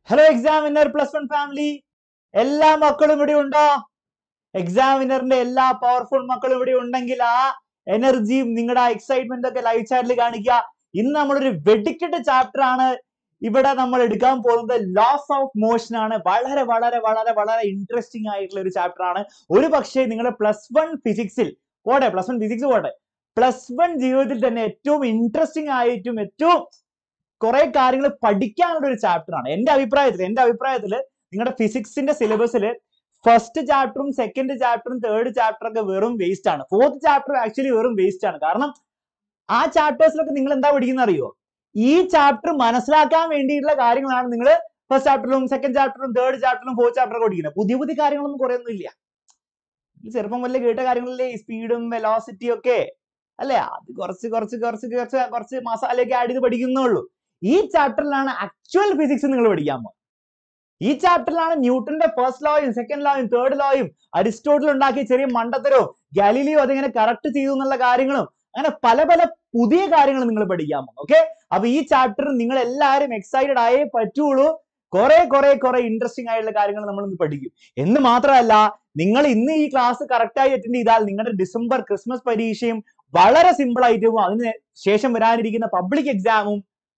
Hello examiner plus one family എല്ലാ മക്കളും ഇവിടെ ഉണ്ടോ എക്സാമിനറിന്റെ എല്ലാ പവർഫുൾ മക്കളും ഇവിടെ ഉണ്ടെങ്കിൽ ആ എനർജിയും നിങ്ങളുടെ എക്സൈറ്റ്മെന്റ് ഒക്കെ ലൈവ് ചാറ്റിൽ കാണിക്കുക ഇന്ന് നമ്മളൊരു വെടിക്കെട്ട് ചാപ്റ്റർ ആണ് ഇവിടെ നമ്മൾ എടുക്കാൻ പോകുന്നത് ലോസ് ഓഫ് മോഷൻ ആണ് വളരെ വളരെ വളരെ വളരെ ഇൻട്രസ്റ്റിംഗ് ആയിട്ടുള്ള ഒരു ചാപ്റ്റർ ആണ് ഒരു പക്ഷേ നിങ്ങളുടെ പ്ലസ് വൺ ഫിസിക്സിൽ പോട്ടെ പ്ലസ് വൺ ഫിസിക്സ് പോട്ടെ പ്ലസ് വൺ ജീവിതത്തിൽ തന്നെ ഏറ്റവും ഇൻട്രസ്റ്റിംഗ് ആയിട്ടും ഏറ്റവും കുറെ കാര്യങ്ങൾ പഠിക്കാനുള്ള ഒരു ചാപ്റ്റർ ആണ് എന്റെ അഭിപ്രായത്തിൽ എന്റെ അഭിപ്രായത്തിൽ നിങ്ങളുടെ ഫിസിക്സിന്റെ സിലബസിൽ ഫസ്റ്റ് ചാപ്റ്ററും സെക്കൻഡ് ചാപ്റ്ററും തേർഡ് ചാപ്റ്റർ ഒക്കെ വെറും വേസ്റ്റ് ആണ് ഫോർത്ത് ചാപ്റ്റർ ആക്ച്വലി വെറും വേസ്റ്റ് ആണ് കാരണം ആ ചാപ്റ്റേഴ്സിലൊക്കെ നിങ്ങൾ എന്താ പഠിക്കുന്ന അറിയോ ഈ ചാപ്റ്റർ മനസ്സിലാക്കാൻ വേണ്ടിയിട്ടുള്ള കാര്യങ്ങളാണ് നിങ്ങൾ ഫസ്റ്റ് ചാപ്റ്ററിലും സെക്കൻഡ് ചാപ്റ്ററും തേർഡ് ചാപ്റ്ററിലും ഫോർത്ത് ചാപ്റ്ററും പഠിക്കുന്നത് പുതിയ പുതിയ കാര്യങ്ങളൊന്നും കുറെ ഒന്നും ഇല്ല ഈ ചെറുപ്പം വല്ല കേട്ട കാര്യങ്ങളിലെ സ്പീഡും വെലോസിറ്റിയും ഒക്കെ അല്ലെ അത് കുറച്ച് കുറച്ച് കുറച്ച് കുറച്ച് കുറച്ച് മസാലയൊക്കെ ആഡ് ചെയ്ത് പഠിക്കുന്നുള്ളൂ ഈ ചാപ്റ്ററിലാണ് ആക്ച്വൽ ഫിസിക്സ് നിങ്ങൾ പഠിക്കാൻ പോകുന്നത് ഈ ചാപ്റ്ററിലാണ് ന്യൂട്ടന്റെ ഫസ്റ്റ് ലോയും സെക്കൻഡ് ലോയും തേർഡ് ലോയും അരിസ്റ്റോട്ടിൽ ഉണ്ടാക്കിയ ചെറിയ മണ്ടത്തരവും ഗാലിലിയോ അതിങ്ങനെ കറക്റ്റ് ചെയ്തു എന്നുള്ള കാര്യങ്ങളും അങ്ങനെ പല പല പുതിയ കാര്യങ്ങൾ നിങ്ങൾ പഠിക്കാൻ പോകും ഓക്കെ അപ്പൊ ഈ ചാപ്റ്റർ നിങ്ങൾ എല്ലാവരും എക്സൈറ്റഡ് ആയേ പറ്റുള്ളൂ കുറെ കുറെ കുറെ ഇൻട്രസ്റ്റിംഗ് ആയിട്ടുള്ള കാര്യങ്ങൾ നമ്മൾ ഇന്ന് പഠിക്കും എന്ന് മാത്രമല്ല നിങ്ങൾ ഇന്ന് ഈ ക്ലാസ് കറക്റ്റ് ആയി അറ്റൻഡ് ചെയ്താൽ നിങ്ങളുടെ ഡിസംബർ ക്രിസ്മസ് പരീക്ഷയും വളരെ സിമ്പിൾ ആയിട്ട് പോകും അതിന് ശേഷം വരാനിരിക്കുന്ന പബ്ലിക് എക്സാമും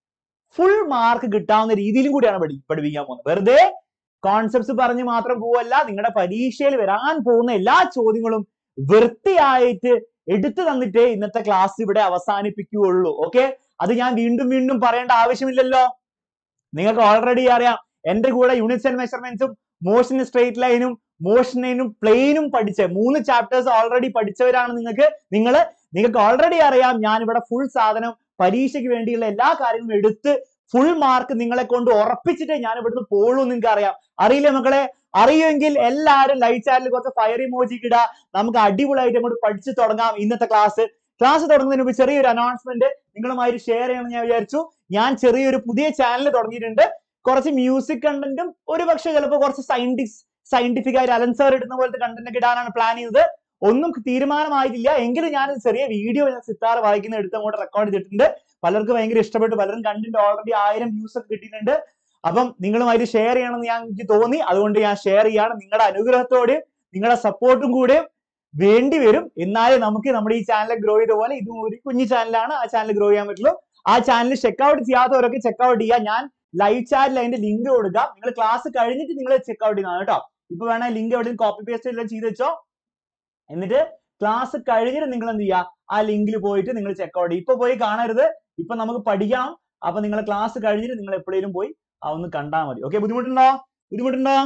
ഫുൾ മാർക്ക് കിട്ടാവുന്ന രീതിയിലും കൂടിയാണ് പഠി പഠിപ്പിക്കാൻ പോകുന്നത് വെറുതെ കോൺസെപ്റ്റ്സ് പറഞ്ഞ് മാത്രം പോവല്ല നിങ്ങളുടെ പരീക്ഷയിൽ വരാൻ പോകുന്ന എല്ലാ ചോദ്യങ്ങളും വൃത്തിയായിട്ട് എടുത്തു തന്നിട്ടേ ഇന്നത്തെ ക്ലാസ് ഇവിടെ അവസാനിപ്പിക്കുകയുള്ളൂ ഓക്കെ അത് ഞാൻ വീണ്ടും വീണ്ടും പറയേണ്ട ആവശ്യമില്ലല്ലോ നിങ്ങൾക്ക് ഓൾറെഡി അറിയാം എന്റെ കൂടെ യൂണിറ്റ്സ് ആൻഡ് മെഷർമെന്റ്സും മോഷൻ സ്ട്രേറ്റ് ലൈനും മോഷനും പ്ലെയിനും പഠിച്ച മൂന്ന് ചാപ്റ്റേഴ്സ് ഓൾറെഡി പഠിച്ചവരാണ് നിങ്ങൾക്ക് നിങ്ങൾ നിങ്ങൾക്ക് ഓൾറെഡി അറിയാം ഞാൻ ഇവിടെ ഫുൾ സാധനം പരീക്ഷയ്ക്ക് വേണ്ടിയുള്ള എല്ലാ കാര്യങ്ങളും എടുത്ത് ഫുൾ മാർക്ക് നിങ്ങളെ കൊണ്ട് ഉറപ്പിച്ചിട്ടേ ഞാൻ ഇവിടുന്ന് പോളൂ നിങ്ങൾക്ക് അറിയാം അറിയില്ലേ മക്കളെ അറിയുമെങ്കിൽ എല്ലാവരും ലൈറ്റ് ചാനലിൽ കുറച്ച് ഫയർ ഇമോജി ഇടുക നമുക്ക് അടിപൊളിയായിട്ട് അങ്ങോട്ട് പഠിച്ചു തുടങ്ങാം ഇന്നത്തെ ക്ലാസ് ക്ലാസ് തുടങ്ങുന്നതിന് മുമ്പ് ചെറിയൊരു അനൗൺസ്മെന്റ് നിങ്ങളുമായി ഷെയർ ചെയ്യണമെന്ന് ഞാൻ വിചാരിച്ചു ഞാൻ ചെറിയൊരു പുതിയ ചാനൽ തുടങ്ങിയിട്ടുണ്ട് കുറച്ച് മ്യൂസിക് കണ്ടന്റും ഒരു പക്ഷേ ചിലപ്പോൾ കുറച്ച് സയന്റിക്സ് സയന്റിഫിക് ആയിട്ട് അലൻസർ ഇടുന്ന പോലത്തെ കണ്ടന്റ് ഒക്കെ ഇടാനാണ് പ്ലാൻ ചെയ്തത് ഒന്നും തീരുമാനമായിട്ടില്ല എങ്കിലും ഞാൻ ചെറിയ വീഡിയോ ഞാൻ സിത്താർ വായിക്കുന്ന എടുത്ത് അങ്ങോട്ട് റെക്കോർഡ് ചെയ്തിട്ടുണ്ട് പലർക്കും ഭയങ്കര ഇഷ്ടപ്പെട്ടു പലരും കണ്ടിട്ട് ഓൾറെഡി ആയിരം വ്യൂസ് ഒക്കെ കിട്ടിയിട്ടുണ്ട് അപ്പം നിങ്ങളുമായിട്ട് ഷെയർ ചെയ്യണമെന്ന് ഞാൻ എനിക്ക് തോന്നി അതുകൊണ്ട് ഞാൻ ഷെയർ ചെയ്യാണ് നിങ്ങളുടെ അനുഗ്രഹത്തോടെയും നിങ്ങളുടെ സപ്പോർട്ടും കൂടെയും വേണ്ടി വരും എന്നാലേ നമുക്ക് നമ്മുടെ ഈ ചാനൽ ഗ്രോ ചെയ്ത പോലെ ഇതും ഒരു കുഞ്ഞു ചാനലാണ് ആ ചാനൽ ഗ്രോ ചെയ്യാൻ പറ്റുള്ളൂ ആ ചാനൽ ചെക്കൗട്ട് ചെയ്യാത്തവരൊക്കെ ചെക്കൗട്ട് ചെയ്യുക ഞാൻ ലൈവ് ചാറ്റിൽ അതിന്റെ ലിങ്ക് കൊടുക്കാം നിങ്ങൾ ക്ലാസ് കഴിഞ്ഞിട്ട് നിങ്ങൾ ചെക്കൗട്ട് ചെയ്യുന്നതാണ് കേട്ടോ ഇപ്പൊ വേണേ ലിങ്ക് എവിടെയും കോപ്പി പേസ്റ്റ് എല്ലാം ചെയ്ത് വെച്ചോ എന്നിട്ട് ക്ലാസ് കഴിഞ്ഞിട്ട് നിങ്ങൾ എന്ത് ചെയ്യുക ആ ലിങ്കിൽ പോയിട്ട് നിങ്ങൾ ചെക്കൗട്ട് ചെയ്യും ഇപ്പൊ പോയി കാണരുത് ഇപ്പൊ നമുക്ക് പഠിക്കണം അപ്പൊ നിങ്ങൾ ക്ലാസ് കഴിഞ്ഞിട്ട് നിങ്ങൾ എപ്പോഴേലും പോയി ആ ഒന്ന് കണ്ടാൽ മതി ഓക്കെ ബുദ്ധിമുട്ടുണ്ടോ ബുദ്ധിമുട്ടുണ്ടോ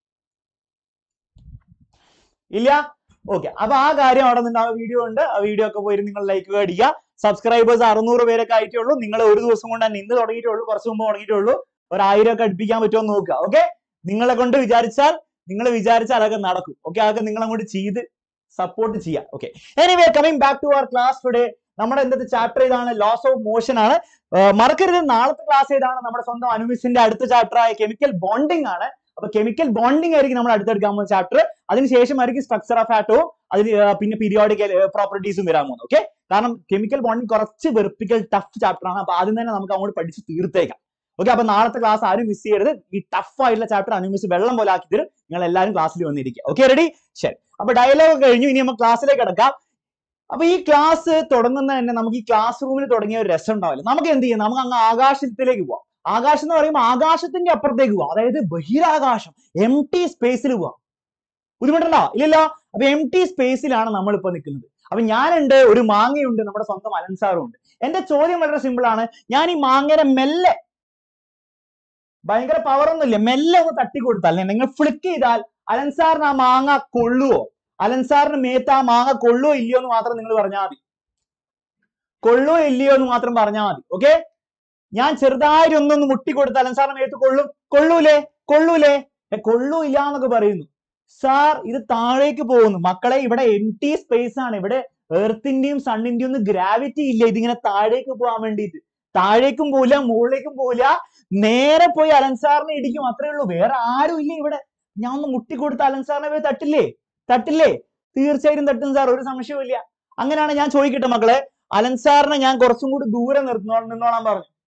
ഇല്ല ഓക്കെ അപ്പൊ ആ കാര്യം അവിടെ നിന്ന് ആ വീഡിയോ ഉണ്ട് ആ വീഡിയോ ഒക്കെ പോയി നിങ്ങൾ ലൈക്ക് അടിക്കുക സബ്സ്ക്രൈബേഴ്സ് അറുന്നൂറ് പേരൊക്കെ ആയിട്ടേ ഉള്ളൂ നിങ്ങൾ ഒരു ദിവസം കൊണ്ട് തന്നെ ഇന്ന് തുടങ്ങിയിട്ടുള്ളൂ കുറച്ച് മുമ്പ് തുടങ്ങിയിട്ടുള്ളൂ ഒരു ആയിരം ഒക്കെ അടുപ്പിക്കാൻ പറ്റുമോ എന്ന് നോക്കുക ഓക്കെ നിങ്ങളെ കൊണ്ട് വിചാരിച്ചാൽ നിങ്ങൾ വിചാരിച്ചാൽ അതൊക്കെ നടക്കും ഓക്കെ അതൊക്കെ നിങ്ങൾ അങ്ങോട്ട് ചെയ്ത് സപ്പോർട്ട് ചെയ്യാം okay anyway coming back to our class today നമ്മുടെ ഇന്നത്തെ ചാപ്റ്റർ ഇതാണ് ലോസ് ഓഫ് മോഷൻ ആണ് ആഹ് മറക്കരുത് നാളത്തെ ക്ലാസ് ഏതാണ് നമ്മുടെ സ്വന്തം അനുമിസിന്റെ അടുത്ത ചാപ്റ്റർ ആയ കെമിക്കൽ ബോണ്ടിങ് ആണ് അപ്പൊ കെമിക്കൽ ബോണ്ടിങ് ആയിരിക്കും നമ്മൾ അടുത്തെടുക്കാൻ പോകുന്ന ചാപ്റ്റർ അതിനുശേഷമായിരിക്കും സ്ട്രക്ചർ ഓഫ് ആറ്റവും അതിന് ആഹ് പിന്നെ പീരിയോഡിക് പ്രോപ്പർട്ടീസും വരാൻ പോകുന്നത് ഓക്കെ കാരണം കെമിക്കൽ ബോണ്ടിങ് കുറച്ച് വെറുപ്പിക്കൽ ടഫ് ചാപ്റ്റർ ആണ് അപ്പൊ ആദ്യം തന്നെ നമുക്ക് അങ്ങോട്ട് പഠിച്ച് തീർത്തേക്കാം ഓക്കെ അപ്പൊ നാളത്തെ ക്ലാസ് ആരും മിസ് ചെയ്യരുത് ഈ ടഫ് ആയിട്ടുള്ള ചാപ്റ്റർ അനുമിസ് വെള്ളം പോലെ ആക്കി തരും നിങ്ങൾ എല്ലാവരും ക്ലാസ്സിൽ വന്നിരിക്കുക ഓക്കെ റെഡി ശരി അപ്പൊ ഡയലോഗ് കഴിഞ്ഞു ഇനി നമുക്ക് ക്ലാസ്സിലേക്ക് കിടക്കാം അപ്പൊ ഈ ക്ലാസ് തുടങ്ങുന്ന തന്നെ നമുക്ക് ഈ ക്ലാസ് റൂമിൽ തുടങ്ങിയ ഒരു രസം ഉണ്ടാവില്ല നമുക്ക് എന്ത് ചെയ്യാം നമുക്ക് അങ്ങ് ആകാശത്തിലേക്ക് പോവാം ആകാശം എന്ന് പറയുമ്പോൾ ആകാശത്തിന്റെ അപ്പുറത്തേക്ക് പോവാം അതായത് ബഹിരാകാശം എം ടി സ്പേസിൽ പോവാം ബുദ്ധിമുട്ടുണ്ടോ ഇല്ലല്ലോ അപ്പൊ എം ടി സ്പേസിലാണ് നമ്മൾ ഇപ്പൊ നിൽക്കുന്നത് അപ്പൊ ഞാനുണ്ട് ഒരു മാങ്ങയുണ്ട് നമ്മുടെ സ്വന്തം അലൻസാറും ഉണ്ട് എന്റെ ചോദ്യം വളരെ സിമ്പിൾ ആണ് ഞാൻ ഈ മാങ്ങയുടെ മെല്ലെ ഭയങ്കര പവർ ഒന്നുമില്ല മെല്ലെ ഒന്ന് തട്ടി കൊടുത്താൽ നിങ്ങൾ ഫ്ലിക്ക് ചെയ്താൽ അലൻസാറിന് ആ മാങ്ങ കൊള്ളുവോ അലൻസാറിന് മേത്ത് ആ മാങ്ങ കൊള്ളുവോ ഇല്ലയോ എന്ന് മാത്രം നിങ്ങൾ പറഞ്ഞാൽ മതി കൊള്ളുവോ ഇല്ലയോ എന്ന് മാത്രം പറഞ്ഞാൽ മതി ഓക്കെ ഞാൻ ചെറുതായിട്ട് ഒന്നൊന്ന് മുട്ടി കൊടുത്ത് അലൻസാറിന് മേത്ത് കൊള്ളും കൊള്ളൂലേ കൊള്ളൂലേ ഏ, കൊള്ളൂല്ല എന്നൊക്കെ പറയുന്നു സാർ ഇത് താഴേക്ക് പോകുന്നു മക്കളെ ഇവിടെ എം ടി സ്പേസ് ആണ് ഇവിടെ എർത്തിന്റെയും സണ്ണിന്റെയും ഒന്നും ഗ്രാവിറ്റി ഇല്ല ഇതിങ്ങനെ താഴേക്ക് പോകാൻ വേണ്ടിയിട്ട് താഴേക്കും പോവില്ല മുകളിലേക്കും പോവില്ല നേരെ പോയി അലൻസാറിനെ ഇടിക്കും അത്രേ ഉള്ളൂ വേറെ ആരും ഇല്ല ഇവിടെ ഞാൻ ഒന്ന് മുട്ടി കൊടുത്ത് അലൻസാറിനെ പോയി തട്ടില്ലേ തട്ടില്ലേ തീർച്ചയായിട്ടും തട്ടും സാർ ഒരു സംശയവും ഇല്ല അങ്ങനെയാണ് ഞാൻ ചോദിക്കട്ടെ മക്കളെ അലൻസാറിനെ ഞാൻ കുറച്ചും കൂടി ദൂരെ നിർത്തുന്നോ നിന്നോളാൻ പറഞ്ഞു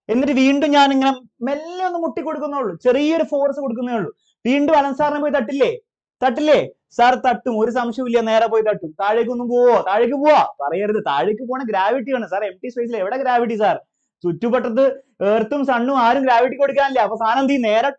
എന്നിട്ട് വീണ്ടും ഞാൻ ഇങ്ങനെ മെല്ലെ ഒന്ന് മുട്ടി കൊടുക്കുന്നുള്ളൂ ചെറിയൊരു ഫോഴ്സ് കൊടുക്കുന്നേ ഉള്ളൂ വീണ്ടും അലൻ സാറിനെ പോയി തട്ടില്ലേ തട്ടില്ലേ സാർ തട്ടും ഒരു സംശയമില്ല നേരെ പോയി തട്ടും താഴേക്കൊന്നും പോവോ താഴേക്ക് പോവാ പറയരുത് താഴേക്ക് പോണ ഗ്രാവിറ്റി ആണ് സാർ എം ടി സ്പേസിൽ എവിടെ ഗ്രാവിറ്റി സാർ ചുറ്റുപട്ടത്ത് എർത്തും സണ്ണും ആരും ഗ്രാവിറ്റി കൊടുക്കാനില്ല അപ്പൊ സാധനം എന്ത് ചെയ്യും? നേരെ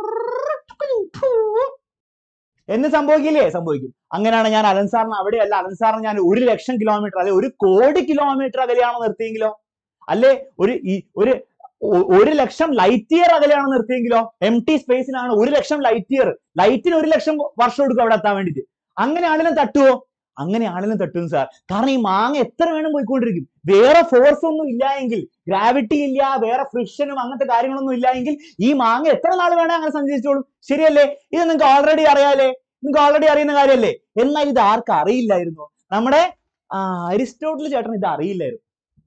എന്ന് സംഭവിക്കില്ലേ സംഭവിക്കും അങ്ങനെയാണ് ഞാൻ അലൻ സാറിന് അവിടെയല്ല അലൻ സാറിന് ഞാൻ ഒരു ലക്ഷം കിലോമീറ്റർ അല്ലെ ഒരു കോടി കിലോമീറ്റർ അകലെയാണോ നിർത്തിയെങ്കിലോ അല്ലെ ഒരു ഈ ഒരു ഒ- ഒരു ലക്ഷം ലൈറ്റ് ഇയർ അകലെയാണ് നിർത്തിയെങ്കിലോ എം ടി സ്പേസിലാണ് ഒരു ലക്ഷം ലൈറ്റ് ഇയർ ലൈറ്റിന് ഒരു ലക്ഷം വർഷം എടുക്കും അവിടെ എത്താൻ വേണ്ടിയിട്ട് അങ്ങനെയാണെങ്കിലും തട്ടുവോ അങ്ങനെയാണെങ്കിലും തട്ടും സാർ കാരണം ഈ മാങ്ങ എത്ര വേണം പോയിക്കൊണ്ടിരിക്കും വേറെ ഫോഴ്സ് ഒന്നും ഇല്ല എങ്കിൽ ഗ്രാവിറ്റി ഇല്ല വേറെ ഫ്രിക്ഷനും അങ്ങനത്തെ കാര്യങ്ങളൊന്നും ഇല്ല എങ്കിൽ ഈ മാങ്ങ എത്ര നാൾ വേണേ അങ്ങനെ സഞ്ചരിച്ചോളും ശരിയല്ലേ ഇത് നിങ്ങൾക്ക് ഓൾറെഡി അറിയാലേ നിങ്ങൾക്ക് ഓൾറെഡി അറിയുന്ന കാര്യമല്ലേ എന്നാൽ ഇത് ആർക്കും അറിയില്ലായിരുന്നു നമ്മുടെ ആ, അരിസ്റ്റോട്ടിൽ ചേട്ടൻ ഇത് അറിയില്ലായിരുന്നു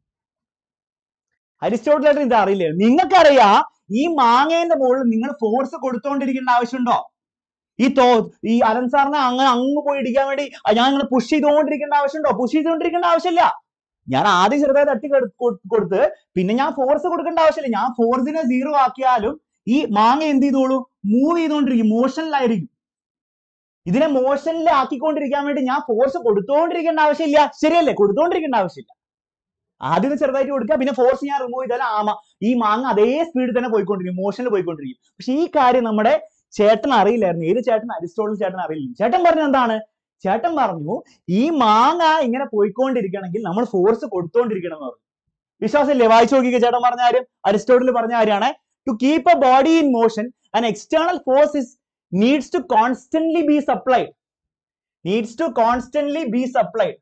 അരിസ്റ്റോട്ടിൽ ചേട്ടൻ ഇത് അറിയില്ലായിരുന്നു നിങ്ങൾക്കറിയാം ഈ മാങ്ങേന്റെ മുകളിൽ നിങ്ങൾ ഫോഴ്സ് കൊടുത്തോണ്ടിരിക്കേണ്ട ആവശ്യമുണ്ടോ ഈ തോ ഈ അലൻ സാറിനെ അങ്ങ് അങ്ങ് പോയി ഇടിക്കാൻ വേണ്ടി ആ, ഞാൻ ഇങ്ങനെ പുഷ് ചെയ്തുകൊണ്ടിരിക്കേണ്ട ആവശ്യമുണ്ടോ പുഷ് ചെയ്തുകൊണ്ടിരിക്കേണ്ട ആവശ്യമില്ല ഞാൻ ആദ്യം ചെറുതായി തട്ടി കൊടു- കൊടു- കൊടുത്ത് പിന്നെ ഞാൻ ഫോഴ്സ് കൊടുക്കേണ്ട ആവശ്യമില്ല ഞാൻ ഫോഴ്സിനെ സീറോ ആക്കിയാലും ഈ മാങ്ങ എന്ത് ചെയ്തോളൂ മൂവ് ചെയ്തുകൊണ്ടിരിക്കും മോഷനിലായിരിക്കും ഇതിനെ മോഷനിൽ ആക്കിക്കൊണ്ടിരിക്കാൻ വേണ്ടി ഞാൻ ഫോഴ്സ് കൊടുത്തോണ്ടിരിക്കേണ്ട ആവശ്യമില്ല ശരിയല്ലേ കൊടുത്തോണ്ടിരിക്കേണ്ട ആവശ്യമില്ല ആദ്യം ഒന്ന് ചെറുതായിട്ട് കൊടുക്കുക പിന്നെ ഫോഴ്സ് ഞാൻ റിമൂവ് ചെയ്താൽ ആമ ഈ മാങ്ങ അതേ സ്പീഡിൽ തന്നെ പോയിക്കൊണ്ടിരിക്കും മോഷനിൽ പോയിക്കൊണ്ടിരിക്കും പക്ഷെ ഈ കാര്യം നമ്മുടെ ചേട്ടൻ അറിയില്ലായിരുന്നു ഏത് ചേട്ടൻ അരിസ്റ്റോട്ടിൽ ചേട്ടൻ അറിയില്ല ചേട്ടൻ പറഞ്ഞ എന്താണ് ചേട്ടൻ പറഞ്ഞു ഈ മാങ്ങ ഇങ്ങനെ പോയിക്കൊണ്ടിരിക്കണമെങ്കിൽ നമ്മൾ ഫോഴ്സ് കൊടുത്തോണ്ടിരിക്കണം എന്ന് പറഞ്ഞു വിശ്വാസമില്ലേ വായിച്ചു നോക്കിക്കുക ചേട്ടൻ പറഞ്ഞ കാര്യം അരിസ്റ്റോട്ടിൽ പറഞ്ഞ കാര്യമാണ് to keep a body in motion an external force is needs to constantly be supplied needs to constantly be supplied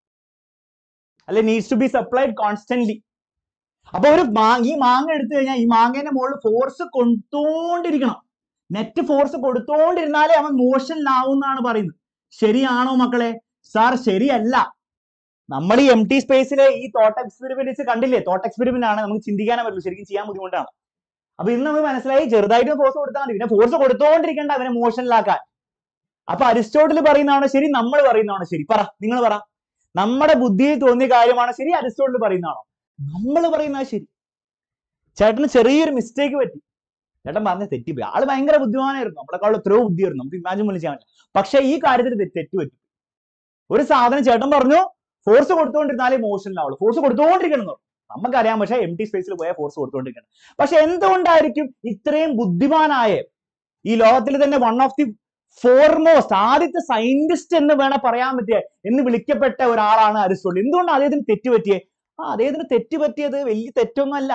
അല്ലെ needs to be supplied constantly അപ്പൊ ഒരു മാ- ഈ മാങ്ങ എടുത്തു കഴിഞ്ഞാൽ ഈ മാങ്ങേന്റെ മുകളിൽ ഫോഴ്സ് കൊടുത്തോണ്ടിരിക്കണം നെറ്റ് ഫോഴ്സ് കൊടുത്തോണ്ടിരുന്നാലേ അവൻ മോഷനിലാവും എന്നാണ് പറയുന്നത് ശരിയാണോ മക്കളെ സാർ ശരിയല്ല നമ്മൾ ഈ എം ടി സ്പേസിലെ ഈ തോട്ട് എക്സ്പെരിമെന്റ്സ് കണ്ടില്ലേ തോട്ട് എക്സ്പെരിമെന്റ് ആണ് നമുക്ക് ചിന്തിക്കാനേ പറ്റുള്ളൂ ശരിക്കും ചെയ്യാൻ ബുദ്ധിമുട്ടാണ് അപ്പൊ ഇന്ന് നമുക്ക് മനസ്സിലായി ചെറുതായിട്ട് ഫോഴ്സ് കൊടുത്താൽ മതി പിന്നെ ഫോഴ്സ് കൊടുത്തോണ്ടിരിക്കേണ്ട അവനെ മോഷനിലാക്കാൻ അപ്പൊ അരിസ്റ്റോട്ടിൽ പറയുന്നതാണോ ശരി നമ്മൾ പറയുന്നതാണോ ശരി പറ നിങ്ങൾ പറ നമ്മുടെ ബുദ്ധിയിൽ തോന്നിയ കാര്യമാണോ ശരി അരിസ്റ്റോട്ടിൽ പറയുന്നതാണോ നമ്മൾ പറയുന്നത് ശരി ചേട്ടന് ചെറിയൊരു മിസ്റ്റേക്ക് പറ്റി ചേട്ടൻ പറഞ്ഞ തെറ്റിപ്പോയി ആള് ഭയങ്കര ബുദ്ധിമാനായിരുന്നു നമ്മളെക്കാൾ എത്രയോ ബുദ്ധിയായിരുന്നു നമുക്ക് ഇമാജിൻ പോലും ചെയ്യാൻ പറ്റില്ല പക്ഷെ ഈ കാര്യത്തിൽ തെ- തെറ്റ് പറ്റി ഒരു സാധനം ചേട്ടൻ പറഞ്ഞു ഫോഴ്സ് കൊടുത്തുകൊണ്ടിരുന്നാലേ മോഷനിലാവുള്ളൂ ഫോഴ്സ് കൊടുത്തുകൊണ്ടിരിക്കണം എന്ന് പറഞ്ഞു നമുക്കറിയാം പക്ഷെ എം ടി സ്പേസിൽ പോയാൽ ഫോഴ്സ് കൊടുത്തുകൊണ്ടിരിക്കണം പക്ഷെ എന്തുകൊണ്ടായിരിക്കും ഇത്രയും ബുദ്ധിമാനായ ഈ ലോകത്തിൽ തന്നെ വൺ ഓഫ് ദി ഫോർമോസ്റ്റ് ആദ്യത്തെ സയന്റിസ്റ്റ് എന്ന് വേണേ പറയാൻ പറ്റിയ എന്ന് വിളിക്കപ്പെട്ട ഒരാളാണ് അരിസ്റ്റോട്ടിൽ എന്തുകൊണ്ടാണ് അദ്ദേഹത്തിന് തെറ്റ് പറ്റിയേ ആ അദ്ദേഹത്തിന് തെറ്റ് പറ്റിയത് വലിയ തെറ്റൊന്നുമല്ല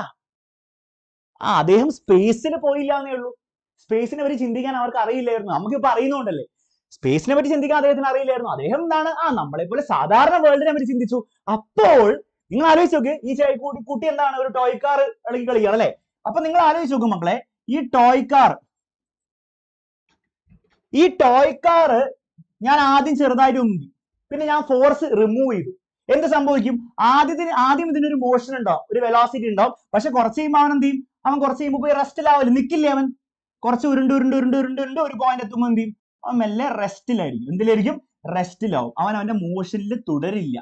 ആ അദ്ദേഹം സ്പേസിൽ പോയില്ല എന്നേ ഉള്ളൂ സ്പേസിനെ പറ്റി ചിന്തിക്കാൻ അവർക്ക് അറിയില്ലായിരുന്നു നമുക്കിപ്പോ അറിയുന്നോണ്ടല്ലേ സ്പേസിനെ പറ്റി ചിന്തിക്കാൻ അദ്ദേഹത്തിന് അറിയില്ലായിരുന്നു അദ്ദേഹം എന്താണ് ആ നമ്മളെ പോലെ സാധാരണ വേൾഡിനെ പറ്റി ചിന്തിച്ചു അപ്പോൾ നിങ്ങൾ ആലോചിച്ച് നോക്ക് ഈ ചെ- കുട്ടി കുട്ടി എന്താണ് ഒരു ടോയ് കാർ ഇളകി കളിക്കുകയാണ് അല്ലെ അപ്പൊ നിങ്ങൾ ആലോചിച്ച് നോക്കും മക്കളെ ഈ ടോയ് കാർ ഈ ടോയ് കാർ ഞാൻ ആദ്യം ചെറുതായിട്ട് ഉന്തി പിന്നെ ഞാൻ ഫോഴ്സ് റിമൂവ് ചെയ്തു എന്ത് സംഭവിക്കും ആദ്യത്തിന് ആദ്യം ഇതിനൊരു മോഷൻ ഉണ്ടാവും ഒരു വെലോസിറ്റി ഉണ്ടാവും പക്ഷെ കുറച്ച് കഴിയുമ്പോൾ അവൻ എന്ത് ചെയ്യും അവൻ കുറച്ച് കഴിയുമ്പോൾ പോയി റെസ്റ്റിലാവില്ല നിക്കില്ലേ അവൻ കുറച്ച് ഉരുണ്ട് ഉരുണ്ട് ഉരുണ്ട് ഉരുണ്ട് ഉരുണ്ട് ഒരു പോയിന്റ് എത്തുമ്പോൾ എന്ത് ചെയ്യും അവൻ മെല്ലെ റെസ്റ്റിലായിരിക്കും എന്തിലായിരിക്കും റെസ്റ്റിലാവും അവൻ അവന്റെ മോഷനിൽ തുടരില്ല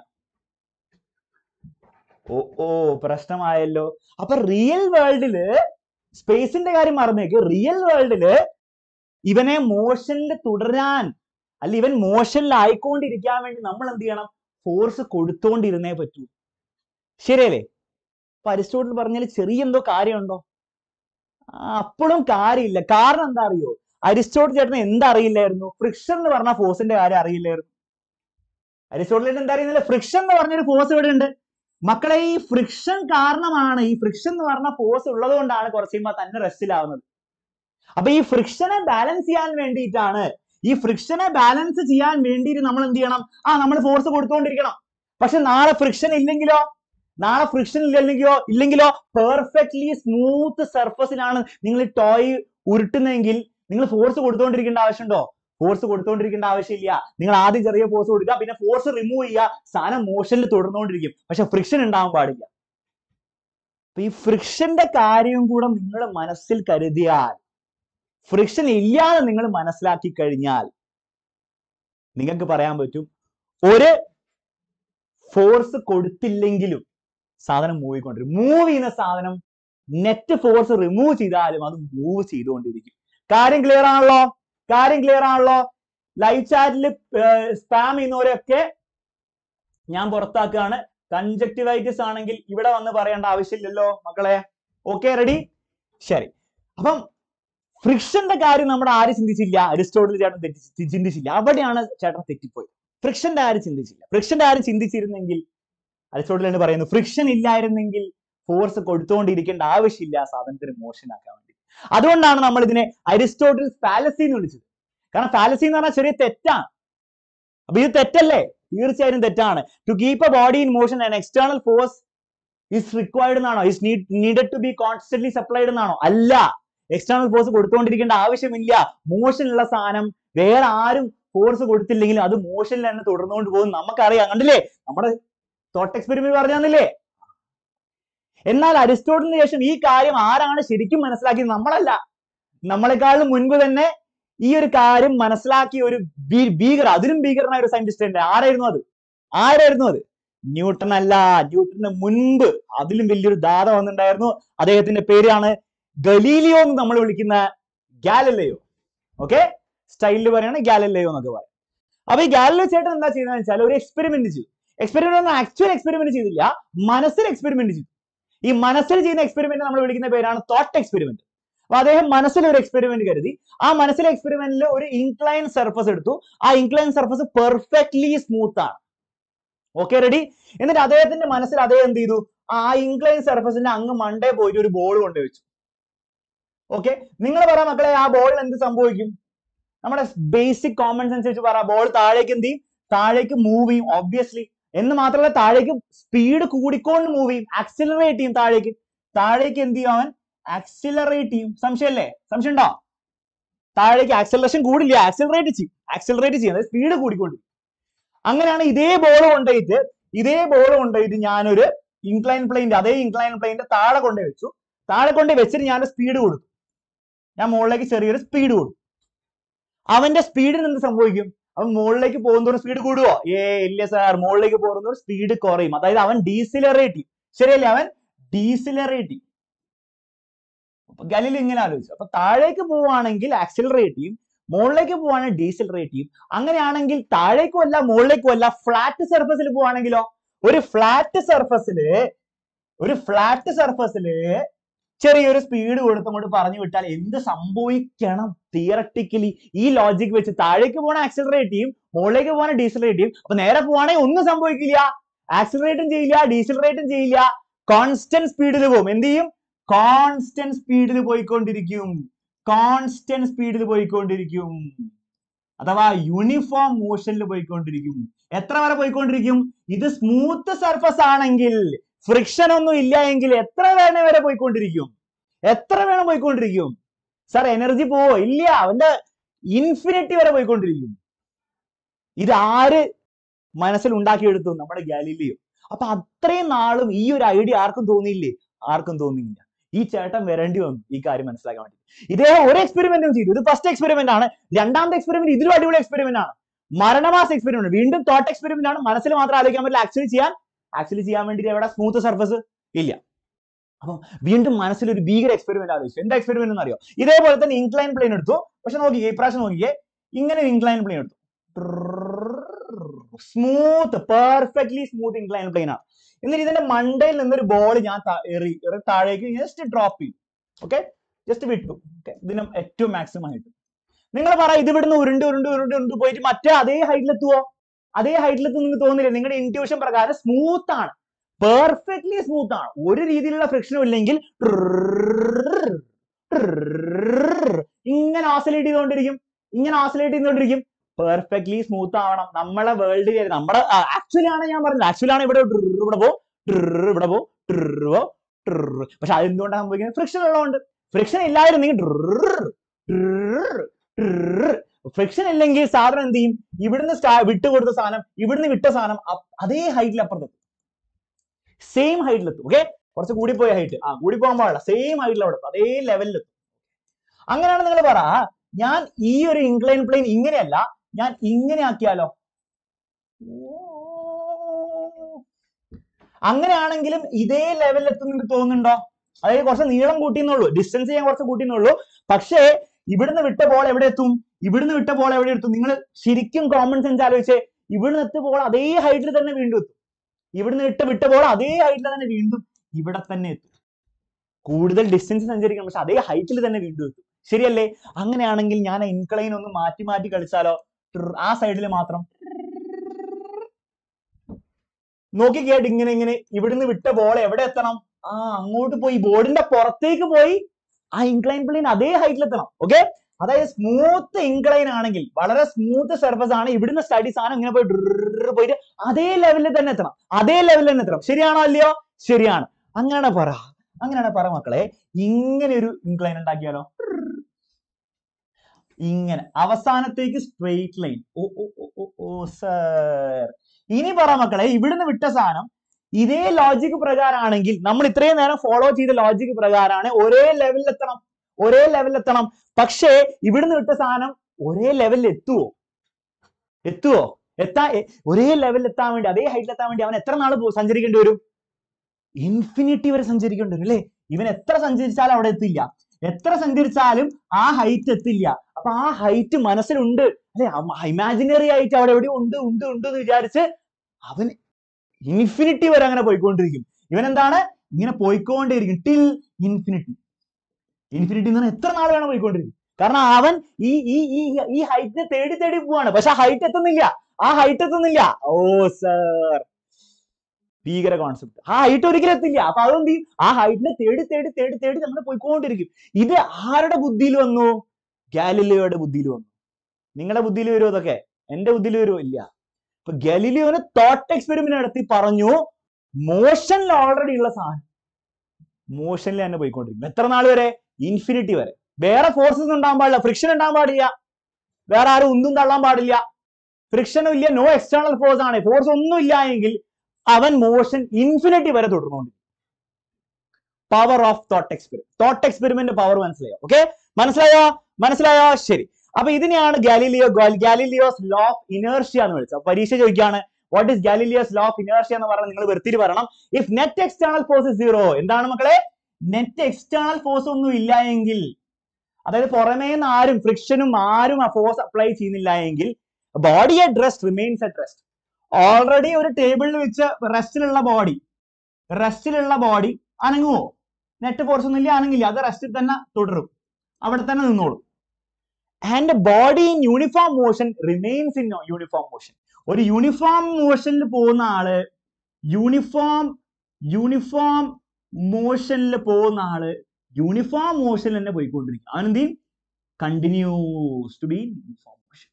ഓ ഓ പ്രശ്നമായല്ലോ അപ്പൊ റിയൽ വേൾഡില് സ്പേസിന്റെ കാര്യം മറന്നേക്ക് റിയൽ വേൾഡില് ഇവനെ മോഷനിൽ തുടരാൻ അല്ല ഇവൻ മോഷനിൽ ആയിക്കൊണ്ടിരിക്കാൻ വേണ്ടി നമ്മൾ എന്ത് ചെയ്യണം ഫോഴ്സ് കൊടുത്തോണ്ടിരുന്നേ പറ്റൂ ശരിയല്ലേ അപ്പൊ അരിസ്റ്റോട്ടിൽ പറഞ്ഞാൽ ചെറിയ എന്തോ കാര്യമുണ്ടോ ആ, അപ്പോഴും കാര്യമില്ല കാരണം എന്താ അറിയോ അരിസ്റ്റോട്ടിൽ ചേട്ടന് എന്താ അറിയില്ലായിരുന്നു ഫ്രിക്ഷൻ എന്ന് പറഞ്ഞ ഫോഴ്സിന്റെ കാര്യം അറിയില്ലായിരുന്നു അരിസ്റ്റോട്ടിൽ എന്താ അറിയുന്നില്ല ഫ്രിക്ഷൻ എന്ന് പറഞ്ഞൊരു ഫോഴ്സ് ഇവിടെ ഉണ്ട് മക്കളെ ഈ ഫ്രിക്ഷൻ കാരണമാണ് ഈ ഫ്രിക്ഷൻ എന്ന് പറഞ്ഞ ഫോഴ്സ് ഉള്ളത് കൊണ്ടാണ് കുറച്ച് കഴിയുമ്പോൾ തന്നെ റെസ്റ്റിലാവുന്നത് അപ്പൊ ഈ ഫ്രിക്ഷനെ ബാലൻസ് ചെയ്യാൻ വേണ്ടിയിട്ടാണ് ഈ ഫ്രിക്ഷനെ ബാലൻസ് ചെയ്യാൻ വേണ്ടിയിട്ട് നമ്മൾ എന്ത് ചെയ്യണം ആ നമ്മൾ ഫോഴ്സ് കൊടുത്തുകൊണ്ടിരിക്കണം പക്ഷെ നാളെ ഫ്രിക്ഷൻ ഇല്ലെങ്കിലോ നാളെ ഫ്രിക്ഷൻ ഇല്ലെങ്കിലോ ഇല്ലെങ്കിലോ പെർഫെക്റ്റ്ലി സ്മൂത്ത് സർഫസിലാണ് നിങ്ങൾ ടോയ് ഉരുട്ടുന്നതെങ്കിൽ നിങ്ങൾ ഫോഴ്സ് കൊടുത്തുകൊണ്ടിരിക്കേണ്ട ആവശ്യമുണ്ടോ ഫോഴ്സ് കൊടുത്തുകൊണ്ടിരിക്കേണ്ട ആവശ്യമില്ല നിങ്ങൾ ആദ്യം ചെറിയ ഫോഴ്സ് കൊടുക്കുക പിന്നെ ഫോഴ്സ് റിമൂവ് ചെയ്യുക സാധനം മോഷനിൽ തുടർന്നുകൊണ്ടിരിക്കും പക്ഷെ ഫ്രിക്ഷൻ ഉണ്ടാവാൻ പാടില്ല അപ്പൊ ഈ ഫ്രിക്ഷന്റെ കാര്യം കൂടെ നിങ്ങൾ മനസ്സിൽ കരുതിയാൽ ഫ്രിക്ഷൻ ഇല്ലാതെ നിങ്ങൾ മനസ്സിലാക്കി കഴിഞ്ഞാൽ നിങ്ങൾക്ക് പറയാൻ പറ്റും ഒരു ഫോഴ്സ് കൊടുത്തില്ലെങ്കിലും സാധനം മൂവ് ചെയ്തുകൊണ്ടിരിക്കും മൂവ് ചെയ്യുന്ന സാധനം നെറ്റ് ഫോഴ്സ് റിമൂവ് ചെയ്താലും അത് മൂവ് ചെയ്തുകൊണ്ടിരിക്കും കാര്യം ക്ലിയർ ആണല്ലോ കാര്യം ക്ലിയർ ആണല്ലോ ലൈവ് ചാറ്റിൽ സ്പാം ചെയ്യുന്നവരെയൊക്കെ ഞാൻ പുറത്താക്കുകയാണ് കൺജക്ടിവൈറ്റിസ് ആണെങ്കിൽ ഇവിടെ വന്ന് പറയേണ്ട ആവശ്യമില്ലല്ലോ മക്കളെ ഓക്കെ റെഡി ശരി അപ്പം ഫ്രിക്ഷന്റെ കാര്യം നമ്മുടെ ആരും ചിന്തിച്ചില്ല അരിസ്റ്റോട്ടിൽ ചേട്ടൻ തെറ്റി ചിന്തിച്ചില്ല അവിടെയാണ് ചേട്ടൻ തെറ്റിപ്പോയത് ഫ്രിക്ഷന്റെ ആരും ചിന്തിച്ചില്ല ഫ്രിക്ഷന്റെ ആരും ചിന്തിച്ചിരുന്നെങ്കിൽ അരിസ്റ്റോട്ടിൽ എന്ന് പറയുന്നു ഫ്രിക്ഷൻ ഇല്ലായിരുന്നെങ്കിൽ ഫോഴ്സ് കൊടുത്തുകൊണ്ടിരിക്കേണ്ട ആവശ്യമില്ല ആ സാധനത്തിന് മോഷൻ ആക്കാൻ വേണ്ടി അതുകൊണ്ടാണ് നമ്മൾ ഇതിനെ അരിസ്റ്റോട്ടിൽ ഫാലസി എന്ന് വിളിച്ചത് കാരണം ഫാലസി എന്ന് പറഞ്ഞാൽ ചെറിയ തെറ്റാണ് അപ്പൊ ഇത് തെറ്റല്ലേ തീർച്ചയായും തെറ്റാണ് to keep a body in motion and external force is required എന്നാണോ is needed to be constantly supplied എന്നാണോ അല്ല എക്സ്റ്റേണൽ ഫോഴ്സ് കൊടുത്തുകൊണ്ടിരിക്കേണ്ട ആവശ്യമില്ല മോഷനുള്ള സാധനം വേറെ ആരും ഫോഴ്സ് കൊടുത്തില്ലെങ്കിലും അത് മോഷനിൽ തന്നെ തുടർന്നുകൊണ്ട് പോകും നമുക്കറിയാം കണ്ടില്ലേ നമ്മുടെ തോട്ട് എക്സ്പെരിമെന്റ് പറഞ്ഞു തന്നില്ലേ എന്നാൽ അരിസ്റ്റോട്ടലിന് ശേഷം ഈ കാര്യം ആരാണ് ശരിക്കും മനസ്സിലാക്കിയത് നമ്മളല്ല നമ്മളെക്കാളും മുൻപ് തന്നെ ഈ ഒരു കാര്യം മനസ്സിലാക്കിയ ഒരു ഭീ- ഭീകര അതിലും ഭീകരനായ ഒരു സയന്റിസ്റ്റ് ഉണ്ട് ആരായിരുന്നു അത് ആരായിരുന്നു അത് ന്യൂട്ടൺ അല്ല ന്യൂട്ടന് മുൻപ് അതിലും വലിയൊരു ദാത വന്നിട്ടുണ്ടായിരുന്നു അദ്ദേഹത്തിന്റെ പേരാണ് ഗലീലിയോ എന്ന് നമ്മൾ വിളിക്കുന്ന ഗാലലയോ ഓക്കെ സ്റ്റൈലിൽ പറയാണ് ഗാലലയോ എന്നൊക്കെ പറയും അപ്പൊ ഈ ഗാലലയോ ചേട്ടൻ എന്താ ചെയ്യുന്നത് വെച്ചാൽ ഒരു എക്സ്പെരിമെന്റ് ചെയ്തു എക്സ്പെരിമെന്റ് ഒന്നും ആക്ച്വൽ എക്സ്പെരിമെന്റ് ചെയ്തില്ല മനസ്സിൽ എക്സ്പെരിമെന്റ് ചെയ്തു ഈ മനസ്സിൽ ചെയ്യുന്ന എക്സ്പെരിമെന്റ് നമ്മൾ വിളിക്കുന്ന പേരാണ് തോട്ട് എക്സ്പെരിമെന്റ് അപ്പൊ അദ്ദേഹം മനസ്സിൽ ഒരു എക്സ്പെരിമെന്റ് കരുതി ആ മനസ്സിലെ എക്സ്പെരിമെന്റിൽ ഒരു ഇൻക്ലൈൻ സർഫസ് എടുത്തു ആ ഇൻക്ലൈൻ സർഫസ് പെർഫെക്റ്റ്ലി സ്മൂത്ത് ആണ് ഓക്കെ റെഡി എന്നിട്ട് അദ്ദേഹത്തിന്റെ മനസ്സിൽ അദ്ദേഹം എന്ത് ചെയ്തു ആ ഇൻക്ലൈൻ സർഫസിന്റെ അങ്ങ് മണ്ടേ പോയിട്ട് ഒരു ബോൾ കൊണ്ടുവച്ചു ഓക്കെ നിങ്ങൾ പറ മക്കളെ ആ ബോളിൽ എന്ത് സംഭവിക്കും നമ്മുടെ ബേസിക് കോമൺ സെൻസ് വെച്ച് പറ ബോൾ താഴേക്ക് എന്ത് ചെയ്യും താഴേക്ക് മൂവ് ചെയ്യും ഒബ്വിയസ്ലി എന്ന് മാത്രമല്ല താഴേക്ക് സ്പീഡ് കൂടിക്കൊണ്ട് മൂവ് ചെയ്യും ആക്സിലറേറ്റ് ചെയ്യും താഴേക്ക് താഴേക്ക് എന്ത് ചെയ്യും അവൻ ആക്സിലറേറ്റ് ചെയ്യും സംശയമല്ലേ സംശയം ഉണ്ടോ താഴേക്ക് ആക്സിലറേഷൻ കൂടില്ല ആക്സിലറേറ്റ് ചെയ്യും ആക്സിലറേറ്റ് ചെയ്യും അതായത് സ്പീഡ് കൂടിക്കൊണ്ടിരിക്കും അങ്ങനെയാണ് ഇതേ ബോൾ കൊണ്ടുപോയിട്ട് ഇതേ ബോൾ കൊണ്ടുപോയിട്ട് ഞാനൊരു ഇൻക്ലൈൻ പ്ലെയിന്റെ അതേ ഇൻക്ലൈൻ പ്ലെയിന്റെ താഴെ കൊണ്ടുപോയി വെച്ചു താഴെ കൊണ്ടുപോയി വെച്ചിട്ട് ഞാൻ സ്പീഡ് കൊടുത്തു ഞാൻ മുകളിലേക്ക് ചെറിയൊരു സ്പീഡ് കൊടുത്തു അവന്റെ സ്പീഡിന് എന്ത് സംഭവിക്കും അവൻ മുകളിലേക്ക് പോകുന്നതോറും സ്പീഡ് കൂടുവോ ഏ ഇല്ല സാർ മുകളിലേക്ക് പോകുന്നതോറും സ്പീഡ് കുറയും അതായത് അവൻ ഡീസിലറേറ്റ് ചെയ്യും ശരിയല്ലേ അവൻ ഡീസിലറേറ്റ് ചെയ്യും അപ്പൊ ഗലിൽ ഇങ്ങനെ ആലോചിച്ചു അപ്പൊ താഴേക്ക് പോവുകയാണെങ്കിൽ ആക്സിലറേറ്റ് ചെയ്യും മുകളിലേക്ക് പോവുകയാണെങ്കിൽ ഡീസിലറേറ്റ് ചെയ്യും അങ്ങനെയാണെങ്കിൽ താഴേക്കും അല്ല മുകളിലേക്കും അല്ല ഫ്ലാറ്റ് സർഫസിൽ പോവുകയാണെങ്കിലോ ഒരു ഫ്ലാറ്റ് സർഫസില് ഒരു ഫ്ലാറ്റ് സർഫസില് ചെറിയൊരു സ്പീഡ് കൊടുത്തങ്ങോട്ട് പറഞ്ഞു വിട്ടാൽ എന്ത് സംഭവിക്കണം തിയറട്ടിക്കലി ഈ ലോജിക് വെച്ച് താഴേക്ക് പോകണ ആക്സിലറേറ്റ് ചെയ്യും മുകളിലേക്ക് പോകണ ഡീസിലറേറ്റ് ചെയ്യും അപ്പൊ നേരെ പോവാണെങ്കിൽ ഒന്നും സംഭവിക്കില്ല ആക്സിലറേറ്റും ചെയ്യില്ല ഡീസിലറേറ്റും ചെയ്യില്ല കോൺസ്റ്റന്റ് സ്പീഡിൽ പോകും എന്ത് ചെയ്യും കോൺസ്റ്റന്റ് സ്പീഡിൽ പോയിക്കൊണ്ടിരിക്കും കോൺസ്റ്റന്റ് സ്പീഡിൽ പോയിക്കൊണ്ടിരിക്കും അഥവാ യൂണിഫോം മോഷനിൽ പോയിക്കൊണ്ടിരിക്കും എത്ര വരെ പോയിക്കൊണ്ടിരിക്കും ഇത് സ്മൂത്ത് സർഫസ് ആണെങ്കിൽ ഫ്രിക്ഷൻ ഒന്നും ഇല്ല എങ്കിൽ എത്ര വേണേ വരെ പോയിക്കൊണ്ടിരിക്കും എത്ര വേണം പോയിക്കൊണ്ടിരിക്കും സാർ എനർജി പോവോ ഇല്ല അവന്റെ ഇൻഫിനിറ്റി വരെ പോയിക്കൊണ്ടിരിക്കും ഇത് ആര് മനസ്സിൽ ഉണ്ടാക്കിയെടുത്തു നമ്മുടെ ഗാലിലിയോ അപ്പൊ അത്രയും നാളും ഈ ഒരു ഐഡിയ ആർക്കും തോന്നിയില്ലേ ആർക്കും തോന്നിയില്ല ഈ ചേട്ടൻ വരേണ്ടി വന്നു ഈ കാര്യം മനസ്സിലാക്കാൻ വേണ്ടി ഇദ്ദേഹം ഒരു എക്സ്പെരിമെന്റും ചെയ്തു ഇത് ഫസ്റ്റ് എക്സ്പെരിമെന്റ് ആണ് രണ്ടാമത്തെ എക്സ്പെരിമെന്റ് ഇതിലും അടിപൊളി എക്സ്പെരിമെന്റ് ആണ് മരണമാസ എക്സ്പെരിമെന്റ് വീണ്ടും തോട്ട് എക്സ്പെരിമെന്റ് ആണ് മനസ്സിൽ മാത്രം ആലോചിക്കാൻ പറ്റില്ല ആക്ച്വലി ചെയ്യാൻ ആക്ച്വലി ചെയ്യാൻ വേണ്ടി എവിടെ സ്മൂത്ത് സർഫസ് ഇല്ല അപ്പം വീണ്ടും മനസ്സിൽ ഒരു ഭീകര എക്സ്പെരിമെന്റ് ആലോചിച്ചു എന്താ എക്സ്പെരിമെന്റ് എന്ന് അറിയോ ഇതേപോലെ തന്നെ ഇൻക്ലൈൻ പ്ലെയിൻ എടുത്തു പക്ഷെ നോക്കിയേ ഇപ്രാവശ്യം നോക്കിയേ ഇങ്ങനെ ഇൻക്ലൈൻ പ്ലെയിൻ എടുത്തു smooth perfectly smooth incline plane ആണ് എന്നിട്ട് ഇതിന്റെ മണ്ടയിൽ നിന്നൊരു ബോൾ ഞാൻ താ- എറി എറി താഴേക്ക് ജസ്റ്റ് ഡ്രോപ്പ് ചെയ്യും ഓക്കെ ജസ്റ്റ് വിട്ടു ഓക്കെ ഇതിന് ഏറ്റവും മാക്സിമം ആയിട്ട് നിങ്ങൾ പറ ഇത് ഇവിടുന്ന് ഉരുണ്ട് ഉരുണ്ട് ഉരുണ്ട് ഉരുണ്ട് പോയിട്ട് മറ്റേ അതേ ഹൈറ്റിലെത്തുവോ അതേ ഹൈറ്റിലെത്തും നിങ്ങൾക്ക് തോന്നില്ലേ നിങ്ങളുടെ ഇൻറ്റ്യൂഷൻ പ്രകാരം സ്മൂത്ത് ആണ് പെർഫെക്റ്റ്ലി സ്മൂത്ത് ആണ് ഒരു രീതിയിലുള്ള ഫ്രിക്ഷനും ഇല്ലെങ്കിൽ ഇങ്ങനെ ഓസിലേറ്റ് ചെയ്തുകൊണ്ടിരിക്കും ഇങ്ങനെ ഓസിലേറ്റ് ചെയ്തുകൊണ്ടിരിക്കും പെർഫെക്റ്റ്ലി സ്മൂത്ത് ആവണം നമ്മളെ വേൾഡിൽ നമ്മുടെ ആക്ച്വലി ആണ് ഞാൻ പറഞ്ഞത് ആക്ച്വലി ആണ് ഇവിടെ ഡ്രർ ഇവിടെ പോകും ഡ്രർ ഇവിടെ പോകും ഡ്രർ പോ ഡ്രർ പക്ഷെ അതെന്തുകൊണ്ടാണ് സംഭവിക്കുന്നത് ഫ്രിക്ഷൻ ഉള്ളതുകൊണ്ട് ഫ്രിക്ഷൻ ഇല്ലായിരുന്നെങ്കിൽ ഫ്രിക്ഷൻ ഇല്ലെങ്കിൽ സാധനം എന്ത് ചെയ്യും ഇവിടുന്ന് സ്റ്റാ വിട്ട് കൊടുത്ത സാധനം ഇവിടുന്ന് വിട്ട സാധനം അപ്പ് അതേ ഹൈറ്റിൽ അപ്പുറത്തെത്തും സെയിം ഹൈറ്റിലെത്തും ഓക്കെ കുറച്ച് കൂടിപ്പോയ ഹൈറ്റ് ആ കൂടി പോകാൻ പാടില്ല സെയിം ഹൈറ്റിൽ അവിടെ എത്തും അതേ ലെവലിലെത്തും അങ്ങനെയാണ് നിങ്ങൾ പറ ഞാൻ ഈ ഒരു ഇൻക്ലൈൻ പ്ലെയിൻ ഇങ്ങനെയല്ല ഞാൻ ഇങ്ങനെ ആക്കിയാലോ അങ്ങനെയാണെങ്കിലും ഇതേ ലെവലിൽ എത്തും നിങ്ങൾക്ക് തോന്നുന്നുണ്ടോ അതായത് കുറച്ച് നീളം കൂട്ടിയെന്നുള്ളൂ ഡിസ്റ്റൻസ് ചെയ്യാൻ കുറച്ച് കൂട്ടിയെന്നുള്ളൂ പക്ഷേ ഇവിടുന്ന് വിട്ട ബോൾ എവിടെ എത്തും ഇവിടുന്ന് വിട്ട ബോൾ എവിടെ എത്തും നിങ്ങൾ ശരിക്കും കോമൺ സെൻസ് ആലോചിച്ചേ ഇവിടുന്ന് എത്തിയ ബോൾ അതേ ഹൈറ്റിൽ തന്നെ വീണ്ടും എത്തും ഇവിടുന്ന് ഇട്ട് വിട്ട ബോൾ അതേ ഹൈറ്റിൽ തന്നെ വീണ്ടും ഇവിടെ തന്നെ എത്തും കൂടുതൽ ഡിസ്റ്റൻസ് സഞ്ചരിക്കണം പക്ഷെ അതേ ഹൈറ്റിൽ തന്നെ വീണ്ടും എത്തും ശരിയല്ലേ അങ്ങനെയാണെങ്കിൽ ഞാൻ ഇൻക്ലൈൻ ഒന്ന് മാറ്റി മാറ്റി കളിച്ചാലോ ട്ർ ആ സൈഡിൽ മാത്രം നോക്കി കേട്ട് ഇങ്ങനെ ഇങ്ങനെ ഇവിടുന്ന് വിട്ട ബോൾ എവിടെ എത്തണം ആ അങ്ങോട്ട് പോയി ബോർഡിന്റെ പുറത്തേക്ക് പോയി ആ ഇൻക്ലൈൻ പ്ലെയിൻ അതേ ഹൈറ്റിൽ എത്തണം ഓക്കെ അതായത് സ്മൂത്ത് ഇൻക്ലൈൻ ആണെങ്കിൽ വളരെ സ്മൂത്ത് സർഫസ് ആണ് ഇവിടുന്ന് സ്റ്റഡി സാധനം ഇങ്ങനെ പോയി ഡ്രർ പോയിട്ട് അതേ ലെവലിൽ തന്നെ എത്തണം അതേ ലെവലിൽ തന്നെ എത്തണം ശരിയാണോ അല്ലയോ ശരിയാണ് അങ്ങനെ പറ അങ്ങനെയാണ് പറ മക്കളെ ഇങ്ങനെ ഒരു ഇൻക്ലൈൻ ഉണ്ടാക്കിയാലോ ഇങ്ങനെ അവസാനത്തേക്ക് സ്ട്രെയിറ്റ് ലൈൻ ഓ ഓ ഓ ഓ ഓ സർ ഇനി പറ മക്കളെ ഇവിടുന്ന് വിട്ട സാധനം ഇതേ ലോജിക് പ്രകാരമാണെങ്കിൽ നമ്മൾ ഇത്രയും നേരം ഫോളോ ചെയ്ത ലോജിക് പ്രകാരമാണ് ഒരേ ലെവലിൽ എത്തണം ഒരേ ലെവലിൽ എത്തണം പക്ഷേ ഇവിടുന്ന് വിട്ട സാധനം ഒരേ ലെവലിൽ എത്തുവോ എത്തുവോ എത്താ എ- ഒരേ ലെവലിൽ എത്താൻ വേണ്ടി അതേ ഹൈറ്റിൽ എത്താൻ വേണ്ടി അവൻ എത്ര നാൾ സഞ്ചരിക്കേണ്ടി വരും ഇൻഫിനിറ്റി വരെ സഞ്ചരിക്കേണ്ടി വരും അല്ലേ ഇവൻ എത്ര സഞ്ചരിച്ചാലും അവിടെ എത്തില്ല എത്ര സഞ്ചരിച്ചാലും ആ ഹൈറ്റ് എത്തില്ല അപ്പൊ ആ ഹൈറ്റ് മനസ്സിലുണ്ട് അല്ലെ ഇമാജിനറി ആയിട്ട് അവിടെ എവിടെയോ ഉണ്ട് ഉണ്ട് ഉണ്ട് എന്ന് വിചാരിച്ച് അവൻ ഇൻഫിനിറ്റി വരെ അങ്ങനെ പോയിക്കൊണ്ടിരിക്കും ഇവൻ എന്താണ് ഇങ്ങനെ പോയിക്കൊണ്ടേയിരിക്കും ടിൽ ഇൻഫിനിറ്റി ഇൻഫിനിറ്റി എന്ന് പറഞ്ഞാൽ എത്ര നാൾ വേണം പോയിക്കൊണ്ടിരിക്കും കാരണം അവൻ ഈ ഈ ഈ ഈ ഹൈറ്റിനെ തേടി തേടി പോവാണ് പക്ഷെ ആ ഹൈറ്റ് എത്തുന്നില്ല ആ ഹൈറ്റ് എത്തുന്നില്ല ഓ സർ ഭീകര കോൺസെപ്റ്റ് ആ ഹൈറ്റ് ഒരിക്കലും എത്തില്ല അപ്പൊ അതെന്ത് ചെയ്യും ആ ഹൈറ്റിനെ തേടി തേടി തേടി തേടി നമ്മൾ പോയിക്കൊണ്ടിരിക്കും ഇത് ആരുടെ ബുദ്ധിയിൽ വന്നു ഗാലിലിയോയുടെ ബുദ്ധിയിൽ വന്നു നിങ്ങളുടെ ബുദ്ധിയിൽ വരുമോ ഇതൊക്കെ എന്റെ ബുദ്ധിയിൽ വരുമോ ഇല്ല അപ്പൊ ഗലീലിയോന് തോട്ട് എക്സ്പെരിമെന്റ് നടത്തി പറഞ്ഞു മോഷനിൽ ഓൾറെഡി ഉള്ള സാധനം മോഷനിൽ തന്നെ പോയിക്കൊണ്ടിരിക്കും എത്ര നാൾ വരെ ഇൻഫിനിറ്റി വരെ വേറെ ഫോഴ്സസ് ഉണ്ടാകാൻ പാടില്ല ഫ്രിക്ഷൻ ഉണ്ടാകാൻ പാടില്ല വേറെ ആരും ഒന്നും തള്ളാൻ പാടില്ല ഫ്രിക്ഷനും ഇല്ല നോ എക്സ്റ്റേണൽ ഫോഴ്സ് ആണ് ഫോഴ്സ് ഒന്നും ഇല്ല എങ്കിൽ അവൻ മോഷൻ ഇൻഫിനിറ്റി വരെ തുടർന്നുകൊണ്ട് power of thought experiment thought experiment power മനസ്സിലായോ ഓക്കെ മനസ്സിലായോ മനസ്സിലായോ ശരി അപ്പൊ ഇതിനെയാണ് Galileo Galileo's law of inertia എന്ന് വിളിച്ചത് അപ്പൊ പരീക്ഷ ചോദിക്കുകയാണ് what is Galileo's law of inertia എന്ന് പറഞ്ഞാൽ നിങ്ങൾ വെറുതെ പറയണം if net external force zero എന്താണ് മക്കളെ നെറ്റ് എക്സ്റ്റേണൽ ഫോഴ്സ് ഒന്നും ഇല്ല എങ്കിൽ അതായത് പുറമേ നിന്ന് ആരും ഫ്രിക്ഷനും ആരും ആ ഫോഴ്സ് അപ്ലൈ ചെയ്യുന്നില്ല എങ്കിൽ body at rest remains at rest already ഒരു ടേബിളിൽ വെച്ച് റെസ്റ്റിലുള്ള ബോഡി റെസ്റ്റിലുള്ള ബോഡി അനങ്ങുമോ നെറ്റ് ഫോഴ്സ് ഒന്നും ഇല്ല അനങ്ങില്ല അത് റെസ്റ്റിൽ തന്നെ തുടരും അവിടെ തന്നെ നിന്നോളും and body in uniform motion remains in uniform motion ഒരു യൂണിഫോം മോഷനിൽ പോകുന്ന ആള് യൂണിഫോം യൂണിഫോം മോഷനിൽ പോകുന്ന ആള് യൂണിഫോം മോഷനിൽ തന്നെ പോയിക്കൊണ്ടിരിക്കും അവനെന്ത് continues to be uniform motion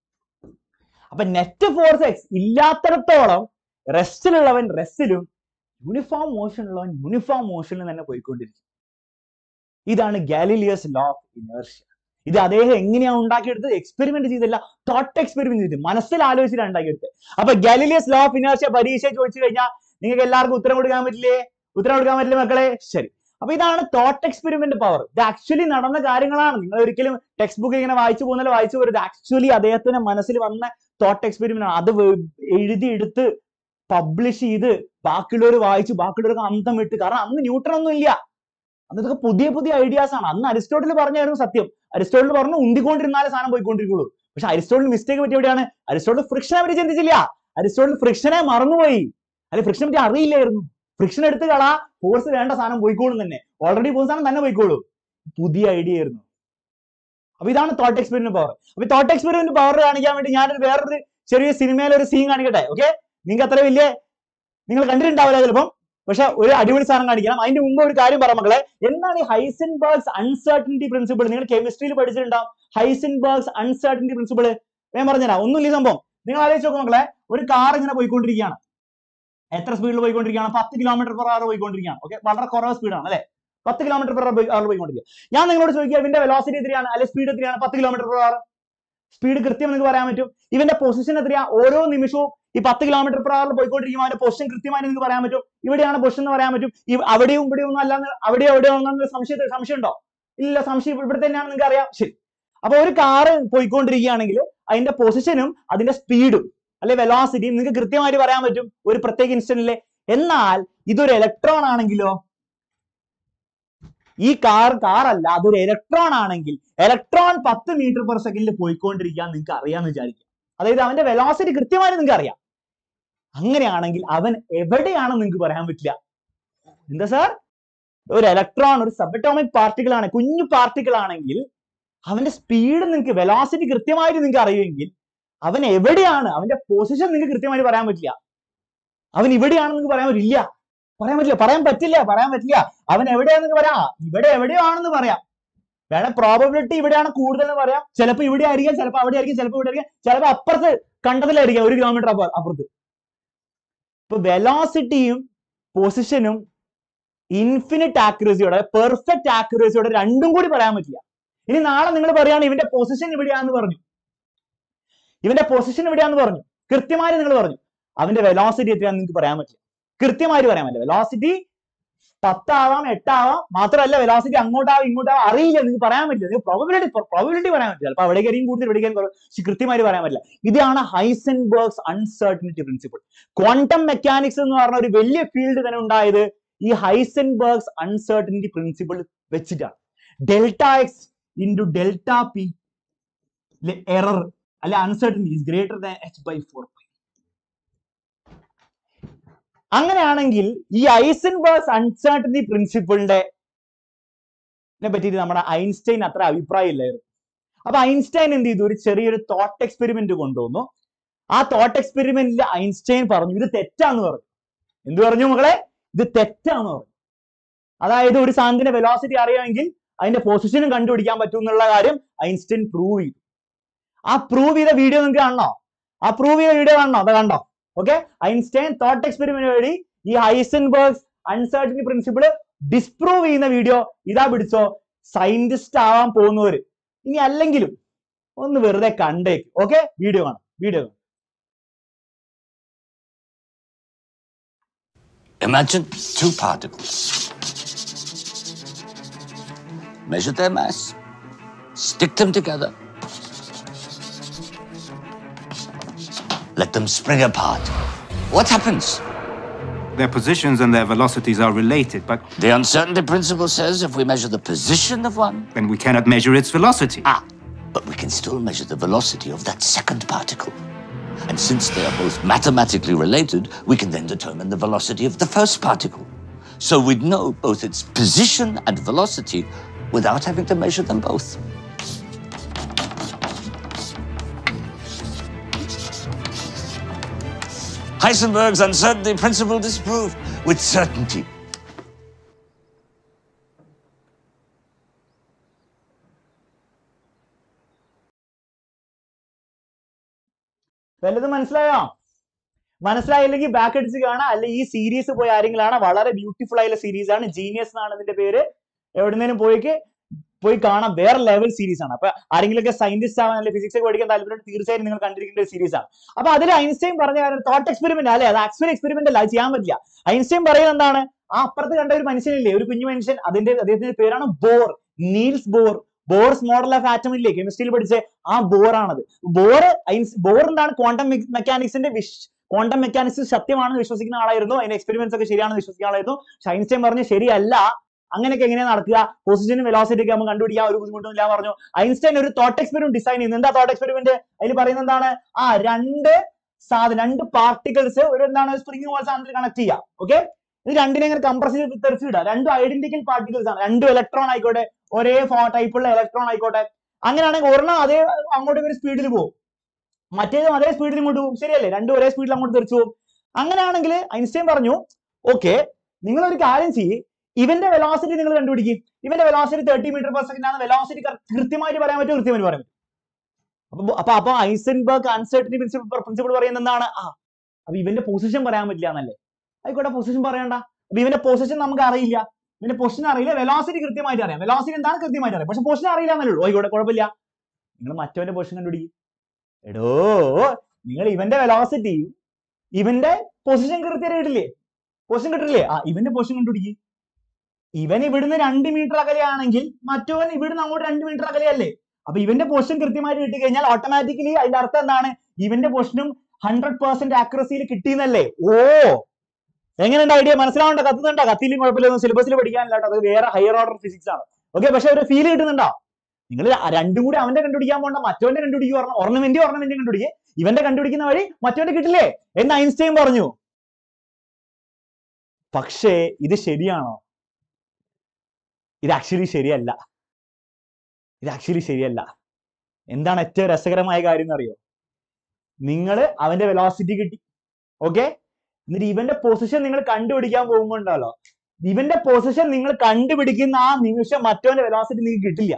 അപ്പൊ നെറ്റ് ഫോഴ്സ് എക്സ് ഇല്ലാത്തിടത്തോളം റെസ്റ്റിലുള്ളവൻ റെസ്റ്റിലും യൂണിഫോം മോഷനുള്ളവൻ യൂണിഫോം മോഷനിൽ തന്നെ പോയിക്കൊണ്ടിരിക്കും ഇതാണ് ഗാലിലിയസ് ലോ ഓഫ് ഇനേർഷ്യ ഇത് അദ്ദേഹം എങ്ങനെയാണ് ഉണ്ടാക്കിയെടുത്തത് എക്സ്പെരിമെന്റ് ചെയ്തില്ല തോട്ട് എക്സ്പെരിമെന്റ് ചെയ്ത് മനസ്സിൽ ആലോചിച്ചിട്ടാണ് ഉണ്ടാക്കിയെടുത്തത് അപ്പൊ ഗാലിലിയസ് ലോ ഓഫ് ഇനേർഷ്യ പരീക്ഷ ചോദിച്ചു കഴിഞ്ഞാൽ നിങ്ങൾക്ക് എല്ലാവർക്കും ഉത്തരം കൊടുക്കാൻ പറ്റില്ലേ ഉത്തരം കൊടുക്കാൻ പറ്റില്ല മക്കളെ ശരി അപ്പൊ ഇതാണ് തോട്ട് എക്സ്പെരിമെന്റ് പവർ ഇത് ആക്ച്വലി നടന്ന കാര്യങ്ങളാണ് നിങ്ങൾ ഒരിക്കലും ടെക്സ്റ്റ് ബുക്ക് ഇങ്ങനെ വായിച്ചു പോകുന്നത് വായിച്ചു പോരുത് ആക്ച്വലി അദ്ദേഹത്തിന്റെ മനസ്സിൽ വന്ന തോട്ട് എക്സ്പെരിമെന്റ് ആണ് അത് വെ- എഴുതി എടുത്ത് പബ്ലിഷ് ചെയ്ത് ബാക്കിയുള്ളവർ വായിച്ചു ബാക്കിയുള്ളവർക്ക് അന്തം വിട്ട് കാരണം അന്ന് ന്യൂട്രൺ ഒന്നും ഇല്ല അന്ന് ഇതൊക്കെ പുതിയ പുതിയ ഐഡിയാസ് ആണ് അന്ന് അരിസ്റ്റോട്ടിൽ പറഞ്ഞായിരുന്നു സത്യം അരിസ്റ്റോട്ടിൽ പറഞ്ഞു ഉന്തിക്കൊണ്ടിരുന്നാലേ സാധനം പോയിക്കൊണ്ടിരിക്കുള്ളൂ പക്ഷെ അരിസ്റ്റോട്ടിൽ മിസ്റ്റേക്ക് പറ്റി എവിടെയാണ് അരിസ്റ്റോട്ടിൽ ഫ്രിക്ഷനെ പറ്റി ചിന്തിച്ചില്ല അരിസ്റ്റോട്ടിൽ ഫ്രിക്ഷനെ മറന്നുപോയി അല്ലെ ഫ്രിക്ഷനെ പറ്റി അറിയില്ലായിരുന്നു ഫ്രിക്ഷൻ എടുത്ത് കളാ ഫോഴ്സ് വേണ്ട സാധനം പോയിക്കോളും തന്നെ ഓൾറെഡി പോകുന്ന സാധനം തന്നെ പോയിക്കോളും പുതിയ ഐഡിയ ആയിരുന്നു അപ്പൊ ഇതാണ് തോട്ട് എക്സ്പെരിമെന്റ് പവർ അപ്പൊ തോട്ട് എക്സ്പെരിമെന്റ് പവർ കാണിക്കാൻ വേണ്ടി ഞാനൊരു വേറൊരു ചെറിയ സിനിമയിലെ ഒരു സീൻ കാണിക്കട്ടെ ഓക്കെ നിങ്ങൾക്ക് അത്ര വലിയ നിങ്ങൾ കണ്ടിട്ടുണ്ടാവില്ല ചിലപ്പം പക്ഷെ ഒരു അടിപൊളി സാധനം കാണിക്കണം അതിന്റെ മുമ്പ് ഒരു കാര്യം പറ മക്കളെ എന്താണ് ഈ ഹൈസൻബർഗ്സ് അൺസർട്ടനിറ്റി പ്രിൻസിപ്പിൾ നിങ്ങൾ കെമിസ്ട്രിയിൽ പഠിച്ചിട്ടുണ്ടാവും ഹൈസൻബർഗ്സ് അൺസർട്ടനിറ്റി പ്രിൻസിപ്പിൾ ഞാൻ പറഞ്ഞുതരാം ഒന്നുമില്ല ഈ സംഭവം നിങ്ങൾ ആലോചിച്ച് നോക്കും മക്കളെ ഒരു കാർ ഇങ്ങനെ പോയിക്കൊണ്ടിരിക്കുകയാണ് എത്ര സ്പീഡിൽ പോയിക്കൊണ്ടിരിക്കുകയാണ് പത്ത് കിലോമീറ്റർ പെർ അവർ പോയിക്കൊണ്ടിരിക്കുകയാണ് ഓക്കെ വളരെ കുറവ് സ്പീഡാണ് അല്ലെ പത്ത് കിലോമീറ്റർ പെർ അവർ പോയിക്കൊണ്ടിരിക്കുക ഞാൻ നിങ്ങളോട് ചോദിക്കുക ഇതിന്റെ വെലോസിറ്റി എത്രയാണ് അല്ലെ സ്പീഡ് എത്രയാണ് പത്ത് കിലോമീറ്റർ പെർ അവർ സ്പീഡ് കൃത്യം നിങ്ങൾക്ക് പറയാൻ പറ്റും ഇവന്റെ പൊസിഷൻ എത്രയാ ഓരോ നിമിഷവും ഈ പത്ത് കിലോമീറ്റർ പെർ അവർ പോയിക്കൊണ്ടിരിക്കുമ്പോൾ അവന്റെ പൊസിഷൻ കൃത്യമായി നിങ്ങൾക്ക് പറയാൻ പറ്റും ഇവിടെയാണ് പൊസിഷൻ എന്ന് പറയാൻ പറ്റും ഈ അവിടെയും ഇവിടെയും ഒന്നും അല്ലാന്ന് അവിടെയോ എവിടെയോ ഒന്നും സംശയം സംശയം ഉണ്ടോ ഇല്ല സംശയം ഇവിടെ തന്നെയാണ് നിങ്ങൾക്ക് അറിയാം ശരി അപ്പൊ ഒരു കാറ് പോയിക്കൊണ്ടിരിക്കുകയാണെങ്കിൽ അതിന്റെ പൊസിഷനും അതിന്റെ സ്പീഡും അല്ലെ വെലോസിറ്റിയും നിങ്ങൾക്ക് കൃത്യമായിട്ട് പറയാൻ പറ്റും ഒരു പ്രത്യേക ഇൻസ്റ്റന്റിലെ എന്നാൽ ഇതൊരു ഇലക്ട്രോൺ ആണെങ്കിലോ ഈ കാർ കാർ അല്ല അതൊരു ഇലക്ട്രോൺ ആണെങ്കിൽ ഇലക്ട്രോൺ പത്ത് മീറ്റർ പെർ സെക്കൻഡിൽ പോയിക്കൊണ്ടിരിക്കാൻ നിങ്ങൾക്ക് അറിയാന്ന് വിചാരിക്കാം അതായത് അവന്റെ വെലോസിറ്റി കൃത്യമായി നിങ്ങൾക്ക് അറിയാം അങ്ങനെയാണെങ്കിൽ അവൻ എവിടെയാണെന്ന് നിങ്ങൾക്ക് പറയാൻ പറ്റില്ല എന്താ സാർ ഒരു ഇലക്ട്രോൺ ഒരു സബറ്റോമിക് പാർട്ടിക്കിൾ ആണ് കുഞ്ഞു പാർട്ടിക്കിൾ ആണെങ്കിൽ അവന്റെ സ്പീഡ് നിങ്ങൾക്ക് വെലോസിറ്റി കൃത്യമായിട്ട് നിങ്ങൾക്ക് അറിയുമെങ്കിൽ അവൻ എവിടെയാണ് അവന്റെ പൊസിഷൻ നിങ്ങൾക്ക് കൃത്യമായിട്ട് പറയാൻ പറ്റില്ല അവൻ ഇവിടെയാണെന്ന് നിങ്ങൾക്ക് പറയാൻ പറ്റില്ല പറയാൻ പറ്റില്ല പറയാൻ പറ്റില്ല പറയാൻ പറ്റില്ല അവൻ എവിടെയാണെന്ന് പറയാം ഇവിടെ എവിടെയോ ആണെന്ന് പറയാം വേണം പ്രോബബിലിറ്റി ഇവിടെയാണ് കൂടുതൽ എന്ന് പറയാം ചിലപ്പോൾ ഇവിടെ ആയിരിക്കാം ചിലപ്പോൾ അവിടെ ആയിരിക്കും ചിലപ്പോൾ ഇവിടെ ആയിരിക്കും ചിലപ്പോൾ അപ്പുറത്ത് കണ്ടതിലായിരിക്കാം ഒരു കിലോമീറ്റർ അപ്പുറത്ത് ഇപ്പൊ വെലോസിറ്റിയും പൊസിഷനും ഇൻഫിനിറ്റ് ആക്യുറസിയോടെ പെർഫെക്റ്റ് ആക്യുറസിയോടെ രണ്ടും കൂടി പറയാൻ പറ്റില്ല ഇനി നാളെ നിങ്ങൾ പറയാണ് ഇവന്റെ പൊസിഷൻ ഇവിടെയാന്ന് പറഞ്ഞു ഇവന്റെ പൊസിഷൻ ഇവിടെയാന്ന് പറഞ്ഞു കൃത്യമായി നിങ്ങൾ പറഞ്ഞു അവന്റെ വെലോസിറ്റി എത്രയാന്ന് നിങ്ങൾക്ക് പറയാൻ പറ്റില്ല കൃത്യമായിട്ട് പറയാൻ പറ്റില്ല വെലോസിറ്റി പത്താവാം എട്ടാവാം മാത്രമല്ല വെലോസിറ്റി അങ്ങോട്ടാവും ഇങ്ങോട്ടാവും അറിയില്ല നിങ്ങൾക്ക് പറയാൻ പറ്റില്ല നിങ്ങൾക്ക് പ്രോബിലിറ്റി പ്രോബിലിറ്റി പറയാൻ പറ്റില്ല ചിലപ്പോൾ അവിടേക്ക് ആയിരിക്കും കൂടുതൽ ഇവിടേക്ക് കുറവ് പക്ഷെ കൃത്യമായിട്ട് പറയാൻ പറ്റില്ല ഇതാണ് Heisenberg's uncertainty principle quantum mechanics എന്ന് പറഞ്ഞ ഒരു വലിയ ഫീൽഡ് തന്നെ ഉണ്ടായത് ഈ ഹൈസൻബർഗ്സ് അൺസർട്ടനിറ്റി പ്രിൻസിപ്പിൾ വെച്ചിട്ടാണ് delta X into delta P error അല്ലെ uncertainty is greater than H by four pi അങ്ങനെയാണെങ്കിൽ ഈ ഐസൻബർഗ്സ് അൺസർട്ടനിറ്റി പ്രിൻസിപ്പിളിന്റെ പറ്റിയിട്ട് നമ്മുടെ ഐൻസ്റ്റൈൻ അത്ര അഭിപ്രായം ഇല്ലായിരുന്നു അപ്പൊ ഐൻസ്റ്റൈൻ എന്ത് ചെയ്തു ഒരു ചെറിയൊരു തോട്ട് എക്സ്പെരിമെന്റ് കൊണ്ടുവന്നു ആ തോട്ട് എക്സ്പെരിമെന്റിൽ ഐൻസ്റ്റൈൻ പറഞ്ഞു ഇത് തെറ്റാന്ന് പറഞ്ഞു എന്ത് പറഞ്ഞു മക്കളെ ഇത് തെറ്റാന്ന് പറഞ്ഞു അതായത് ഒരു സാധനത്തിന്റെ വെലോസിറ്റി അറിയാമെങ്കിൽ അതിന്റെ പൊസിഷനും കണ്ടുപിടിക്കാൻ പറ്റും എന്നുള്ള കാര്യം ഐൻസ്റ്റൈൻ പ്രൂവ് ചെയ്തു ആ പ്രൂവ് ചെയ്ത വീഡിയോ നിങ്ങൾക്ക് കാണണോ ആ പ്രൂവ് ചെയ്ത വീഡിയോ കാണണോ അത് കണ്ടോ ഓക്കെ ഐൻസ്റ്റൈൻ തോട്ട് എക്സ്പെരിമെന്റ് വഴി ഈ ഹൈസൻബർഗ്സ് അൺസർട്ടനിറ്റി പ്രിൻസിപ്പിൾ ഡിസ്പ്രൂവ് ചെയ്യുന്ന വീഡിയോ ഇതാ പിടിച്ചോ സയന്റിസ്റ്റ് ആവാൻ പോകുന്നവര് ഇനി അല്ലെങ്കിലും ഒന്ന് വെറുതെ കണ്ടേക്ക് ഓക്കെ വീഡിയോ കാണാം വീഡിയോ കാണാം Imagine two particles. Measure their mass. Stick them together. Let them spring apart. What happens? Their positions and their velocities are related, but The uncertainty principle says if we measure the position of one, then we cannot measure its velocity. ah, but we can still measure the velocity of that second particle. And since they are both mathematically related, we can then determine the velocity of the first particle. So we'd know both its position and velocity without having to measure them both. Heisenberg's uncertainty principle disproved with certainty. വല്ലതും മനസ്സിലായോ മനസ്സിലായില്ലെങ്കിൽ back അടിച്ച് കാണാം അല്ലെ ഈ series പോയി ആരെങ്കിലും ആണ് വളരെ ബ്യൂട്ടിഫുൾ ആയുള്ള സീരീസ് ആണ് ജീനിയസ് എന്നാണ് ഇതിന്റെ പേര് എവിടുന്നേലും പോയിക്ക് പോയി കാണാം വേറെ ലെവൽ സീരീസ് ആണ് അപ്പൊ ആരെങ്കിലും ഒക്കെ സയന്റിസ്റ്റ് ആവാൻ അല്ലെങ്കിൽ ഫിസിക്സ് ഒക്കെ പഠിക്കാൻ താല്പര്യം തീർച്ചയായും നിങ്ങൾ കണ്ടിരിക്കേണ്ട ഒരു സീരീസ് ആണ് അപ്പൊ അതിൽ ഐൻസ്റ്റൈൻ പറഞ്ഞ കാര്യം തോട്ട് എക്സ്പെരിമെന്റ് അല്ലെ അത് ആക്ച്വൽ എക്സ്പെരിമെന്റ് അല്ല അത് ചെയ്യാൻ പറ്റില്ല ഐൻസ്റ്റൈൻ പറയുന്നത് എന്താണ് ആ അപ്പുറത്ത് കണ്ട ഒരു മനുഷ്യനില്ലേ ഒരു കുഞ്ഞു മനുഷ്യൻ അതിന്റെ അദ്ദേഹത്തിന്റെ പേരാണ് Bohr Niels Bohr Bohr's model of atom ഇല്ലേ കെമിസ്ട്രിയിൽ പഠിച്ച ആ ബോർ ആണത് ബോർ ബോർ എന്താണ് ക്വാണ്ടം മെക്കാനിക്സിന്റെ ക്വാണ്ടം മെക്കാനിക്സ് സത്യമാണെന്ന് വിശ്വസിക്കുന്ന ആളായിരുന്നു അതിന്റെ എക്സ്പെരിമെന്റ്സ് ഒക്കെ ശരിയാണെന്ന് വിശ്വസിക്കുന്ന ആളായിരുന്നു പക്ഷെ ഐൻസ്റ്റൈൻ പറഞ്ഞു ശരിയല്ല അങ്ങനെയൊക്കെ എങ്ങനെയാ നടക്കുക പൊസിഷനും വെലോസിറ്റി ഒക്കെ നമുക്ക് കണ്ടുപിടിക്കാൻ ഒരു ബുദ്ധിമുട്ടും ഇല്ല പറഞ്ഞു ഐൻസ്റ്റൈൻ ഒരു തോട്ട് എക്സ്പെരിമെന്റ് ഡിസൈൻ ചെയ്യുന്നു എന്താ തോട്ട് എക്സ്പെരിമെന്റ് അതിൽ പറയുന്നത് എന്താണ് ആ രണ്ട് സാധനം രണ്ട് പാർട്ടിക്കിൾസ് ഒരു എന്താണ് സ്പ്രിംഗ് പോലെ സാധനത്തിൽ കണക്ട് ചെയ്യാം ഓക്കെ ഇത് രണ്ടിനെ ഇങ്ങനെ കംപ്രസ് ചെയ്ത് തെറിച്ചിടുക രണ്ടും ഐഡന്റിക്കൽ പാർട്ടിക്കിൾസ് ആണ് രണ്ടും ഇലക്ട്രോൺ ആയിക്കോട്ടെ ഒരേ ടൈപ്പുള്ള ഇലക്ട്രോൺ ആയിക്കോട്ടെ അങ്ങനെയാണെങ്കിൽ ഒരെണ്ണം അതേ അങ്ങോട്ട് ഒരു സ്പീഡിൽ പോകും മറ്റേതും അതേ സ്പീഡിൽ ഇങ്ങോട്ട് പോകും ശരിയല്ലേ രണ്ടും ഒരേ സ്പീഡിൽ അങ്ങോട്ട് തെറിച്ചു പോകും അങ്ങനെയാണെങ്കിൽ ഐൻസ്റ്റൈൻ പറഞ്ഞു ഓക്കെ നിങ്ങൾ ഒരു കാര്യം ചെയ്യ് ഇവന്റെ വെലോസിറ്റി നിങ്ങൾ കണ്ടുപിടിക്കും ഇവന്റെ velocity thirty metre per second ആണ് വെലോസിറ്റി കൃത്യമായിട്ട് പറയാൻ പറ്റും കൃത്യമായിട്ട് പറയാൻ പറ്റും അപ്പൊ അപ്പൊ അപ്പൊ ഐസൻബർഗ് അൺസർട്ടനിറ്റി പ്രിൻസിപ്പിൾ പ്രിൻസിപ്പിൾ പറയുന്നത് എന്താണ് ആ അപ്പൊ ഇവന്റെ പൊസിഷൻ പറയാൻ പറ്റില്ല എന്നല്ലേ ആയിക്കോട്ടെ പൊസിഷൻ പറയണ്ട അപ്പൊ ഇവന്റെ പൊസിഷൻ നമുക്ക് അറിയില്ല ഇവന്റെ പൊസിഷൻ അറിയില്ല വെലോസിറ്റി കൃത്യമായിട്ട് അറിയാം വെലോസിറ്റി എന്താണ് കൃത്യമായിട്ട് അറിയാം പക്ഷെ പൊസിഷൻ അറിയില്ല എന്നല്ലേ ഉള്ളൂ ആയിക്കോട്ടെ കുഴപ്പമില്ല നിങ്ങൾ മറ്റവന്റെ പൊസിഷൻ കണ്ടുപിടിക്കും എടോ നിങ്ങൾ ഇവന്റെ വെലോസിറ്റിയും ഇവന്റെ പൊസിഷൻ കൃത്യമായിട്ട് കിട്ടില്ലേ പൊസിഷൻ കിട്ടില്ലേ ആ ഇവന്റെ പൊസിഷൻ കണ്ടുപിടിക്കും ഇവൻ ഇവിടുന്ന് രണ്ട് മീറ്റർ അകലെയാണെങ്കിൽ മറ്റവൻ ഇവിടുന്ന് അങ്ങോട്ട് രണ്ട് മീറ്റർ അകലെയല്ലേ അപ്പൊ ഇവന്റെ പൊസിഷൻ കൃത്യമായിട്ട് കിട്ടി കഴിഞ്ഞാൽ ഓട്ടോമാറ്റിക്കലി അതിന്റെ അർത്ഥം എന്താണ് ഇവന്റെ പൊസിഷനും ഹൺഡ്രഡ് പെർസെന്റ് ആക്യുറസിയിൽ കിട്ടിയെന്നല്ലേ ഓ എങ്ങനെയുണ്ട് ഐഡിയ മനസ്സിലാവുണ്ടോ കത്തുന്നുണ്ടോ കത്തിയിലും കുഴപ്പമില്ല സിലബസിൽ പഠിക്കാനില്ല കേട്ടോ അത് വേറെ ഹയർ ഓർഡർ ഫിസിക്സ് ആണ് ഓക്കെ പക്ഷെ ഒരു ഫീൽ കിട്ടുന്നുണ്ടോ നിങ്ങൾ രണ്ടും കൂടി അവന്റെ കണ്ടുപിടിക്കാൻ പോകണ്ട മറ്റവന്റെ കണ്ടുപിടിക്കുക പറഞ്ഞ ഓർണമെന്റ് ഓർണമെന്റ് കണ്ടുപിടിക്കുക ഇവന്റെ കണ്ടുപിടിക്കുന്ന വഴി മറ്റവന്റെ കിട്ടില്ലേ എന്ന് ഐൻസ്റ്റൈൻ പറഞ്ഞു പക്ഷേ ഇത് ശരിയാണോ ഇത് ആക്ച്വലി ശരിയല്ല ഇത് ആക്ച്വലി ശരിയല്ല എന്താണ് ഏറ്റവും രസകരമായ കാര്യം എന്നറിയോ നിങ്ങൾ അവന്റെ വെലോസിറ്റി കിട്ടി ഓക്കെ എന്നിട്ട് ഇവന്റെ പൊസിഷൻ നിങ്ങൾ കണ്ടുപിടിക്കാൻ പോകുമ്പോൾ ഉണ്ടല്ലോ ഇവന്റെ പൊസിഷൻ നിങ്ങൾ കണ്ടുപിടിക്കുന്ന ആ നിമിഷം മറ്റവന്റെ വെലോസിറ്റി നിങ്ങൾക്ക് കിട്ടില്ല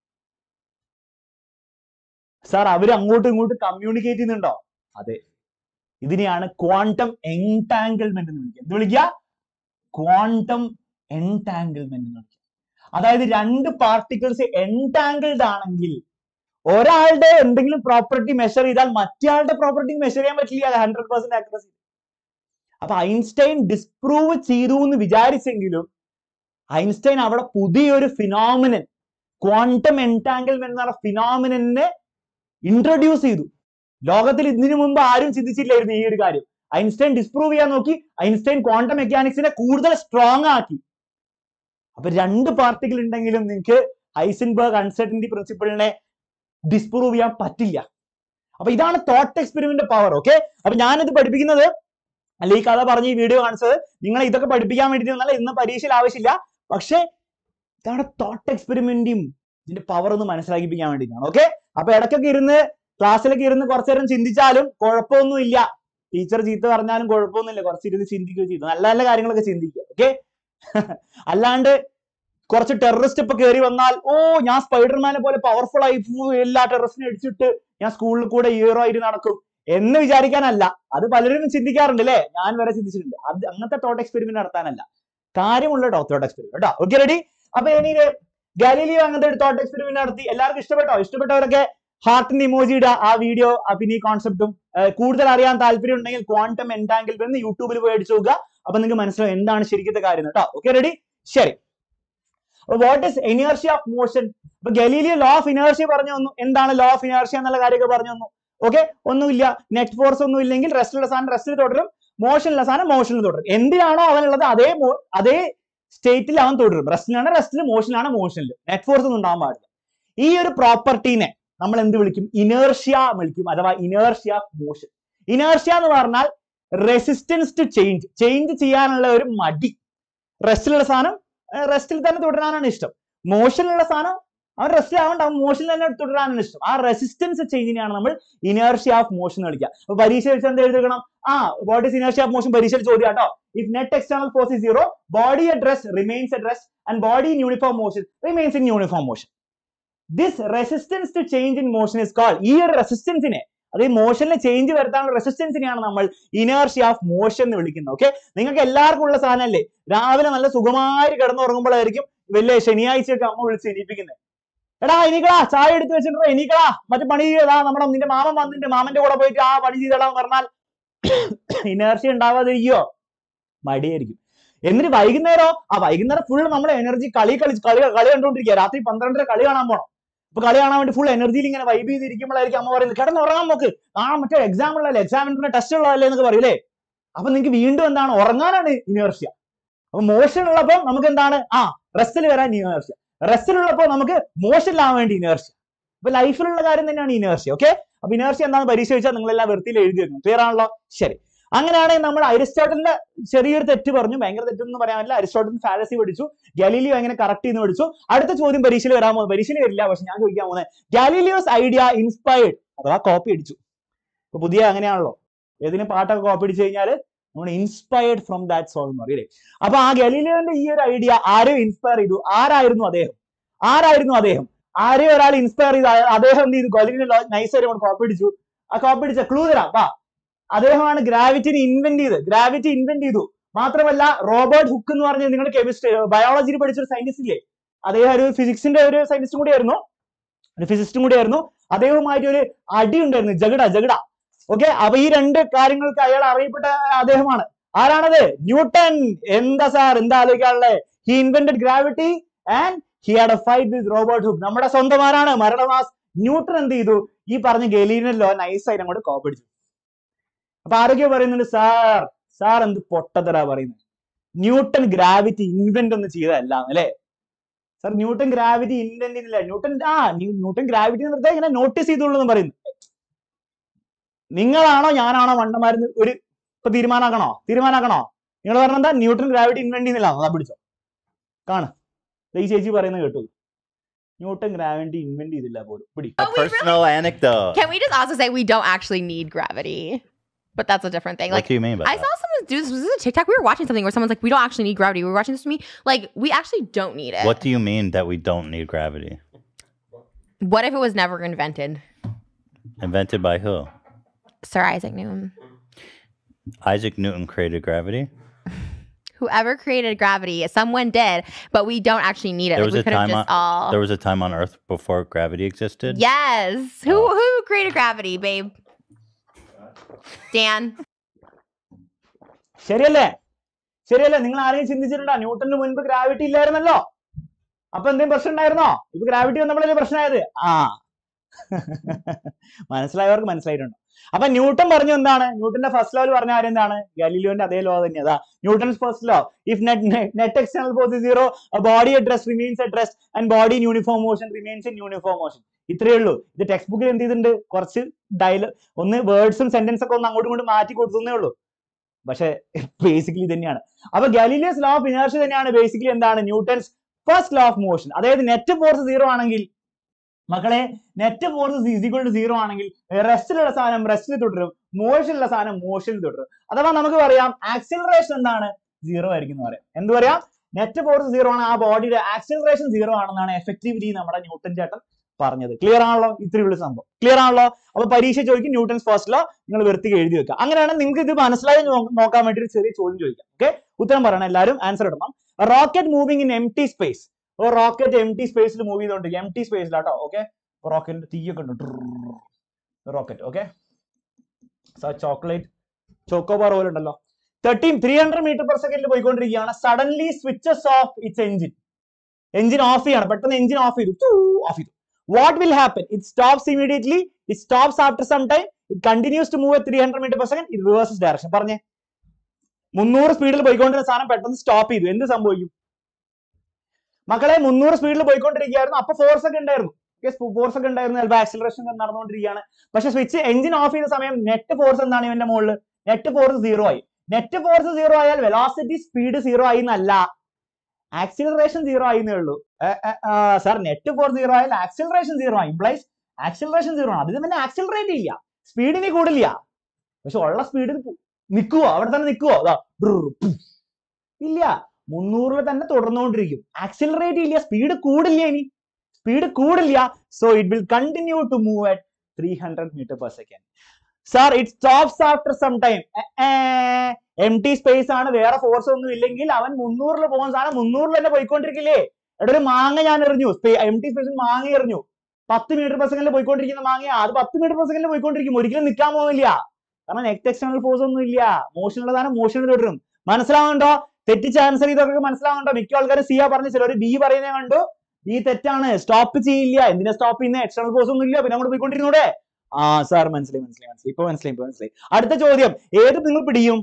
സാർ അവര് അങ്ങോട്ടും ഇങ്ങോട്ടും കമ്മ്യൂണിക്കേറ്റ് ചെയ്യുന്നുണ്ടോ അതെ ഇതിനെയാണ് ക്വാണ്ടം എൻടാങ്കിൾമെന്റ് എന്ന് വിളിക്കുക എന്ത് വിളിക്കുക ക്വാണ്ടം എൻടാങ്കിൾമെന്റ് എന്ന് വിളിക്കുക അതായത് രണ്ട് പാർട്ടിക്കിൾസ് എൻടാങ്കിൾഡ് ആണെങ്കിൽ ഒരാളുടെ എന്തെങ്കിലും പ്രോപ്പർട്ടി മെഷർ ചെയ്താൽ മറ്റേയാളുടെ പ്രോപ്പർട്ടി മെഷർ ചെയ്യാൻ പറ്റില്ല ഹൺഡ്രഡ് പെർസെന്റ് ആക്യുറസി അപ്പൊ ഐൻസ്റ്റൈൻ ഡിസ്പ്രൂവ് ചെയ്തു എന്ന് വിചാരിച്ചെങ്കിലും ഐൻസ്റ്റൈൻ അവിടെ പുതിയൊരു ഫിനോമിനൻ ക്വാണ്ടം എൻടാങ്കിൾമെന്റ് എന്ന് പറഞ്ഞ ഫിനോമിനെ ഇൻട്രൊഡ്യൂസ് ചെയ്തു ലോകത്തിൽ ഇതിനു മുമ്പ് ആരും ചിന്തിച്ചില്ലായിരുന്നു ഈ ഒരു കാര്യം ഐൻസ്റ്റൈൻ ഡിസ്പ്രൂവ് ചെയ്യാൻ നോക്കി ഐൻസ്റ്റൈൻ ക്വാണ്ടം മെക്കാനിക്സിനെ കൂടുതൽ സ്ട്രോങ് ആക്കി അപ്പൊ രണ്ട് പാർട്ടികൾ ഉണ്ടെങ്കിലും നിങ്ങൾക്ക് ഹൈസൻബർഗ് അൺസർട്ടനിറ്റി പ്രിൻസിപ്പിളിനെ ഡിസ്പ്രൂവ് ചെയ്യാൻ പറ്റില്ല അപ്പൊ ഇതാണ് തോട്ട് എക്സ്പെരിമെന്റ് പവർ ഓക്കെ അപ്പൊ ഞാനിത് പഠിപ്പിക്കുന്നത് അല്ല ഈ കഥ പറഞ്ഞ് ഈ വീഡിയോ കാണിച്ചത് നിങ്ങളെ ഇതൊക്കെ പഠിപ്പിക്കാൻ വേണ്ടിയിട്ടൊന്നല്ല ഇന്ന് പരീക്ഷയിൽ ആവശ്യമില്ല പക്ഷെ ഇതാണ് തോട്ട് എക്സ്പെരിമെന്റും ഇതിന്റെ പവർ ഒന്ന് മനസ്സിലാക്കിപ്പിക്കാൻ വേണ്ടിയിട്ടാണ് ഓക്കെ അപ്പൊ ഇടയ്ക്കൊക്കെ ഇരുന്ന് ക്ലാസ്സിലൊക്കെ ഇരുന്ന് കുറച്ചു നേരം ചിന്തിച്ചാലും കുഴപ്പമൊന്നുമില്ല ടീച്ചർ ചീത്ത പറഞ്ഞാലും കുഴപ്പമൊന്നുമില്ല കുറച്ച് ഇരുന്ന് ചിന്തിക്കുകയോ ചെയ്തു നല്ല നല്ല കാര്യങ്ങളൊക്കെ ചിന്തിക്കുക ഓക്കെ അല്ലാണ്ട് കുറച്ച് ടെററിസ്റ്റ് ഇപ്പൊ കയറി വന്നാൽ ഓ ഞാൻ സ്പൈഡർമാനെ പോലെ പവർഫുൾ ആയി ഫു, എല്ലാ ടെററിസ്റ്റിനെ അടിച്ചിട്ട് ഞാൻ സ്കൂളിൽ കൂടെ ഹീറോ ആയിട്ട് നടക്കും എന്ന് വിചാരിക്കാനല്ല അത് പലരും ചിന്തിക്കാറുണ്ട് അല്ലേ ഞാൻ വരെ ചിന്തിച്ചിട്ടുണ്ട് അത് അങ്ങനത്തെ തോട്ട് എക്സ്പെരിമെന്റ് നടത്താനല്ല കാര്യമുള്ള തോട്ട് എക്സ്പെരിമെന്റ് കേട്ടോ ഓക്കെ റെഡി അപ്പൊ ഇനി ഗാലിലിയോ അങ്ങനത്തെ ഒരു തോട്ട് എക്സ്പെരിമെന്റ് നടത്തി എല്ലാവർക്കും ഇഷ്ടപ്പെട്ടോ ഇഷ്ടപ്പെട്ടവരൊക്കെ ഹാർട്ടിന്റെ ഇമോജി ഇടുക ആ വീഡിയോ പിന്നെ ഈ കോൺസെപ്റ്റും കൂടുതൽ അറിയാൻ താല്പര്യം ഉണ്ടെങ്കിൽ ക്വാണ്ടം എൻടാങ്കിൾ എന്ന് യൂട്യൂബിൽ പോയി അടിച്ചു നോക്കുക അപ്പൊ നിങ്ങൾക്ക് മനസ്സിലാവും എന്താണ് ശരിക്കത്തെ കാര്യം കേട്ടോ ഓക്കെ റെഡി ശരി what is inertia of motion ഇപ്പൊ ഗലീലിയോ ലോ ഓഫ് ഇനേർഷ്യ പറഞ്ഞു തന്നു എന്താണ് ലോ ഓഫ് ഇനേർഷ്യ എന്നുള്ള കാര്യമൊക്കെ പറഞ്ഞു തന്നു ഓക്കെ ഒന്നുമില്ല നെറ്റ് ഫോഴ്സ് ഒന്നും ഇല്ലെങ്കിൽ റെസ്റ്റിലുള്ള സാധനം റെസ്റ്റിൽ തുടരും മോഷനുള്ള സാധനം മോഷനിൽ തുടരും എന്തിനാണോ അവനുള്ളത് അതേ mo- അതേ സ്റ്റേറ്റിൽ അവൻ തുടരും റെസ്റ്റിലാണ് റെസ്റ്റിൽ മോഷനിലാണ് മോഷനിൽ നെറ്റ് ഫോഴ്സ് ഒന്നും ഉണ്ടാവാൻ പാടില്ല ഈ ഒരു പ്രോപ്പർട്ടീനെ നമ്മൾ എന്ത് വിളിക്കും ഇനേർഷ്യ വിളിക്കും അഥവാ ഇനേർഷ്യ ഓഫ് മോഷൻ ഇനേർഷ്യ എന്ന് പറഞ്ഞാൽ റെസിസ്റ്റൻസ് ടു ചേഞ്ച് ചേഞ്ച് ചെയ്യാനുള്ള ഒരു മടി റെസ്റ്റിലുള്ള സാധനം റെസ്റ്റിൽ തന്നെ തുടരാനാണ് ഇഷ്ടം മോഷനിലുള്ള സാധനം അവൻ റെസ്റ്റ് ആവണ്ട അവൻ മോഷനിൽ തന്നെ തുടരാനാണ് ഇഷ്ടം ആ റെസിസ്റ്റൻസ് ചേഞ്ചിനെയാണ് നമ്മൾ ഇനേർഷ്യ ഓഫ് മോഷൻ എന്ന് വിളിക്കുക അപ്പൊ പരീക്ഷ എഴുതി എന്ത് എഴുതണം ആ what is inertia of motion പരീക്ഷയിൽ ചോദ്യം കേട്ടോ if net external force is zero body at rest remains at rest and body in uniform motion remains in uniform motion this resistance to change in motion is call ഈ ഒരു റെസിസ്റ്റൻസിനെ അത് ഈ മോഷനിൽ change വരുത്താനുള്ള റെസിസ്റ്റൻസിനെയാണ് നമ്മൾ inertia of motion എന്ന് വിളിക്കുന്നത് okay നിങ്ങൾക്ക് എല്ലാവർക്കും ഉള്ള സാധനമല്ലേ രാവിലെ നല്ല സുഖമായി കിടന്നുറങ്ങുമ്പോഴായിരിക്കും വലിയ ശനിയാഴ്ചയൊക്കെ അമ്മ വിളിച്ച് എണീപ്പിക്കുന്നത് എടാ എണീക്കടാ ചായ എടുത്ത് വെച്ചിട്ടുണ്ടോ എണീക്കടാ മറ്റു പണി ചെയ്താ നമ്മുടെ നിന്റെ മാമൻ വന്നിട്ട് മാമന്റെ കൂടെ പോയിട്ട് ആ പണി ചെയ്തടാ എന്ന് പറഞ്ഞാൽ ഇനേർഷ്യ ഉണ്ടാവാതിരിക്കോ മടിയായിരിക്കും എന്നിട്ട് വൈകുന്നേരം ആ വൈകുന്നേരം ഫുൾ നമ്മുടെ എനർജി കളി കളി കളി കളി കണ്ടോണ്ടിരിക്കുക രാത്രി പന്ത്രണ്ടര കളി കാണാൻ പോണം അപ്പൊ കളി കാണാൻ വേണ്ടി ഫുൾ എനർജിയിൽ ഇങ്ങനെ വൈബ് ചെയ്തിരിക്കുമ്പോഴായിരിക്കും അമ്മ പറയുന്നത് കിടന്ന് ഉറങ്ങാൻ നോക്ക് ആ മറ്റേ എക്സാം ഉള്ളതല്ലേ എക്സാമിന്റെ ടെസ്റ്റ് ഉള്ളതല്ലേ എന്നൊക്കെ പറയൂലേ അപ്പൊ നിങ്ങൾക്ക് വീണ്ടും എന്താണ് ഉറങ്ങാനാണ് ഇനേർഷ്യ അപ്പൊ മോഷൻ ഉള്ളപ്പോൾ നമുക്ക് എന്താണ് ആ റെസ്റ്റിൽ വരാൻ ഇനേർഷ്യ റെസ്റ്റിലുള്ളപ്പോൾ നമുക്ക് മോഷനിലാവാൻ വേണ്ടി ഇനേർഷ്യ അപ്പൊ ലൈഫിലുള്ള കാര്യം തന്നെയാണ് ഇനേർഷ്യ ഓക്കെ അപ്പൊ ഇനേർഷ്യ എന്താണെന്ന് പരീക്ഷ വെച്ചാൽ നിങ്ങൾ എല്ലാം വൃത്തിയിൽ എഴുതി വെക്കണം ക്ലിയർ ആണല്ലോ ശരി അങ്ങനെയാണെങ്കിൽ നമ്മൾ അരിസ്റ്റോട്ടലിന്റെ ചെറിയൊരു തെറ്റ് പറഞ്ഞു ഭയങ്കര തെറ്റൊന്നും പറയാൻ പറ്റില്ല അരിസ്റ്റോട്ടൽ ഫാലസി പഠിച്ചു ഗലീലിയോ എങ്ങനെ കറക്റ്റ് ചെയ്യുന്ന പഠിച്ചു അടുത്ത ചോദ്യം പരീക്ഷയിൽ വരാൻ പോകുന്നത് പരീക്ഷയിൽ വരില്ല പക്ഷെ ഞാൻ ചോദിക്കാൻ പോകുന്നത് ഗാലീലിയോസ് ഐഡിയ ഇൻസ്പയർഡ് അഥവാ കോപ്പി അടിച്ചു ഇപ്പൊ പുതിയ അങ്ങനെയാണല്ലോ ഏതിനും പാട്ടൊക്കെ കോപ്പി അടിച്ചു കഴിഞ്ഞാൽ നമ്മൾ ഇൻസ്പയർഡ് ഫ്രം ദാറ്റ് സോങ് എന്ന് പറയില്ലേ അപ്പൊ ആ ഗലീലിയോന്റെ ഈ ഒരു ഐഡിയ ആരോ ഇൻസ്പയർ ചെയ്തു ആരായിരുന്നു അദ്ദേഹം ആരായിരുന്നു അദ്ദേഹം ആരെയോ ഒരാൾ ഇൻസ്പയർ ചെയ്തു അയ- അദ്ദേഹം എന്ത് ചെയ്തു ഗലീലിയോ നൈസായിട്ട് കോപ്പി അടിച്ചു ആ കോപ്പി അടിച്ച ക്ലൂ തരാം വാ അദ്ദേഹമാണ് ഗ്രാവിറ്റിനെ ഇൻവെന്റ് ചെയ്ത് ഗ്രാവിറ്റി ഇൻവെന്റ് ചെയ്തു മാത്രമല്ല റോബർട്ട് ഹുക്ക് എന്ന് പറഞ്ഞ നിങ്ങൾ കെമിസ്ട്രി ബയോളജിയിൽ പഠിച്ചൊരു സയന്റിസ്റ്റ് ഇല്ലേ അദ്ദേഹം ഒരു ഫിസിക്സിന്റെ ഒരു സയന്റിസ്റ്റും കൂടിയായിരുന്നു ഒരു ഫിസിസ്റ്റും കൂടിയായിരുന്നു അദ്ദേഹവുമായിട്ട് ഒരു അടി ഉണ്ടായിരുന്നു ജഗഡ ജഗഡ ഓക്കെ അപ്പൊ ഈ രണ്ട് കാര്യങ്ങൾക്ക് അയാൾ അറിയപ്പെട്ട അദ്ദേഹമാണ് ആരാണത് ന്യൂട്ടൺ എന്താ സാർ എന്താ ആലോചിക്കാനുള്ളത് he invented gravity and he had a fight with Robert Hooke നമ്മുടെ സ്വന്തം ആരാണ് മരണമാസ് ന്യൂട്ടൺ എന്ത് ചെയ്തു ഈ പറഞ്ഞ ഗലീലിയൻ ലോ നൈസായിട്ട് അങ്ങോട്ട് കോപ്പടിച്ചു അപ്പൊ ആരൊക്കെയോ പറയുന്നുണ്ട് സാർ സാർ എന്ത് പൊട്ടത്തരാ പറയുന്നത് ന്യൂട്ടൺ ഗ്രാവിറ്റി ഇൻവെന്റ് ഒന്നും ചെയ്തതല്ല അല്ലേ സാർ ന്യൂട്ടൺ ഗ്രാവിറ്റി ഇൻവെന്റ് ചെയ്തില്ല ന്യൂട്ടൺ ആ ന്യൂ- ന്യൂട്ടൺ ഗ്രാവിറ്റി വെറുതെ ഇങ്ങനെ നോട്ടീസ് ചെയ്തോളൂ എന്ന് പറയുന്നു നിങ്ങളാണോ ഞാനാണോ മണ്ടന്മാരെന്ന് ഒരു ഇപ്പൊ തീരുമാനാക്കണോ തീരുമാനാക്കണോ നിങ്ങൾ പറഞ്ഞ എന്താ ന്യൂട്ടൺ ഗ്രാവിറ്റി ഇൻവെന്റ് ചെയ്യുന്നില്ല അതാ പിടിച്ചോ കാണ് ദേ ഈ ചേച്ചി പറയുന്നത് കേട്ടു ന്യൂട്ടൺ ഗ്രാവിറ്റി ഇൻവെന്റ് ചെയ്തില്ല പോലും പിടി A Oh, we really- personal anecdote. Can we just also say we don't actually need gravity? But that's a different thing. what Like do you mean by I that? saw someone do this. Was this a TikTok? We were watching something where someone's like, "We don't actually need gravity." We were watching this to me. Like, we actually don't need it. What do you mean that we don't need gravity? What if it was never invented? Invented by who? Sir Isaac Newton. Isaac Newton created gravity. Whoever created gravity, someone did, but we don't actually need it. There Like, was we a could have time just on all. there was a time on Earth before gravity existed. yes. Who Oh. who created gravity, babe? Dan. ശരിയല്ലേ ശരിയല്ലേ നിങ്ങൾ ആരെയും ചിന്തിച്ചിട്ടുണ്ടോ ന്യൂട്ടന് മുൻപ് gravity ഇല്ലായിരുന്നല്ലോ അപ്പൊ എന്തെങ്കിലും പ്രശ്നം ഉണ്ടായിരുന്നോ ഇപ്പൊ ഗ്രാവിറ്റി വന്നപ്പോഴല്ലേ പ്രശ്നമായത് ആ മനസ്സിലായവർക്ക് മനസ്സിലായിട്ടുണ്ട് അപ്പൊ ന്യൂട്ടൺ പറഞ്ഞു എന്താണ് ന്യൂട്ടന്റെ ഫസ്റ്റ് ലോയിൽ പറഞ്ഞ കാര്യം എന്താണ് ഗലീലിയോന്റെ അതേ ലോ തന്നെ അതാ Newton's first law if net external force zero body at rest remains at rest and body in uniform motion remains in uniform motion ഇത്രയേ ഉള്ളൂ ഇത് ടെക്സ്റ്റ് ബുക്കിൽ എന്ത് ചെയ്തിട്ടുണ്ട് കുറച്ച് ഡയലോ ഒന്ന് വേർഡ്സും സെന്റൻസ് ഒക്കെ ഒന്ന് അങ്ങോട്ടും ഇങ്ങോട്ടും മാറ്റി കൊടുത്തേ ഉള്ളൂ പക്ഷെ ബേസിക്കലി തന്നെയാണ് അപ്പൊ ഗലീലിയസ് ലോ ഓഫ് ഇനർഷ്യ തന്നെയാണ് ബേസിക്കലി എന്താണ് Newton's first law of motion അതായത് നെറ്റ് ഫോഴ്സ് സീറോ ആണെങ്കിൽ മക്കളെ net force equal to zero ആണെങ്കിൽ റെസ്റ്റിലുള്ള സാധനം റെസ്റ്റിൽ തുടരും മോഷനിലുള്ള സാധനം മോഷനിൽ തുടരും അഥവാ നമുക്ക് പറയാം ആക്സിലറേഷൻ എന്താണ് സീറോ ആയിരിക്കും എന്ന് പറയാം എന്ത് പറയാം നെറ്റ് ഫോഴ്സ് സീറോ ആണ് ആ ബോഡിയുടെ ആക്സിലറേഷൻ സീറോ ആണെന്നാണ് എഫക്റ്റീവ്ലി നമ്മുടെ ന്യൂട്ടൺ ചേട്ടൻ പറഞ്ഞത് ക്ലിയർ ആണല്ലോ ഇത്രയുള്ള സംഭവം ക്ലിയർ ആണല്ലോ അപ്പൊ പരീക്ഷ ചോദിക്കും ന്യൂട്ടൺസ് ഫസ്റ്റ് ലോ നിങ്ങൾ വൃത്തിക്ക് എഴുതി വെക്കുക അങ്ങനെയാണെങ്കിൽ നിങ്ങൾക്ക് ഇത് മനസ്സിലായി നോ- നോക്കാൻ വേണ്ടി ഒരു ചെറിയ ചോദ്യം ചോദിക്കാം ഓക്കെ ഉത്തരം പറയണം എല്ലാവരും ആൻസർ ഇടണം rocket moving in M T space ഓ റോക്കറ്റ് എം ടി സ്പേസിൽ മൂവ് ചെയ്തോണ്ടിരിക്കും എം ടി സ്പേസിലാട്ടോ ഓക്കെ റോക്കറ്റിന്റെ തീയൊക്കെ ഉണ്ട് റോക്കറ്റ് ഓക്കെ ചോക്ലേറ്റ് ചോക്കോബാർ പോലെ ഉണ്ടല്ലോ thirteen three hundred metre per സെക്കൻഡിൽ പോയിക്കൊണ്ടിരിക്കുകയാണ് suddenly switches off its engine engine off ചെയ്യാണ് പെട്ടെന്ന് എഞ്ചിൻ ഓഫ് ചെയ്തു ഓഫ് ചെയ്തു what will happen it stops immediately it stops after some time it continues to move three hundred metre per second it reverses direction പറഞ്ഞേ മുന്നൂറ് സ്പീഡിൽ പോയിക്കൊണ്ടിരുന്ന സാധനം പെട്ടെന്ന് സ്റ്റോപ്പ് ചെയ്തു എന്ത് സംഭവിക്കും മക്കളെ മുന്നൂറ് സ്പീഡിൽ പോയിക്കൊണ്ടിരിക്കുകയായിരുന്നു അപ്പൊ ഫോഴ്സ് ഒക്കെ ഉണ്ടായിരുന്നു ഫോഴ്സ് ഒക്കെ ഉണ്ടായിരുന്നു ചിലപ്പോൾ ആക്സിലറേഷൻ നടന്നുകൊണ്ടിരിക്കുകയാണ് പക്ഷെ സ്വിച്ച് എഞ്ചിൻ ഓഫ് ചെയ്ത സമയം നെറ്റ് ഫോഴ്സ് എന്താണ് ഇവന്റെ മുകളിൽ നെറ്റ് ഫോഴ്സ് സീറോ ആയി നെറ്റ് ഫോഴ്സ് സീറോ ആയാൽ വെലോസിറ്റി സ്പീഡ് സീറോ ആയി എന്നല്ല ആക്സിലറേഷൻ സീറോ ആയി എന്നേ ഉള്ളൂ സാർ നെറ്റ് ഫോഴ്സ് സീറോ ആയാൽ ആക്സിലറേഷൻ സീറോ ആയി ഇംപ്ലൈസ് ആക്സിലറേഷൻ സീറോ ആണ് അതിന് പിന്നെ ആക്സിലറേറ്റ് ഇല്ല സ്പീഡിന് കൂടില്ല പക്ഷെ ഉള്ള സ്പീഡിൽ നിൽക്കുവോ അവിടെ തന്നെ നിൽക്കുവോ അതാ ഇല്ല മുന്നൂറിൽ തന്നെ തുടർന്നുകൊണ്ടിരിക്കും ആക്സിലറേറ്റ് ഇല്ല സ്പീഡ് കൂടില്ല ഇനി സ്പീഡ് കൂടില്ല so it will continue to move at three hundred metre per second sir it stops after some time M T space ആണ് വേറെ ഫോഴ്സ് ഒന്നും ഇല്ലെങ്കിൽ അവൻ മുന്നൂറിൽ പോകുന്ന സാധനം മുന്നൂറിൽ തന്നെ പോയിക്കൊണ്ടിരിക്കില്ലേ എടാ ഒരു മാങ്ങ ഞാൻ എറിഞ്ഞു എം ടി സ്പേസിൽ മാങ്ങ എറിഞ്ഞു പത്ത് മീറ്റർ പെർ സെക്കൻഡിൽ പോയിക്കൊണ്ടിരിക്കുന്ന മാങ്ങ അത് പത്ത് മീറ്റർ പെർ സെക്കൻഡിൽ പോയിക്കൊണ്ടിരിക്കും ഒരിക്കലും നിൽക്കാൻ പോകുന്നില്ല കാരണം നെക്സ്റ്റ് എക്സ്റ്റേണൽ ഫോഴ്സ് ഒന്നും ഇല്ല മോഷനുള്ള സാധനം മോഷനിൽ തുടരും മനസ്സിലാവുന്നുണ്ടോ തെറ്റിച്ച് ആൻസർ ചെയ്തൊക്കെ മനസ്സിലാവുന്നുണ്ടോ മിക്ക ആൾക്കാരും സിയ പറഞ്ഞ ചിലർ ബി പറയുന്നത് കണ്ടു ബി തെറ്റാണ് സ്റ്റോപ്പ് ചെയ്യില്ല എന്തിനാ സ്റ്റോപ്പ് ചെയ്യുന്ന എക്സ്റ്റേണൽ ഫോഴ്സ് ഒന്നും ഇല്ല പിന്നെ അങ്ങോട്ട് പോയിക്കൊണ്ടിരുന്നൂടെ ആ സാർ മനസ്സിലായി മനസ്സിലായി മനസ്സിലായി ഇപ്പൊ മനസ്സിലായി ഇപ്പൊ മനസ്സിലായി അടുത്ത ചോദ്യം ഏത് നിങ്ങൾ പിടിയും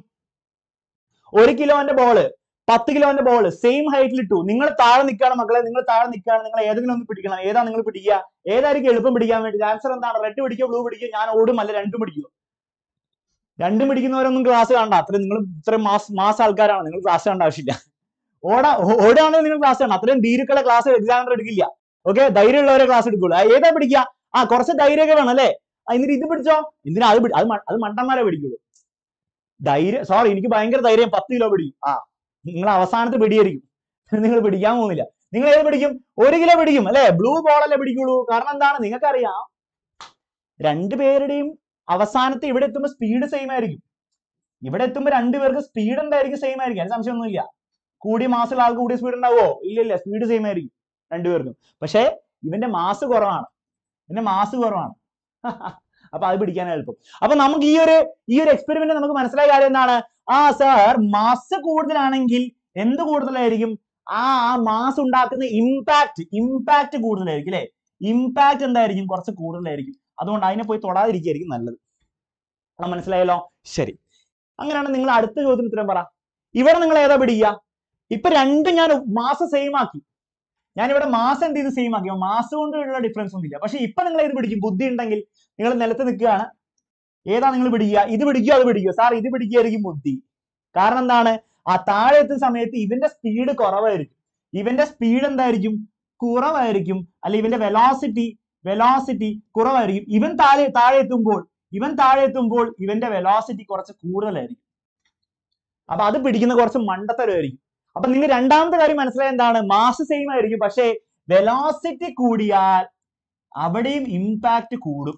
ഒരു കിലോന്റെ ബോള് പത്ത് കിലോന്റെ ബോള് സെയിം ഹൈറ്റിൽ ഇട്ടു നിങ്ങൾ താഴെ നിൽക്കുകയാണ് മക്കളെ നിങ്ങൾ താഴെ നിൽക്കുകയാണ് നിങ്ങൾ ഏതെങ്കിലും ഒന്ന് പിടിക്കണം ഏതാ നിങ്ങൾ പിടിക്കുക ഏതായിരിക്കും എളുപ്പം പിടിക്കാൻ വേണ്ടി ആൻസർ എന്താണ് റെഡ് പിടിക്കോ ബ്ലൂ പിടിക്കോ ഞാൻ ഓടും അല്ല രണ്ടും പിടിക്കോ രണ്ടും പിടിക്കുന്നവരൊന്നും ക്ലാസ് കാണണ്ട അത്രയും നിങ്ങൾ ഇത്രയും മാസ് മാസ് ആൾക്കാരാണ് നിങ്ങൾ ക്ലാസ് കാണേണ്ട ആവശ്യമില്ല ഓടാ ഓടാണെങ്കിൽ നിങ്ങൾ ക്ലാസ് കാണണം അത്രയും ഭീരുക്കളെ ക്ലാസ് എക്സാമിനർ എടുക്കില്ല ഓക്കെ ധൈര്യമുള്ളവരെ ക്ലാസ് എടുക്കുള്ളൂ ആ, ഏതാ പിടിക്കുക ആ കുറച്ച് ധൈര്യമൊക്കെ വേണം അല്ലേ ആ, എന്നിട്ട് ഇത് പിടിച്ചോ എന്തിനാ അത് പിടി- അത് മ- അത് മണ്ടന്മാരെ പിടിക്കുള്ളൂ ധൈര്യം സോറി എനിക്ക് ഭയങ്കര ധൈര്യം പത്ത് കിലോ പിടിക്കും ആ നിങ്ങൾ അവസാനത്തെ പിടിയായിരിക്കും നിങ്ങൾ പിടിക്കാൻ പോകുന്നില്ല നിങ്ങൾ ഏത് പിടിക്കും ഒരു കിലോ പിടിക്കും അല്ലെ ബ്ലൂ ബോൾ അല്ലേ പിടിക്കുള്ളൂ കാരണം എന്താണ് നിങ്ങൾക്കറിയാം രണ്ടുപേരുടെയും അവസാനത്തെ ഇവിടെ എത്തുമ്പോൾ സ്പീഡ് സെയിം ആയിരിക്കും ഇവിടെ എത്തുമ്പോൾ രണ്ടുപേർക്ക് സ്പീഡ് എന്തായിരിക്കും സെയിം ആയിരിക്കും അതിന് സംശയമൊന്നുമില്ല കൂടിയ മാസമുള്ള ആൾക്ക് കൂടിയ സ്പീഡ് ഉണ്ടാവോ ഇല്ല ഇല്ല സ്പീഡ് സെയിം ആയിരിക്കും രണ്ടുപേർക്കും പക്ഷേ ഇവന്റെ മാസ് കുറവാണ് ഇവന്റെ മാസ് കുറവാണ് അപ്പൊ അത് പിടിക്കാൻ എളുപ്പം അപ്പൊ നമുക്ക് ഈ ഒരു ഈ ഒരു എക്സ്പെരിമെന്റ് നമുക്ക് മനസ്സിലായ കാര്യം എന്താണ് ആ സാർ മാസ് കൂടുതലാണെങ്കിൽ എന്ത് കൂടുതലായിരിക്കും ആ ആ മാസ് ഉണ്ടാക്കുന്ന ഇമ്പാക്ട് ഇമ്പാക്ട് കൂടുതലായിരിക്കും അല്ലെ ഇമ്പാക്ട് എന്തായിരിക്കും കുറച്ച് കൂടുതലായിരിക്കും അതുകൊണ്ട് അതിനെ പോയി തൊടാതിരിക്കുകയായിരിക്കും നല്ലത് അത് മനസ്സിലായല്ലോ ശരി അങ്ങനെയാണെങ്കിൽ നിങ്ങൾ അടുത്ത ചോദ്യത്തിന് ഉത്തരം പറ ഇവിടെ നിങ്ങൾ ഏതാ പിടിക്കുക ഇപ്പൊ രണ്ടും ഞാൻ മാസം സെയിം ആക്കി ഞാൻ ഇവിടെ മാസം എന്ത് ചെയ്ത് സെയിം ആക്കി മാസം കൊണ്ടുള്ള ഡിഫറൻസ് ഒന്നുമില്ല പക്ഷെ ഇപ്പൊ നിങ്ങൾ ഏത് പിടിക്കും ബുദ്ധി ഉണ്ടെങ്കിൽ നിങ്ങൾ നിലത്ത് നിൽക്കുകയാണ് ഏതാ നിങ്ങൾ പിടിക്കുക ഇത് പിടിക്കുക അത് പിടിക്കുക സാർ ഇത് പിടിക്കുകയായിരിക്കും ബുദ്ധി കാരണം എന്താണ് ആ താഴെ എത്തുന്ന സമയത്ത് ഇവന്റെ സ്പീഡ് കുറവായിരിക്കും ഇവന്റെ സ്പീഡ് എന്തായിരിക്കും കുറവായിരിക്കും അല്ലെ ഇവന്റെ വെലോസിറ്റി വെലോസിറ്റി കുറവായിരിക്കും ഇവൻ താഴെ താഴെ എത്തുമ്പോൾ ഇവൻ താഴെ എത്തുമ്പോൾ ഇവന്റെ വെലോസിറ്റി കുറച്ച് കൂടുതലായിരിക്കും അപ്പൊ അത് പിടിക്കുന്ന കുറച്ച് മണ്ടത്തരമായിരിക്കും അപ്പൊ നിങ്ങൾ രണ്ടാമത്തെ കാര്യം മനസ്സിലായ എന്താണ് മാസ് സെയിം ആയിരിക്കും പക്ഷേ വെലോസിറ്റി കൂടിയാൽ അവിടെയും ഇമ്പാക്റ്റ് കൂടും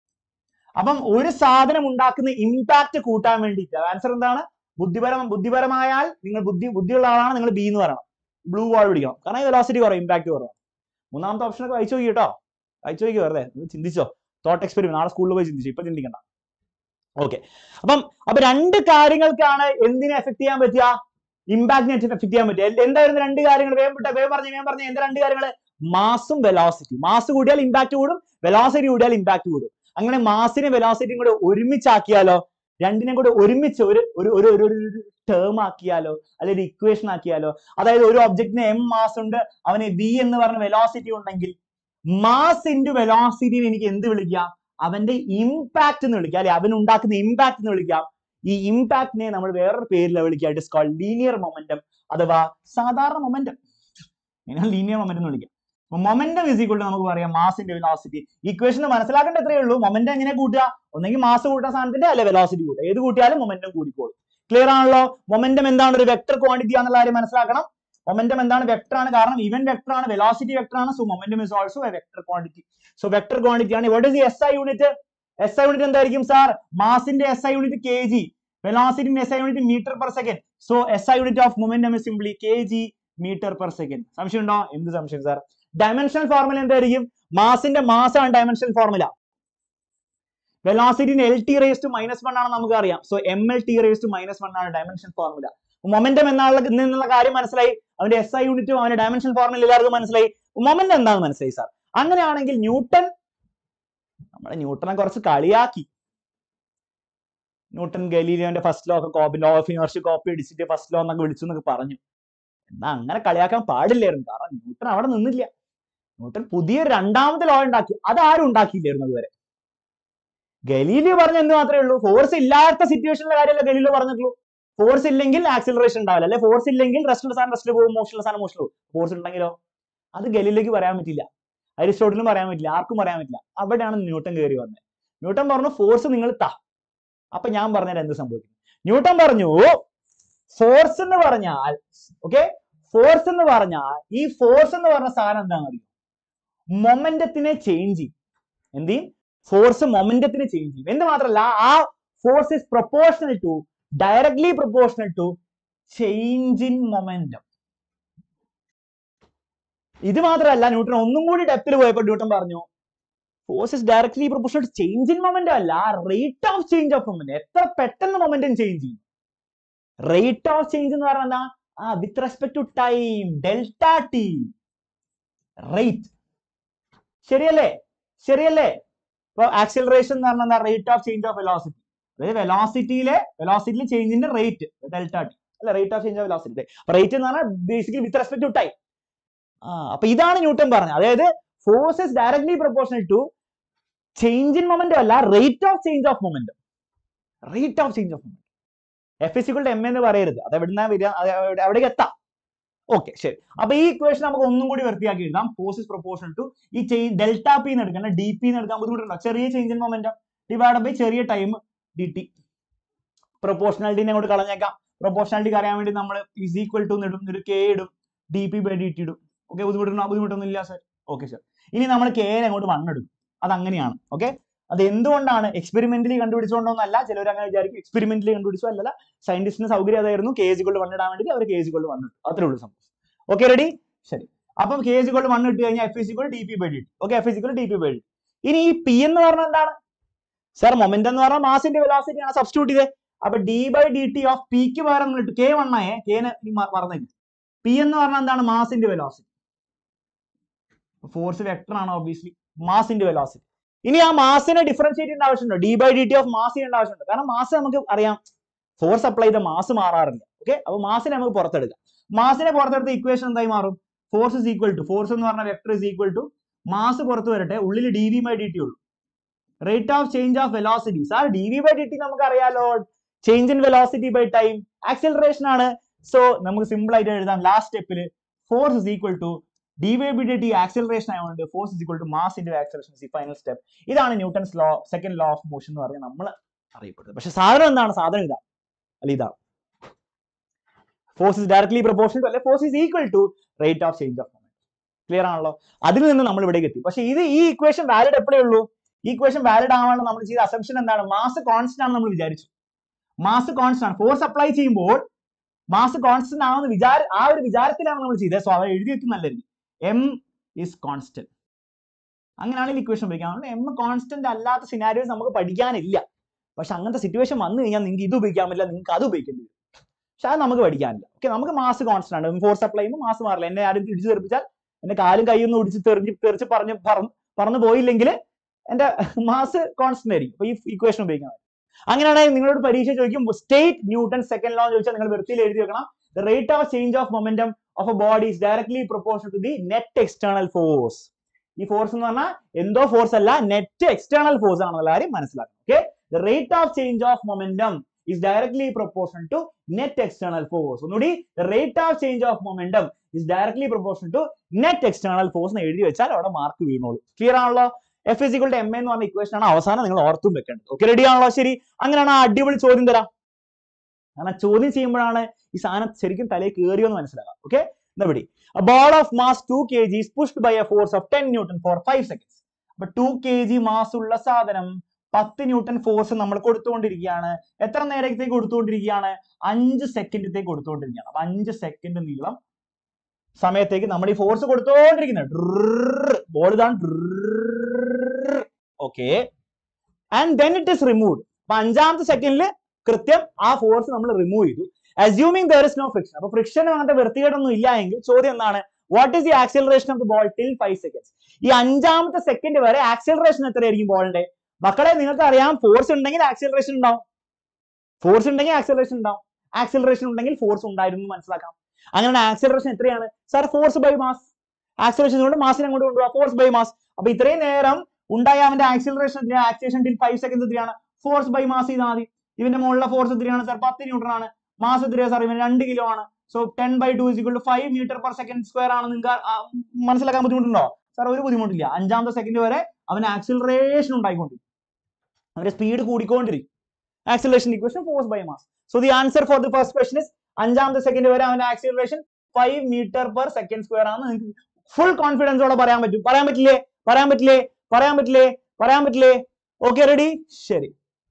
അപ്പം ഒരു സാധനം ഉണ്ടാക്കുന്ന ഇമ്പാക്റ്റ് കൂട്ടാൻ വേണ്ടിയിട്ട് ആൻസർ എന്താണ് ബുദ്ധിപരം ബുദ്ധിപരമായാൽ നിങ്ങൾ ബുദ്ധി ബുദ്ധിയുള്ള ആളാണ് നിങ്ങൾ ബി എന്ന് പറയണം ബ്ലൂ വാൾ പിടിക്കണം കാരണം വെലോസിറ്റി കുറവ് ഇമ്പാക്ട് കുറവാണ് മൂന്നാമത്തെ ഓപ്ഷൻ ഒക്കെ വായിച്ചു നോക്കി കേട്ടോ വായിച്ചു നോക്കി വെറുതെ ഒന്ന് ചിന്തിച്ചോ തോട്ട് എക്സ്പെരിമെന്റ് നാളെ സ്കൂളിൽ പോയി ചിന്തിച്ചു ഇപ്പൊ ചിന്തിക്കണ്ട ഓക്കെ അപ്പം അപ്പൊ രണ്ട് കാര്യങ്ങൾക്കാണ് എന്തിനെ എഫക്ട് ചെയ്യാൻ പറ്റുക ഇമ്പാക്ടിനെ എഫക്ട് ചെയ്യാൻ പറ്റുക എന്ത് എന്തായിരുന്നു രണ്ട് കാര്യങ്ങൾ വേഗം വിട്ടെ വേഗം പറഞ്ഞു വേഗം പറഞ്ഞു എന്താ രണ്ട് കാര്യങ്ങൾ മാസും വെലോസിറ്റി മാസ് കൂടിയാൽ ഇമ്പാക്ട് കൂടും വെലോസിറ്റി കൂടിയാൽ ഇമ്പാക്ട് കൂടും അങ്ങനെ മാസിനെ വെലോസിറ്റിയും കൂടെ ഒരുമിച്ചാക്കിയാലോ രണ്ടിനെയും കൂടെ ഒരുമിച്ച് ഒരു ഒരു ഒരു ഒരു ഒരു ടേം ആക്കിയാലോ അല്ലെങ്കിൽ ഒരു ഇക്വേഷൻ ആക്കിയാലോ അതായത് ഒരു ഒബ്ജക്റ്റിന് എം മാസ് ഉണ്ട് അവന് വി എന്ന് പറഞ്ഞ വെലോസിറ്റി ഉണ്ടെങ്കിൽ മാസ് ഇൻറ്റു വെലോസിറ്റിനെ എനിക്ക് എന്ത് വിളിക്കാം അവന്റെ ഇമ്പാക്ട് എന്ന് വിളിക്കാം അല്ലെ അവൻ ഉണ്ടാക്കുന്ന ഇമ്പാക്ട് എന്ന് വിളിക്കാം ഈ ഇമ്പാക്റ്റിനെ നമ്മൾ വേറൊരു പേരിൽ വിളിക്കുക it is called linear momentum അഥവാ സാധാരണ മൊമെന്റം ഇങ്ങനെ ലീനിയർ മൊമെന്റം എന്ന് വിളിക്കാം മൊമെന്റം ഇസ് ഈക്വൽ നമുക്ക് പറയാം മാസിന്റെ വെലോസിറ്റി ഇക്വേഷൻ മനസ്സിലാക്കേണ്ട എത്രയേ ഉള്ളൂ മൊമെന്റം എങ്ങനെ കൂട്ടുക ഒന്നെങ്കിൽ മാസ് കൂട്ടുന്ന സാധനത്തിന്റെ അല്ലെ വെലോസിറ്റി കൂട്ടുക ഏത് കൂട്ടിയാലും മൊമെന്റം കൂടിക്കോളും ക്ലിയർ ആണല്ലോ മൊമെന്റം എന്താണ് ഒരു വെക്ടർ ക്വാണ്ടിറ്റി ആണെന്നുള്ള കാര്യം മനസ്സിലാക്കണം മൊമെന്റം എന്താണ് വെക്ടർ ആണ് കാരണം ഇവൻ വെക്ടർ ആണ് വെലോസിറ്റി വെക്ടർ ആണ് so momentum is also a vector quantity so vector quantity ആണ് what is S I unit S I unit എന്തായിരിക്കും സാർ മാസിന്റെ S I unit K G വെലോസിറ്റിന്റെ S I unit metre per second so S I unit of momentum is simply K G metre per second സംശയം ഉണ്ടോ എന്ത് സംശയം sir dimensional formula എന്തായിരിക്കും മാസിന്റെ mass ആണ് ഡയമെൻഷണൽ ഫോർമുല വെലോസിറ്റിന് L T raise to minus one ആണ് നമുക്ക് അറിയാം so M L T raise to minus one ആണ് ഡയമെൻഷൻ ഫോർമുല മൊമെന്റം എന്നുള്ള എന്നുള്ള കാര്യം മനസ്സിലായി അവന്റെ എസ് ഐ യൂണിറ്റും അവന്റെ ഡയമെൻഷൻ ഫോർമുല എല്ലാവർക്കും മനസ്സിലായി മൊമെന്റം എന്താണെന്ന് മനസ്സിലായി സാർ അങ്ങനെയാണെങ്കിൽ ന്യൂട്ടൺ നമ്മളെ ന്യൂട്ടനെ കുറച്ച് കളിയാക്കി ന്യൂട്ടൺ ഗലീലിയോന്റെ ഫസ്റ്റ് ലോ ഒക്കെ copy law of inertia copy അടിച്ചിട്ട് ഫസ്റ്റ് ലോ എന്നൊക്കെ വിളിച്ചു എന്നൊക്കെ പറഞ്ഞു എന്നാ അങ്ങനെ കളിയാക്കാൻ പാടില്ലായിരുന്നു കാരണം ന്യൂട്ടൺ അവിടെ നിന്നില്ല ന്യൂട്ടൺ പുതിയ രണ്ടാമത്തെ ലോ ഉണ്ടാക്കി അത് ആരും ഉണ്ടാക്കിയില്ലായിരുന്നു അതുവരെ ഗലീലിയോ പറഞ്ഞ എന്ത് മാത്രമേ ഉള്ളൂ ഫോഴ്സ് ഇല്ലാത്ത സിറ്റുവേഷനിലെ കാര്യമല്ല ഗലീലിയോ പറഞ്ഞിട്ടുള്ളൂ ഫോഴ്സ് ഇല്ലെങ്കിൽ ആക്സിലറേഷൻ ഉണ്ടാവില്ല അല്ലെ ഫോഴ്സ് ഇല്ലെങ്കിൽ റെസ്റ്റ് സാധനം റെസ്റ്റിൽ പോകും മോഷണൽ സാധനം മോഷണൽ പോകും ഫോഴ്സ് ഉണ്ടെങ്കിലോ അത് ഗലീലിയോക്ക് പറയാൻ പറ്റില്ല അരിസ്റ്റോട്ടിലും പറയാൻ പറ്റില്ല ആർക്കും പറയാൻ പറ്റില്ല അവിടെയാണ് ന്യൂട്ടൺ കയറി വന്നത് ന്യൂട്ടൺ പറഞ്ഞു ഫോഴ്സ് നിങ്ങൾ താ അപ്പൊ ഞാൻ പറഞ്ഞാൽ എന്ത് സംഭവിക്കും ന്യൂട്ടൺ പറഞ്ഞു ഫോഴ്സ് എന്ന് പറഞ്ഞാൽ ഓക്കെ ഫോഴ്സ് എന്ന് പറഞ്ഞാൽ ഈ ഫോഴ്സ് എന്ന് പറഞ്ഞ സാധനം എന്താണെന്ന് അറിയോ മൊമെന്റത്തിനെ ചേഞ്ച് ചെയ്യും എന്ത് ചെയ്യും ഫോഴ്സ് മൊമെന്റത്തിനെ ചേഞ്ച് ചെയ്യും എന്ന് മാത്രമല്ല ആ force is proportional to directly proportional to change in momentum ഇത് മാത്രമല്ല ന്യൂട്ടൺ ഒന്നും കൂടി ഡെപ്തിൽ പോയപ്പോൾ ന്യൂട്ടൺ പറഞ്ഞു force is directly proportional to change in momentum അല്ല rate of change of moment എത്ര പെട്ടെന്ന് മൊമെന്റം ചേഞ്ച് ചെയ്യും റേറ്റ് ഓഫ് ചേഞ്ച് എന്ന് പറഞ്ഞാൽ എന്താ ആ with respect to time delta T rate ശരിയല്ലേ ശരിയല്ലേ ഇപ്പൊ ആക്സിലറേഷൻ എന്ന് പറഞ്ഞാൽ rate of change of velocity അതായത് വെലോസിറ്റിയിലെ വെലോസിറ്റിയിലെ ചേഞ്ചിന്റെ റേറ്റ് ഡെൽറ്റ ടി അല്ല rate of change of velocity അപ്പൊ റേറ്റ് എന്ന് പറഞ്ഞാൽ basically with respect to time ആ അപ്പൊ ഇതാണ് ന്യൂട്ടൺ പറഞ്ഞത് അതായത് force is directly proportional to change in momentum അല്ല rate of change of momentum rate of change of momentum F S M എന്ന് പറയരുത് അത് എവിടുന്ന വരിക അത് എവിടെ- അവിടേക്ക് എത്താം ഓക്കെ ശരി അപ്പൊ ഈ ഇക്വേഷൻ നമുക്ക് ഒന്നും കൂടി വൃത്തിയാക്കി എഴുതാം ഫോഴ്സ് ഇസ് പ്രൊപ്പോർഷണൽ ടു ഈ ചേഞ്ച് ഡെൽറ്റ പി എന്ന് എടുക്കണം ഡി പി എന്ന് എടുക്കാൻ ബുദ്ധിമുട്ടുണ്ടോ ചെറിയ change in momentum divide by ചെറിയ ടൈം ഡി ടി പ്രൊപ്പോർഷണാലിറ്റിനെ അങ്ങോട്ട് കളഞ്ഞേക്കാം പ്രൊപ്പോർഷണാലിറ്റി അറിയാൻ വേണ്ടി നമ്മൾ ഇസ് ഈക്വൽ ടു ഇടും ഒരു കെ ഇടും D P by D T ഇടും ഓക്കെ ബുദ്ധിമുട്ടുണ്ടോ ബുദ്ധിമുട്ടൊന്നും ഇല്ല സർ ഓക്കെ സർ ഇനി നമ്മൾ കെ അങ്ങോട്ട് വൺ എടുക്കും അത് അങ്ങനെയാണ് ഓക്കെ അത് എന്തുകൊണ്ടാണ് എക്സ്പെരിമെന്റലി കണ്ടുപിടിച്ചുകൊണ്ടൊന്നല്ല ചിലർ അങ്ങനെ വിചാരിക്കും എക്സ്പെരിമെന്റലി കണ്ടുപിടിച്ചു അല്ലല്ല സയന്റിസ്റ്റിന് സൗകര്യം അതായിരുന്നു കെ ജി കൊണ്ട് വണ്ണിടാൻ വേണ്ടി അവർ കെ ജി കൊണ്ട് വണ്ണിട്ടു അത്രേ ഉള്ളൂ സംഭവം ഓക്കെ റെഡി ശരി അപ്പം കെ ജി കൊണ്ട് വണ്ണിട്ട് കഴിഞ്ഞാൽ F is equal D P by D T okay F is equal D P by D ഇനി ഈ പി എന്ന് പറഞ്ഞാൽ എന്താണ് സാർ മൊമെന്റ് എന്ന് പറഞ്ഞാൽ മാസിന്റെ വെലോസിറ്റി ആണ് സബ്സ്റ്റിറ്റ്യൂട്ട് ചെയ്തത് അപ്പൊ D by D T of പിക്ക് പകരം ഇട്ടു കെ വൺ ആയേ കെനെ മറന്നേക്ക് പി എന്ന് പറഞ്ഞാൽ എന്താണ് മാസിന്റെ വെലോസിറ്റി ഫോഴ്സ് വെക്ടർ ആണ് ഓബിയസ്ലി മാസിന്റെ വെലോസിറ്റി ഇനി ആ മാസിനെ ഡിഫറൻഷിയേറ്റ് ചെയ്യേണ്ട ആവശ്യമുണ്ടോ D by D T of mass ചെയ്യേണ്ട ആവശ്യമുണ്ട് കാരണം മാസ് നമുക്ക് അറിയാം ഫോഴ്സ് അപ്ലൈ ചെയ്ത മാസ് മാറാറില്ല ഓക്കെ അപ്പൊ മാസിനെ നമുക്ക് പുറത്തെടുക്കാം മാസിനെ പുറത്തെടുത്ത ഇക്വേഷൻ എന്തായി മാറും force is equal to force എന്ന് പറഞ്ഞ vector is equal to mass പുറത്ത് വരട്ടെ ഉള്ളിൽ D V by D T ഉള്ളൂ rate of change of velocity sir D V by D T നമുക്ക് അറിയാലോ change in velocity by time acceleration ആണ് so നമുക്ക് സിമ്പിൾ ആയിട്ട് എഴുതാം ലാസ്റ്റ് സ്റ്റെപ്പിൽ force is equal to D Y B D T acceleration ആയതുകൊണ്ട് force is equal to mass into acceleration ഈ final step ഇതാണ് Newton's law second law of motion എന്ന് പറഞ്ഞാൽ നമ്മൾ അറിയപ്പെടുന്നത് പക്ഷെ സാധനം എന്താണ് സാധനം ഇതാണ് അല്ല ഇതാണ് force is directly proportion to അല്ലെ force is equal to rate of change of moment clear ആണല്ലോ അതിൽ നിന്ന് നമ്മൾ ഇവിടേക്ക് എത്തി പക്ഷെ ഇത് ഈ ഇക്വേഷൻ വാലിഡ് എപ്പോഴേ ഉള്ളൂ ഈ ഇക്വേഷൻ വാലിഡ് ആവാനുള്ള നമ്മൾ ചെയ്ത അസംഷൻ എന്താണ് മാസ് കോൺസ്റ്റന്റ് ആണെന്ന് നമ്മൾ വിചാരിച്ചു മാസ് കോൺസ്റ്റന്റ് ആണ് ഫോഴ്സ് അപ്ലൈ ചെയ്യുമ്പോൾ മാസ് കോൺസ്റ്റന്റ് ആണെന്ന് വിചാര ആ ഒരു വിചാരത്തിലാണ് നമ്മൾ ചെയ്തത് സോ അവർ എഴുതി വെക്കും നല്ലത് എം ഇസ് കോൺസ്റ്റന്റ് അങ്ങനെയാണെങ്കിൽ ഇക്വേഷൻ ഉപയോഗിക്കാം എം കോൺസ്റ്റന്റ് അല്ലാത്ത സിനാരിയോസ് നമുക്ക് പഠിക്കാനില്ല പക്ഷെ അങ്ങനത്തെ സിറ്റുവേഷൻ വന്നു കഴിഞ്ഞാൽ നിങ്ങൾക്ക് ഇത് ഉപയോഗിക്കാൻ പറ്റില്ല നിങ്ങൾക്ക് അത് ഉപയോഗിക്കേണ്ടി വരും പക്ഷെ അത് നമുക്ക് പഠിക്കാനില്ല ഓക്കെ നമുക്ക് മാസ് കോൺസ്റ്റന്റ് ആണ് ഫോഴ്സ് അപ്ലൈ ചെയ്യുമ്പോൾ മാസ് മാറില്ല എന്നെ ആരും തിരിച്ചു തെറിപ്പിച്ചാൽ എന്റെ കാലും കൈയൊന്നും ഒടിച്ച് തെറിഞ്ഞ് തെറിച്ച് പറഞ്ഞ് പറന്ന് പറന്നു പോയില്ലെങ്കിൽ എന്റെ മാസ് കോൺസ്റ്റന്റ് ആയിരിക്കും അപ്പൊ ഈ ഇക്വേഷൻ ഉപയോഗിക്കണം അങ്ങനെയാണെങ്കിൽ നിങ്ങളോട് പരീക്ഷ ചോദിക്കും സ്റ്റേറ്റ് ന്യൂട്ടൺ സെക്കൻഡ് ലോ എന്ന് ചോദിച്ചാൽ നിങ്ങൾ വൃത്തിയിൽ എഴുതി വെക്കണം the rate of change of momentum of a body is directly proportion to the net external force ഈ ഫോഴ്സ് എന്ന് പറഞ്ഞാൽ എന്തോ ഫോഴ്സ് അല്ല നെറ്റ് എക്സ്റ്റേണൽ ഫോഴ്സ് ആണെന്നുള്ള കാര്യം മനസ്സിലാക്കണം okay the rate of change of momentum is directly proportional to net external force ഒന്നുകൂടി the rate of change of momentum is directly proportional to net external force എന്ന് എഴുതി വെച്ചാൽ അവിടെ mark വീണോളൂ clear ആണല്ലോ എഫ് ഇസ് ഇക്വൾ എം എന്ന് പറഞ്ഞ equation ആണ് അവസാനം നിങ്ങൾ ഓർത്തും വെക്കേണ്ടത് ഓക്കെ റെഡി ആണല്ലോ ശരി അങ്ങനെയാണ് ആ അടിപൊളി ചോദ്യം തരാം കാരണം ചോദ്യം ചെയ്യുമ്പോഴാണ് ഈ സാധനം ശരിക്കും തലയിൽ കയറിയോ എന്ന് മനസ്സിലാക്കാം ഓക്കെ എന്നാ പിടി A ball of mass 2 kg is pushed by a force of 10 Newton for 5 seconds. അപ്പൊ 2 kg മാസ് ഉള്ള സാധനം പത്ത് ന്യൂട്ടൺ ഫോഴ്സ് നമ്മൾ കൊടുത്തുകൊണ്ടിരിക്കുകയാണ് എത്ര നേരത്തേക്ക് കൊടുത്തുകൊണ്ടിരിക്കുകയാണ് അഞ്ച് സെക്കൻഡത്തേക്ക് കൊടുത്തുകൊണ്ടിരിക്കുകയാണ് അപ്പൊ അഞ്ച് സെക്കൻഡ് നീളം സമയത്തേക്ക് നമ്മൾ ഈ ഫോഴ്സ് കൊടുത്തുകൊണ്ടിരിക്കുന്നത് ബോൾ ഇതാണ് okay and then it is removed അപ്പൊ അഞ്ചാമത്തെ സെക്കൻഡിൽ കൃത്യം ആ ഫോഴ്സ് നമ്മൾ റിമൂവ് ചെയ്തു assuming there is no friction അപ്പൊ ഫ്രിക്ഷൻ അങ്ങനത്തെ വൃത്തികേടൊന്നും ഇല്ല എങ്കിൽ ചോദ്യം എന്താണ് what is the acceleration of the ball till five seconds ഈ അഞ്ചാമത്തെ സെക്കൻഡ് വരെ ആക്സിലറേഷൻ എത്രയായിരിക്കും ബോളിന്റെ മക്കളെ നിങ്ങൾക്ക് അറിയാം ഫോഴ്സ് ഉണ്ടെങ്കിൽ ആക്സിലറേഷൻ ഉണ്ടാവും ഫോഴ്സ് ഉണ്ടെങ്കിൽ ആക്സിലറേഷൻ ഉണ്ടാവും ആക്സിലറേഷൻ ഉണ്ടെങ്കിൽ ഫോഴ്സ് ഉണ്ടായിരുന്നു എന്ന് മനസ്സിലാക്കാം അങ്ങനെ ആക്സിലറേഷൻ എത്രയാണ് sir force by mass acceleration കൊണ്ട് മാസിനെ അങ്ങോട്ട് കൊണ്ടുപോകാം ഫോഴ്സ് ബൈ മാസ് അപ്പൊ ഇത്രയും നേരം ഉണ്ടായ അവന്റെ ആക്സിലറേഷൻ എത്രയാണ് ആക്സിലേഷൻ ടിൽ ഫൈവ് സെക്കൻഡ് എത്രയാണ് ഫോഴ്സ് ബൈ മാസ് ചെയ്താൽ മതി ഇവന്റെ മുകളിലെ ഫോഴ്സ് എത്രയാണ് സാർ പത്ത് ന്യൂട്ടൺ ആണ് മാസ് എത്രയാണ് സാർ ഇവന് രണ്ട് കിലോ ആണ് so ten by two is equal to five metre per second square ആണ് നിങ്ങൾക്ക് മനസ്സിലാക്കാൻ ബുദ്ധിമുട്ടുണ്ടോ സാർ ഒരു ബുദ്ധിമുട്ടില്ല അഞ്ചാമത്തെ സെക്കൻഡ് വരെ അവന് ആക്സിലറേഷൻ ഉണ്ടായിക്കൊണ്ടിരിക്കും അവന്റെ സ്പീഡ് കൂടിക്കൊണ്ടിരിക്കും acceleration equation force by mass so the answer for the first question is അഞ്ചാമത്തെ സെക്കൻഡ് വരെ അവന്റെ acceleration five metre per second square ആണ് നിങ്ങൾക്ക് ഫുൾ കോൺഫിഡൻസോടെ പറയാൻ പറ്റും പറയാൻ പറ്റില്ലേ പറയാൻ പറ്റില്ലേ പറയാൻ പറ്റില്ലേ പറയാൻ പറ്റില്ലേ ഓക്കെ റെഡി ശരി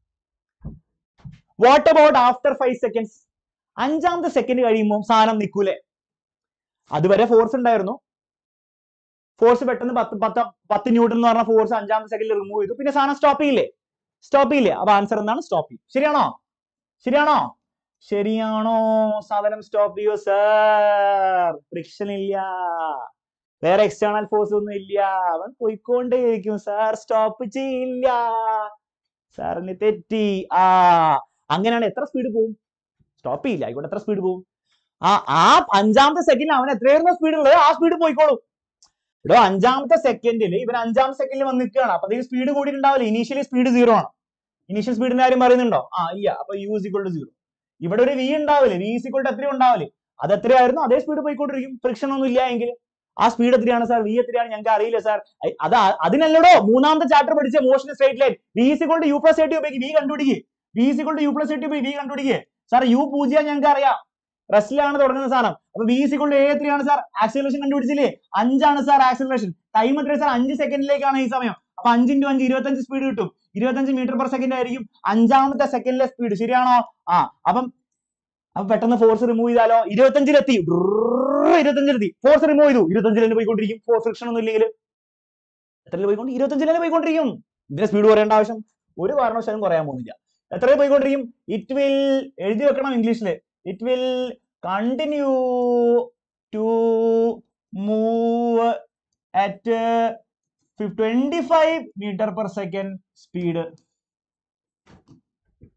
what about after five seconds അഞ്ചാമത്തെ സെക്കൻഡ് കഴിയുമ്പോൾ സാധനം നിൽക്കൂലേ അതുവരെ ഫോഴ്സ് ഉണ്ടായിരുന്നു ഫോഴ്സ് പെട്ടെന്ന് പത്ത് പത്ത് പത്ത് ന്യൂട്ടൺ എന്ന് പറഞ്ഞ ഫോഴ്സ് അഞ്ചാമത്തെ സെക്കൻഡിൽ റിമൂവ് ചെയ്തു പിന്നെ സാധനം സ്റ്റോപ്പ് ചെയ്യില്ലേ സ്റ്റോപ്പ് ചെയ്യില്ലേ അപ്പൊ ആൻസർ എന്താണ് സ്റ്റോപ്പ് ചെയ്യും ശരിയാണോ ശരിയാണോ ശരിയാണോ സാധനം സ്റ്റോപ്പ് ചെയ്യൂ സർ ഫ്രിക്ഷൻ ഇല്ല വേറെ എക്സ്റ്റേണൽ ഫോഴ്സ് ഒന്നും ഇല്ല അവൻ പോയിക്കൊണ്ടേയിരിക്കും സാർ സ്റ്റോപ്പ് ചെയ്യില്ല സാറിന് തെറ്റി ആ അങ്ങനെയാണ് എത്ര സ്പീഡ് പോകും സ്റ്റോപ്പ് ചെയ്യില്ല ആയിക്കോട്ടെ എത്ര സ്പീഡ് പോകും ആ ആ അഞ്ചാമത്തെ സെക്കൻഡിൽ അവൻ എത്രയായിരുന്നു സ്പീഡ് ഉള്ളത് ആ സ്പീഡ് പോയിക്കോളും ഇവിടെ അഞ്ചാമത്തെ സെക്കൻഡിൽ ഇവൻ അഞ്ചാമത്തെ സെക്കൻഡിൽ വന്ന് നിൽക്കുകയാണ് അപ്പൊ അതിന് സ്പീഡ് കൂടിയിട്ടുണ്ടാവില്ല ഇനീഷ്യലി സ്പീഡ് സീറോ ആണ് ഇനീഷ്യൽ സ്പീഡിന്റെ കാര്യം പറയുന്നുണ്ടോ ആ ഇല്ല അപ്പൊ U is equal to zero ഇവിടെ ഒരു വി ഉണ്ടാവില്ലേ വി ഇസ് ഇക്വൾ ടു എത്രയും ഉണ്ടാവില്ലേ അത് എത്രയായിരുന്നു അതേ സ്പീഡ് പോയിക്കൊണ്ടിരിക്കും ഫ്രിക്ഷൻ ഒന്നും ഇല്ല എങ്കിൽ ആ സ്പീഡ് എത്രയാണ് സാർ വി എത്രയാണ് ഞങ്ങൾക്ക് അറിയില്ല സാർ അത് അതിനല്ലടോ മൂന്നാമത്തെ ചാപ്റ്റർ പഠിച്ച motion straight line V is equal to U plus A T ഉപയോഗിക്കും വി കണ്ടുപിടിക്കുക V is equal to U plus A T ഉപയോഗിക്കും വി കണ്ടുപിടിക്കുക സാർ യു പൂജ്യം ഞങ്ങൾക്ക് അറിയാം റെസ്റ്റിലാണ് തുടങ്ങുന്ന സാധനം അപ്പൊ V is equal to A എത്രയാണ് സാർ ആക്സിലറേഷൻ കണ്ടുപിടിച്ചില്ലേ അഞ്ചാണ് സാർ ആക്സിലറേഷൻ ടൈം എത്രയാണ് സാർ അഞ്ച് സെക്കൻഡിലേക്കാണ് ഈ സമയം അപ്പൊ അഞ്ച് ഇൻറ്റു അഞ്ച് ഇരുപത്തഞ്ച് സ്പീഡ് കിട്ടും ഇരുപത്തഞ്ച് മീറ്റർ പെർ സെക്കൻഡ് ആയിരിക്കും അഞ്ചാമത്തെ സെക്കൻഡിലെ സ്പീഡ് ശരിയാണോ ആ അപ്പം അപ്പൊ പെട്ടെന്ന് ഫോഴ്സ് റിമൂവ് ചെയ്താലോ ഇരുപത്തഞ്ചിലെത്തി ഇരുപത്തഞ്ചിലെത്തി ഫോഴ്സ് റിമൂവ് ചെയ്തു ഇരുപത്തഞ്ചിൽ തന്നെ പോയിക്കൊണ്ടിരിക്കും ഫോഴ്സ് ഫ്രിക്ഷൻ ഒന്നും ഇല്ലെങ്കിൽ എത്രയിൽ പോയിക്കൊണ്ട് ഇരുപത്തഞ്ചിൽ തന്നെ പോയിക്കൊണ്ടിരിക്കും ഇതിന്റെ സ്പീഡ് കുറയേണ്ട ആവശ്യം ഒരു കാരണവശാലും കുറയാൻ പോകുന്നില്ല എത്രയിൽ പോയിക്കൊണ്ടിരിക്കും ഇറ്റ് വിൽ എഴുതി വെക്കണം ഇംഗ്ലീഷിൽ it will continue to move at twenty five metre per second speed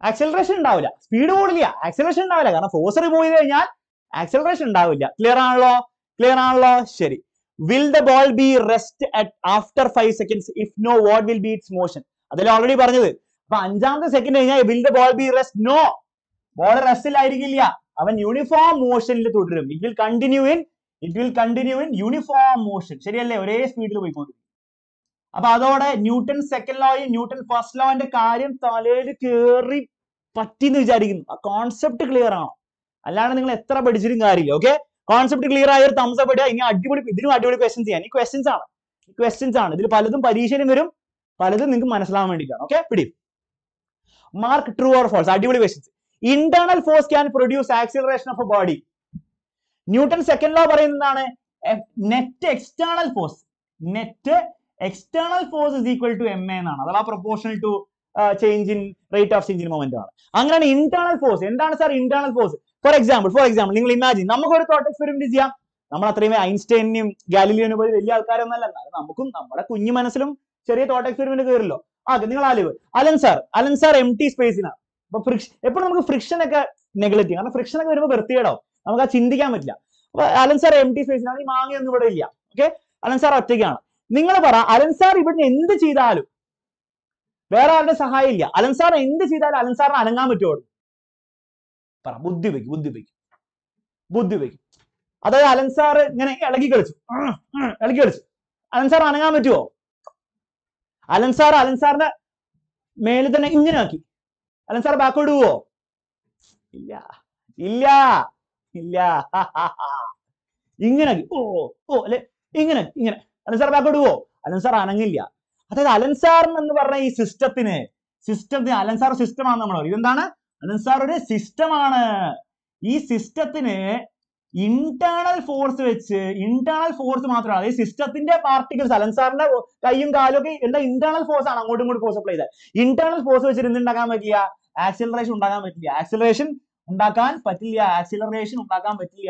acceleration ഉണ്ടാവില്ല സ്പീഡ് കൂടില്ല ആക്സലറേഷൻ ഉണ്ടാവില്ല കാരണം ഫോഴ്സ് റിമൂവ് ചെയ്ത് കഴിഞ്ഞാൽ ആക്സലറേഷൻ ഉണ്ടാവില്ല ക്ലിയർ ആണല്ലോ ക്ലിയർ ആണല്ലോ ശരി will the ball be rest at after five seconds if no what will be its motion അതിൽ ഓൾറെഡി പറഞ്ഞത് അപ്പൊ അഞ്ചാമത്തെ സെക്കൻഡ് കഴിഞ്ഞാൽ will the ball be rest no ball റെസ്റ്റിലായിരിക്കില്ല അവൻ യൂണിഫോം മോഷനിൽ തുടരും it will continue in it will continue in uniform motion ശരിയല്ലേ ഒരേ സ്പീഡിൽ പോയിക്കൊണ്ടിരിക്കും അപ്പൊ അതോടെ ന്യൂട്ടൺ സെക്കൻഡ് ലോയും ന്യൂട്ടൺ ഫസ്റ്റ് ലോന്റെ കാര്യം തലയിൽ കേറി പറ്റിന്ന് വിചാരിക്കുന്നു ആ കോൺസെപ്റ്റ് ക്ലിയർ ആണോ അല്ലാണ്ട് നിങ്ങൾ എത്ര പഠിച്ചിട്ടും കാര്യമില്ല ഓക്കെ കോൺസെപ്റ്റ് ക്ലിയർ ആയ ഒരു തംസ് ഇടുക ഇനി അടിപൊളി ഇതിനും അടിപൊളി ക്വസ്റ്റ്യൻസ് ചെയ്യാൻ ഈ ക്വസ്റ്റ്യൻസ് ആണ് ക്വസ്റ്റ്യൻസ് ആണ് ഇതിൽ പലതും പരീക്ഷയിലും വരും പലതും നിങ്ങൾക്ക് മനസ്സിലാവാൻ വേണ്ടിയിട്ടാണ് ഓക്കെ പിടി മാർക്ക് ട്രൂ ഓർ ഫോൾസ് അടിപൊളി questions internal force can produce acceleration of a body Newton second law പറയുന്നതാണ് net external force net external force is equal to M A എന്നാണ് അഥവാ proportional to change in rate of change in moment ആണ് അങ്ങനെയാണ് internal force എന്താണ് sir internal force for example for example നിങ്ങൾ imagine നമുക്കൊരു thought experiment ചെയ്യാം നമ്മൾ അത്രയും ഐൻസ്റ്റൈനും ഗാലിലിയോനും പോലെ വലിയ ആൾക്കാരൊന്നല്ല എന്നാലും നമുക്കും നമ്മുടെ കുഞ്ഞു മനസ്സിലും ചെറിയ തോട്ട് എക്സ്പെരിമെന്റ് കയറില്ലോ ആ നിങ്ങൾ ആലുവ് Allen sir Allen sir M T സ്പേസിനാണ് അപ്പൊ ഫ്രിക്ഷൻ എപ്പോഴും നമുക്ക് ഫ്രിക്ഷൻ ഒക്കെ നെഗ്ലക്ട് ചെയ്യും കാരണം ഫ്രിക്ഷൻ ഒക്കെ വരുമ്പോൾ വൃത്തികേടാവും നമുക്ക് ആ ചിന്തിക്കാൻ പറ്റില്ല അപ്പൊ അലൻ സാർ എം ടി സ്പേസിനാണ് ഈ മാങ്ങയൊന്നും ഇവിടെ ഇല്ല ഓക്കെ അലൻ സാർ ഒറ്റയ്ക്കാണ് നിങ്ങൾ പറ അലൻ സാർ ഇവിടുന്ന് എന്ത് ചെയ്താലും വേറെ ആരുടെ സഹായം ഇല്ല അലൻ സാർ എന്ത് ചെയ്താലും അലൻ സാറിന് അനങ്ങാൻ പറ്റുമോ പറ ബുദ്ധി വയ്ക്കും ബുദ്ധി വയ്ക്കും ബുദ്ധി വയ്ക്കും അതായത് അലൻ സാർ ഇങ്ങനെ ഇളകി കളിച്ചു ഉം, ഉം, ഇളകി കളിച്ചു അലൻ സാർ അനങ്ങാൻ പറ്റുമോ അലൻ സാർ അലൻ സാറിന്റെ മേലിൽ തന്നെ ഇങ്ങനെ ആക്കി അലൻ സാർ ബാക്കോട്ട് പോവോ ഇല്ല ഇല്ല ഇല്ല ഇങ്ങനെ ആക്കി. ഓ ഓ അല്ലെ ഇങ്ങനെ ഇങ്ങനെ അലൻ സാർ ബാക്കോട്ട് പോവോ അലൻ സാർ അനങ്ങില്ല അതായത് അലൻ സാർ എന്ന് പറഞ്ഞ ഈ സിസ്റ്റത്തിന് സിസ്റ്റത്തിന് അലൻ സാർ സിസ്റ്റം ആണ് നമ്മൾ പറയും ഇതെന്താണ് അലൻ സാർ ഒരു സിസ്റ്റമാണ് ഈ സിസ്റ്റത്തിന് ഇന്റേണൽ ഫോഴ്സ് വെച്ച് ഇന്റേണൽ ഫോഴ്സ് മാത്രമാണ് അതായത് സിസ്റ്റത്തിന്റെ പാർട്ടിക്കിൾസ് അലൻ സാറിന്റെ കൈയും കാലും ഒക്കെ എല്ലാം ഇന്റേണൽ ഫോഴ്സ് ആണ് അങ്ങോട്ടും ഇങ്ങോട്ടും ഫോഴ്സ് അപ്ലൈ ചെയ്തത് ഇന്റേണൽ ഫോഴ്സ് വെച്ചിട്ട് എന്ത് ഉണ്ടാക്കാൻ പറ്റില്ല ആക്സിലറേഷൻ ഉണ്ടാക്കാൻ പറ്റില്ല ആക്സിലറേഷൻ ഉണ്ടാക്കാൻ പറ്റില്ല ആക്സിലറേഷൻ ഉണ്ടാക്കാൻ പറ്റില്ല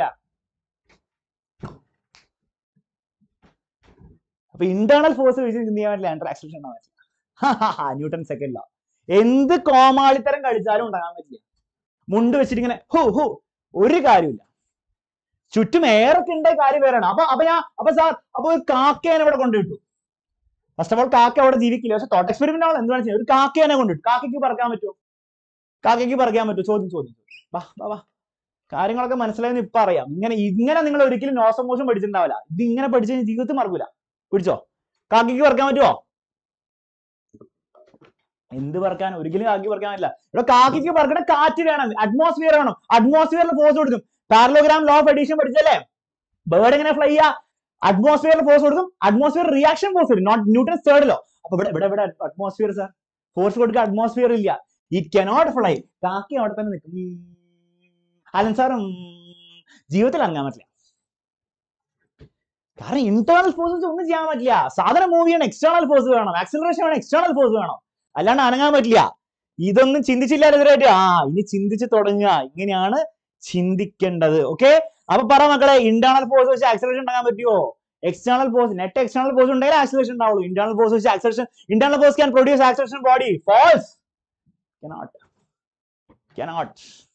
അപ്പൊ ഇന്റേണൽ ഫോഴ്സ് വെച്ച് എന്ത് ചെയ്യാൻ പറ്റില്ല ആൻഡർ ആക്സിലറേഷൻ ഉണ്ടാകാൻ പറ്റില്ല ന്യൂട്ടൺ സെക്കൻഡ് ലോ എന്ത് കോമാളിത്തരം കളിച്ചാലും ഉണ്ടാകാൻ പറ്റില്ല മുണ്ട് വെച്ചിട്ട് ഇങ്ങനെ ഹോ ഹോ ഒരു കാര്യമില്ല ചുറ്റും എയറൊക്കെ ഉണ്ടേ കാര്യം വേറെയാണ് അപ്പൊ അപ്പൊ ഞാൻ അപ്പൊ സാർ അപ്പൊ ഒരു കാക്കയെ ഇവിടെ കൊണ്ടുവിട്ടു ഫസ്റ്റ് ഓഫ് ഓൾ കാക്ക അവിടെ ജീവിക്കില്ല പക്ഷെ തോട്ട് എക്സ്പെരിമെന്റ് ആണ് എന്താണ് ചെയ്യുന്നത് ഒരു കാക്കയെ കൊണ്ടിട്ടു കാക്കയ്ക്ക് പറക്കാൻ പറ്റുമോ കാക്കയ്ക്ക് പറിക്കാൻ പറ്റുമോ ചോദ്യം ചോദ്യം വാ വാ വാ കാര്യങ്ങളൊക്കെ മനസ്സിലായെന്ന് ഇപ്പൊ അറിയാം ഇങ്ങനെ ഇങ്ങനെ നിങ്ങൾ ഒരിക്കലും നോസം മോശം പഠിച്ചിട്ടുണ്ടാവില്ല ഇത് ഇങ്ങനെ പഠിച്ചു കഴിഞ്ഞാൽ ജീവിതത്തിൽ മറക്കൂല പിടിച്ചോ കാക്കയ്ക്ക് പറക്കാൻ പറ്റുമോ എന്ത് പറക്കാൻ ഒരിക്കലും കാക്കി പറക്കാൻ പറ്റില്ല ഇവിടെ കാക്കിക്ക് പറക്കണ കാറ്റ് വേണം അറ്റ്മോസ്ഫിയർ വേണം അറ്റ്മോസ്ഫിയറിൽ ഫോഴ്സ് കൊടുക്കും പാരലോഗ്രാം ലോ ഓഫ് എഡീഷൻ പഠിച്ചല്ലേ ബേർഡ് എങ്ങനെ ഫ്ലൈ ചെയ്യാ അറ്റ്മോസ്ഫിയറിൽ ഫോഴ്സ് കൊടുക്കും അറ്റ്മോസ്ഫിയർ റിയാക്ഷൻ ഫോഴ്സ് വരും നോട്ട് ന്യൂട്ടൺ തേർഡ് ലോ അപ്പൊ ഇവിടെ ഇവിടെ ഇവിടെ അറ്റ്മോസ്ഫിയർ സാർ ഫോഴ്സ് കൊടുക്കുക അറ്റ്മോസ്ഫിയർ ഇല്ല ഇറ്റ് കനോട്ട് ഫ്ലൈ കാക്കി അവിടെ തന്നെ നിൽക്കും ഉം. അലൻ സാർ ജീവിതത്തിൽ അനങ്ങാൻ പറ്റില്ല കാരണം ഇന്റേണൽ ഫോഴ്സസ് ഒന്നും ചെയ്യാൻ പറ്റില്ല സാധനം മൂവ് ചെയ്യണം എക്സ്റ്റേണൽ ഫോഴ്സ് വേണം ആക്സിലറേഷൻ വേണം എക്സ്റ്റേണൽ ഫോഴ്സ് വേണം അല്ലാണ്ട് അനങ്ങാൻ പറ്റില്ല ഇതൊന്നും ചിന്തിച്ചില്ല എതിരായിട്ട് ആ ഇനി ചിന്തിച്ച് തുടങ്ങുക ഇങ്ങനെയാണ് ചിന്തിക്കേണ്ടത് ഓക്കെ അപ്പൊ പറ മക്കളെ ഇന്റേണൽ ഫോഴ്സ് വെച്ച് ആക്സിലറേഷൻ ഉണ്ടാക്കാൻ പറ്റുമോ external force net external force ഉണ്ടെങ്കിൽ ആക്സിലറേഷൻ ഉണ്ടാവുള്ളൂ ഇന്റേണൽ ഫോഴ്സ് വെച്ച് acceleration internal force can produce acceleration body force cannot cannot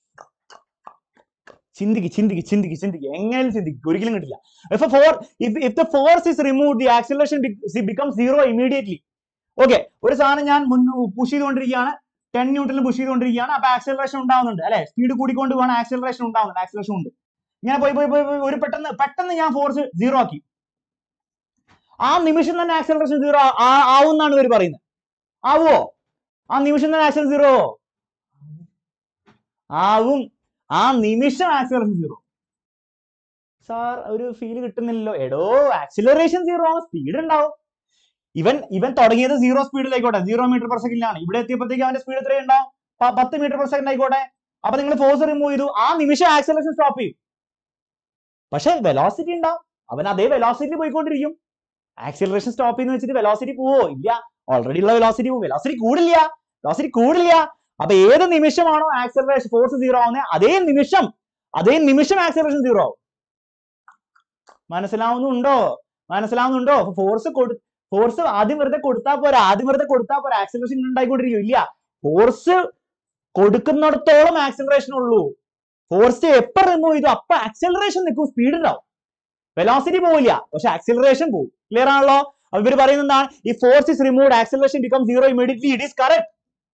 ചിന്തിക്ക് ചിന്തിക്ക് ചിന്തിക്ക് ചിന്തിക്ക് എങ്ങനെയും ചിന്തിക്ക് ഒരിക്കലും കിട്ടില്ല if a four if if the force is removed the acceleration be- becomes zero immediately okay ഒരു സാധനം ഞാൻ മുൻ പുഷ് ചെയ്തുകൊണ്ടിരിക്കുകയാണ് ടെൻ ന്യൂട്ടണിൽ പുഷ് ചെയ്തുകൊണ്ടിരിക്കുകയാണ് അപ്പൊ ആക്സിലറേഷൻ ഉണ്ടാവുന്നുണ്ട് അല്ലെ സ്പീഡ് കൂടിക്കൊണ്ട് പോകണം ആക്സിലറേഷൻ ഉണ്ടാവുന്നുണ്ട് ആക്സിലറേഷൻ ഉണ്ട് ഇങ്ങനെ പോയി പോയി പോയി പോയി ഒരു പെട്ടെന്ന് പെട്ടെന്ന് ഞാൻ ഫോഴ്സ് സീറോ ആക്കി ആ നിമിഷം തന്നെ ആക്സിലറേഷൻ സീറോ ആവും എന്നാണ് ഇവർ പറയുന്നത് ആവുമോ ആ നിമിഷം തന്നെ ആക്സിലറേഷൻ സീറോ ആവും ആ നിമിഷം ആക്സിലറേഷൻ സീറോ സാർ ഒരു ഫീൽ കിട്ടുന്നില്ലല്ലോ എടോ ആക്സിലറേഷൻ സീറോ സ്പീഡ് ഉണ്ടാവും ഇവൻ ഇവൻ തുടങ്ങിയത് സീറോ സ്പീഡിലായിക്കോട്ടെ സീറോ മീറ്റർ പെർ സെക്കൻഡ് ആണ് ഇവിടെ എത്തിയപ്പോഴത്തേക്ക് അവന്റെ സ്പീഡ് എത്രയും ഉണ്ടാവും പ- പത്ത് മീറ്റർ പെർ സെക്കൻഡ് ആയിക്കോട്ടെ അപ്പൊ നിങ്ങൾ ഫോഴ്സ് റിമൂവ് ചെയ്തു ആ നിമിഷം ആക്സിലറേഷൻ സ്റ്റോപ്പ് ചെയ്യും പക്ഷെ വെലോസിറ്റി ഉണ്ടാവും അവൻ അതേ വെലോസിറ്റി പോയിക്കൊണ്ടിരിക്കും ആക്സിലറേഷൻ സ്റ്റോപ്പ് ചെയ്യുന്ന വെച്ചിട്ട് വെലോസിറ്റി പോവോ ഇല്ല ഓൾറെഡി ഉള്ള വെലോസിറ്റി പോവും വെലോസിറ്റി കൂടില്ല വെലോസിറ്റി കൂടില്ല അപ്പൊ ഏത് നിമിഷമാണോ ആക്സിലറേഷൻ ഫോഴ്സ് സീറോ ആവുന്നത് അതേ നിമിഷം അതേ നിമിഷം ആക്സിലറേഷൻ സീറോ ആവും മനസ്സിലാവുന്നുണ്ടോ മനസ്സിലാവുന്നുണ്ടോ ഫോഴ്സ് കൊടു ഫോഴ്സ് ആദ്യം വെറുതെ കൊടുത്താൽ പോരാ ആദ്യം വെറുതെ കൊടുത്താൽ പോരാ ആക്സിലറേഷൻ ഉണ്ടായിക്കൊണ്ടിരിക്കും ഇല്ല ഫോഴ്സ് കൊടുക്കുന്നിടത്തോളം ആക്സിലറേഷൻ ഉള്ളൂ ഫോഴ്സ് എപ്പോൾ റിമൂവ് ചെയ്തു അപ്പൊ ആക്സിലറേഷൻ നിൽക്കും സ്പീഡ് ഉണ്ടാവും വെലോസിറ്റി പോവില്ല പക്ഷെ ആക്സിലറേഷൻ പോകും ക്ലിയർ ആണല്ലോ അപ്പൊ ഇവർ പറയുന്നത് എന്താണ് ഈ force is removed acceleration become zero immediately it is correct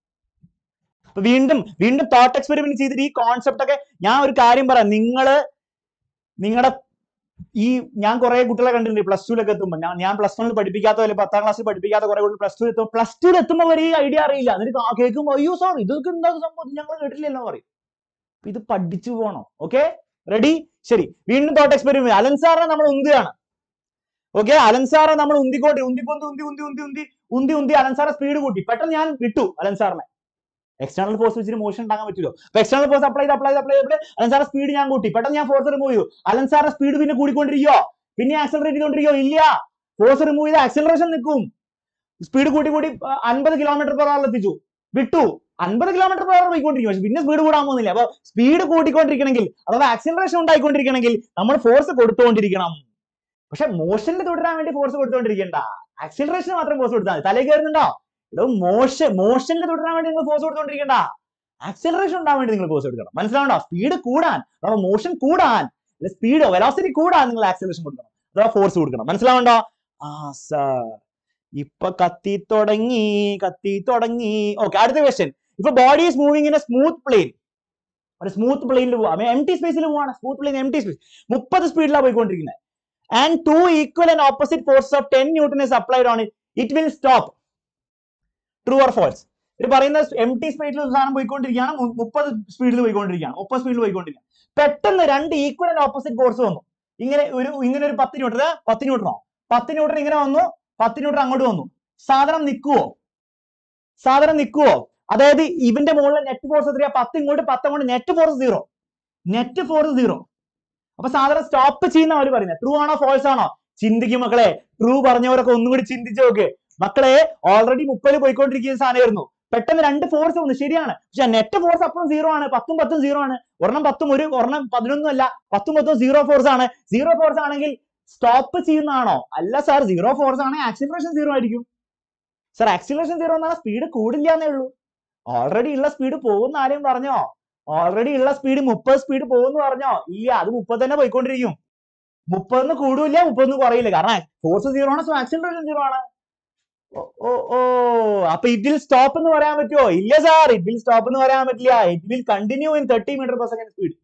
അപ്പൊ വീണ്ടും വീണ്ടും തോട്ട് എക്സ്പെരിമെന്റ് ചെയ്തിട്ട് ഈ കോൺസെപ്റ്റ് ഒക്കെ ഞാൻ ഒരു കാര്യം പറയാം നിങ്ങള് നിങ്ങളുടെ ഈ ഞാൻ കുറെ കുട്ടികളെ കണ്ടിട്ടുണ്ട് പ്ലസ് ടുവിലൊക്കെ എത്തുമ്പോൾ ഞാൻ ഞാൻ പ്ലസ് വണ്ണിൽ പഠിപ്പിക്കാത്ത അല്ലെങ്കിൽ പത്താം ക്ലാസ്സിൽ പഠിപ്പിക്കാത്ത കുറെ കുട്ടികൾ പ്ലസ് ടു എത്തുമ്പോൾ പ്ലസ് ടുവിൽ എത്തുമ്പോൾ വരെ ഈ ഐഡിയ അറിയില്ല എന്നിട്ട് കാ- കേൾക്കുമ്പോൾ അയ്യോ സാർ ഇതൊക്കെ എന്താ സംഭവം ഞങ്ങൾ കേട്ടില്ലല്ലോ പറയും അപ്പൊ ഇത് പഠിച്ചു പോകണം ഓക്കെ റെഡി ശരി വീണ്ടും തോട്ട് എക്സ്പെരിമെന്റ് അലൻ സാറിനെ നമ്മൾ ഉന്തിയാണ് ഓക്കെ അലൻ സാറെ നമ്മൾ ഉന്തിക്കോട്ടെ ഉന്തിക്കൊന്തി ഉന്തി ഉന്തി ഉന്തി ഉന്തി ഉന്തി ഉന്തി അലൻ സാറെ സ്പീഡ് കൂട്ടി പെട്ടെന്ന് ഞാൻ വിട്ടു അലൻ സാറിനെ എക്സ്റ്റേണൽ ഫോഴ്സ് വെച്ചിട്ട് മോഷൻ ഉണ്ടാകാൻ പറ്റുമോ അപ്പൊ എക്സ്റ്റേണൽ ഫോഴ്സ് അപ്ലൈ ചെയ്ത് അപ്ലൈ ചെയ്ത് അപ്ലൈ ചെയ്ത് അലൻ സാറെ സ്പീഡ് ഞാൻ കൂട്ടി പെട്ടെന്ന് ഞാൻ ഫോഴ്സ് റിമൂവ് ചെയ്തു അലൻ സാറിന്റെ സ്പീഡ് പിന്നെ കൂടിക്കൊണ്ടിരിക്കോ പിന്നെ ആക്സലറേറ്റ് ചെയ്തോണ്ടിരിക്കോ ഇല്ല ഫോഴ്സ് റിമൂവ് ചെയ്ത് ആക്സലറേഷൻ നിൽക്കും സ്പീഡ് കൂട്ടി കൂട്ടി അൻപത് കിലോമീറ്റർ പെർ അവർ എത്തിച്ചു വിട്ടു അൻപത് കിലോമീറ്റർ പെർ അവർ പോയിക്കൊണ്ടിരിക്കും പക്ഷെ പിന്നെ സ്പീഡ് കൂടാൻ പോകുന്നില്ല അപ്പൊ സ്പീഡ് കൂട്ടിക്കൊണ്ടിരിക്കണമെങ്കിൽ അഥവാ ആക്സിലറേഷൻ ഉണ്ടായിക്കൊണ്ടിരിക്കണമെങ്കിൽ നമ്മൾ ഫോഴ്സ് കൊടുത്തുകൊണ്ടിരിക്കണം പക്ഷെ മോഷനിൽ തുടരാൻ വേണ്ടി ഫോഴ്സ് കൊടുത്തുകൊണ്ടിരിക്കണ്ട ആക്സിലറേഷന് മാത്രം ഫോഴ്സ് കൊടുത്താൽ മതി തലയിൽ കയറുന്നുണ്ടോ എടോ മോഷൻ മോഷനിൽ തുടരാൻ വേണ്ടി നിങ്ങൾ ഫോഴ്സ് കൊടുത്തുകൊണ്ടിരിക്കണ്ട ആക്സിലറേഷൻ ഉണ്ടാവാൻ വേണ്ടി നിങ്ങൾ ഫോഴ്സ് കൊടുക്കണം മനസ്സിലാവണ്ടോ സ്പീഡ് കൂടാൻ അഥവാ മോഷൻ കൂടാൻ സ്പീഡോ വെലോസിറ്റി കൂടാൻ നിങ്ങൾ ആക്സിലറേഷൻ കൊടുക്കണം അഥവാ ഫോഴ്സ് കൊടുക്കണം മനസ്സിലാവണ്ടോ ആ സാർ ഇപ്പൊ കത്തി തുടങ്ങി കത്തി തുടങ്ങി ഓക്കെ അടുത്ത ക്വസ്റ്റ്യൻ ഇപ്പൊ body is moving in a smooth plane ഒരു സ്മൂത്ത് പ്ലെയിനിൽ പോവാം എം ടി സ്പേസിൽ പോവാണ് smooth plane M T space മുപ്പത് സ്പീഡിലാണ് പോയിക്കൊണ്ടിരിക്കുന്നത് and two equal and opposite force of ten Newton is applied on it it will stop true or false ഇത് പറയുന്ന എം ടി സ്പീഡിൽ ഒരു സാധനം പോയിക്കൊണ്ടിരിക്കുകയാണ് മു- മുപ്പത് സ്പീഡിൽ പോയിക്കൊണ്ടിരിക്കുകയാണ് മുപ്പത് സ്പീഡിൽ പോയിക്കൊണ്ടിരിക്കുകയാണ് പെട്ടെന്ന് രണ്ട് ഈക്വൽ ആൻഡ് ഓപ്പോസിറ്റ് ഫോഴ്സ് വന്നു ഇങ്ങനെ ഒരു ഇങ്ങനെ ഒരു പത്ത് ന്യൂട്ടൺ പത്ത് ന്യൂട്ടണോ പത്ത് ന്യൂട്ടൺ ഇങ്ങനെ വന്നു പത്ത് ന്യൂട്ടൺ അങ്ങോട്ട് വന്നു സാധനം നിൽക്കുവോ സാധനം നിൽക്കുവോ അതായത് ഇവന്റെ മുകളിൽ നെറ്റ് ഫോഴ്സ് എത്രയാ പത്ത് ഇങ്ങോട്ട് പത്ത് അങ്ങോട്ട് net force zero net force zero അപ്പൊ സാധനം സ്റ്റോപ്പ് ചെയ്യുന്ന അവർ പറയുന്നത് ട്രൂ ആണോ ഫോൾസ് ആണോ ചിന്തിക്കും മക്കളെ ട്രൂ പറഞ്ഞവരൊക്കെ ഒന്നും കൂടി ചിന്തിച്ചു നോക്ക് മക്കളെ ഓൾറെഡി മുപ്പതിൽ പോയിക്കൊണ്ടിരിക്കുന്ന സാധനമായിരുന്നു പെട്ടെന്ന് രണ്ട് ഫോഴ്സ് വന്നു ശരിയാണ് പക്ഷെ നെറ്റ് ഫോഴ്സ് അപ്പുറം സീറോ ആണ് പത്തും പത്തും സീറോ ആണ് ഒരെണ്ണം പത്തും ഒരു ഒരെണ്ണം പതിനൊന്നും അല്ല പത്തും പത്തും സീറോ ഫോഴ്സ് ആണ് സീറോ ഫോഴ്സ് ആണെങ്കിൽ സ്റ്റോപ്പ് ചെയ്യുന്നതാണോ അല്ല സാർ സീറോ ഫോഴ്സ് ആണെങ്കിൽ ആക്സിലറേഷൻ സീറോ ആയിരിക്കും സാർ ആക്സിലറേഷൻ സീറോ എന്നാണ് സ്പീഡ് കൂടില്ല എന്നേ ഉള്ളൂ ഓൾറെഡി ഉള്ള സ്പീഡ് പോകുന്ന ആരെയും പറഞ്ഞോ ഓൾറെഡി ഉള്ള സ്പീഡ് മുപ്പത് സ്പീഡ് പോകുന്നു പറഞ്ഞോ ഇല്ല അത് മുപ്പത് തന്നെ പോയിക്കൊണ്ടിരിക്കും മുപ്പതിന് കൂടില്ല മുപ്പതിന് കുറയില്ല കാരണം ഫോഴ്സ് സീറോ ആണ് സോ ആക്സിലറേഷൻ സീറോ ആണ് ഓ ഓ ഓ അപ്പൊ ഇറ്റ് വിൽ സ്റ്റോപ്പ് എന്ന് പറയാൻ പറ്റുമോ ഇല്ല സാർ ഇറ്റ് വിൽ സ്റ്റോപ്പ് എന്ന് പറയാൻ പറ്റില്ല it will continue in thirty metre per second speed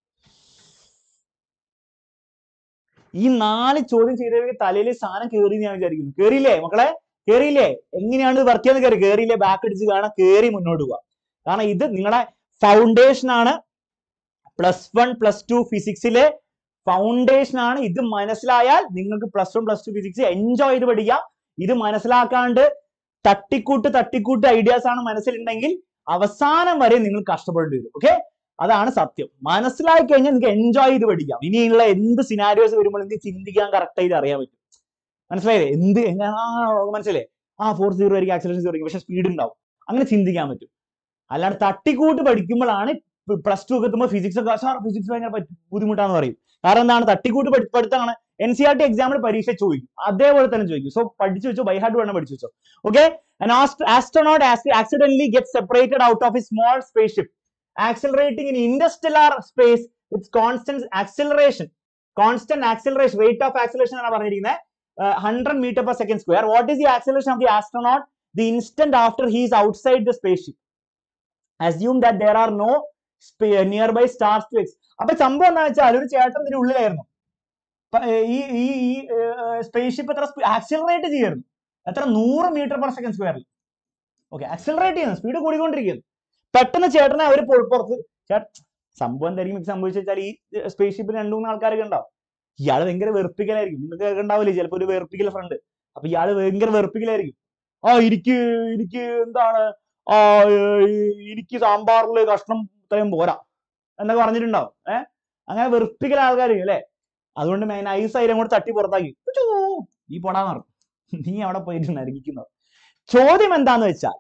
ഈ നാല് ചോദ്യം ചെയ്തവർക്ക് തലയിൽ സാധനം കയറി ഞാൻ വിചാരിക്കുന്നു കേറിയില്ലേ മക്കളെ കേറിയില്ലേ എങ്ങനെയാണ് വർക്ക് ചെയ്യുന്നത് കയറി കേറിയില്ലേ ബാക്ക് അടിച്ച് കാണാൻ കേറി മുന്നോട്ട് പോവാം കാരണം ഇത് നിങ്ങളുടെ ഫൗണ്ടേഷൻ ആണ് പ്ലസ് വൺ പ്ലസ് ടു ഫിസിക്സിലെ ഫൗണ്ടേഷൻ ആണ് ഇത് മനസ്സിലായാൽ നിങ്ങൾക്ക് plus one plus two physics enjoy ചെയ്ത് പഠിക്കാം ഇത് മനസ്സിലാക്കാണ്ട് തട്ടിക്കൂട്ട് തട്ടിക്കൂട്ട് ഐഡിയാസ് ആണ് മനസ്സിലുണ്ടെങ്കിൽ അവസാനം വരെ നിങ്ങൾ കഷ്ടപ്പെടേണ്ടി വരും ഓക്കെ അതാണ് സത്യം മനസ്സിലാക്കി കഴിഞ്ഞാൽ നിങ്ങൾക്ക് എൻജോയ് ചെയ്ത് പഠിക്കാം ഇനിയുള്ള എന്ത് സിനാരിയോസ് വരുമ്പോൾ നിങ്ങൾക്ക് ചിന്തിക്കാൻ കറക്റ്റ് ആയിട്ട് അറിയാൻ പറ്റും മനസ്സിലായില്ലേ എന്ത് എങ്ങ- ആ മനസ്സിലായില്ലേ ആ ഫോർ സീറോ ആയിരിക്കും ആക്സിലേഷൻ സീറോ ആയിരിക്കും പക്ഷെ സ്പീഡ് ഉണ്ടാവും അങ്ങനെ ചിന്തിക്കാൻ പറ്റും അല്ലാണ്ട് തട്ടിക്കൂട്ട് പഠിക്കുമ്പോഴാണ് പ്ലസ് ടു ഒക്കെ എത്തുമ്പോൾ ഫിസിക്സ് ഒക്കെ സാർ ഫിസിക്സ് ഭയങ്കര പറ്റ- ബുദ്ധിമുട്ടാന്ന് പറയും കാരണം എന്താണ് തട്ടിക്കൂട്ട് പഠി- പഠിത്തമാണ് എൻ സി ആർ ടി എക്സാമിൽ പരീക്ഷ ചോദിക്കും അതേപോലെ തന്നെ ചോദിക്കും സോ പഠിച്ചു വെച്ചോ ബൈ ഹാർട്ട് വേണം പഠിച്ചു വെച്ചോ okay an ast- astronaut as- accidentally gets separated out of a small spaceship accelerating in interstellar space with constant acceleration constant acceleration rate of acceleration ആണ് പറഞ്ഞിരിക്കുന്നത് hundred metre per second square what is the acceleration of the astronaut the instant after he is outside the spaceship assume that there are no nearby stars to X അപ്പൊ സംഭവം എന്താ വെച്ചാൽ ഒരു ചേട്ടൻ ഇതിന്റെ ഉള്ളിലായിരുന്നു പ- ഏർ ഈ ഈ ഈ സ്പേസ് ഷിപ്പ് എത്ര ആക്സിലറേറ്റ് ചെയ്യായിരുന്നു എത്ര നൂറ് മീറ്റർ പെർ സെക്കൻഡ് സ്ക്വയറിൽ ഓക്കെ ആക്സിലറേറ്റ് ചെയ്യുന്നു സ്പീഡ് കൂടിക്കൊണ്ടിരിക്കുന്നു പെട്ടെന്ന് ചേട്ടനെ അവർ പുറത്ത് ചേ- സംഭവം എന്തായിരിക്കും സംഭവിച്ചു വെച്ചാൽ ഈ സ്പേസ് ഷിപ്പിൽ രണ്ടു മൂന്ന് ആൾക്കാരൊക്കെ ഉണ്ടാവും ഇയാൾ ഭയങ്കര വെറുപ്പിക്കലായിരിക്കും നിങ്ങൾക്ക് ഉണ്ടാവില്ലേ ചിലപ്പോൾ ഒരു വെറുപ്പിക്കൽ ഫ്രണ്ട് അപ്പൊ ഇയാൾ ഭയങ്കര വെറുപ്പിക്കലായിരിക്കും ആ എനിക്ക് എനിക്ക് എന്താണ് ആ ഏർ, എനിക്ക് സാമ്പാറിൽ കഷ്ണം ഇത്രയും പോരാ എന്നൊക്കെ പറഞ്ഞിട്ടുണ്ടാവും ഏഹ് അങ്ങനെ വെറുപ്പിക്കൽ ആൾക്കാർ അല്ലേ അതുകൊണ്ട് മെയിൻ ഐസ് ആയിരം കൂടെ തട്ടി പുറത്താക്കി ഉച്ചോ, നീ പോടാന്ന് പറഞ്ഞു നീ അവിടെ പോയിട്ട് നരകിക്കുന്നത് ചോദ്യം എന്താന്ന് വെച്ചാൽ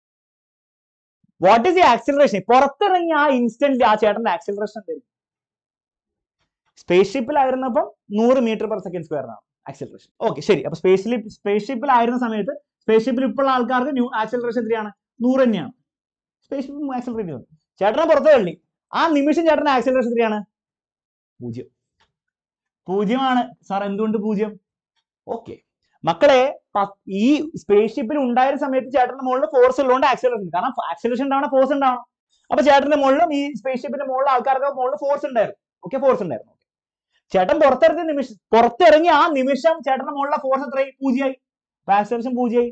വാട്ട് ഈസ് ദി ആക്സിലറേഷൻ പുറത്തിറങ്ങി ആ ഇൻസ്റ്റന്റ് ആ ചേട്ടന്റെ ആക്സിലറേഷൻ എന്തായിരുന്നു സ്പേസ് ഷിപ്പിലായിരുന്നപ്പം നൂറ് മീറ്റർ പെർ സെക്കൻഡ് സ്ക്വയറിനാണ് ആക്സിലറേഷൻ ഓക്കെ ശരി അപ്പൊ സ്പേസ് സ്പേസ് ഷിപ്പിലായിരുന്ന സമയത്ത് സ്പേസ് ഷിപ്പിൽ ഇപ്പോൾ ആൾക്കാർക്ക് ന്യൂ ആക്സിലറേഷൻ എത്രയാണ് നൂറ് തന്നെയാണ് സ്പേസ് ഷിപ്പ് ആക്സിലറേറ്റ് ചെയ്യുന്നു ചേട്ടനെ പുറത്ത് തള്ളി ആ നിമിഷം ചേട്ടന്റെ ആക്സിലറേഷൻ എത്രയാണ് പൂജ്യം പൂജ്യമാണ് സാർ എന്തുകൊണ്ട് പൂജ്യം ഓക്കെ മക്കളെ പ- ഈ സ്പേസ് ഷിപ്പിൽ ഉണ്ടായിരുന്ന സമയത്ത് ചേട്ടന്റെ മുകളിൽ ഫോഴ്സ് ഉള്ളതുകൊണ്ട് ആക്സിലറേഷൻ കാരണം ആക്സിലറേഷൻ ഉണ്ടാവണം ഫോഴ്സ് ഉണ്ടാവണം അപ്പൊ ചേട്ടന്റെ മുകളിലും ഈ സ്പേസ് ഷിപ്പിന്റെ മുകളിൽ ആൾക്കാർക്ക് മുകളിൽ ഫോഴ്സ് ഉണ്ടായിരുന്നു ഓക്കെ ഫോഴ്സ് ഉണ്ടായിരുന്നു ചേട്ടൻ പുറത്തിറങ്ങിയ നിമിഷം പുറത്തിറങ്ങി ആ നിമിഷം ചേട്ടന്റെ മുകളിലെ ഫോഴ്സ് എത്രയായി പൂജ്യമായി അപ്പൊ ആക്സിലറേഷൻ പൂജ്യമായി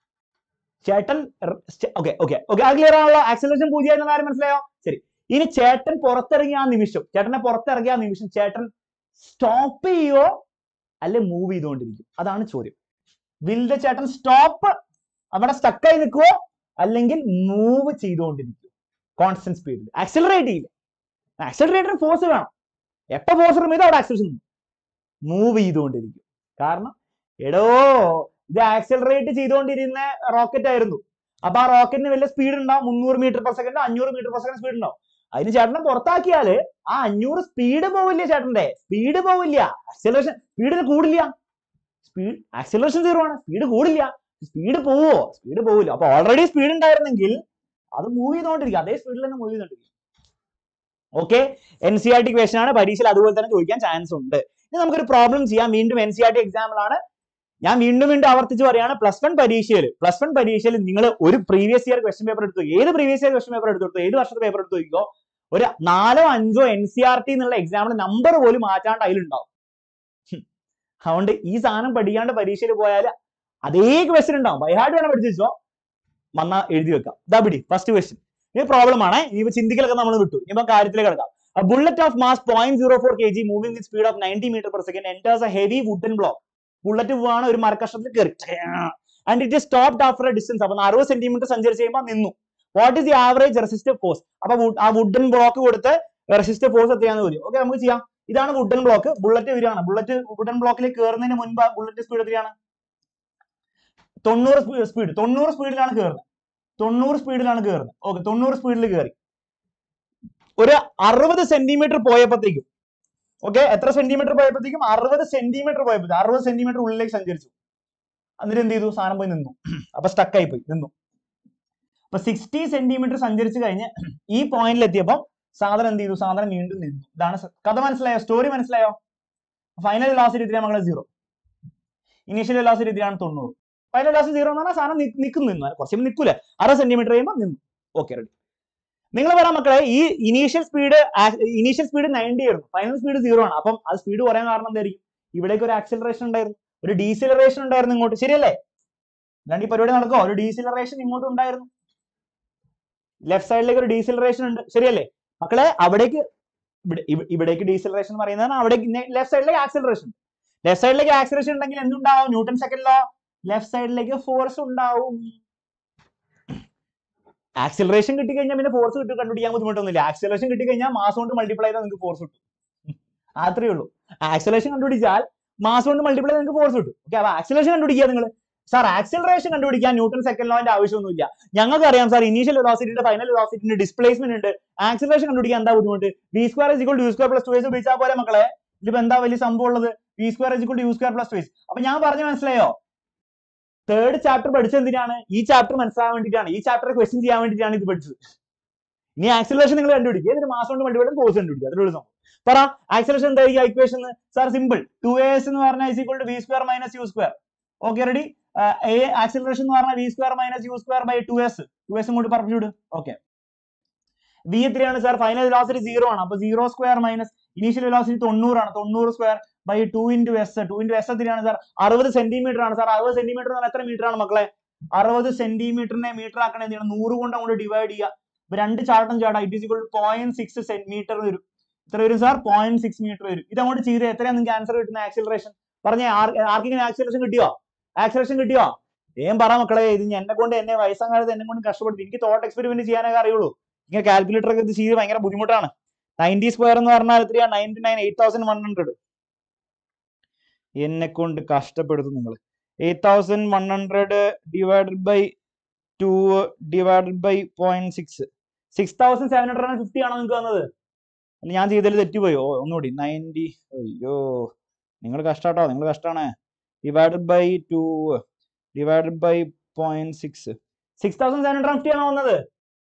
ചേട്ടൻ ഓക്കെ ഓക്കെ ഓക്കെ അത് ക്ലിയർ ആണല്ലോ ആക്സിലറേഷൻ പൂജ്യമായി എന്ന കാര്യം മനസ്സിലായോ ശരി ഇനി ചേട്ടൻ പുറത്തിറങ്ങിയ ആ നിമിഷം ചേട്ടനെ പുറത്തിറങ്ങിയ ആ നിമിഷം ചേട്ടൻ സ്റ്റോപ്പ് ചെയ്യോ അല്ലെ മൂവ് ചെയ്തുകൊണ്ടിരിക്കും അതാണ് ചോദ്യം വിൽ ദ ചേട്ടൻ സ്റ്റോപ്പ് അവിടെ സ്റ്റക്കായി നിൽക്കുവോ അല്ലെങ്കിൽ മൂവ് ചെയ്തുകൊണ്ടിരിക്കും കോൺസ്റ്റന്റ് സ്പീഡിൽ ആക്സിലറേറ്റ് ചെയ്യില്ല ആക്സിലറേറ്റർ ഫോഴ്സ് വേണം എപ്പോ ഫോഴ്സ് റിമീത് അവിടെ ആക്സിലറേഷൻ മൂവ് ചെയ്തുകൊണ്ടിരിക്കും കാരണം എടോ ഇത് ആക്സിലറേറ്റ് ചെയ്തുകൊണ്ടിരുന്ന റോക്കറ്റ് ആയിരുന്നു അപ്പൊ ആ റോക്കറ്റിന് വലിയ സ്പീഡ് ഉണ്ടാവും മുന്നൂറ് മീറ്റർ പെർ സെക്കൻഡ് അഞ്ഞൂറ് മീറ്റർ പെർ സെക്കൻഡ് സ്പീഡ് ഉണ്ടാവും അതിന് ചേട്ടനെ പുറത്താക്കിയാല് ആ അഞ്ഞൂറ് സ്പീഡ് പോവില്ല ചേട്ടന്റെ സ്പീഡ് പോവില്ല ആക്സിലറേഷൻ സ്പീഡിന് കൂടില്ല സ്പീഡ് ആക്സിലറേഷൻ സീറോ ആണ് സ്പീഡ് കൂടില്ല സ്പീഡ് പോവോ സ്പീഡ് പോവില്ല അപ്പൊ ഓൾറെഡി സ്പീഡ് ഉണ്ടായിരുന്നെങ്കിൽ അത് മൂവ് ചെയ്തുകൊണ്ടിരിക്കും അതേ സ്പീഡിൽ തന്നെ മൂവ് ചെയ്തുകൊണ്ടിരിക്കും okay N C R T question ആണ് പരീക്ഷയിൽ അതുപോലെ തന്നെ ചോദിക്കാൻ ചാൻസ് ഉണ്ട് ഇനി നമുക്കൊരു പ്രോബ്ലം ചെയ്യാം വീണ്ടും എൻ സി ആർ ടി എക്സാമ്പിളാണ് ഞാൻ വീണ്ടും വീണ്ടും ആവർത്തിച്ച് പറയാണ് പ്ലസ് വൺ പരീക്ഷയിൽ പ്ലസ് വൺ പരീക്ഷയിൽ നിങ്ങൾ ഒരു പ്രീവിയസ് ഇയർ ക്വസ്റ്റൻ പേപ്പർ എടുത്തു ഏത് പ്രീവിയസ് ഇയർ ക്വസ്റ്റൻ പേപ്പർ എടുത്തു ഏത് വർഷത്തെ പേപ്പർ എടുത്തു നോക്കിയോ ഒരു നാലോ അഞ്ചോ എൻ സി ആർ ടി എന്നുള്ള എക്സാമിന് നമ്പർ പോലും മാറ്റാണ്ട് അതിലുണ്ടാവും ഹും. അതുകൊണ്ട് ഈ സാധനം പഠിക്കാണ്ട് പരീക്ഷയിൽ പോയാൽ അതേ ക്വസ്റ്റൻ ഉണ്ടാവും ബൈഹാർഡ് വേണം പഠിച്ചു വെച്ചോ വന്നാ എഴുതി വെക്കാം ഇതാ പിടി ഫസ്റ്റ് ക്വസ്റ്റ്യൻ ഇത് പ്രോബ്ലം ആണ് ഇനിയിപ്പോ ചിന്തിക്കലൊക്കെ നമ്മൾ വിട്ടു ഇനിയിപ്പോ കാര്യത്തിലേക്ക് കിടക്കാം bullet of mass point zero four K G moving with speed of ninety metre per second enters a heavy wooden block bullet പോവാണ് ഒരു മരക്കഷ്ണത്തിൽ കയറി and it stopped after a distance അപ്പൊ അറുപത് സെന്റിമീറ്റർ സഞ്ചരിച്ച് കഴിയുമ്പോൾ നിന്നു what is the average resistive force അപ്പൊ wood- ആ വുഡൻ ബ്ലോക്ക് കൊടുത്ത് റെസിസ്റ്റീവ് ഫോഴ്സ് എത്രയാന്ന് വരും ഓക്കെ നമുക്ക് ചെയ്യാം ഇതാണ് വുഡൻ ബ്ലോക്ക് ബുള്ളറ്റ് വരികയാണ് ബുള്ളറ്റ് വുഡൻ ബ്ലോക്കിലേക്ക് കയറുന്നതിന് മുൻപ് ബുള്ളറ്റ് സ്പീഡ് എത്രയാണ് തൊണ്ണൂറ് സ്പീഡ് തൊണ്ണൂറ് സ്പീഡിലാണ് കയറുന്നത് തൊണ്ണൂറ് സ്പീഡിലാണ് കയറുന്നത് ഓക്കെ തൊണ്ണൂറ് സ്പീഡിൽ കയറി ഒരു അറുപത് സെന്റിമീറ്റർ പോയപ്പോഴത്തേക്കും ഓക്കെ എത്ര സെന്റിമീറ്റർ പോയപ്പോഴത്തേക്കും അറുപത് സെന്റിമീറ്റർ പോയപ്പോഴത്തേക്കും അറുപത് സെന്റിമീറ്റർ ഉള്ളിലേക്ക് സഞ്ചരിച്ചു എന്നിട്ട് എന്ത് ചെയ്തു സാധനം പോയി നിന്നു അപ്പൊ stuck ആയി പോയി നിന്നു അപ്പൊ സിക്സ്റ്റി സെന്റിമീറ്റർ സഞ്ചരിച്ചു കഴിഞ്ഞ് ഈ പോയിന്റിൽ എത്തിയപ്പോൾ സാധനം എന്ത് ചെയ്തു സാധനം വീണ്ടും നിന്നു ഇതാണ് സ- കഥ മനസ്സിലായോ സ്റ്റോറി മനസ്സിലായോ ഫൈനൽ വെലോസിറ്റി എത്രയാണ് മകളെ സീറോ ഇനീഷ്യൽ വെലോസിറ്റി എത്രയാണ് തൊണ്ണൂറ് ഫൈനൽ വെലോസിറ്റി സീറോ എന്ന് പറഞ്ഞാൽ സാധനം നി- നിൽക്കുന്നു നിന്നു കുറച്ച് നിൽക്കൂല അറുപത് സെന്റിമീറ്റർ കഴിയുമ്പോൾ നിന്നു ഓക്കെ റെഡി നിങ്ങൾ പറയാം മക്കളെ ഈ initial speed initial speed ninety ആയിരുന്നു ഫൈനൽ സ്പീഡ് സീറോ ആണ് അപ്പം അത് സ്പീഡ് കുറയാൻ കാരണം എന്തായിരിക്കും ഇവിടേക്ക് ഒരു ആക്സിലറേഷൻ ഉണ്ടായിരുന്നു ഒരു ഡീസിലറേഷൻ ഉണ്ടായിരുന്നു ഇങ്ങോട്ട് ശരിയല്ലേ അല്ലാണ്ട് ഈ പരിപാടി നടക്കോ ഒരു ഡീസിലറേഷൻ ഇങ്ങോട്ട് ഉണ്ടായിരുന്നു ലെഫ്റ്റ് സൈഡിലേക്ക് ഒരു ഡീസിലറേഷൻ ഉണ്ട് ശരിയല്ലേ മക്കളെ അവിടേക്ക് ഇവിടെ ഇവ- ഇവിടേക്ക് ഡീസിലറേഷൻ എന്ന് പറയുന്നത് അവിടേക്ക് ലെഫ്റ്റ് സൈഡിലേക്ക് ആക്സിലറേഷൻ ലെഫ്റ്റ് സൈഡിലേക്ക് ആക്സിലറേഷൻ ഉണ്ടെങ്കിൽ എന്തുണ്ടാവും ന്യൂട്ടൺ സെക്കൻഡ് ലോ ലെഫ്റ്റ് സൈഡിലേക്ക് ഫോഴ്സ് ഉണ്ടാവും ആക്സിലറേഷൻ കിട്ടിക്കഴിഞ്ഞാൽ പിന്നെ ഫോഴ്സ് കിട്ടി കണ്ടുപിടിക്കാൻ ബുദ്ധിമുട്ടൊന്നുമില്ല ആക്സിലറേഷൻ കിട്ടിക്കഴിഞ്ഞാൽ മാസ് കൊണ്ട് മൾട്ടിപ്ലൈ ചെയ്താൽ നിങ്ങൾക്ക് ഫോഴ്സ് കിട്ടും അത്രേ ഉള്ളൂ ആക്സിലറേഷൻ കണ്ടുപിടിച്ചാൽ മാസ് കൊണ്ട് മൾട്ടിപ്ലൈ ചെയ്താൽ നിങ്ങൾക്ക് ഫോഴ്സ് കിട്ടും ഓക്കെ അപ്പൊ ആക്സിലറേഷൻ കണ്ടുപിടിക്കുക നിങ്ങൾ സാർ ആക്സിലറേഷൻ കണ്ടുപിടിക്കാൻ ന്യൂട്ടൺ സെക്കൻഡ് ലോന്റെ ആവശ്യമൊന്നുമില്ല ഞങ്ങൾക്ക് അറിയാം സാർ ഇനീഷ്യൽ വെലോസിറ്റിയുടെ ഫൈനൽ വെലോസിറ്റിന്റെ ഡിസ്പ്ലേസ്മെന്റ് ഉണ്ട് ആക്സിലറേഷൻ കണ്ടുപിടിക്കാൻ എന്താ ബുദ്ധിമുട്ട് v square is equal to square plus two വൈസ് ഉപയോഗിച്ചാൽ പോലെ മക്കളെ ഇതിപ്പോ എന്താ വലിയ സംഭവം ഉള്ളത് v square is equal to u square plus two വൈസ് അപ്പൊ ഞാൻ പറഞ്ഞു മനസ്സിലായോ തേർഡ് ചാപ്റ്റർ പഠിച്ചത് എന്തിനാണ് ഈ ചാപ്റ്റർ മനസ്സിലാവാൻ വേണ്ടിയിട്ടാണ് ഈ ചാപ്റ്റർ ക്വസ്റ്റ്യൻ ചെയ്യാൻ വേണ്ടിയിട്ടാണ് ഇത് പഠിച്ചത് ഇനി ആക്സിലറേഷൻ നിങ്ങൾ കണ്ടുപിടിക്കുക ഇതിന് മാസം കൊണ്ട് മൾട്ടിപ്ലൈ ഫോഴ്സ് കണ്ടുപിടിക്കുക അത്രേ ഉള്ളൂ സംഭവം പറ ആക്സിലറേഷൻ എന്തായിരിക്കും equation sir simple two S എന്ന് പറഞ്ഞാൽ is equal to v square minus u square okay ready A acceleration എന്ന് പറഞ്ഞാൽ v square minus u square by two S two S ഇങ്ങോട്ട് പറഞ്ഞു വിടും ഓക്കെ വി എത്രയാണ് സാർ ഫൈനൽ വെലോസിറ്റി സീറോ ആണ് അപ്പൊ zero square minus initial velocity തൊണ്ണൂറാണ് തൊണ്ണൂറ് square by two into S two into S എത്രയാണ് സാർ അറുപത് സെന്റിമീറ്റർ ആണ് സാർ അറുപത് സെന്റിമീറ്റർ എന്ന് പറഞ്ഞാൽ എത്ര മീറ്റർ ആണ് മക്കളെ അറുപത് സെന്റിമീറ്ററിനെ മീറ്റർ ആക്കണേ എന്ത് ചെയ്യണം നൂറ് കൊണ്ട് അങ്ങോട്ട് ഡിവൈഡ് ചെയ്യുക ഇപ്പൊ രണ്ട് ചാട്ടം ചാടാം it is equal point six centimetre വരും എത്ര വരും സാർ പോയിന്റ് സിക്സ് മീറ്റർ വരും ഇത് അങ്ങോട്ട് ചെയ്ത് എത്രയാണ് നിങ്ങൾക്ക് ആൻസർ കിട്ടുന്ന ആക്സിലറേഷൻ പറഞ്ഞേ ആർ- ആർക്കെങ്കിലും ആക്സിലറേഷൻ കിട്ടിയോ ആക്സിലറേഷൻ കിട്ടിയോ ഏം പറ മക്കളെ ഇത് ഇനി എന്നെ കൊണ്ട് എന്നെ വയസ്സാം കാലത്ത് എന്നെ കൊണ്ട് കഷ്ടപ്പെടുത്തി എനിക്ക് തോട്ട് എക്സ്പെരിമെന്റ് ചെയ്യാനൊക്കെ അറിയുള്ളൂ ഇങ്ങനെ കാൽക്കുലേറ്റർ ഒക്കെ ഇത് ചെയ്ത് ഭയങ്കര ബുദ്ധിമുട്ടാണ് നയൻറ്റി സ്ക്വയർ എന്ന് പറഞ്ഞാൽ എത്രയാ ninety nine eight thousand one hundred എന്നെ കൊണ്ട് കഷ്ടപ്പെടുത്തും നിങ്ങൾ eight thousand one hundred divided by two divided by point six six thousand seven hundred and fifty ആണോ നിങ്ങൾക്ക് വന്നത് അല്ല ഞാൻ ചെയ്തതിൽ തെറ്റിപ്പോയോ ഓ, ഒന്നുകൂടി നയൻറ്റി അയ്യോ നിങ്ങൾ കഷ്ടാട്ടോ നിങ്ങൾ കഷ്ടാണ് divided by two divided by point six six thousand seven hundred fifty ആണോ വന്നത്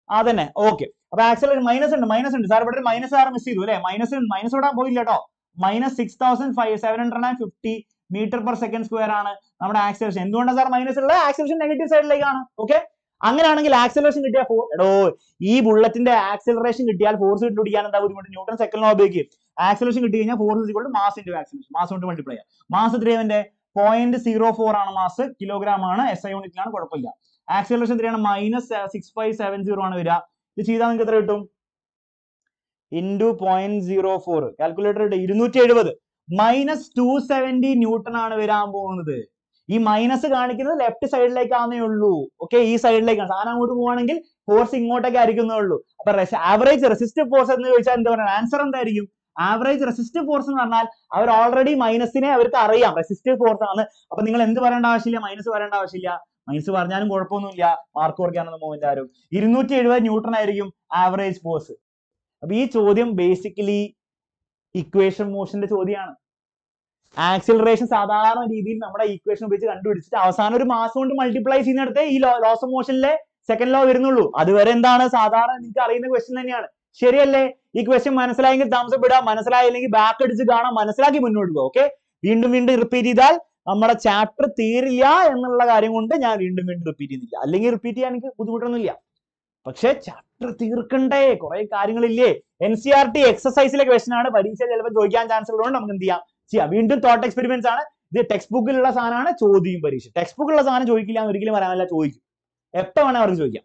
അതന്നെ ഓക്കെ അപ്പൊ ആക്സിലറേഷൻ മൈനസ് ഉണ്ട് മൈനസ് ഉണ്ട് സാർ ഇവിടെ മൈനസ് ആറ് മിസ് ചെയ്തു അല്ലെ മൈനസ് മൈനസ് ഇവിടെ പോയില്ല കേട്ടോ minus six thousand five seven hundred and fifty metre per second square ആണ് നമ്മുടെ ആക്സിലറേഷൻ എന്തുകൊണ്ടാണ് സാർ മൈനസ് ഉള്ളത് ആക്സിലറേഷൻ നെഗറ്റീവ് സൈഡിലേക്കാണ് ഓക്കെ അങ്ങനെയാണെങ്കിൽ ആക്സിലറേഷൻ കിട്ടിയ ഫോർ എടോ ഈ ബുള്ളറ്റിന്റെ ആക്സിലറേഷൻ കിട്ടിയാൽ ഫോഴ്സ് കണ്ടുപിടിക്കാൻ എന്താ ബുദ്ധിമുട്ട് ന്യൂട്ടൺ സെക്കൻഡ് ലോ ഉപയോഗിക്കും ആക്സിലറേഷൻ കിട്ടി കഴിഞ്ഞാൽ force equal mass into acceleration mass കൊണ്ട് മൾട്ടിപ്ലൈ ചെയ്യാം മാസ് എത്രയാവന്റെ പോയിന്റ് സീറോ ഫോർ ആണ് മാസ് കിലോഗ്രാം ആണ് എസ് ഐ യൂണിറ്റിലാണ് കുഴപ്പമില്ല ആക്സിലറേഷൻ എത്രയാണ് minus six five seven zero ആണ് വരിക ഇത് ചെയ്താൽ നിങ്ങൾക്ക് എത്ര കിട്ടും into point zero four calculator ഇട്ട് ഇരുന്നൂറ്റി എഴുപത് മൈനസ് ടു സെവന്റി ന്യൂട്ടൺ ആണ് വരാൻ പോകുന്നത് ഈ മൈനസ് കാണിക്കുന്നത് ലെഫ്റ്റ് സൈഡിലേക്കാന്നേ ഉള്ളൂ ഓക്കെ ഈ സൈഡിലേക്കാണ് സാധനം അങ്ങോട്ട് പോവാണെങ്കിൽ ഫോഴ്സ് ഇങ്ങോട്ടേക്ക് ആയിരിക്കുന്നേ ഉള്ളൂ അപ്പൊ ആവറേജ് റെസിസ്റ്റീവ് ഫോഴ്സ് എന്ന് ചോദിച്ചാൽ എന്താ പറയുക ആൻസർ എന്തായിരിക്കും ആവറേജ് റെസിസ്റ്റീവ് ഫോഴ്സ് എന്ന് പറഞ്ഞാൽ അവർ ഓൾറെഡി മൈനസിനെ അവർക്ക് അറിയാം റെസിസ്റ്റീവ് ഫോഴ്സ് ആണ് അപ്പൊ നിങ്ങൾ എന്ത് പറയേണ്ട ആവശ്യമില്ല മൈനസ് പറയേണ്ട ആവശ്യമില്ല മൈനസ് പറഞ്ഞാലും കുഴപ്പമൊന്നുമില്ല മാർക്ക് കുറയ്ക്കാനൊന്നും പോകില്ല ആരും ഇരുന്നൂറ്റി എഴുപത് ന്യൂട്ടൺ ആയിരിക്കും ആവറേജ് ഫോഴ്സ് അപ്പൊ ഈ ചോദ്യം ബേസിക്കലി ഇക്വേഷൻ മോഷന്റെ ചോദ്യമാണ് ആക്സിലറേഷൻ സാധാരണ രീതിയിൽ നമ്മുടെ ഇക്വേഷൻ ഉപയോഗിച്ച് കണ്ടുപിടിച്ചിട്ട് അവസാനം ഒരു മാസം കൊണ്ട് മൾട്ടിപ്ലൈ ചെയ്യുന്നിടത്ത് ഈ ലോസ് ഓഫ് മോഷനിലെ സെക്കൻഡ് ലോ വരുന്നുള്ളൂ അതുവരെ എന്താണ് സാധാരണ നിങ്ങൾക്ക് അറിയുന്ന ക്വസ്റ്റ്യൻ തന്നെയാണ് ശരിയല്ലേ ഈ ക്വസ്റ്റ്യൻ മനസ്സിലായെങ്കിൽ തംസപ്പ് ഇടാം മനസ്സിലായില്ലെങ്കിൽ ബാക്ക് അടിച്ച് കാണാം മനസ്സിലാക്കി മുന്നോട്ട് പോകും ഓക്കെ വീണ്ടും വീണ്ടും റിപ്പീറ്റ് ചെയ്താൽ നമ്മുടെ ചാപ്റ്റർ തീരില്ല എന്നുള്ള കാര്യം കൊണ്ട് ഞാൻ വീണ്ടും വീണ്ടും റിപ്പീറ്റ് ചെയ്യുന്നില്ല അല്ലെങ്കിൽ റിപ്പീറ്റ് ചെയ്യാൻ എനിക്ക് ബുദ്ധിമുട്ടൊന്നുമില്ല പക്ഷെ ചാപ്റ്റർ തീർക്കണ്ടേ കുറെ കാര്യങ്ങളില്ലേ എൻ സി ആർ ടി എക്സസൈസിലെ ക്വസ്റ്റൻ ആണ് പരീക്ഷ ചിലപ്പോൾ ചോദിക്കാൻ ചാൻസ് ഉള്ളതുകൊണ്ട് നമുക്ക് എന്ത് ചെയ്യാം ചെയ്യാം വീണ്ടും തോട്ട് എക്സ്പെരിമെന്റ്സ് ആണ് ഇത് ടെക്സ്റ്റ് ബുക്കിലുള്ള സാധനമാണ് ചോദ്യം പരീക്ഷ ടെക്സ്റ്റ് ബുക്കിലുള്ള സാധനം ചോദിക്കില്ല എന്ന് ഒരിക്കലും പറയാനല്ല ചോദിക്കും എപ്പോ വേണേ അവർക്ക് ചോദിക്കാം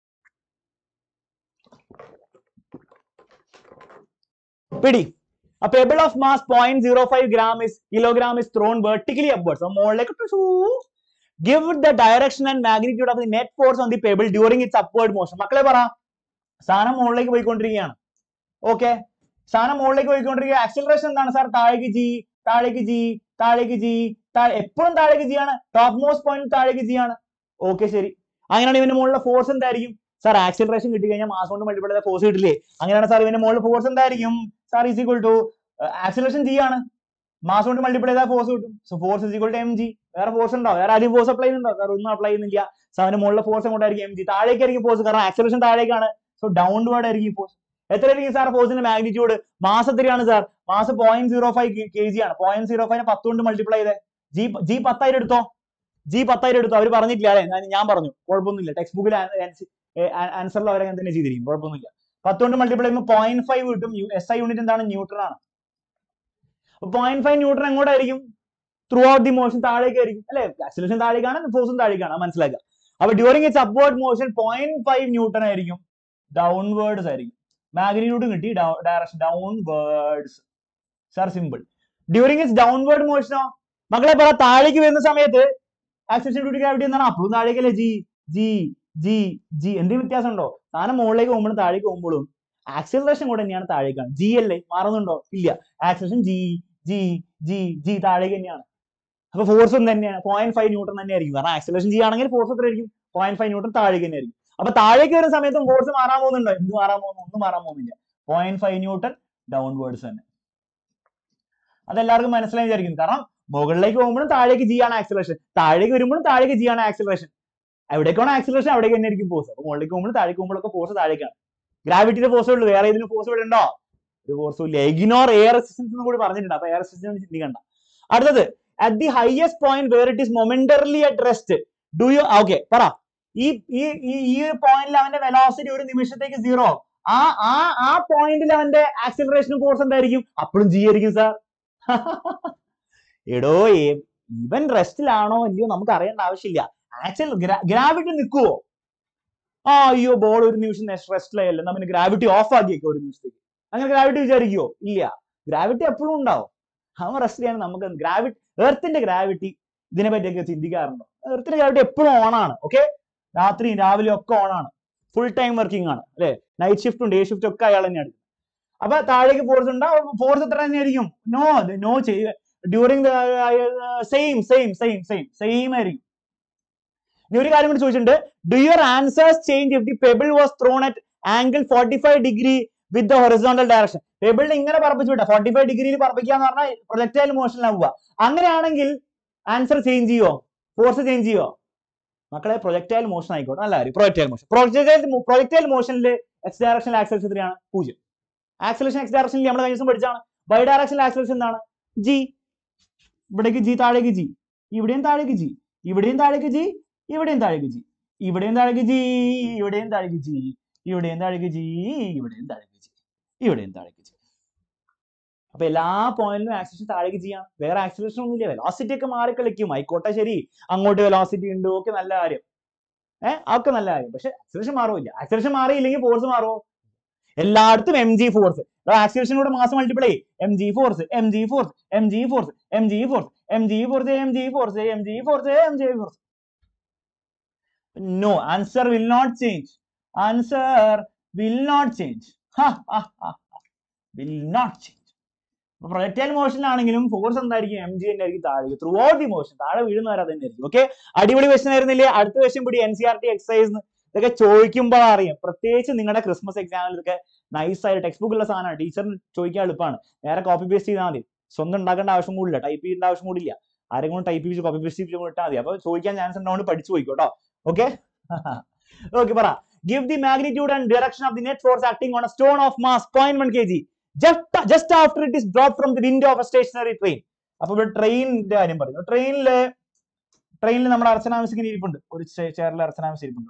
പിടി a pebble of mass 0.05 gram is kilogram is thrown vertically upwards so മുകളിലേക്ക് to give the direction and magnitude of the net force on the pebble during its upward motion മക്കളെ പറ സാധനം മുകളിലേക്ക് പോയിക്കൊണ്ടിരിക്കുകയാണ് ഓക്കെ സാധനം മുകളിലേക്ക് പോയിക്കൊണ്ടിരിക്കുക ആക്സിലറേഷൻ എന്താണ് സാർ താഴേക്ക് ജി താഴേക്ക് ജി താഴേക്ക് ജി എപ്പോഴും താഴേക്ക് ജി ആണ് ടോപ്പ് മോസ്റ്റ് പോയിന്റ് താഴേക്ക് ജി ആണ് ഓക്കെ ശരി അങ്ങനെയാണ് ഇവന്റെ മുകളിലെ ഫോഴ്സ് എന്തായിരിക്കും സാർ ആക്സിലറേഷൻ കിട്ടി കഴിഞ്ഞാൽ മാസം കൊണ്ട് മൾട്ടിപ്ലൈ ചെയ്ത ഫോഴ്സ് കിട്ടില്ലേ അങ്ങനെയാണ് സാർ ഇവന്റെ മുകളിൽ ഫോഴ്സ് എന്തായിരിക്കും sir is equal to acceleration G ആണ് മാസം കൊണ്ട് മൾട്ടിപ്ലൈ ചെയ്താൽ ഫോഴ്സ് കിട്ടും so force is equal to M G വേറെ ഫോഴ്സ് ഉണ്ടോ വേറെ ആദ്യം ഫോഴ്സ് അപ്ലൈ ചെയ്യുന്നുണ്ടോ സാർ ഒന്നും അപ്ലൈ ചെയ്യുന്നില്ല സോ അവന്റെ മുകളിലെ ഫോഴ്സ് എങ്ങോട്ടായിരിക്കും എം ജി താഴേക്കായിരിക്കും ഫോഴ്സ് കാരണം ആക്സിലറേഷൻ താഴേക്കാണ് സോ ഡൗൺവേർഡ് ആയിരിക്കും ഫോഴ്സ് എത്രയായിരിക്കും സാർ ഫോഴ്സിന്റെ മാഗ്നിറ്റ്യൂഡ് മാസം എത്രയാണ് സാർ മാസം point zero five K G ആണ് പോയിന്റ് സീറോ ഫൈവ് പത്ത് കൊണ്ട് മൾട്ടിപ്ലൈ ചെയ്തേ ജി ജി പത്തായിരം എടുത്തോ ജി പത്തായിരം എടുത്തോ അവർ പറഞ്ഞിട്ടില്ല അല്ലെ ഞാൻ ഞാൻ പറഞ്ഞു കുഴപ്പമൊന്നുമില്ല ടെക്സ്റ്റ് ബുക്കിൽ ആൻസറിൽ അവർ അങ്ങനെ തന്നെ ചെയ്തിരിക്കും കുഴപ്പമൊന്നുമില്ല പത്ത് കൊണ്ട് മൾട്ടിപ്ലൈ ചെയ്യുമ്പോൾ പോയിന്റ് ഫൈവ് കിട്ടും എസ് ഐ യൂണിറ്റ് എന്താണ് ന്യൂട്രൺ ആണ് അപ്പൊ പോയിന്റ് ഫൈവ് ന്യൂട്രൺ എങ്ങോട്ടായിരിക്കും ത്രൂ ഔട്ട് ദി മോഷൻ താഴേക്കായിരിക്കും അല്ലെ ആക്സിലേഷൻ താഴേക്കാണ് ഫോഴ്സും താഴേക്കാണ് മനസ്സിലാക്കുക അപ്പൊ during its upward motion point five newton ആയിരിക്കും ഡൗൺവേർഡ്സ് ആയിരിക്കും മാഗ്നിറ്റ്യൂഡ് കിട്ടി direction downwards sir simple during its downward മോഷനോ മക്കളെ പറ താഴേക്ക് വരുന്ന സമയത്ത് ആക്സിലേഷൻ ഡ്യൂട്ടി ഗ്രാവിറ്റി എന്താണ് അപ്പോഴും താഴേക്കല്ലേ ജി ജി ജി ജി എന്തെങ്കിലും വ്യത്യാസം ഉണ്ടോ സാധനം മുകളിലേക്ക് പോകുമ്പോഴും താഴേക്ക് പോകുമ്പോഴും ആക്സിലറേഷൻ കൂടെ തന്നെയാണ് താഴേക്കാണ് ജി അല്ലേ മാറുന്നുണ്ടോ ഇല്ല acceleration G G G G താഴേക്ക് തന്നെയാണ് അപ്പൊ ഫോഴ്സും തന്നെയാണ് പോയിന്റ് ഫൈവ് ന്യൂട്ടൺ തന്നെയായിരിക്കും കാരണം ആക്സിലറേഷൻ ജി ആണെങ്കിൽ ഫോഴ്സ് എത്ര ആയിരിക്കും പോയിന്റ് ഫൈവ് ന്യൂട്ടൺ താഴേക്ക് തന്നെയായിരിക്കും അപ്പൊ താഴേക്ക് വരുന്ന സമയത്തും ഫോഴ്സ് മാറാൻ പോകുന്നുണ്ടോ എന്ത് മാറാൻ പോകുന്നു ഒന്നും മാറാൻ പോകുന്നില്ല പോയിന്റ് ഫൈവ് ന്യൂട്ടൺ ഡൗൺവേർഡ്സ് തന്നെ അതെല്ലാവർക്കും മനസ്സിലായി വിചാരിക്കുന്നു കാരണം മുകളിലേക്ക് പോകുമ്പോഴും താഴേക്ക് ജി ആണ് ആക്സിലറേഷൻ താഴേക്ക് വരുമ്പോഴും താഴേക്ക് ജി ആണ് ആക്സിലറേഷൻ എവിടേക്കാണ് ആക്സിലറേഷൻ അവിടേക്ക് തന്നെ ആയിരിക്കും ഫോഴ്സ് അപ്പൊ മുകളിലേക്ക് പോകുമ്പോഴും താഴേക്ക് പോകുമ്പോഴൊക്കെ ഫോഴ്സ് താഴേക്കാണ് ഗ്രാവിറ്റിയുടെ ഫോഴ്സ് ഉള്ളൂ വേറെ ഏതിനും ഫോഴ്സ് ഇവിടെ ഉണ്ടോ ഒരു ഫോഴ്സും ഇല്ല എഗ്നോർ എയർ റെസിസ്റ്റൻസ് എന്ന് കൂടി പറഞ്ഞിട്ടുണ്ട് അപ്പൊ എയർ റെസിസ്റ്റൻസ് ചിന്തിക്കണ്ട അടുത്തത് at the highest point where it is momentarily at rest do you okay പറ ഈ ഈ ഈ ഈ ഒരു പോയിന്റിൽ അവന്റെ വെലോസിറ്റി ഒരു നിമിഷത്തേക്ക് സീറോ ആ ആ ആ പോയിന്റിൽ അവന്റെ ആക്സിലറേഷൻ ഫോഴ്സ് എന്തായിരിക്കും അപ്പോഴും ജി ആയിരിക്കും സാർ എടോ ഇവൻ റെസ്റ്റിലാണോ അല്ലയോ നമുക്ക് അറിയേണ്ട ആവശ്യമില്ല ആക്ച്വൽ ഗ്രാവിറ്റി നിൽക്കുവോ ആ അയ്യോ ബോൾ ഒരു നിമിഷം റെസ്റ്റിലായല്ലോ എന്നാ പിന്നെ ഗ്രാവിറ്റി ഓഫ് ആക്കിയേക്കോ ഒരു നിമിഷത്തേക്ക് അങ്ങനെ ഗ്രാവിറ്റി വിചാരിക്കുവോ ഇല്ല ഗ്രാവിറ്റി എപ്പോഴും ഉണ്ടാവും അവൻ റെസ്റ്റ് ചെയ്യാൻ നമുക്ക് ഗ്രാവിറ്റി എർത്തിന്റെ ഗ്രാവിറ്റി ഇതിനെ പറ്റിയൊക്കെ ചിന്തിക്കാറുണ്ടോ എർത്തിന്റെ ഗ്രാവിറ്റി എപ്പോഴും ഓണാണ് ഓക്കെ രാത്രിയും രാവിലെയും ഒക്കെ ഓണാണ് ഫുൾ ടൈം വർക്കിംഗ് ആണ് അല്ലെ നൈറ്റ് ഷിഫ്റ്റും ഡേ ഷിഫ്റ്റും ഒക്കെ അയാൾ തന്നെയാണ് അപ്പൊ താഴേക്ക് ഫോഴ്സ് ഉണ്ടാവും ഫോഴ്സ് എത്ര തന്നെയായിരിക്കും നോ നോ ചെയ്യ during same same same same same ആയിരിക്കും ഇനി ഒരു കാര്യം കൂടി ചോദിച്ചിട്ടുണ്ട് do your answers change if the pebble was thrown at angle forty five degree with the horizontal direction പെബിളിനെ ഇങ്ങനെ പറപ്പിച്ചു വിട്ടാ ഫോർട്ടി ഫൈവ് ഡിഗ്രിയിൽ പറപ്പിക്കുക എന്ന് പറഞ്ഞാൽ പ്രൊജക്ടൈൽ മോഷനിലാവുക അങ്ങനെയാണെങ്കിൽ ആൻസർ ചേഞ്ച് ചെയ്യോ ഫോഴ്സ് ചേഞ്ച് ചെയ്യോ മക്കളെ പ്രൊജക്ടൈൽ മോഷൻ ആയിക്കോട്ടെ നല്ല കാര്യം പ്രൊജക്ടൈൽ മോഷൻ പ്രൊജക്ടൈൽ പ്രൊജക്ടൈൽ മോഷനിൽ എക്സ് ഡയറക്ഷനിൽ ആക്സലേഷൻ എത്രയാണ് പൂജ്യം ആക്സലേഷൻ എക്സ് ഡയറക്ഷനിൽ നമ്മൾ കഴിഞ്ഞ ദിവസം പഠിച്ചാണ് വൈ ഡയറക്ഷനിൽ ആക്സലേഷൻ എന്താണ് ജി ഇവിടേക്ക് ജി താഴേക്ക് ജി ഇവിടെയും താഴേക്ക് ജി ഇവിടെയും താഴേക്ക് ജി ഇവിടെയും താഴേക്ക് ജി ഇവിടെയും താഴേക്ക് ജി ഇവിടെയും താഴേക്ക് ജി ഇവിടെയും താഴേക്ക് ജി ഇവിടെയും താഴേക്ക് ജി ഇവിടെയും താഴേക്ക് ജി അപ്പൊ എല്ലാ പോയിന്റിലും ആക്സിലേഷൻ താഴേക്ക് ചെയ്യാം വേറെ ആക്സിലേഷൻ ഒന്നുമില്ല വെലോസിറ്റി ഒക്കെ മാറി കളിക്കും ആയിക്കോട്ടെ ശരി അങ്ങോട്ട് വെലോസിറ്റി ഉണ്ട് ഓക്കെ നല്ല കാര്യം ഏഹ് അതൊക്കെ നല്ല കാര്യം പക്ഷെ ആക്സിലേഷൻ മാറില്ല ആക്സിലേഷൻ മാറിയില്ലെങ്കിൽ ഫോഴ്സ് മാറുമോ എല്ലായിടത്തും എം ജി ഫോഴ്സ് ആക്സിലേഷനോട് മാസം multiply M G force M G force M G force M G force M G force M G force M G force M G force no answer will not change answer will not change will not change projectile മോഷനിലാണെങ്കിലും force എന്തായിരിക്കും M G തന്നെ ആയിരിക്കും താഴെ through throughout the motion താഴെ വീഴുന്ന വരെ തന്നെ ആയിരിക്കും ഓക്കെ അടിപൊളി ക്വസ്റ്റൻ ആയിരുന്നില്ലേ അടുത്ത ക്വസ്റ്റൻ പിടി N C R T exercise ഇതൊക്കെ ചോദിക്കുമ്പോൾ അറിയാം പ്രത്യേകിച്ച് നിങ്ങളുടെ ക്രിസ്മസ് എക്സാമിൽ ഇതൊക്കെ നൈസ് ആയിട്ട് ടെക്സ്റ്റ് ബുക്കുള്ള സാധനമാണ് ടീച്ചറിന് ചോദിക്കാൻ എളുപ്പമാണ് നേരെ കോപ്പി പേസ്റ്റ് ചെയ്താൽ മതി സ്വന്തം ഉണ്ടാക്കേണ്ട ആവശ്യം കൂടില്ല ടൈപ്പ് ചെയ്യേണ്ട ആവശ്യം കൂടില്ല ആരെങ്കിലും ടൈപ്പ് ചെയ്ത് കോപ്പി പേസ്റ്റ് ചെയ്ത് ഇട്ടാൽ മതി അപ്പൊ ചോദിക്കാൻ ചാൻസ് ഉണ്ടാവും പഠിച്ചു പോയിക്കോട്ടോ ഓക്കെ ഓക്കെ പറ give the magnitude and direction of the net force acting on a stone of mass point one K G just just after it is drop from the window of a stationary train അപ്പൊ ഇവിടെ ട്രെയിനിന്റെ കാര്യം പറയുന്നു ട്രെയിനില് ട്രെയിനിൽ നമ്മുടെ അർച്ചനാമിസ് ഇങ്ങനെ ഇരിപ്പുണ്ട് ഒരു ചെയറിൽ അർച്ചനാമിസ് ഇരിപ്പുണ്ട്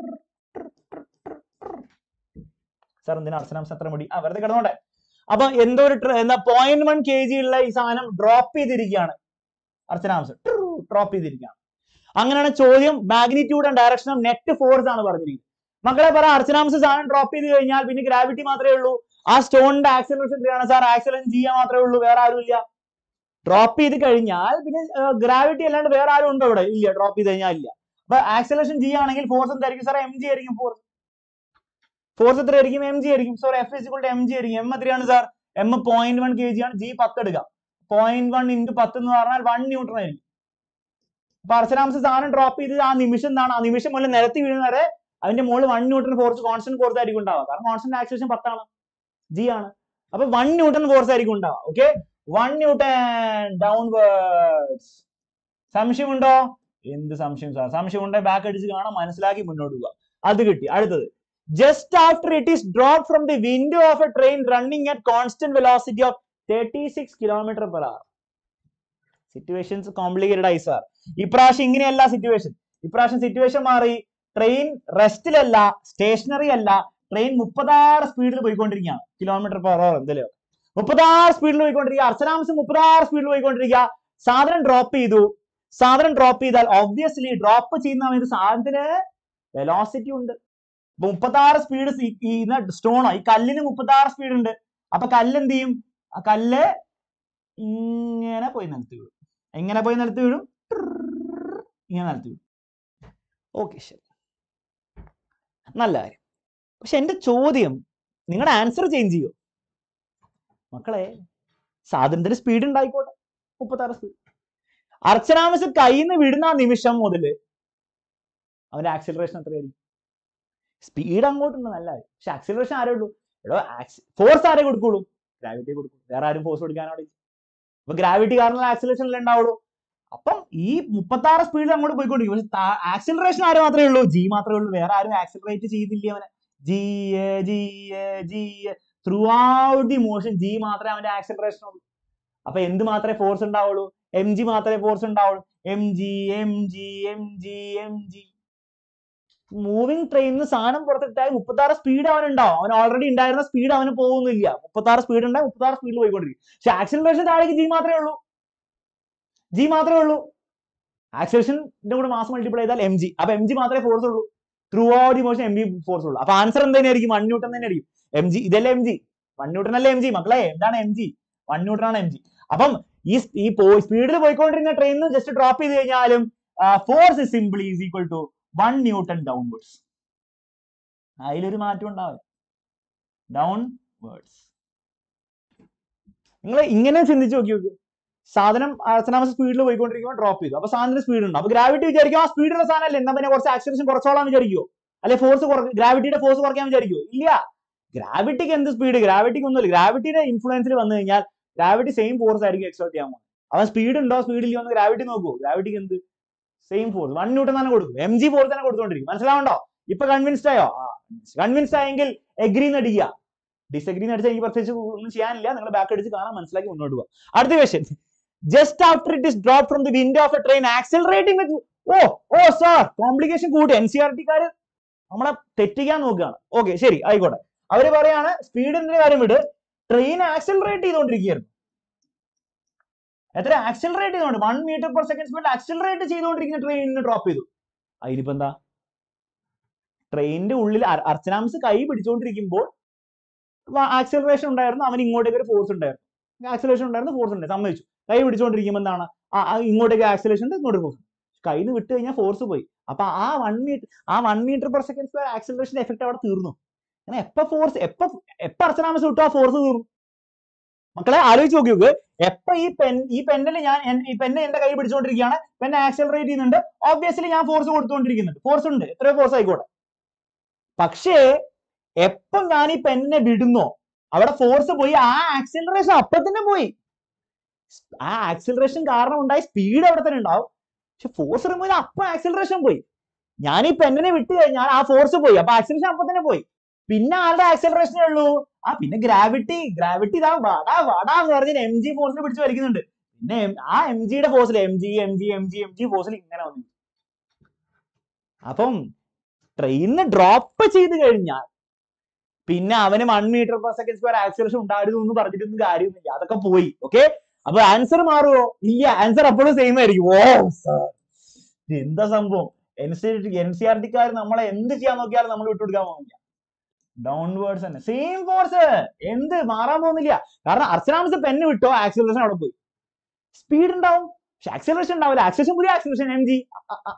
സാർ എന്തിനാ അർച്ചനാമിസ് അത്ര മടി ആ വെറുതെ കിടന്നോട്ടെ അപ്പൊ എന്തോ ഒരു tra- എന്താ പോയിന്റ് വൺ കെ ജി ഉള്ള ഈ സാധനം ഡ്രോപ്പ് ചെയ്തിരിക്കുകയാണ് അർച്ചനാംസ് ഡ്രോപ്പ് ചെയ്തിരിക്കുകയാണ് അങ്ങനെയാണ് ചോദ്യം magnitude and direction of net force ആണ് പറഞ്ഞിരിക്കുന്നത് മക്കളെ പറ അർച്ചനാംസ് സാധനം ഡ്രോപ്പ് ചെയ്ത് കഴിഞ്ഞാൽ പിന്നെ ഗ്രാവിറ്റി മാത്രമേ ഉള്ളൂ ആ സ്റ്റോണിന്റെ ആക്സലറേഷൻ എത്രയാണ് സാർ ആക്സലറേഷൻ ചെയ്യാൻ മാത്രമേ ഉള്ളൂ വേറെ ആരും ഇല്ല ഡ്രോപ്പ് ചെയ്ത് കഴിഞ്ഞാൽ പിന്നെ ഗ്രാവിറ്റി അല്ലാണ്ട് വേറെ ആരും ഉണ്ടോ ഇവിടെ ഇല്ല ഡ്രോപ്പ് ചെയ്ത് കഴിഞ്ഞാൽ ഇല്ല അപ്പൊ ആക്സലറേഷൻ ചെയ്യുകയാണെങ്കിൽ ഫോഴ്സ് എന്തായിരിക്കും സാർ എം ജി ആയിരിക്കും ഫോഴ്സ് ഫോഴ്സ് എത്ര ആയിരിക്കും എം ജി ആയിരിക്കും sorry F is equal M G ആയിരിക്കും എം എത്രയാണ് sir M point one K G ആണ് ജി പത്ത് എടുക്കുക പോയിന്റ് വൺ ഇൻറ്റു പത്ത് എന്ന് പറഞ്ഞാൽ വൺ ന്യൂട്രൺ ആയിരിക്കും അപ്പൊ അർച്ചനാംസ് സാധനം ഡ്രോപ്പ് ചെയ്ത് ആ നിമിഷം എന്താണ് ആ നിമിഷം മുതൽ നിരത്തി വീഴുന്ന വരെ അതിന്റെ മുകളിൽ one newton force constant force ആയിരിക്കും ഉണ്ടാവുക കാരണം കോൺസ്റ്റന്റ് ആക്സലേഷൻ പത്താണ് ജി ആണ് അപ്പൊ വൺ ന്യൂട്ടൺ ഫോഴ്സ് ആയിരിക്കും ഉണ്ടാവുക ഓക്കെ വൺ ന്യൂട്ടൺ ഡൗൺവേർഡ്സ് സംശയമുണ്ടോ എന്ത് സംശയം സാർ സംശയം ഉണ്ടെങ്കിൽ ബാക്ക് അടിച്ച് കാണാം മനസ്സിലാക്കി മുന്നോട്ട് പോവുക അത് കിട്ടി അടുത്തത് just after it is drop from the window of a train running at constant velocity of thirty six kilometre per hour situations complicated ആയി സാർ ഇപ്രാവശ്യം ഇങ്ങനെയല്ല സിറ്റുവേഷൻ ഇപ്രാവശ്യം സിറ്റുവേഷൻ മാറി ട്രെയിൻ റെസ്റ്റിലല്ല സ്റ്റേഷനറി അല്ല ട്രെയിൻ മുപ്പത്താറ് സ്പീഡിൽ പോയിക്കൊണ്ടിരിക്കുകയാണ് കിലോമീറ്റർ പെർ അവർ എന്തല്ലോ മുപ്പത്താറ് സ്പീഡിൽ പോയിക്കൊണ്ടിരിക്കുക അർച്ചനാംശം മുപ്പത്താറ് സ്പീഡിൽ പോയിക്കൊണ്ടിരിക്കുക സാധനം ഡ്രോപ്പ് ചെയ്തു സാധനം ഡ്രോപ്പ് ചെയ്താൽ ഒബ്വിയസ്ലി ഡ്രോപ്പ് ചെയ്യുന്ന സമയത്ത് സാധനത്തിന് വെലോസിറ്റി ഉണ്ട് അപ്പൊ മുപ്പത്താറ് സ്പീഡ് ഈ സ്റ്റോണോ ഈ കല്ലിന് മുപ്പത്താറ് സ്പീഡ് ഉണ്ട് അപ്പൊ കല്ല് എന്ത് ചെയ്യും ആ കല്ല് ഇങ്ങനെ പോയി നിലത്ത് വീഴും എങ്ങനെ പോയി നിലത്ത് വീഴും ഇങ്ങനെ നിലത്ത് വീഴും ഓക്കെ ശരി നല്ല കാര്യം പക്ഷെ എന്റെ ചോദ്യം നിങ്ങളുടെ ആൻസർ ചേഞ്ച് ചെയ്യോ മക്കളെ സാധനത്തിന് സ്പീഡ് ഉണ്ടായിക്കോട്ടെ മുപ്പത്താറ് സ്പീഡ് അർച്ചനാമസ് കയ്യിൽ നിന്ന് വിടുന്ന ആ നിമിഷം മുതൽ അവന്റെ ആക്സിലറേഷൻ എത്രയായിരിക്കും സ്പീഡ് അങ്ങോട്ടുണ്ട് നല്ല കാര്യം പക്ഷെ ആക്സിലറേഷൻ ആരേ ഉള്ളൂ എടോ ഫോഴ്സ് ആരേ കൊടുക്കുള്ളൂ ഗ്രാവിറ്റി കൊടുക്കും വേറെ ആരും ഫോഴ്സ് കൊടുക്കാനോടെ അപ്പൊ ഗ്രാവിറ്റി കാരണം ആക്സിലറേഷൻ അല്ലേ ഉണ്ടാവുള്ളൂ അപ്പം ഈ മുപ്പത്തി ആറ് സ്പീഡിൽ അങ്ങോട്ട് പോയിക്കൊണ്ടിരിക്കും പക്ഷെ ആക്സിലറേഷൻ ആര് മാത്രമേ ഉള്ളൂ ജി മാത്രമേ ഉള്ളൂ വേറെ ആരും ആക്സിലറേറ്റ് ചെയ്തില്ല അവനെ G G G throughout the motion G മാത്രമേ അവന്റെ ആക്സിലറേഷൻ ഉള്ളൂ അപ്പൊ എന്ത് മാത്രമേ ഫോഴ്സ് ഉണ്ടാവുള്ളൂ എം ജി മാത്രമേ ഫോഴ്സ് ഉണ്ടാവുള്ളൂ M G M G M G M G moving ട്രെയിനിന് സാധനം പുറത്തിട്ടാൽ മുപ്പത്തി ആറ് സ്പീഡ് അവൻ ഉണ്ടാവും അവൻ ഓൾറെഡി ഉണ്ടായിരുന്ന സ്പീഡ് അവന് പോകുന്നില്ല മുപ്പത്തി ആറ് സ്പീഡ് ഉണ്ടായി മുപ്പത്തി ആറ് സ്പീഡിൽ പോയിക്കൊണ്ടിരിക്കും പക്ഷെ ആക്സിലറേഷൻ താഴേക്ക് ജി മാത്രമേ ഉള്ളൂ ജി മാത്രമേ ഉള്ളൂ ആക്സിലറേഷന്റെ കൂടെ മാസ് മൾട്ടിപ്ലൈ ചെയ്താൽ എം ജി അപ്പൊ എം ജി മാത്രമേ ഫോഴ്സ് ഉള്ളൂ throughout motion M B force ഉള്ളൂ അപ്പൊ ആൻസർ എന്തായിരിക്കും വൺ ന്യൂട്ടൺ തന്നെ ആയിരിക്കും എം ജി ഇതല്ലേ എം ജി വൺ ന്യൂട്ടൺ അല്ലേ എം ജി മക്കളെ എന്താണ് എം ജി വൺ ന്യൂട്ടൺ ആണ് എം ജി അപ്പം ഈ സ്- ഈ സ്പീഡിൽ പോയിക്കൊണ്ടിരുന്ന ട്രെയിനിൽ ജസ്റ്റ് ഡ്രോപ്പ് ചെയ്ത് കഴിഞ്ഞാലും force is simply is equal to one newton downwards അതിലൊരു മാറ്റം ഉണ്ടാവില്ല ഡൗൺ വേർഡ്സ് നിങ്ങൾ ഇങ്ങനെ ചിന്തിച്ച് നോക്കി നോക്ക് സാധനം അസനാമസ് സ്പീഡിൽ പോയിക്കൊണ്ടിരിക്കുമ്പോൾ ഡ്രോപ്പ് ചെയ്തു അപ്പൊ സാധനത്തിന് സ്പീഡ് ഉണ്ട് അപ്പൊ ഗ്രാവിറ്റി വിചാരിക്കും ആ സ്പീഡുള്ള സാധനമല്ലേ എന്നാ പിന്നെ കുറച്ച് ആക്സിലേഷൻ കുറച്ചോളാം വിചാരിക്കുമോ അല്ലെ ഫോഴ്സ് ഗ്രാവിറ്റിയുടെ ഫോഴ്സ് കുറയ്ക്കാൻ വിചാരിക്കുമോ ഇല്ല ഗ്രാവിറ്റിക്ക് എന്ത് സ്പീഡ് ഗ്രാവിറ്റിക്ക് ഒന്നുമില്ല ഗ്രാവിറ്റിയുടെ ഇൻഫ്ലുവൻസിൽ വന്നു കഴിഞ്ഞാൽ ഗ്രാവിറ്റി സെയിം ഫോഴ്സ് ആയിരിക്കും എക്സോർട്ട് ചെയ്യാൻ പോകുന്നത് അവൻ സ്പീഡ് ഉണ്ടോ സ്പീഡ് ഇല്ലയോ എന്ന് ഗ്രാവിറ്റി നോക്കുമോ ഗ്രാവിറ്റിക്ക് എന്ത് സെയിം ഫോഴ്സ് വൺ ന്യൂട്ടൺ തന്നെ കൊടുക്കും എം ജി ഫോഴ്സ് തന്നെ കൊടുത്തോണ്ടിരിക്കും മനസ്സിലാവണ്ടോ ഇപ്പൊ കൺവിൻസ്ഡ് ആയോ കൺവിൻസ്ഡ് ആയെങ്കിൽ എഗ്രി അടിക്കുക ഡിസഗ്രി അടിച്ചാൽ എനിക്ക് പ്രത്യേകിച്ച് ഒന്നും ചെയ്യാനില്ല നിങ്ങൾ ബാക്ക് അടിച്ച് കാണാൻ മനസ്സിലാക്കി മുന്നോട്ട് പോവാം അടുത്ത question just after it is drop from the window of a train accelerating with oh oh sir complication കൂട്ടി എൻ സി ആർ ടിക്കാര് നമ്മളെ തെറ്റിക്കാൻ നോക്കുകയാണ് ഓക്കെ ശരി ആയിക്കോട്ടെ അവര് പറയാണ് സ്പീഡിന്റെ കാര്യം വിട് ട്രെയിൻ ആക്സിലറേറ്റ് ചെയ്തുകൊണ്ടിരിക്കുകയായിരുന്നു എത്ര ആക്സിലറേറ്റ് ചെയ്തോണ്ട് വൺ മീറ്റർ പെർ സെക്കൻഡ് സ്പീഡിൽ ആക്സിലറേറ്റ് ചെയ്തുകൊണ്ടിരിക്കുന്ന ട്രെയിനിന് ഡ്രോപ്പ് ചെയ്തു അതിനിപ്പോ എന്താ ട്രെയിനിന്റെ ഉള്ളിൽ അർ- അർച്ചനാംസ് കൈ പിടിച്ചുകൊണ്ടിരിക്കുമ്പോൾ ആക്സിലറേഷൻ ഉണ്ടായിരുന്നു അവന് ഇങ്ങോട്ടേക്ക് ഒരു ഫോഴ്സ് ഉണ്ടായിരുന്നു ആക്സിലേഷൻ ഉണ്ടായിരുന്നു ഫോഴ്സ് ഉണ്ട് സമ്മതിച്ചു കൈ പിടിച്ചുകൊണ്ടിരിക്കുമ്പോൾ എന്താണ് ആ ആ ഇങ്ങോട്ടേക്ക് ആക്സിലേഷൻ ഉണ്ട് ഇങ്ങോട്ട് ഫോഴ്സ് കയ്യിൽ നിന്ന് വിട്ട് കഴിഞ്ഞാൽ ഫോഴ്സ് പോയി അപ്പൊ ആ വൺ മീറ്റർ ആ one metre per second square acceleration effect അവിടെ തീർന്നു അങ്ങനെ എപ്പ ഫോഴ്സ് എപ്പ എപ്പ അർച്ചനാമസ് വിട്ടു ആ ഫോഴ്സ് തീർന്നു മക്കളെ ആലോചിച്ച് നോക്കി നോക്ക് എപ്പ ഈ പെൻ ഈ പെന്നിൽ ഞാൻ എൻ- ഈ പെന്ന് എന്റെ കൈ പിടിച്ചുകൊണ്ടിരിക്കുകയാണ് പെൻ ആക്സിലറേറ്റ് ചെയ്യുന്നുണ്ട് ഓബ്വിയസ്ലി ഞാൻ ഫോഴ്സ് കൊടുത്തുകൊണ്ടിരിക്കുന്നുണ്ട് ഫോഴ്സ് ഉണ്ട് എത്രയോ ഫോഴ്സ് ആയിക്കോട്ടെ പക്ഷേ എപ്പം ഞാൻ ഈ പെന്നിനെ വിടുന്നോ അവിടെ ഫോഴ്സ് പോയി ആ ആക്സിലറേഷൻ അപ്പൊ തന്നെ പോയി ആ ആക്സിലറേഷൻ കാരണം ഉണ്ടായ സ്പീഡ് അവിടെ തന്നെ ഉണ്ടാവും പക്ഷെ ഫോഴ്സ് റിമൂവ് ചെയ്ത അപ്പൊ ആക്സിലറേഷൻ പോയി ഞാൻ ഈ പെന്നിനെ വിട്ട് കഴിഞ്ഞാൽ ആ ഫോഴ്സ് പോയി അപ്പൊ ആക്സിലറേഷൻ അപ്പൊ തന്നെ പോയി പിന്നെ ആളുടെ ആക്സിലറേഷനേ ഉള്ളൂ ആ പിന്നെ ഗ്രാവിറ്റി ഗ്രാവിറ്റി ഇതാ വാടാ വാടാ എന്ന് പറഞ്ഞ് എം ജി ഫോഴ്സിൽ പിടിച്ച് വലിക്കുന്നുണ്ട് പിന്നെ എം- ആ എം ജിയുടെ ഫോഴ്സിൽ M G M G M G M G ഫോഴ്സിൽ ഇങ്ങനെ വന്നു അപ്പം ട്രെയിനിന് ഡ്രോപ്പ് ചെയ്ത് കഴിഞ്ഞാൽ പിന്നെ അവന് one metre per second square acceleration ഉണ്ടായിരുന്നു എന്ന് പറഞ്ഞിട്ടൊന്നും കാര്യമൊന്നുമില്ല അതൊക്കെ പോയി ഓക്കെ അപ്പൊ ആൻസർ മാറുമോ ഇല്ല ആൻസർ അപ്പോഴും സെയിം ആയിരിക്കും ഓ സാർ എന്താ സംഭവം N C N C R ടിക്കാർ നമ്മളെ എന്ത് ചെയ്യാൻ നോക്കിയാലും നമ്മൾ വിട്ടുകൊടുക്കാൻ പോകുന്നില്ല ഡൗൺവേർഡ്സ് തന്നെ സെയിം ഫോഴ്സ് എന്ത് മാറാൻ പോകുന്നില്ല കാരണം അർച്ചനാമസ് പെന്ന് വിട്ടോ ആക്സിലറേഷൻ അവിടെ പോയി സ്പീഡ് ഉണ്ടാവും പക്ഷെ ആക്സിലറേഷൻ ഉണ്ടാവില്ല ആക്സിലറേഷൻ പുതിയ ആക്സിലറേഷൻ എം ജി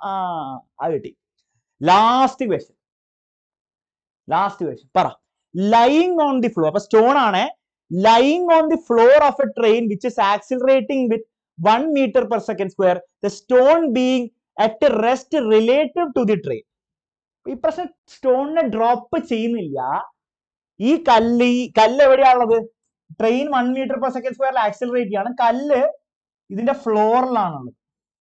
ആ കിട്ടി ലാസ്റ്റ് ക്വസ്റ്റ്യൻ ലാസ്റ്റ് ക്വസ്റ്റ്യൻ പറ ലൈങ് ഓൺ ദി ഫ്ലോർ അപ്പൊ സ്റ്റോൺ ആണ് lying on the floor of a train which is accelerating with one metre per second square the stone being at rest relative to the train ഈ പ്രശ്നം സ്റ്റോണിനെ drop ചെയ്യുന്നില്ല ഈ കല്ല് ഈ കല്ല് എവിടെയാണുള്ളത് train one metre per second സ്ക്വയറിൽ ആക്സിലറേറ്റ് ചെയ്യാണ് കല്ല് ഇതിന്റെ ഫ്ലോറിലാണുള്ളത്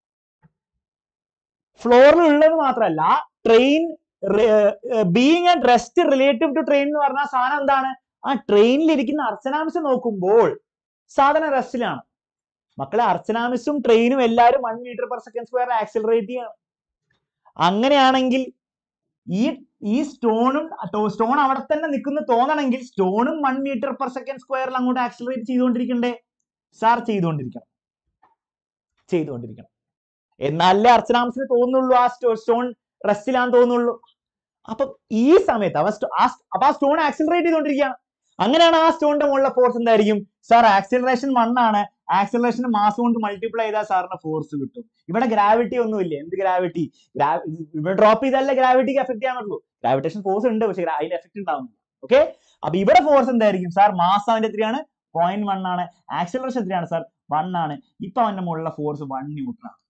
ഫ്ലോറിൽ ഉള്ളത് മാത്രമല്ല train being and rest relative to train എന്ന് പറഞ്ഞ സാധനം എന്താണ് ആ ട്രെയിനിൽ ഇരിക്കുന്ന അർച്ചനാംശം നോക്കുമ്പോൾ സാധനം റെസ്റ്റിലാണ് മക്കളെ അർച്ചനാമിസും ട്രെയിനും എല്ലാവരും one metre per second square accelerate ചെയ്യണം അങ്ങനെയാണെങ്കിൽ ഈ ഈ സ്റ്റോണും സ്റ്റോൺ അവിടെ തന്നെ നിൽക്കുന്ന തോന്നണമെങ്കിൽ സ്റ്റോണും വൺ മീറ്റർ പെർ സെക്കൻഡ് സ്ക്വയറിൽ അങ്ങോട്ട് ആക്സിലറേറ്റ് ചെയ്തുകൊണ്ടിരിക്കണ്ടേ സാർ ചെയ്തുകൊണ്ടിരിക്കണം ചെയ്തുകൊണ്ടിരിക്കണം എന്നാലേ അർച്ചനാംസിന് തോന്നുള്ളൂ ആ സ്റ്റോൺ റെസ്റ്റിലാന്ന് തോന്നുള്ളൂ അപ്പൊ ഈ സമയത്ത് അവ sto- ആ st- അപ്പൊ ആ സ്റ്റോൺ ആക്സിലറേറ്റ് ചെയ്തുകൊണ്ടിരിക്കുകയാണ് അങ്ങനെയാണ് ആ സ്റ്റോണിന്റെ മുകളിലെ ഫോഴ്സ് എന്തായിരിക്കും സാർ ആക്സിലറേഷൻ വൺ ആണ് ആക്സിലറേഷൻ മാസ് കൊണ്ട് മൾട്ടിപ്ലൈ ചെയ്താൽ സാറിന് ഫോഴ്സ് കിട്ടും ഇവിടെ ഗ്രാവിറ്റി ഒന്നുമില്ല എന്ത് ഗ്രാവിറ്റി ഇവിടെ ഡ്രോപ്പ് ചെയ്താലേ ഗ്രാവിറ്റിക്ക് എഫക്ട് ചെയ്യാൻ പറ്റുള്ളൂ ഗ്രാവിറ്റേഷൻ ഫോഴ്സ് ഉണ്ട് പക്ഷെ അതിന് എഫക്ട് ഉണ്ടാവുന്നില്ല ഓക്കെ അപ്പൊ ഇവിടെ ഫോഴ്സ് എന്തായിരിക്കും സാർ മാസ് അവന്റെ എത്രയാണ് പോയിന്റ് വൺ ആണ് ആക്സിലറേഷൻ എത്രയാണ് സാർ വൺ ആണ് ഇപ്പൊ അവന്റെ മുകളിലെ ഫോഴ്സ് വൺ ന്യൂട്ടൺ ആണ്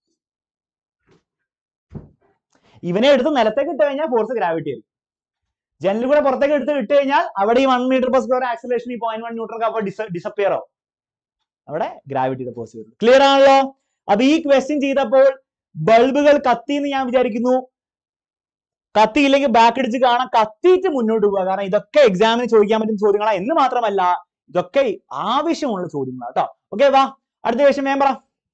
ഇവനെ എടുത്ത് നിലത്തേക്ക് ഇട്ട് കഴിഞ്ഞാൽ ഫോഴ്സ് ഗ്രാവിറ്റി ആയിരിക്കും ജനലിൽ കൂടെ പുറത്തേക്ക് എടുത്ത് ഇട്ട് കഴിഞ്ഞാൽ അവിടെ ഈ one metre per square acceleration ഈ പോയിന്റ് വൺ ന്യൂട്രൽ അപ്പോൾ ഡിസപ്പിയർ ആവും അവിടെ ഗ്രാവിറ്റിയുടെ ഫോഴ്സ് വരും ക്ലിയർ ആണല്ലോ അപ്പൊ ഈ ക്വസ്റ്റ്യൻ ചെയ്തപ്പോൾ ബൾബുകൾ കത്തി എന്ന് ഞാൻ വിചാരിക്കുന്നു കത്തിയില്ലെങ്കിൽ ബാക്ക് അടിച്ച് കാണാം കത്തിയിട്ട് മുന്നോട്ട് പോവുക കാരണം ഇതൊക്കെ എക്സാമിന് ചോദിക്കാൻ പറ്റുന്ന ചോദ്യങ്ങളാണ് എന്ന് മാത്രമല്ല ഇതൊക്കെ ആവശ്യമുള്ള ചോദ്യങ്ങളാണ് കേട്ടോ ഓക്കെ വാ അടുത്ത ക്വസ്റ്റ്യൻ വേം പറ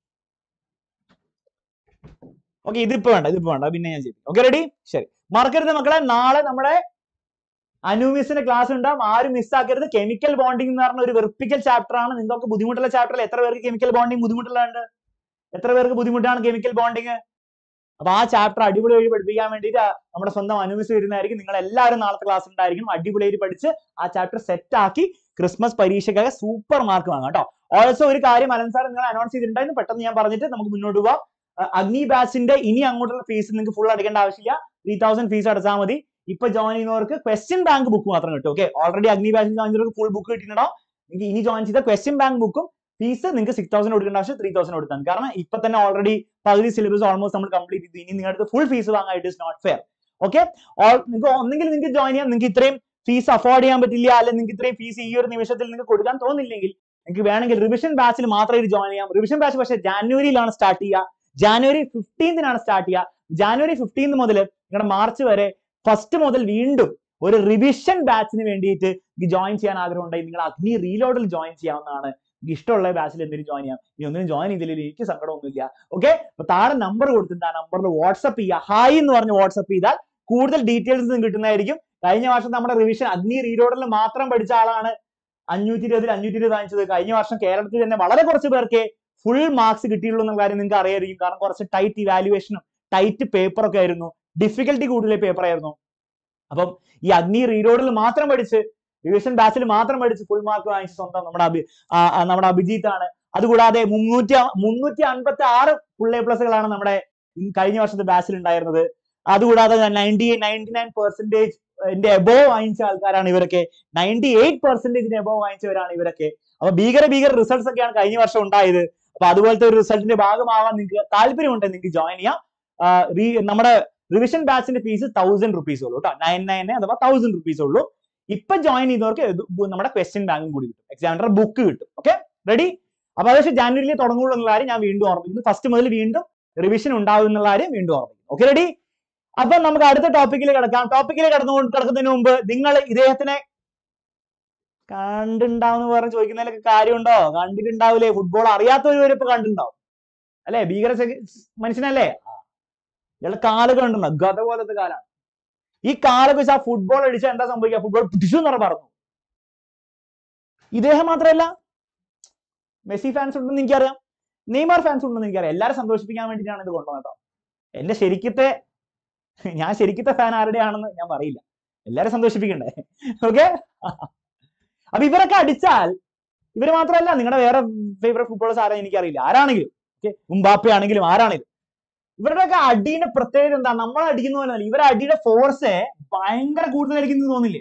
ഓക്കെ ഇതിപ്പോ വേണ്ട ഇതിപ്പോ വേണ്ട പിന്നെ ഞാൻ ചെയ്യും ഓക്കെ റെഡി ശരി മറക്കരുത് മക്കളെ നാളെ നമ്മുടെ അനൂമിസിന്റെ ക്ലാസ് ഉണ്ടാവും ആരും മിസ്സാക്കരുത് കെമിക്കൽ ബോണ്ടിങ് എന്ന് പറഞ്ഞ ഒരു വെറുപ്പിക്കൽ ചാപ്റ്റർ ആണ് നിങ്ങൾക്ക് ബുദ്ധിമുട്ടുള്ള ചാപ്റ്ററിൽ എത്ര പേർക്ക് കെമിക്കൽ ബോണ്ടിങ് ബുദ്ധിമുട്ടുള്ളുണ്ട് എത്ര പേർക്ക് ബുദ്ധിമുട്ടാണ് കെമിക്കൽ ബോണ്ടിങ് അപ്പൊ ആ ചാപ്റ്റർ അടിപൊളിയായി പഠിപ്പിക്കാൻ വേണ്ടിയിട്ട് ആ നമ്മുടെ സ്വന്തം അനുമിസ് വരുന്നതായിരിക്കും നിങ്ങൾ എല്ലാവരും നാളത്തെ ക്ലാസ് ഉണ്ടായിരിക്കും അടിപൊളിയായിട്ട് പഠിച്ച് ആ ചാപ്റ്റർ സെറ്റ് ആക്കി ക്രിസ്മസ് പരീക്ഷയ്ക്കൊക്കെ സൂപ്പർ മാർക്ക് വാങ്ങാം കേട്ടോ ഓൾസോ ഒരു കാര്യം അലൻ സാർ നിങ്ങൾ അനൗൺസ് ചെയ്തിട്ടുണ്ടായിരുന്നു പെട്ടെന്ന് ഞാൻ പറഞ്ഞിട്ട് നമുക്ക് മുന്നോട്ട് പോവാം അഹ് അഗ്നി ബാച്ചിന്റെ ഇനി അങ്ങോട്ടുള്ള ഫീസ് നിങ്ങൾക്ക് ഫുൾ അടയ്ക്കേണ്ട ആവശ്യമില്ല ത്രീ തൗസൻഡ് ഫീസ് അടച്ചാൽ മതി ഇപ്പൊ ജോയിൻ ചെയ്യുന്നവർക്ക് ക്വസ്റ്റ്യൻ ബാങ്ക് ബുക്ക് മാത്രം കിട്ടും ഓക്കെ ഓൾറെഡി അഗ്നി ബാച്ചിൽ ജോയിൻ ചെയ്തവർക്ക് ഫുൾ ബുക്ക് കിട്ടിയിട്ടുണ്ടോ നിങ്ങൾക്ക് ഇനി ജോയിൻ ചെയ്ത ക്വസ്റ്റ്യൻ ബാങ്ക് ബുക്കും ഫീസ് നിങ്ങൾക്ക് സിക്സ് തൗസൻഡ് കൊടുക്കേണ്ട ആവശ്യം ത്രീ തൗസൻഡ് കൊടുത്താൽ മതി. കാരണം ഇപ്പൊ തന്നെ ഓൾറെഡി പകുതി സിലബസ് ഓൾമോസ്റ്റ് നമ്മൾ കംപ്ലീറ്റ് ചെയ്തു ഇനി നിങ്ങളുടെ ഫുൾ ഫീസ് വാങ്ങാൻ it is not fair okay നിങ്ങൾക്ക് ഒന്നെങ്കിൽ നിങ്ങൾക്ക് ജോയിൻ ചെയ്യാം നിങ്ങൾക്ക് ഇത്രയും ഫീസ് അഫോർഡ് ചെയ്യാൻ പറ്റില്ല അല്ലെങ്കിൽ നിങ്ങൾക്ക് ഇത്രയും ഫീസ് ഈ ഒരു നിമിഷത്തിൽ നിങ്ങൾക്ക് കൊടുക്കാൻ തോന്നില്ലെങ്കിൽ നിങ്ങൾക്ക് വേണമെങ്കിൽ റിവിഷൻ ബാച്ചിൽ മാത്രമേ ജോയിൻ ചെയ്യാം റിവിഷൻ ബാച്ച് പക്ഷേ ജാനുവരിയിലാണ് സ്റ്റാർട്ട് ചെയ്യുക ജാനുവരി ഫിഫ്റ്റീൻത്തിനാണ് സ്റ്റാർട്ട് ചെയ്യുക ജാനുവരി ഫിഫ്റ്റീൻത് മുതൽ നിങ്ങളുടെ മാർച്ച് വരെ ഫസ്റ്റ് മുതൽ വീണ്ടും ഒരു റിവിഷൻ ബാച്ചിന് വേണ്ടിയിട്ട് ജോയിൻ ചെയ്യാൻ ആഗ്രഹം ഉണ്ടെങ്കിൽ നിങ്ങൾ അഗ്നി റീലോഡിൽ ജോയിൻ ചെയ്യാവുന്നതാണ് നിങ്ങൾക്ക് ഇഷ്ടമുള്ള ബാച്ചിൽ എന്തെങ്കിലും ജോയിൻ ചെയ്യാം ഇനി ഒന്നിനും ജോയിൻ ചെയ്തില്ലെങ്കിൽ എനിക്ക് സങ്കടമൊന്നുമില്ല ഓക്കെ അപ്പൊ താഴെ നമ്പർ കൊടുത്തിട്ടുണ്ട് ആ നമ്പറിൽ വാട്സപ്പ് ചെയ്യുക ഹായ് എന്ന് പറഞ്ഞ് വാട്സപ്പ് ചെയ്താൽ കൂടുതൽ ഡീറ്റെയിൽസ് കിട്ടുന്നതായിരിക്കും കഴിഞ്ഞ വർഷം നമ്മുടെ റിവിഷൻ അഗ്നി റീലോഡിൽ മാത്രം പഠിച്ച ആളാണ് അഞ്ഞൂറ്റി ഇരുപതിൽ അഞ്ഞൂറ്റി ഇരുപത് വാങ്ങിച്ചത് കഴിഞ്ഞ വർഷം കേരളത്തിൽ തന്നെ വളരെ കുറച്ച് പേർക്ക് ഫുൾ മാർക്സ് കിട്ടിയുള്ളൂ എന്ന കാര്യം നിങ്ങൾക്ക് അറിയായിരിക്കും കാരണം കുറച്ച് ടൈറ്റ് ഇവാലുവേഷനും ടൈറ്റ് പേപ്പർ ഒക്കെ ആയിരുന്നു ഡിഫിക്കൽട്ടി കൂടുതൽ പേപ്പർ ആയിരുന്നു അപ്പം ഈ അഗ്നി റീലോഡിൽ മാത്രം പഠിച്ച് റിവിഷൻ ബാച്ചിൽ മാത്രം പഠിച്ച് ഫുൾ മാർക്ക് വാങ്ങിച്ച സ്വന്തം നമ്മുടെ അഭി ആ, ആ, നമ്മുടെ അഭിജിത്ത് ആണ് അതുകൂടാതെ മുന്നൂറ്റി മുന്നൂറ്റി അൻപത്തി ആറ് ഫുൾ എ പ്ലസുകളാണ് നമ്മുടെ ഈ കഴിഞ്ഞ വർഷത്തെ ബാച്ചിൽ ഉണ്ടായിരുന്നത് അതുകൂടാതെ നയൻറ്റി നയൻറ്റി നയൻ പെർസെന്റേജ് എന്റെ എബോവ് വാങ്ങിച്ച ആൾക്കാരാണ് ഇവരൊക്കെ നയൻറ്റി എയ്റ്റ് പെർസെന്റേജിന് എബോവ് വാങ്ങിച്ചവരാണ് ഇവരൊക്കെ അപ്പൊ ഭീകര ഭീകര റിസൾട്ട്സ് ഒക്കെയാണ് കഴിഞ്ഞ വർഷം ഉണ്ടായത് അപ്പൊ അതുപോലത്തെ ഒരു റിസൾട്ടിന്റെ ഭാഗമാവാൻ നിങ്ങൾക്ക് താല്പര്യമുണ്ടെങ്കിൽ നിങ്ങൾക്ക് ജോയിൻ ചെയ്യാം ആ, re- നമ്മുടെ റിവിഷൻ ബാച്ചിന്റെ ഫീസ് തൗസൻഡ് റുപ്പീസ് ഉള്ളൂ കേട്ടോ നയൻ നയൻ അഥവാ തൗസൻഡ് റുപ്പീസ് ഉള്ളൂ ഇപ്പൊ ജോയിൻ ചെയ്തവർക്ക് ഇത് ബു- നമ്മുടെ ക്വസ്റ്റ്യൻ ബാങ്കും കൂടി കിട്ടും എക്സാമിനർ ബുക്ക് കിട്ടും ഓക്കെ റെഡി അപ്പൊ അത് പക്ഷേ ജാനുവരിയിൽ തുടങ്ങുള്ളൂ എന്നുള്ള കാര്യം ഞാൻ വീണ്ടും ഓർമ്മിക്കുന്നു ഫസ്റ്റ് മുതൽ വീണ്ടും റിവിഷൻ ഉണ്ടാവും എന്നുള്ള കാര്യം വീണ്ടും ഓർമ്മിക്കുന്നു ഓക്കെ റെഡി അപ്പൊ നമുക്ക് അടുത്ത ടോപ്പിക്കിൽ കിടക്കാം ടോപ്പിക്കിൽ കിടന്നു കിടക്കുന്നതിന് മുമ്പ് നിങ്ങൾ ഇദ്ദേഹത്തിനെ കണ്ടുണ്ടാവുന്ന പറഞ്ഞ് ചോദിക്കുന്നതിലൊക്കെ കാര്യമുണ്ടോ കണ്ടിട്ടുണ്ടാവില്ലേ ഫുട്ബോൾ അറിയാത്തവർ വരെ ഇപ്പൊ കണ്ടിട്ടുണ്ടാവും അല്ലെ ഭീകര ശ- മനുഷ്യനല്ലേ ഇയാളെ കാല് കണ്ടുണ്ടോ ഗത പോലത്തെ കാലാണ് ഈ കാലൊക്കെ വെച്ച് ആ ഫുട്ബോൾ അടിച്ചാൽ എന്താ സംഭവിക്കുക ഫുട്ബോൾ പിടിച്ചു എന്ന് പറഞ്ഞ് പറഞ്ഞു ഇദ്ദേഹം മാത്രമല്ല മെസ്സി ഫാൻസ് ഉണ്ടെന്ന് എനിക്കറിയാം നെയ്മർ ഫാൻസ് ഉണ്ടെന്ന് എനിക്കറിയാം എല്ലാവരും സന്തോഷിപ്പിക്കാൻ വേണ്ടിയിട്ടാണ് ഇത് കൊണ്ടുവന്നത് കേട്ടോ എന്റെ ശരിക്കത്തെ ഞാൻ ശരിക്കത്തെ ഫാൻ ആരുടെയാണെന്ന് ഞാൻ പറയില്ല എല്ലാരും സന്തോഷിപ്പിക്കണ്ടേ ഓക്കെ അപ്പൊ ഇവരൊക്കെ അടിച്ചാൽ ഇവര് മാത്രമല്ല നിങ്ങളുടെ വേറെ ഫേവറേറ്റ് ഫുട്ബോളേഴ്സ് ആരാ എനിക്കറിയില്ല ആരാണെങ്കിലും ഓക്കെ ഉമ്പാപ്പ ആണെങ്കിലും ആരാണെങ്കിലും ഇവരുടെയൊക്കെ അടിയുടെ പ്രത്യേകത എന്താ നമ്മൾ അടിക്കുന്ന പോലെ അല്ല ഇവരുടെ അടിയുടെ ഫോഴ്സ് ഭയങ്കര കൂടുതലായിരിക്കും എന്ന് തോന്നില്ലേ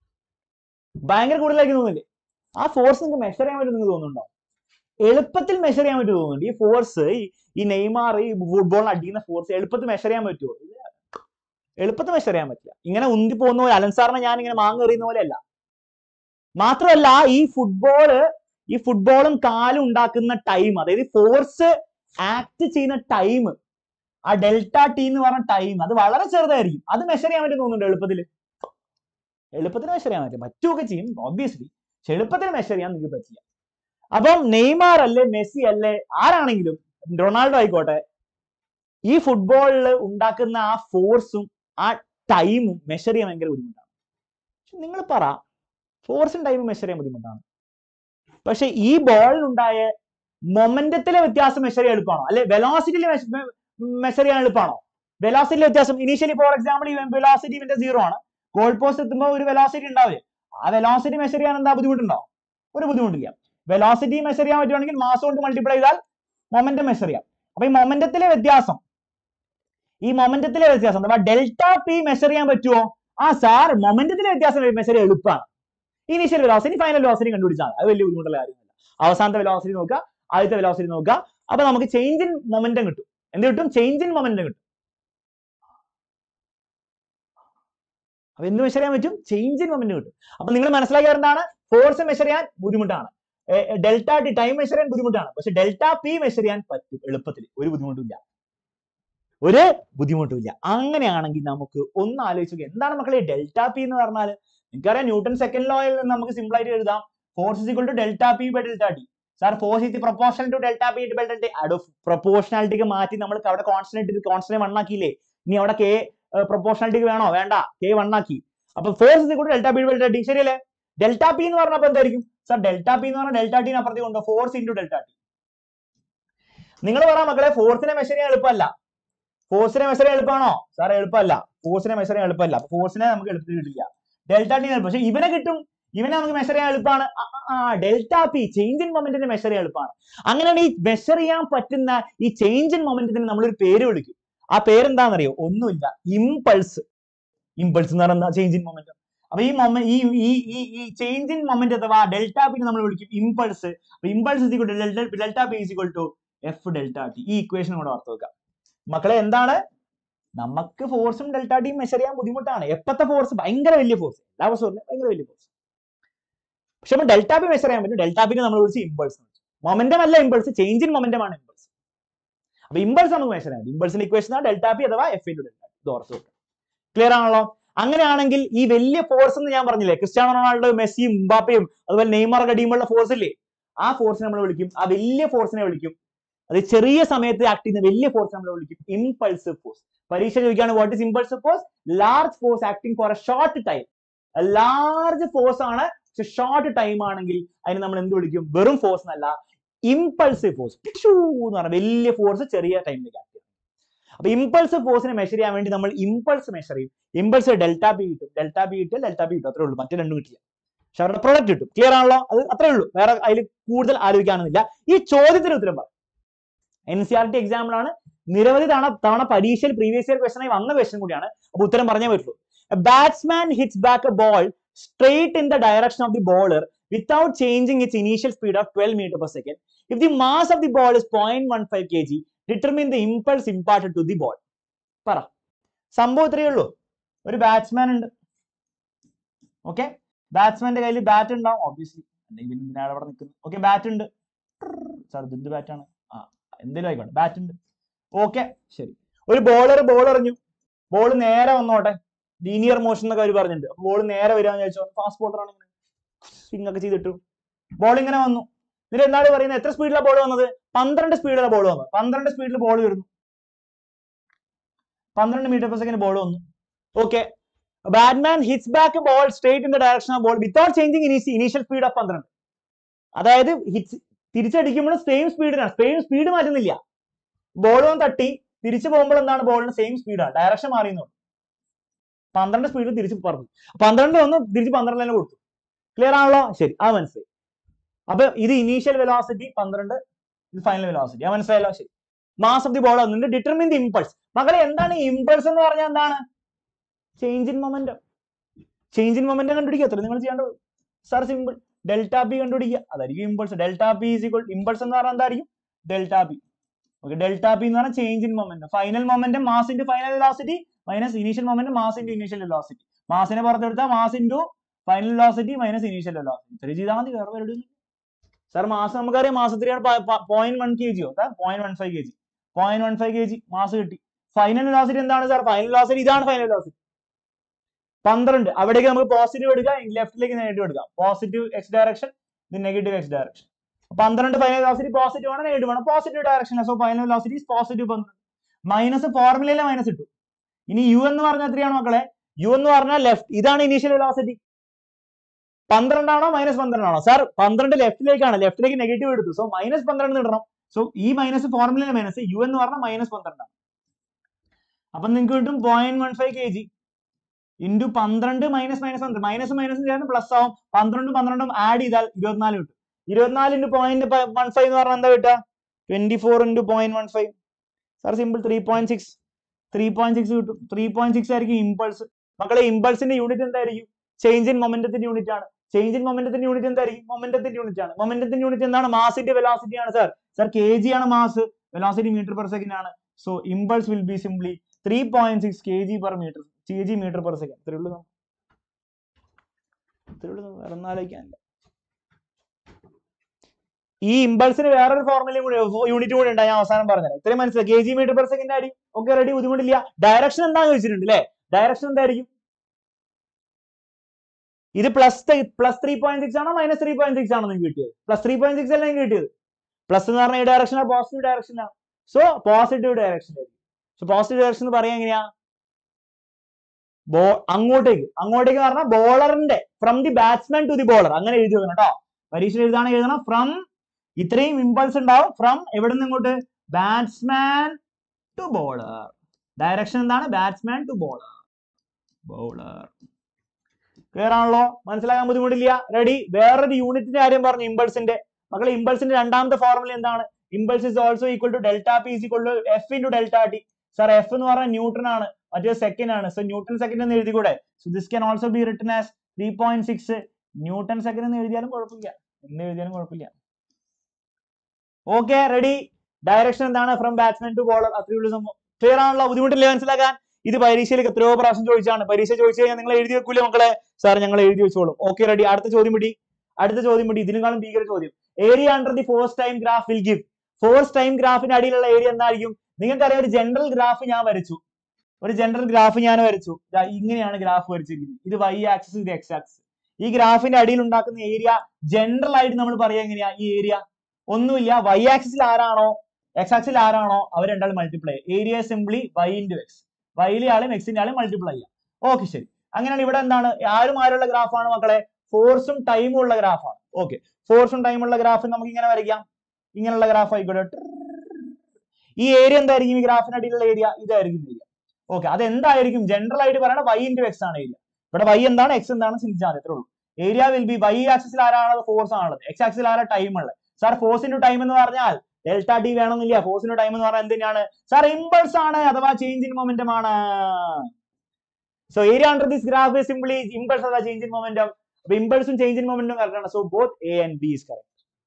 ഭയങ്കര കൂടുതലായിരിക്കും തോന്നില്ലേ ആ ഫോഴ്സ് നിങ്ങൾക്ക് മെഷർ ചെയ്യാൻ പറ്റും നിങ്ങൾക്ക് തോന്നുന്നുണ്ടോ എളുപ്പത്തിൽ മെഷർ ചെയ്യാൻ പറ്റുമോ തോന്നുന്നുണ്ട് ഈ ഫോഴ്സ് ഈ നെയ്മാർ ഈ ഫുട്ബോളിൽ അടിക്കുന്ന ഫോഴ്സ് എളുപ്പത്തിൽ മെഷർ ചെയ്യാൻ പറ്റുമോ ഇല്ല എളുപ്പത്തിൽ മെഷർ ചെയ്യാൻ പറ്റില്ല ഇങ്ങനെ ഉന്തി പോകുന്ന പോലെ അലൻ സാറിനെ ഞാൻ ഇങ്ങനെ മാങ്ങ എറിയുന്ന പോലെ അല്ല മാത്രമല്ല ഈ ഫുട്ബോള് ഈ ഫുട്ബോളും കാലും ഉണ്ടാക്കുന്ന ടൈം അതായത് ഫോഴ്സ് ആക്ട് ചെയ്യുന്ന ടൈം ആ ഡെൽറ്റ ടി എന്ന് പറഞ്ഞ ടൈം അത് വളരെ ചെറുതായിരിക്കും അത് മെഷർ ചെയ്യാൻ പറ്റും തോന്നുന്നുണ്ട് എളുപ്പത്തിൽ എളുപ്പത്തിൽ മെഷർ ചെയ്യാൻ പറ്റും പറ്റുമൊക്കെ ചെയ്യും ഓബ്വിയസ്ലി പക്ഷെ എളുപ്പത്തിൽ മെഷർ ചെയ്യാൻ നിങ്ങൾക്ക് പറ്റില്ല അപ്പം നെയ്മാർ അല്ലേ മെസ്സി അല്ലേ ആരാണെങ്കിലും റൊണാൾഡോ ആയിക്കോട്ടെ ഈ ഫുട്ബോളിൽ ഉണ്ടാക്കുന്ന ആ ഫോഴ്സും ആ ടൈമും മെഷർ ചെയ്യാൻ ഭയങ്കര ബുദ്ധിമുട്ടാണ് പക്ഷെ നിങ്ങൾ പറ ഫോഴ്സും ടൈമും മെഷർ ചെയ്യാൻ ബുദ്ധിമുട്ടാണ് പക്ഷെ ഈ ബോളിനുണ്ടായ മൊമെന്റത്തിലെ വ്യത്യാസം മെഷർ ചെയ്യാൻ എളുപ്പമാണോ അല്ലെ വെലോസിറ്റിയിലെ മെഷർ ചെയ്യാൻ എളുപ്പമാണോ വെലോസിറ്റിയിലെ വ്യത്യാസം ഇനീഷ്യലി ഫോർ എക്സാമ്പിൾ ഈ വെലോസിറ്റി ഇവന്റെ സീറോ ആണ് ഗോൾ പോസ്റ്റ് എത്തുമ്പോൾ ഒരു വെലോസിറ്റി ഉണ്ടാവില്ലേ ആ വെലോസിറ്റി മെഷർ ചെയ്യാൻ എന്താ ബുദ്ധിമുട്ടുണ്ടോ ഒരു ബുദ്ധിമുട്ടില്ല വെലോസിറ്റി മെഷർ ചെയ്യാൻ പറ്റുവാണെങ്കിൽ മാസ് കൊണ്ട് മൾട്ടിപ്ലൈ ചെയ്താൽ മൊമെന്റം മെഷർ ചെയ്യാം അപ്പൊ ഈ മൊമെന്റത്തിലെ വ്യത്യാസം ഈ മൊമെന്റത്തിലെ വ്യത്യാസം അഥവാ ഡെൽറ്റ പി മെഷർ ചെയ്യാൻ പറ്റുമോ ആ സാർ മൊമെന്റത്തിലെ വ്യത്യാസം മെഷർ ചെയ്യാൻ എളുപ്പമാണ് ഇനീഷ്യൽ വെലോസിറ്റി ഫൈനൽ വെലോസിറ്റി കണ്ടുപിടിച്ചാൽ മതി. അത് വലിയ ബുദ്ധിമുട്ടുള്ള കാര്യമല്ല അവസാനത്തെ വെലോസിറ്റി നോക്കുക ആദ്യത്തെ വെലോസിറ്റി നോക്കുക അപ്പൊ നമുക്ക് ചേഞ്ച് ഇൻ മൊമെന്റം കിട്ടും എന്ത് കിട്ടും ചേഞ്ച് ഇൻ മൊമെന്റം കിട്ടും അപ്പൊ എന്ത് മെഷർ ചെയ്യാൻ പറ്റും ചേഞ്ച് ഇൻ മൊമെന്റം കിട്ടും അപ്പൊ നിങ്ങൾ മനസ്സിലാക്കിയ എന്താണ് ഫോഴ്സ് മെഷർ ചെയ്യാൻ ബുദ്ധിമുട്ടാണ് ഡെൽറ്റ ടി ടൈം മെഷർ ചെയ്യാൻ ബുദ്ധിമുട്ടാണ് പക്ഷെ ഡെൽറ്റ പി മെഷർ ചെയ്യാൻ പറ്റും എളുപ്പത്തിൽ ഒരു ബുദ്ധിമുട്ടില്ല ഒരു ബുദ്ധിമുട്ടുമില്ല അങ്ങനെയാണെങ്കിൽ നമുക്ക് ഒന്ന് ആലോചിച്ച് എന്താണ് മക്കളെ ഡെൽറ്റ പി എന്ന് പറഞ്ഞാൽ നിങ്ങൾക്കറിയാം ന്യൂട്ടൺ സെക്കൻഡ് ലോയിൽ നിന്ന് നമുക്ക് സിമ്പിൾ ആയിട്ട് എഴുതാം force is equal to delta P by delta T sir force is proportional to delta P by delta അത് പ്രൊപ്പോർഷണാലിറ്റിക്ക് മാറ്റി നമ്മൾ അവിടെ കോൺസ്റ്റന്റ് കോൺസ്റ്റന്റ് വൺ ആക്കിയില്ലേ ഇനി അവിടെ കെ പ്രൊപ്പോർഷണാലിറ്റിക്ക് വേണോ വേണ്ട കെ വൺ ആക്കി അപ്പൊ force is equal to delta P by delta T ശരിയല്ലേ ഡെൽറ്റ പി എന്ന് പറഞ്ഞപ്പോൾ എന്തായിരിക്കും സാർ ഡെൽറ്റ പി എന്ന് പറഞ്ഞാൽ ഡെൽറ്റ ടിന് അപ്പുറത്തേക്ക് കൊണ്ടോ ഫോഴ്സ് ഇൻറ്റു ഡെൽറ്റ ടി നിങ്ങൾ പറ മക്കളെ ഫോഴ്സിനെ മെഷർ ചെയ്യാൻ എളുപ്പമല്ല ഫോഴ്സിനെ മെഷർ ചെയ്യാൻ എളുപ്പമാണോ സാർ എളുപ്പമല്ല ഫോഴ്സിനെ മെഷർ ചെയ്യാൻ എളുപ്പമല്ല ഫോഴ്സിനെ നമുക്ക് എളുപ്പത്തിൽ കിട്ടില്ല ഡെൽറ്റ ടി എളുപ്പം പക്ഷെ ഇവനെ കിട്ടും ഇവനെ നമുക്ക് മെഷർ ചെയ്യാൻ എളുപ്പമാണ് ആ ഡെൽറ്റ പി ചേഞ്ച് ഇൻ മൊമെന്റിനെ മെഷർ ചെയ്യാൻ എളുപ്പമാണ് അങ്ങനെയാണ് ഈ മെഷർ ചെയ്യാൻ പറ്റുന്ന ഈ ചേഞ്ച് ഇൻ മൊമെന്റിന് നമ്മളൊരു പേര് വിളിക്കും ആ പേരെന്താണെന്നറിയോ ഒന്നുമില്ല ഇമ്പൾസ് ഇമ്പൾസ് എന്ന് പറയുന്ന ചേഞ്ച് ഇൻ മൊമെന്റ് അപ്പൊ ഈ മൊമെ ഈ ഈ ഈ ഈ ചേഞ്ച് ഇൻ മൊമെന്റ് അഥവാ ഡെൽറ്റ പി നമ്മൾ വിളിക്കും impulse impulse is equal to delta P is equal to F delta T ഈ ഇക്വേഷൻ കൂടെ ഓർത്ത് വെക്കാം മക്കളെ എന്താണ് നമുക്ക് ഫോഴ്സും ഡെൽറ്റ ടിയും മെഷർ ചെയ്യാൻ ബുദ്ധിമുട്ടാണ് എപ്പത്തെ ഫോഴ്സ് ഭയങ്കര വലിയ ഫോഴ്സ് എല്ലാ ഫോഴ്സും ഭയങ്കര വലിയ ഫോഴ്സ് പക്ഷെ നമ്മൾ ഡെൽറ്റ പി മെഷർ ചെയ്യാൻ പറ്റും ഡെൽറ്റ പിനെ നമ്മൾ വിളിച്ച് ഇമ്പൾസ് മൊമെന്റം അല്ല ഇമ്പൾസ് ചേഞ്ച് ഇൻ മൊമെന്റം ആണ് ഇമ്പൾസ് അപ്പൊ ഇമ്പൾസ് നമുക്ക് മെഷർ ചെയ്യാം ഇമ്പൾസിന്റെ ഇക്വേഷൻ ആണ് ഡെൽറ്റ പി അഥവാ എഫ് ഇൻറ്റു ഡെൽറ്റ ഇത് ഓർത്ത് വെക്കുക ക്ലിയർ ആണല്ലോ അങ്ങനെയാണെങ്കിൽ ഈ വലിയ ഫോഴ്സ് എന്ന് ഞാൻ പറഞ്ഞില്ലേ ക്രിസ്ത്യാനോ റൊണാൾഡോ മെസ്സിയും മുമ്പാപ്പയും അതുപോലെ നെയ്മർ ടീമുള്ള ഫോഴ്സ് ഇല്ലേ ആ ഫോഴ്സിനെ നമ്മൾ വിളിക്കും ആ വലിയ ഫോഴ്സിനെ വിളിക്കും അത് ചെറിയ സമയത്ത് ആക്ട് ചെയ്യുന്ന വലിയ ഫോഴ്സ് നമ്മൾ വിളിക്കും ഇമ്പൾസീവ് ഫോഴ്സ് പരീക്ഷ ചോദിക്കുകയാണ് what is impulsive force large force acting for a short time large force ആണ് പക്ഷെ ഷോർട്ട് ടൈം ആണെങ്കിൽ അതിന് നമ്മൾ എന്ത് വിളിക്കും വെറും ഫോഴ്സ് എന്നല്ല ഇമ്പൾസീവ് ഫോഴ്സ് എന്ന് പറഞ്ഞ വലിയ ഫോഴ്സ് ചെറിയ ടൈമിലേക്ക് ആക്ട് ചെയ്യും അപ്പൊ ഇമ്പൾസീവ് ഫോഴ്സിനെ മെഷർ ചെയ്യാൻ വേണ്ടി നമ്മൾ ഇമ്പൾസ് മെഷർ ചെയ്യും ഇമ്പൾസ് ഡെൽറ്റ ബി കിട്ടും ഡെൽറ്റ ബി കിട്ടും ഡെൽറ്റ ബി കിട്ടും അത്രേ ഉള്ളൂ മറ്റേ രണ്ടും കിട്ടില്ല പക്ഷെ അവരുടെ പ്രൊഡക്റ്റ് കിട്ടും ക്ലിയർ ആണല്ലോ അത് അത്രേ ഉള്ളൂ വേറെ അതിൽ കൂടുതൽ ആലോചിക്കാനൊന്നുമില്ല ഈ ചോദ്യത്തിന് ഉത്തരം പറ എൻ സി ആർ ടി എക്സാമ്പിളാണ് നിരവധി തവണ തവണ പരീക്ഷയിൽ പ്രീവിയസ് ഇയർ ക്വസ്റ്റനായി വന്ന ക്വസ്റ്റൻ കൂടിയാണ് അപ്പൊ ഉത്തരം പറഞ്ഞേ പറ്റുള്ളൂ batsman hits back a ball straight in the direction of the bowler without changing its initial speed of 12 meter per second. If the mass of the ball is 0.15 kg, determine the impulse imparted to the ball. പറ സംഭവം ഇത്രയേ ഉള്ളൂ ഒരു batsman ഉണ്ട് okay ബാറ്റ്സ്മാന്റെ കയ്യിൽ bat ഉണ്ടാവും obviously അല്ലെങ്കിൽ പിന്നെ എന്തിനാണ് അവിടെ നിൽക്കുന്നത് ഓക്കെ ബാറ്റ് ഉണ്ട് സാർ എന്ത് ബാറ്റാണ് ആ എന്തെങ്കിലും ആയിക്കോട്ടെ ബാറ്റ് ഉണ്ട് ഓക്കെ ശരി ഒരു ബോളർ ബോൾ എറിഞ്ഞു ബോൾ നേരെ വന്നോട്ടെ ലീനിയർ മോഷൻ എന്നൊക്കെ അവർ പറഞ്ഞിട്ടുണ്ട് ബോൾ നേരെ വരികയെന്ന് ചോദിച്ചോ ഫാസ്റ്റ് ബോളർ ആണ് സ്വിംഗ് ഒക്കെ ചെയ്തിട്ടു ബോൾ ഇങ്ങനെ വന്നു എന്നിട്ട് എന്താണ് പറയുന്നത് എത്ര സ്പീഡിലാണ് ബോൾ വന്നത് പന്ത്രണ്ട് സ്പീഡിലാണ് ബോൾ വന്നത് പന്ത്രണ്ട് സ്പീഡിൽ ബോൾ വരുന്നു പന്ത്രണ്ട് മീറ്റർ പെർ സെക്കൻഡ് ബോൾ വന്നു okay batman hits back ball straight in the direction of ball without changing initial speed of പന്ത്രണ്ട് അതായത് ഹിറ്റ്സ് തിരിച്ചടിക്കുമ്പോൾ സെയിം സ്പീഡിനാണ് സെയിം സ്പീഡ് മാറ്റുന്നില്ല ബോൾ വന്ന് തട്ടി തിരിച്ചു പോകുമ്പോൾ എന്താണ് ബോളിന് സെയിം സ്പീഡാണ് ഡയറക്ഷൻ മാറിയെന്നുള്ളൂ പന്ത്രണ്ട് സ്പീഡിൽ തിരിച്ച് പറഞ്ഞു പന്ത്രണ്ട് വന്നു തിരിച്ച് പന്ത്രണ്ട് തന്നെ കൊടുത്തു ക്ലിയർ ആണല്ലോ ശരി അത് മനസ്സിലായി അപ്പൊ ഇത് ഇനീഷ്യൽ വെലോസിറ്റി പന്ത്രണ്ട് ഇത് ഫൈനൽ വെലോസിറ്റി അത് മനസ്സിലായല്ലോ ശരി മാസ് ഓഫ് ദി ബോൾ വന്നിട്ട് ഡിറ്റർമിൻ ദി ഇമ്പൾസ് മകളെ എന്താണ് ഇമ്പൾസ് എന്ന് പറഞ്ഞാൽ എന്താണ് change in momentum change in momentum കണ്ടുപിടിക്കുക അത്ര നിങ്ങൾ ചെയ്യേണ്ടത് സാർ സിമ്പിൾ ഡെൽറ്റ ബി കണ്ടുപിടിക്കുക അതായിരിക്കും impulse delta B is equal impulse എന്ന് പറഞ്ഞാൽ എന്തായിരിക്കും delta B okay delta B എന്ന് പറഞ്ഞാൽ change in momentum final momentum mass into final velocity minus initial momentum mass into initial velocity മാസിനെ പുറത്തെടുത്താൽ mass into final velocity minus initial velocity ഇത്ര ചെയ്താൽ മതി വേറെ പരിപാടി സാർ മാസം നമുക്കറിയാം മാസത്തിലാണ് പോയിന്റ് വൺ കെ ജിയോ point one five K G point one five K G മാസം കിട്ടി ഫൈനൽ വെലോസിറ്റി എന്താണ് സാർ ഫൈനൽ വെലോസിറ്റി ഇതാണ് ഫൈനൽ വെലോസിറ്റി പന്ത്രണ്ട് അവിടേക്ക് നമുക്ക് പോസിറ്റീവ് എടുക്കാം ലെഫ്റ്റിലേക്ക് നെഗറ്റീവ് എടുക്കാം പോസിറ്റീവ് എക്സ് ഡയറക്ഷൻ ഇത് നെഗറ്റീവ് എക്സ് ഡയറക്ഷൻ പന്ത്രണ്ട് ഫൈനൽ വെലോസിറ്റി പോസിറ്റീവ് ആണ് നെഗറ്റീവ് ആണ് positive direction so final velocity positive പന്ത്രണ്ട് മൈനസ് ഫോർമുലയിലെ മൈനസ് ഇട്ടു ഇനി യു എന്ന് പറഞ്ഞാൽ എത്രയാണ് മക്കളെ യു എന്ന് പറഞ്ഞാൽ ലെഫ്റ്റ് ഇതാണ് ഇനീഷ്യൽ വെലോസിറ്റി പന്ത്രണ്ടാണോ മൈനസ് പന്ത്രണ്ടാണോ സാർ പന്ത്രണ്ട് ലെഫ്റ്റിലേക്കാണ് ലെഫ്റ്റിലേക്ക് നെഗറ്റീവ് എടുത്തു സോ മൈനസ് പന്ത്രണ്ട് ഇടണം സോ ഈ മൈനസ് ഫോർമുലയിലെ മൈനസ് യു എന്ന് പറഞ്ഞാൽ മൈനസ് പന്ത്രണ്ടാണ് അപ്പൊ നിങ്ങൾക്ക് കിട്ടും point one five K G into പന്ത്രണ്ട് മൈനസ് മൈനസ് പന്ത്രണ്ട് മൈനസ് മൈനസ് ചേർന്ന് പ്ലസ് ആവും പന്ത്രണ്ടും പന്ത്രണ്ടും ആഡ് ചെയ്താൽ ഇരുപത്തിനാല് കിട്ടും ഇരുപത്തിനാല് ഇൻറ്റു പോയിന്റ് വൺ ഫൈവ് എന്ന് പറഞ്ഞാൽ എന്താ കിട്ടുക twenty four into point one five sir simple three point six three point six കിട്ടും ത്രീ പോയിന്റ് സിക്സ് ആയിരിക്കും ഇമ്പൾസ് മക്കളെ ഇമ്പൾസിന്റെ യൂണിറ്റ് എന്തായിരിക്കും ചേഞ്ച് ഇൻ മൊമെന്റത്തിന്റെ യൂണിറ്റ് ആണ് ചേഞ്ച് ഇൻ മൊമെന്റത്തിന്റെ യൂണിറ്റ് എന്തായിരിക്കും മൊമെന്റത്തിന്റെ യൂണിറ്റ് ആണ് മൊമെന്റത്തിന്റെ യൂണിറ്റ് എന്താണ് മാസിന്റെ വെലോസിറ്റി ആണ് സാർ സാർ കെ ജി ആണ് mass velocity metre per second ആണ് so impulse will be simply three point six K G per metre K G metre per second ഇത്രേ ഉള്ളൂ ഇത്രേ ഉള്ളൂ വേറെ ഒന്നും ആലോചിക്കാനില്ല ഈ ഇമ്പൾസിന് വേറൊരു ഫോർമുലയും കൂടി യൂണിറ്റ് കൂടി ഉണ്ട് ഞാൻ അവസാനം പറഞ്ഞത് ഇത്രയും മനസ്സിലായി K G metre per second ആയിരിക്കും ഓക്കെ റെഡി ബുദ്ധിമുട്ടില്ല ഡയറക്ഷൻ എന്താണെന്ന് ചോദിച്ചിട്ടുണ്ട് അല്ലേ ഡയറക്ഷൻ എന്തായിരിക്കും ഇത് plus plus three point six ആണോ മൈനസ് ത്രീ പോയിന്റ് സിക്സ് ആണോ നിങ്ങൾക്ക് കിട്ടിയത് പ്ലസ് ത്രീ പോയിന്റ് സിക്സ് അല്ല നിങ്ങൾക്ക് കിട്ടിയത് പ്ലസ് എന്ന് പറഞ്ഞാൽ ഈ ഡയറക്ഷൻ പോസിറ്റീവ് ഡയറക്ഷനാണ് so positive direction so positive direction എന്ന് പറയാൻ എങ്ങനെയാ ബോ അങ്ങോട്ടേക്ക് അങ്ങോട്ടേക്ക് പറഞ്ഞാൽ ബോളറിന്റെ from the batsman to the bowler അങ്ങനെ എഴുതി വെക്കണം കേട്ടോ പരീക്ഷ എഴുതാണെങ്കിൽ എഴുതണം ഫ്രം ഇത്രയും ഇമ്പൾസ് ഉണ്ടാവും ഫ്രം എവിടെ നിന്ന് ഇങ്ങോട്ട് ബാറ്റ്സ്മാൻ ടു ബോളർ ഡയറക്ഷൻ എന്താണ് batsman to bowler bowler clear ആണല്ലോ മനസ്സിലാക്കാൻ ബുദ്ധിമുട്ടില്ല റെഡി വേറൊരു യൂണിറ്റിന്റെ കാര്യം പറഞ്ഞു ഇമ്പൾസിന്റെ മക്കളെ ഇമ്പൾസിന്റെ രണ്ടാമത്തെ ഫോർമുല എന്താണ് impulse is also equal to delta P is equal to F into delta T sir F എന്ന് പറഞ്ഞാൽ ന്യൂട്ടൺ ആണ് മറ്റേ സെക്കൻഡ് ആണ് സോ ന്യൂട്ടൺ സെക്കൻഡ് എന്ന് എഴുതിക്കൂടെ so this can also be written as three point six Newton second എന്ന് എഴുതിയാലും കുഴപ്പമില്ല എന്ന് എഴുതിയാലും കുഴപ്പമില്ല ഓക്കെ റെഡി ഡയറക്ഷൻ എന്താണ് ഫ്രം ബാറ്റ്സ്മാൻ ടു ബോളർ അത്രയുള്ള സംഭവം ക്ലിയർ ആണല്ലോ ബുദ്ധിമുട്ടില്ലേ മനസ്സിലാക്കാൻ ഇത് പരീക്ഷയിലേക്ക് എത്രയോ പ്രാവശ്യം ചോദിച്ചാണ് പരീക്ഷ ചോദിച്ചു കഴിഞ്ഞാൽ നിങ്ങൾ എഴുതി വെക്കൂലേ മക്കളെ സാർ ഞങ്ങൾ എഴുതി വെച്ചോളും ഓക്കെ റെഡി അടുത്ത ചോദ്യം പിടി അടുത്ത ചോദ്യം പിടി ഇതിനേക്കാളും ഭീകര ചോദ്യം area under the force time graph will give force time ഗ്രാഫിന്റെ അടിയിലുള്ള ഏരിയ എന്തായിരിക്കും നിങ്ങൾക്കറിയാം ഒരു ജനറൽ ഗ്രാഫ് ഞാൻ വരച്ചു ഒരു ജനറൽ ഗ്രാഫ് ഞാൻ വരച്ചു ദാ ഇങ്ങനെയാണ് ഗ്രാഫ് വരച്ചിരിക്കുന്നത് ഇത് വൈ ആക്സിസ് ഇത് എക്സ് ആക്സിസ് ഈ ഗ്രാഫിന്റെ അടിയിൽ ഉണ്ടാക്കുന്ന ഏരിയ ജനറൽ ആയിട്ട് നമ്മൾ പറയാ എങ്ങനെയാ ഈ ഏരിയ ഒന്നുമില്ല വൈ ആക്സിസിൽ ആരാണോ എക്സ് ആക്സിൽ ആരാണോ അവർ രണ്ടാളും multiply area simply Y into X വൈയിലെ ആളും എക്സിന്റെ ആളും മൾട്ടിപ്ലൈ ചെയ്യാം ഓക്കെ ശരി അങ്ങനെയാണ് ഇവിടെ എന്താണ് ആരും ആരുള്ള ഗ്രാഫാണ് മക്കളെ ഫോഴ്സും ടൈമും ഉള്ള ഗ്രാഫാണ് ഓക്കെ ഫോഴ്സും ടൈമും ഉള്ള ഗ്രാഫ് നമുക്ക് ഇങ്ങനെ വരയ്ക്കാം ഇങ്ങനെയുള്ള ഗ്രാഫ് ആയിക്കോട്ടെ ഈ ഏരിയ എന്തായിരിക്കും ഈ ഗ്രാഫിന് അടിയിലുള്ള ഏരിയ ഇതായിരിക്കും ഏരിയ ഓക്കെ അത് എന്തായിരിക്കും ജനറൽ ആയിട്ട് പറയണ വൈ ഇൻറ്റു എക്സ് ആണ് ഏരിയ ഇവിടെ വൈ എന്താണ് എക്സ് എന്താണ് ചിന്തിച്ചാൽ മതി അത്രേ ഉള്ളൂ ഏരിയ വിൽ ബി വൈ ആക്സിസിൽ ആരാണുള്ളത് ഫോഴ്സ് ആണുള്ളത് എക്സ് ആക്സിൽ ആരാ ടൈം ഉള്ളത് സാർ ഫോഴ്സ് ഇൻറ്റു ടൈം എന്ന് പറഞ്ഞാൽ ഡെൽറ്റ ടി വേണമെന്നില്ല ഫോഴ്സ് ഇൻറ്റു ടൈം എന്ന് പറഞ്ഞാൽ എന്തിനാണ് സാർ ഇമ്പൾസ് ആണ് അഥവാ ചേഞ്ച് ഇൻ മൊമെന്റം ആണ് so area under this graph simply impulse അഥവാ ചേഞ്ച് ഇൻ മൊമെന്റം അപ്പൊ ഇമ്പൾസും ചേഞ്ച് ഇൻ മൊമെന്റും കറക്റ്റ് ആണ് so both A and B is correct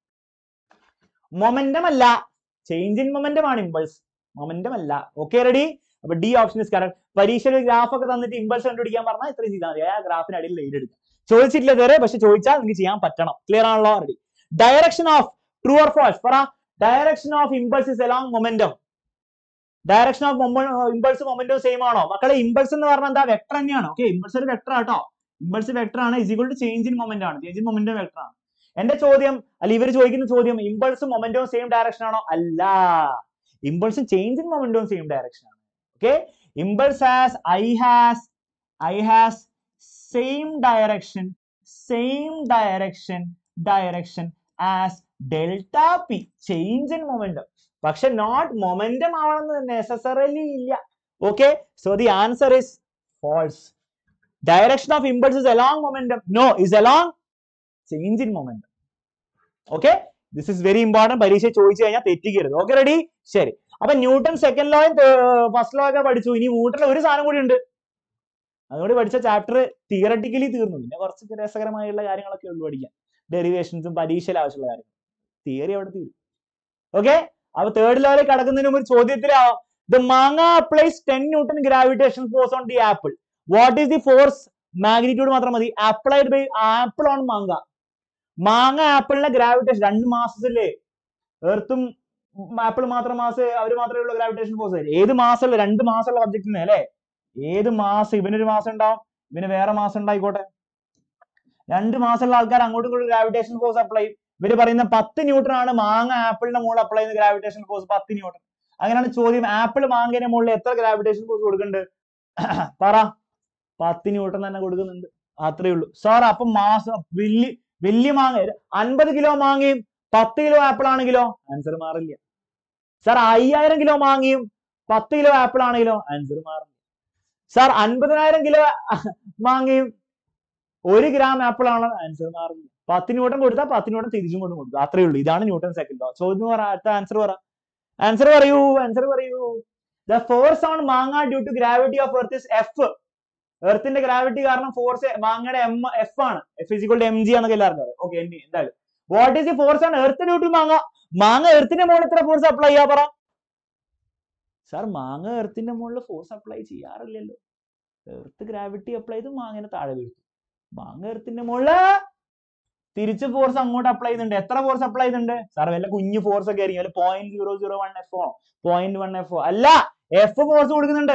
momentum അല്ല ചേഞ്ച് ഇൻ മൊമെന്റം ആണ് ഇമ്പൾസ് മൊമെന്റം അല്ല ഓക്കെ റെഡി അപ്പൊ ഡി ഓപ്ഷൻ ഇസ് കറക്റ്റ് പരീക്ഷയിൽ ഗ്രാഫ് ഒക്കെ തന്നിട്ട് ഇമ്പൾസ് കണ്ടുപിടിക്കാൻ പറഞ്ഞാൽ ഇത്രയും ചെയ്താൽ മതി ആ ഗ്രാഫിന് അടിയിൽ ലൈൻ എടുക്കുക ചോദിച്ചിട്ടില്ല ഇതുവരെ പക്ഷെ ചോദിച്ചാൽ നിങ്ങൾക്ക് ചെയ്യാൻ പറ്റണം ക്ലിയർ ആണല്ലോ ready direction of true or false പറ direction of impulse is along momentum direction of impulse momentum same ആണോ മക്കളെ ഇമ്പൾസ് എന്ന് പറഞ്ഞാൽ എന്താ വെക്ടർ തന്നെയാണ് ഓക്കെ ഇമ്പൾസ് ഒരു വെക്ടർ ആട്ടോ ഇമ്പൾസ് വെക്ടർ ആണ് is equal to change in moment ആണ് ചേഞ്ച് ഇൻ മൊമെന്റം വെക്ടർ ആണ് എന്റെ ചോദ്യം അല്ല ഇവർ ചോദിക്കുന്ന ചോദ്യം ഇമ്പൾസും മൊമെന്റവും സെയിം ഡയറക്ഷൻ ആണോ അല്ല ഇമ്പൾസും ചേഞ്ച് ഇൻ മൊമെന്റവും സെയിം ഡയറക്ഷൻ ആണ് okay impulse has I has I has same direction same direction direction as delta P change in momentum പക്ഷെ നോട്ട് മൊമെന്റം ആവണമെന്ന് നെസസറലി ഇല്ല okay so the answer is false direction of impulse is along momentum no is along change in momentum okay this is very important പരീക്ഷ ചോദിച്ചു കഴിഞ്ഞാൽ തെറ്റിക്കരുത് okay ready ശരി അപ്പൊ Newton second ലോയും ഫസ്റ്റ് ലോ ഒക്കെ പഠിച്ചു ഇനി ന്യൂട്ടണിൽ ഒരു സാധനം കൂടി ഉണ്ട് അതുകൂടി പഠിച്ച ചാപ്റ്റർ തിയറട്ടിക്കലി തീർന്നു പിന്നെ കുറച്ച് രസകരമായുള്ള കാര്യങ്ങളൊക്കെ ഉള്ളു പഠിക്കാൻ ഡെറിവേഷൻസും പരീക്ഷയിൽ ആവശ്യമുള്ള കാര്യങ്ങൾ തിയറി അവിടെ തീരും ഓക്കെ അപ്പൊ തേർഡ് ലെവലിൽ കടക്കുന്നതിന് മുമ്പ് ഒരു ചോദ്യത്തിലാവാം the manga applies ten Newton gravitation force on the apple what is the force magnitude മാത്രം മതി അപ്ലൈഡ് ബൈ ആപ്പിൾ ഓൺ മാങ്ങ മാങ്ങ ആപ്പിളിന്റെ ഗ്രാവിറ്റേഷൻ രണ്ട് മാസത്തില്ലേ എർത്തും ആപ്പിൾ മാത്രം മാസം അവർ മാത്രമേ ഉള്ളൂ ഗ്രാവിറ്റേഷൻ ഫോഴ്സ് ഏത് മാസമല്ല രണ്ട് മാസമുള്ള ഒബ്ജക്റ്റിന് അല്ലേ ഏത് മാസം ഇവനൊരു മാസം ഉണ്ടാവും ഇവന് വേറെ മാസം ഉണ്ടായിക്കോട്ടെ രണ്ട് മാസമുള്ള ആൾക്കാർ അങ്ങോട്ടും ഇങ്ങോട്ടും ഗ്രാവിറ്റേഷൻ ഫോഴ്സ് അപ്ലൈ ചെയ്യും ഇവര് പറയുന്ന പത്ത് ന്യൂട്ടൺ ആണ് മാങ്ങ ആപ്പിളിന്റെ മുകളിൽ അപ്ലൈ ചെയ്യുന്ന ഗ്രാവിറ്റേഷൻ ഫോഴ്സ് പത്ത് ന്യൂട്ടൺ അങ്ങനെയാണ് ചോദ്യം ആപ്പിൾ മാങ്ങയുടെ മുകളിൽ എത്ര ഗ്രാവിറ്റേഷൻ ഫോഴ്സ് കൊടുക്കുന്നുണ്ട് പറ പത്ത് ന്യൂട്ടൺ തന്നെ കൊടുക്കുന്നുണ്ട് അത്രേ ഉള്ളൂ സാർ അപ്പം മാസം വലിയ വലിയ മാങ്ങ അൻപത് കിലോ മാങ്ങയും പത്ത് കിലോ ആപ്പിൾ ആണെങ്കിലോ ആൻസർ മാറില്ല സാർ അയ്യായിരം കിലോ മാങ്ങയും പത്ത് കിലോ ആപ്പിൾ ആണെങ്കിലോ ആൻസർ മാറില്ല സാർ അൻപതിനായിരം കിലോ മാങ്ങയും ഒരു ഗ്രാം ആപ്പിൾ ആണ് ആൻസർ മാറില്ല പത്ത് ന്യൂട്ടൺ കൊടുത്താൽ പത്ത് ന്യൂട്ടൺ തിരിച്ചും കൊണ്ട് കൊടുക്കും അത്രേ ഉള്ളൂ ഇതാണ് ന്യൂട്ടൺ സെക്കൻഡ് ലോ ചോദ്യം പറ അടുത്ത ആൻസർ പറ ആൻസർ പറയൂ ആൻസർ പറയൂ the force on manga due to gravity of earth is F എർത്തിന്റെ ഗ്രാവിറ്റി കാരണം ഫോഴ്സ് മാങ്ങയുടെ എം എഫ് ആണ് എഫ് ഇസിക്വൾ എം ജി എന്നൊക്കെ എല്ലാവർക്കും അറിയാം ഓക്കെ എന്തായാലും what is the force on earth due to manga മാങ്ങ എർത്തിന്റെ മുകളിൽ എത്ര ഫോഴ്സ് അപ്ലൈ ചെയ്യാ പറ സാർ മാങ്ങ എർത്തിന്റെ മുകളിൽ ഫോഴ്സ് അപ്ലൈ ചെയ്യാറില്ലല്ലോ എർത്ത് ഗ്രാവിറ്റി അപ്ലൈ ചെയ്ത് മാങ്ങനെ താഴെ വീഴ്ത്തും മാങ്ങ എർത്തിന്റെ മുകളില് തിരിച്ച് ഫോഴ്സ് അങ്ങോട്ട് അപ്ലൈ ചെയ്യുന്നുണ്ട് എത്ര ഫോഴ്സ് അപ്ലൈ ചെയ്യുന്നുണ്ട് സാർ വല്ല കുഞ്ഞു ഫോഴ്സ് ഒക്കെ ആയിരിക്കും വല്ല point zero zero one F O point one F O അല്ല എഫ് ഫോഴ്സ് കൊടുക്കുന്നുണ്ട്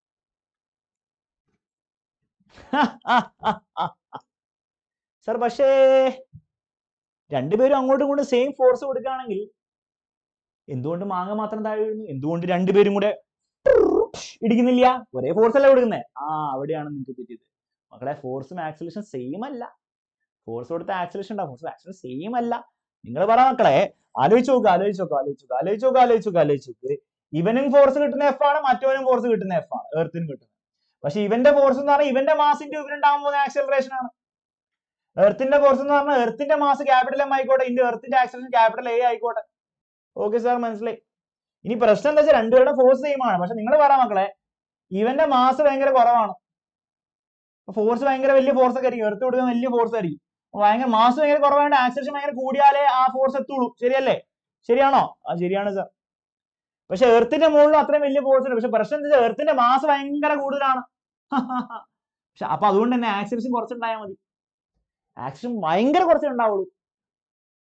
സാർ പക്ഷേ രണ്ടുപേരും അങ്ങോട്ടും ഇങ്ങോട്ടും സെയിം ഫോഴ്സ് കൊടുക്കുകയാണെങ്കിൽ എന്തുകൊണ്ട് മാങ്ങ മാത്രം താഴെ വീഴുന്നു എന്തുകൊണ്ട് രണ്ടുപേരും കൂടെ ഇടിക്കുന്നില്ല ഒരേ ഫോഴ്സ് അല്ലേ കൊടുക്കുന്നത് ആ അവിടെയാണ് നിങ്ങൾക്ക് തെറ്റിയത് മക്കളെ ഫോഴ്സും ആക്സിലേഷൻ സെയിം അല്ല ഫോഴ്സ് കൊടുത്ത ആക്സിലേഷൻ ഉണ്ടാവും ഫോഴ്സ് ആക്സിലേഷൻ സെയിം അല്ല നിങ്ങൾ പറ മക്കളെ ആലോചിച്ച് നോക്കുക ആലോചിച്ച് നോക്കുക ആലോചിച്ച് നോക്കുക ആലോചിച്ച് നോക്കുക ആലോചിച്ച് നോക്കുക ആലോചിച്ച് നോക്ക് ഇവനും ഫോഴ്സ് കിട്ടുന്ന എഫ് ആണ് മറ്റവനും ഫോഴ്സ് കിട്ടുന്ന എഫ് ആണ് എർത്തിനും കിട്ടുന്നത് പക്ഷെ ഇവന്റെ ഫോഴ്സ് എന്ന് പറഞ്ഞാൽ ഇവന്റെ മാസിന്റെ ഇവനുണ്ടാകാൻ പോകുന്ന ആക്സിലറേഷൻ ആണ് എർത്തിന്റെ ഫോഴ്സ് എന്ന് പറഞ്ഞാൽ എർത്തിന്റെ മാസ് ക്യാപിറ്റൽ എം ആയിക്കോട്ടെ ഇന്റെ എർത്തിന്റെ ആക്സിലേഷൻ ക്യാപിറ്റൽ എ ആയിക്കോട്ടെ ഓക്കെ സാർ മനസ്സിലായി ഇനി പ്രശ്നം എന്താ വെച്ചാൽ രണ്ടുപേരുടെ ഫോഴ്സ് സെയിം ആണ് പക്ഷെ നിങ്ങൾ പറ മക്കളെ ഇവന്റെ മാസ് ഭയങ്കര കുറവാണ് ഫോഴ്സ് ഭയങ്കര വലിയ ഫോഴ്സ് ഒക്കെ ആയിരിക്കും എർത്ത് കൊടുക്കാൻ വലിയ ഫോഴ്സ് ആയിരിക്കും അപ്പൊ ഭയങ്കര മാസ് ഭയങ്കര കുറവായിട്ട് ആക്സിലേഷൻ ഭയങ്കര കൂടിയാലേ ആ ഫോഴ്സ് എത്തുള്ളൂ ശരിയല്ലേ ശരിയാണോ ആ ശരിയാണ് സാർ പക്ഷെ എർത്തിന്റെ മുകളിൽ അത്രയും വലിയ ഫോഴ്സ് ഉണ്ട് പക്ഷെ പ്രശ്നം എന്താ വെച്ചാൽ എർത്തിന്റെ മാസ് ഭയങ്കര കൂടുതലാണ് പക്ഷെ അപ്പൊ അതുകൊണ്ട് തന്നെ ആക്സിലേഷൻ കുറച്ചുണ്ടായാൽ മതി ആക്സിലേഷൻ ഭയങ്കര കുറച്ചേ ഉണ്ടാവുള്ളൂ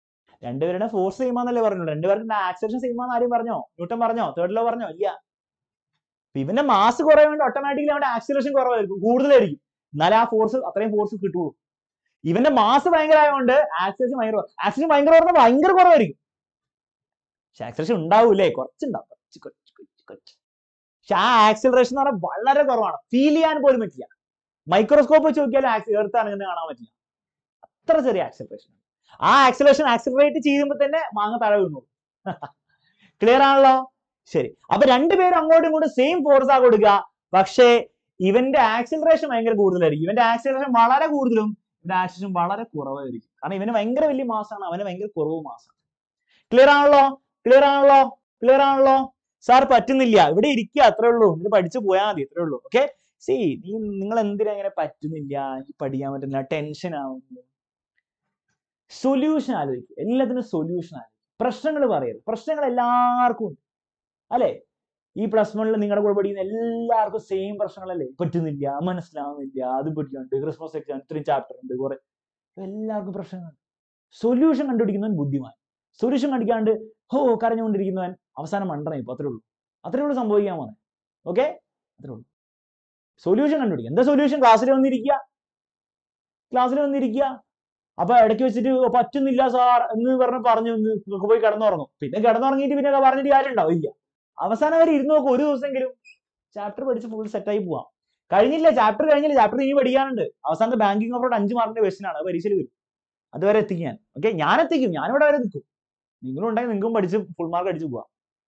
രണ്ടുപേരുടെ ഫോഴ്സ് സെയിം ആണെന്നല്ലേ പറഞ്ഞുള്ളൂ രണ്ടുപേർക്ക് ആക്സലേഷൻ സെയിം ആണെന്ന് ആരും പറഞ്ഞോ ന്യൂട്ടൺ പറഞ്ഞോ തേർഡ് ലോ പറഞ്ഞോ ഇല്ല അപ്പൊ ഇവന്റെ മാസ് കുറയുകൊണ്ട് ഓട്ടോമാറ്റിക്കലി അവന്റെ ആക്സിലേഷൻ കുറവായിരിക്കും കൂടുതലായിരിക്കും എന്നാലേ ആ ഫോഴ്സ് അത്രയും ഫോഴ്സ് കിട്ടുള്ളൂ ഇവന്റെ മാസ് ഭയങ്കര ആയതുകൊണ്ട് ആക്സിലേഷൻ ഭയങ്കര ആക്സിലേഷൻ ഭയങ്കര കുറഞ്ഞാൽ ഭയങ്കര കുറവായിരിക്കും പക്ഷെ ആക്സിലേഷൻ ഉണ്ടാവൂലേ കുറച്ചുണ്ടാവും കുറച്ച് കുറച്ച് കുറച്ച് കുറച്ച് പക്ഷെ ആ ആക്സിലറേഷൻ എന്ന് പറഞ്ഞാൽ വളരെ കുറവാണ് ഫീൽ ചെയ്യാൻ പോലും പറ്റില്ല മൈക്രോസ്കോപ്പ് വെച്ച് നോക്കിയാൽ എർത്ത് ആണെന്ന് കാണാൻ പറ്റില്ല അത്ര ചെറിയ ആക്സിലറേഷൻ ആ ആക്സിലറേഷൻ ആക്സിലറേറ്റ് ചെയ്യുമ്പോൾ തന്നെ മാങ്ങ താഴെ വീണു ക്ലിയർ ആണല്ലോ ശരി അപ്പൊ രണ്ടുപേരും അങ്ങോട്ടും ഇങ്ങോട്ടും സെയിം ഫോഴ്സ് ആ കൊടുക്കുക പക്ഷേ ഇവന്റെ ആക്സിലറേഷൻ ഭയങ്കര കൂടുതലായിരിക്കും ഇവന്റെ ആക്സിലറേഷൻ വളരെ കൂടുതലും ഇവന്റെ ആക്സിലറേഷൻ വളരെ കുറവായിരിക്കും കാരണം ഇവന് ഭയങ്കര വലിയ മാസമാണ് അവന് ഭയങ്കര കുറവ് മാസമാണ് ക്ലിയർ ആണല്ലോ ക്ലിയർ ആണല്ലോ ക്ലിയർ ആണല്ലോ സാർ പറ്റുന്നില്ല ഇവിടെ ഇരിക്കുക അത്രേ ഉള്ളൂ ഇത് പഠിച്ചു പോയാൽ മതി അത്രേ ഉള്ളൂ ഓക്കെ സി നീ നിങ്ങൾ എന്തിനാ ഇങ്ങനെ പറ്റുന്നില്ല എനിക്ക് പഠിക്കാൻ പറ്റുന്നില്ല ടെൻഷൻ ആവുന്നു സൊല്യൂഷൻ ആലോചിക്കുക എല്ലാത്തിനും സൊല്യൂഷൻ ആലോചിക്കുക പ്രശ്നങ്ങൾ പറയരുത് പ്രശ്നങ്ങൾ എല്ലാവർക്കും ഉണ്ട് അല്ലെ ഈ പ്ലസ് വണ്ണിൽ നിങ്ങളുടെ കൂടെ പഠിക്കുന്ന എല്ലാവർക്കും സെയിം പ്രശ്നങ്ങളല്ലേ പറ്റുന്നില്ല മനസ്സിലാവുന്നില്ല അത് പഠിക്കാനുണ്ട് ക്രിസ്മസ് എക്സാം ഇത്രയും ചാപ്റ്റർ ഉണ്ട് കുറെ എല്ലാവർക്കും പ്രശ്നങ്ങളുണ്ട് സൊല്യൂഷൻ കണ്ടുപിടിക്കുന്നവൻ ബുദ്ധിമാൻ സൊല്യൂഷൻ കണ്ടിക്കാണ്ട് ഹോ കരഞ്ഞുകൊണ്ടിരിക്കുന്നവൻ അവസാനം മണ്ടണ ഇപ്പൊ അത്രേ ഉള്ളൂ അത്രേ ഉള്ളൂ സംഭവിക്കാൻ പോകുന്നത് ഓക്കെ അത്രേ ഉള്ളൂ സൊല്യൂഷൻ കണ്ടുപിടിക്കുക എന്താ സൊല്യൂഷൻ ക്ലാസ്സിൽ വന്നിരിക്കുക ക്ലാസ്സിൽ വന്നിരിക്കുക അപ്പൊ ഇടയ്ക്ക് വെച്ചിട്ട് "ഓ, പറ്റുന്നില്ല സാർ എന്ന് പറഞ്ഞ് പറഞ്ഞു ഒന്ന് പോയി കിടന്നുറങ്ങും പിന്നെ കിടന്നുറങ്ങിയിട്ട് പിന്നെ പറഞ്ഞിട്ട് കാര്യം ഉണ്ടാവും ഇല്ല അവസാനം വരെ ഇരുന്ന് നോക്കും ഒരു ദിവസമെങ്കിലും ചാപ്റ്റർ പഠിച്ച് ഫുൾ സെറ്റായി പോവാം കഴിഞ്ഞില്ല ചാപ്റ്റർ കഴിഞ്ഞില്ല ചാപ്റ്റർ ഇനി പഠിക്കാനുണ്ട് അവസാനത്തെ ബാങ്കിങ് ഓഫറോട് അഞ്ച് മാർക്കിന്റെ ക്വസ്റ്റൻ ആണ് അത് പരീക്ഷയിൽ വരും അതുവരെ എത്തിക്കും ഞാൻ ഓക്കെ ഞാൻ എത്തിക്കും ഞാനിവിടെ വരെ നിൽക്കും നിങ്ങളും ഉണ്ടെങ്കിൽ നിങ്ങൾക്കും പഠിച്ച് ഫുൾ മാർക്ക് അടിച്ചു പോവാം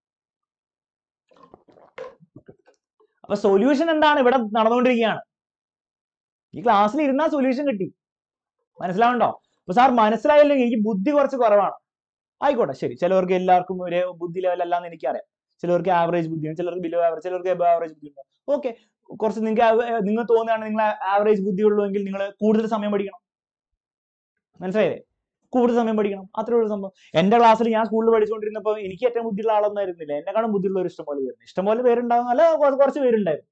അപ്പൊ സൊല്യൂഷൻ എന്താണ് ഇവിടെ നടന്നുകൊണ്ടിരിക്കുകയാണ് ഈ ക്ലാസ്സിൽ ഇരുന്നാൽ സൊല്യൂഷൻ കിട്ടി മനസ്സിലാവുണ്ടോ അപ്പൊ സാർ മനസ്സിലായില്ലെങ്കിൽ എനിക്ക് ബുദ്ധി കുറച്ച് കുറവാണ് ആയിക്കോട്ടെ ശരി ചിലവർക്ക് എല്ലാവർക്കും ഒരേ ബുദ്ധി ലെവൽ അല്ലാന്ന് എനിക്കറിയാം ചിലവർക്ക് ആവറേജ് ബുദ്ധിയാണ് ചിലർക്ക് ബിലോ ആവറേജ് ചിലർക്ക് എബോ ആവറേജ് ബുദ്ധി ഉണ്ടാവും ഓക്കെ കുറച്ച് നിങ്ങൾക്ക് നിങ്ങൾ തോന്നുകയാണ് നിങ്ങൾ ആവറേജ് ബുദ്ധി ഉള്ളൂ എങ്കിൽ നിങ്ങൾ കൂടുതൽ സമയം പഠിക്കണം മനസ്സിലായില്ലേ കൂടുതൽ സമയം പഠിക്കണം അത്രേ ഉള്ളൂ സംഭവം എന്റെ ക്ലാസ്സിൽ ഞാൻ സ്കൂളിൽ പഠിച്ചുകൊണ്ടിരുന്നപ്പോൾ എനിക്ക് ഏറ്റവും ബുദ്ധിയുള്ള ആളൊന്നും ആയിരുന്നില്ല എന്നെക്കാളും ബുദ്ധിയുള്ള ഒരു ഇഷ്ടംപോലെ പേരുണ്ട് ഇഷ്ടംപോലെ പേരുണ്ടാവും അല്ല കുറച്ച് കുറച്ച് പേരുണ്ടായിരുന്നു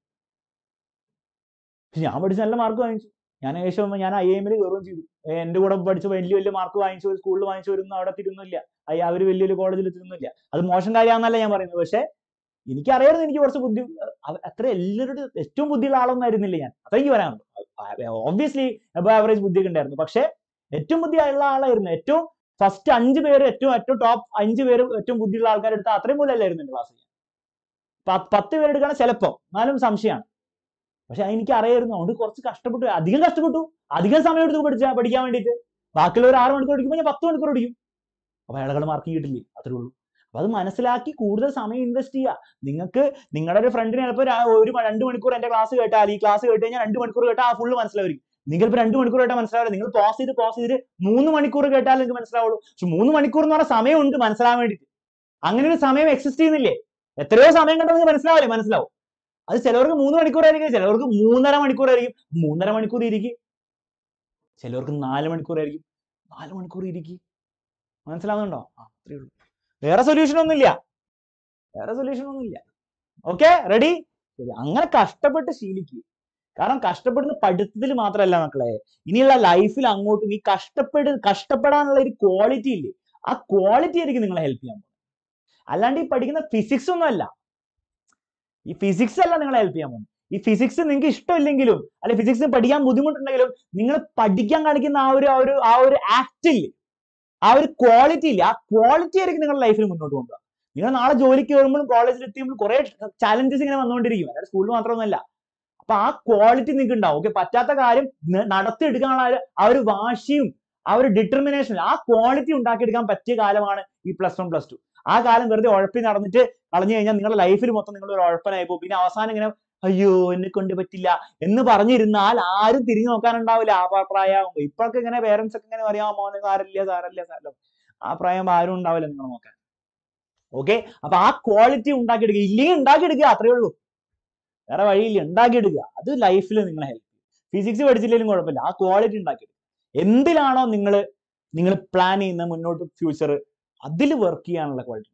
പക്ഷെ ഞാൻ പഠിച്ച് നല്ല മാർക്ക് വാങ്ങിച്ചു ഞാൻ ഏകദേശം ഞാൻ ഐ എമ്മിൽ കയറുകയും ചെയ്തു ഏ, എന്റെ കൂടെ പഠിച്ച് വലിയ വലിയ മാർക്ക് വാങ്ങിച്ചു സ്കൂളിൽ വാങ്ങിച്ചു വരുന്ന അവിടെ തിരുന്നില്ല അയ്യ അവര് വലിയ വലിയ കോളേജിൽ എത്തുന്നില്ല അത് മോശം കാര്യമാണെന്നല്ല ഞാൻ പറയുന്നത് പക്ഷെ എനിക്കറിയായിരുന്നു എനിക്ക് കുറച്ച് ബുദ്ധി അവ- അത്ര എല്ലാവരുടെ ഏറ്റവും ബുദ്ധിയുള്ള ആളൊന്നും ആയിരുന്നില്ല ഞാൻ അത്ര എനിക്ക് പറയാനുണ്ട് ഓബ്വിയസ്ലി എബോ ആവറേജ് ബുദ്ധിയൊക്കെ ഉണ്ടായിരുന്നു പക്ഷെ ഏറ്റവും ബുദ്ധിയുള്ള ആളായിരുന്നു ഏറ്റവും ഫസ്റ്റ് അഞ്ച് പേര് ഏറ്റവും ഏറ്റവും ടോപ്പ് അഞ്ച് പേര് ഏറ്റവും ബുദ്ധിയുള്ള ആൾക്കാരെടുത്ത് അത്രയും പോലും അല്ലായിരുന്നു എന്റെ ക്ലാസ്സിൽ പത്ത് പേരെടുക്കുകയാണ് ചിലപ്പോ എന്നാലും സംശയമാണ് പക്ഷെ എനിക്ക് അറിയായിരുന്നു അതുകൊണ്ട് കുറച്ച് കഷ്ടപ്പെട്ടു അധികം കഷ്ടപ്പെട്ടു അധികം സമയം എടുത്ത് പഠിച്ച പഠിക്കാൻ വേണ്ടിയിട്ട് ബാക്കിയുള്ള ഒരു ആറ് മണിക്കൂർ പഠിക്കുമ്പോൾ ഞാൻ പത്ത് മണിക്കൂർ പഠിക്കും അപ്പൊ അയാളുകൾ മാർക്ക് കിട്ടില്ലേ അത്രേ ഉള്ളൂ അപ്പൊ അത് മനസ്സിലാക്കി കൂടുതൽ സമയം ഇൻവെസ്റ്റ് ചെയ്യുക നിങ്ങൾക്ക് നിങ്ങളുടെ ഒരു ഫ്രണ്ടിന് ചിലപ്പോൾ ഒരു മ- രണ്ട് മണിക്കൂർ എന്റെ ക്ലാസ് കേട്ടാൽ ഈ ക്ലാസ് കേട്ട് കഴിഞ്ഞാൽ രണ്ട് മണിക്കൂർ കേട്ടാൽ ആ ഫുള്ള് മനസ്സിലാവും നിങ്ങൾ ഇപ്പൊ രണ്ട് മണിക്കൂർ കേട്ടാൽ മനസ്സിലാവില്ല നിങ്ങൾ പോസ് ചെയ്ത് പോസ് ചെയ്ത് മൂന്ന് മണിക്കൂർ കേട്ടാൽ നിങ്ങൾക്ക് മനസ്സിലാവുള്ളൂ പക്ഷെ മൂന്ന് മണിക്കൂർ എന്ന് പറഞ്ഞ സമയമുണ്ട് മനസ്സിലാവാൻ വേണ്ടിയിട്ട് അങ്ങനെ ഒരു സമയം എക്സിസ്റ്റ് ചെയ്യുന്നില്ലേ എത്രയോ സമയം കണ്ടാൽ നിങ്ങൾക്ക് മനസ്സിലാവില്ലേ മനസ്സിലാവും അത് ചിലവർക്ക് മൂന്ന് മണിക്കൂറായിരിക്കും ചിലവർക്ക് മൂന്നര മണിക്കൂറായിരിക്കും മൂന്നര മണിക്കൂർ ഇരിക്കും ചിലവർക്ക് നാല് മണിക്കൂറായിരിക്കും നാല് മണിക്കൂർ ഇരിക്കും മനസ്സിലാവുന്നുണ്ടോ ആ അത്രേ ഉള്ളൂ വേറെ സൊല്യൂഷൻ ഒന്നുമില്ല വേറെ സൊല്യൂഷൻ ഒന്നുമില്ല ഓക്കെ റെഡി ശരി അങ്ങനെ കഷ്ടപ്പെട്ട് ശീലിക്കുക കാരണം കഷ്ടപ്പെടുന്ന പഠിത്തത്തിൽ മാത്രമല്ല മക്കളെ ഇനിയുള്ള ലൈഫിൽ അങ്ങോട്ടും ഈ കഷ്ടപ്പെട് കഷ്ടപ്പെടാനുള്ള ഒരു ക്വാളിറ്റി ഇല്ലേ ആ ക്വാളിറ്റി ആയിരിക്കും നിങ്ങളെ ഹെൽപ്പ് ചെയ്യാൻ പോകുന്നത് അല്ലാണ്ട് ഈ പഠിക്കുന്ന ഫിസിക്സ് ഒന്നും അല്ല ഈ ഫിസിക്സ് അല്ല നിങ്ങളെ ഹെൽപ്പ് ചെയ്യാൻ പോകുന്നത് ഈ ഫിസിക്സ് നിങ്ങൾക്ക് ഇഷ്ടമില്ലെങ്കിലും അല്ലെ ഫിസിക്സ് പഠിക്കാൻ ബുദ്ധിമുട്ടുണ്ടെങ്കിലും നിങ്ങൾ പഠിക്കാൻ കാണിക്കുന്ന ആ ഒരു ആ ഒരു ആ ഒരു ആക്ട് ഇല്ലേ ആ ഒരു ക്വാളിറ്റി ഇല്ലേ ആ ക്വാളിറ്റി ആയിരിക്കും നിങ്ങളുടെ ലൈഫിൽ മുന്നോട്ട് കൊണ്ടുപോകുക നിങ്ങൾ നാളെ ജോലിക്ക് കയറുമ്പോഴും കോളേജിൽ എത്തിയുമ്പോൾ കുറെ ചാലഞ്ചസ് ഇങ്ങനെ വന്നുകൊണ്ടിരിക്കും അല്ലാതെ സ്കൂളിൽ മാത്രമൊന്നുമല്ല അപ്പൊ ആ ക്വാളിറ്റി നിങ്ങൾക്ക് ഉണ്ടാവും ഓക്കെ പറ്റാത്ത കാര്യം ന- നടത്തിയെടുക്കാനുള്ള ആ ഒരു- ആ ഒരു വാശിയും ആ ഒരു ഡിറ്റർമിനേഷൻ ആ ക്വാളിറ്റി ഉണ്ടാക്കിയെടുക്കാൻ പറ്റിയ കാലമാണ് ഈ പ്ലസ് വൺ പ്ലസ് ടു ആ കാലം വെറുതെ ഉഴപ്പി നടന്നിട്ട് കളഞ്ഞു കഴിഞ്ഞാൽ നിങ്ങളുടെ ലൈഫിൽ മൊത്തം നിങ്ങൾ ഒരു ഉഴപ്പനായി പോകും പിന്നെ അവസാനം ഇങ്ങനെ അയ്യോ എന്നെ കൊണ്ട് പറ്റില്ല എന്ന് പറഞ്ഞിരുന്നാൽ ആരും തിരിഞ്ഞു നോക്കാനുണ്ടാവില്ല ആ പ്രാ- പ്രായമാകുമ്പോ ഇപ്പോഴൊക്കെ ഇങ്ങനെ പേരൻസ് ഒക്കെ ഇങ്ങനെ പറയാ മോനെ സാരല്ല സാരല്ല സാരല്ല ആ പ്രായം ആരും ഉണ്ടാവില്ല നിങ്ങൾ നോക്കാൻ ഓക്കെ അപ്പൊ ആ ക്വാളിറ്റി ഉണ്ടാക്കിയെടുക്കുക ഇല്ലെങ്കിൽ ഉണ്ടാക്കിയെടുക്കുക അത്രേ ഉള്ളൂ വേറെ വഴിയില്ല ഉണ്ടാക്കിയെടുക്കുക അത് ലൈഫിൽ നിങ്ങളെ ഹെൽപ്പ് ചെയ്യും ഫിസിക്സ് പഠിച്ചില്ലെങ്കിലും കുഴപ്പമില്ല ആ ക്വാളിറ്റി ഉണ്ടാക്കിയെടുക്കുക എന്തിലാണോ നിങ്ങൾ നിങ്ങൾ പ്ലാൻ ചെയ്യുന്ന മുന്നോട്ട് ഫ്യൂച്ചർ അതിൽ വർക്ക് ചെയ്യാനുള്ള ക്വാളിറ്റി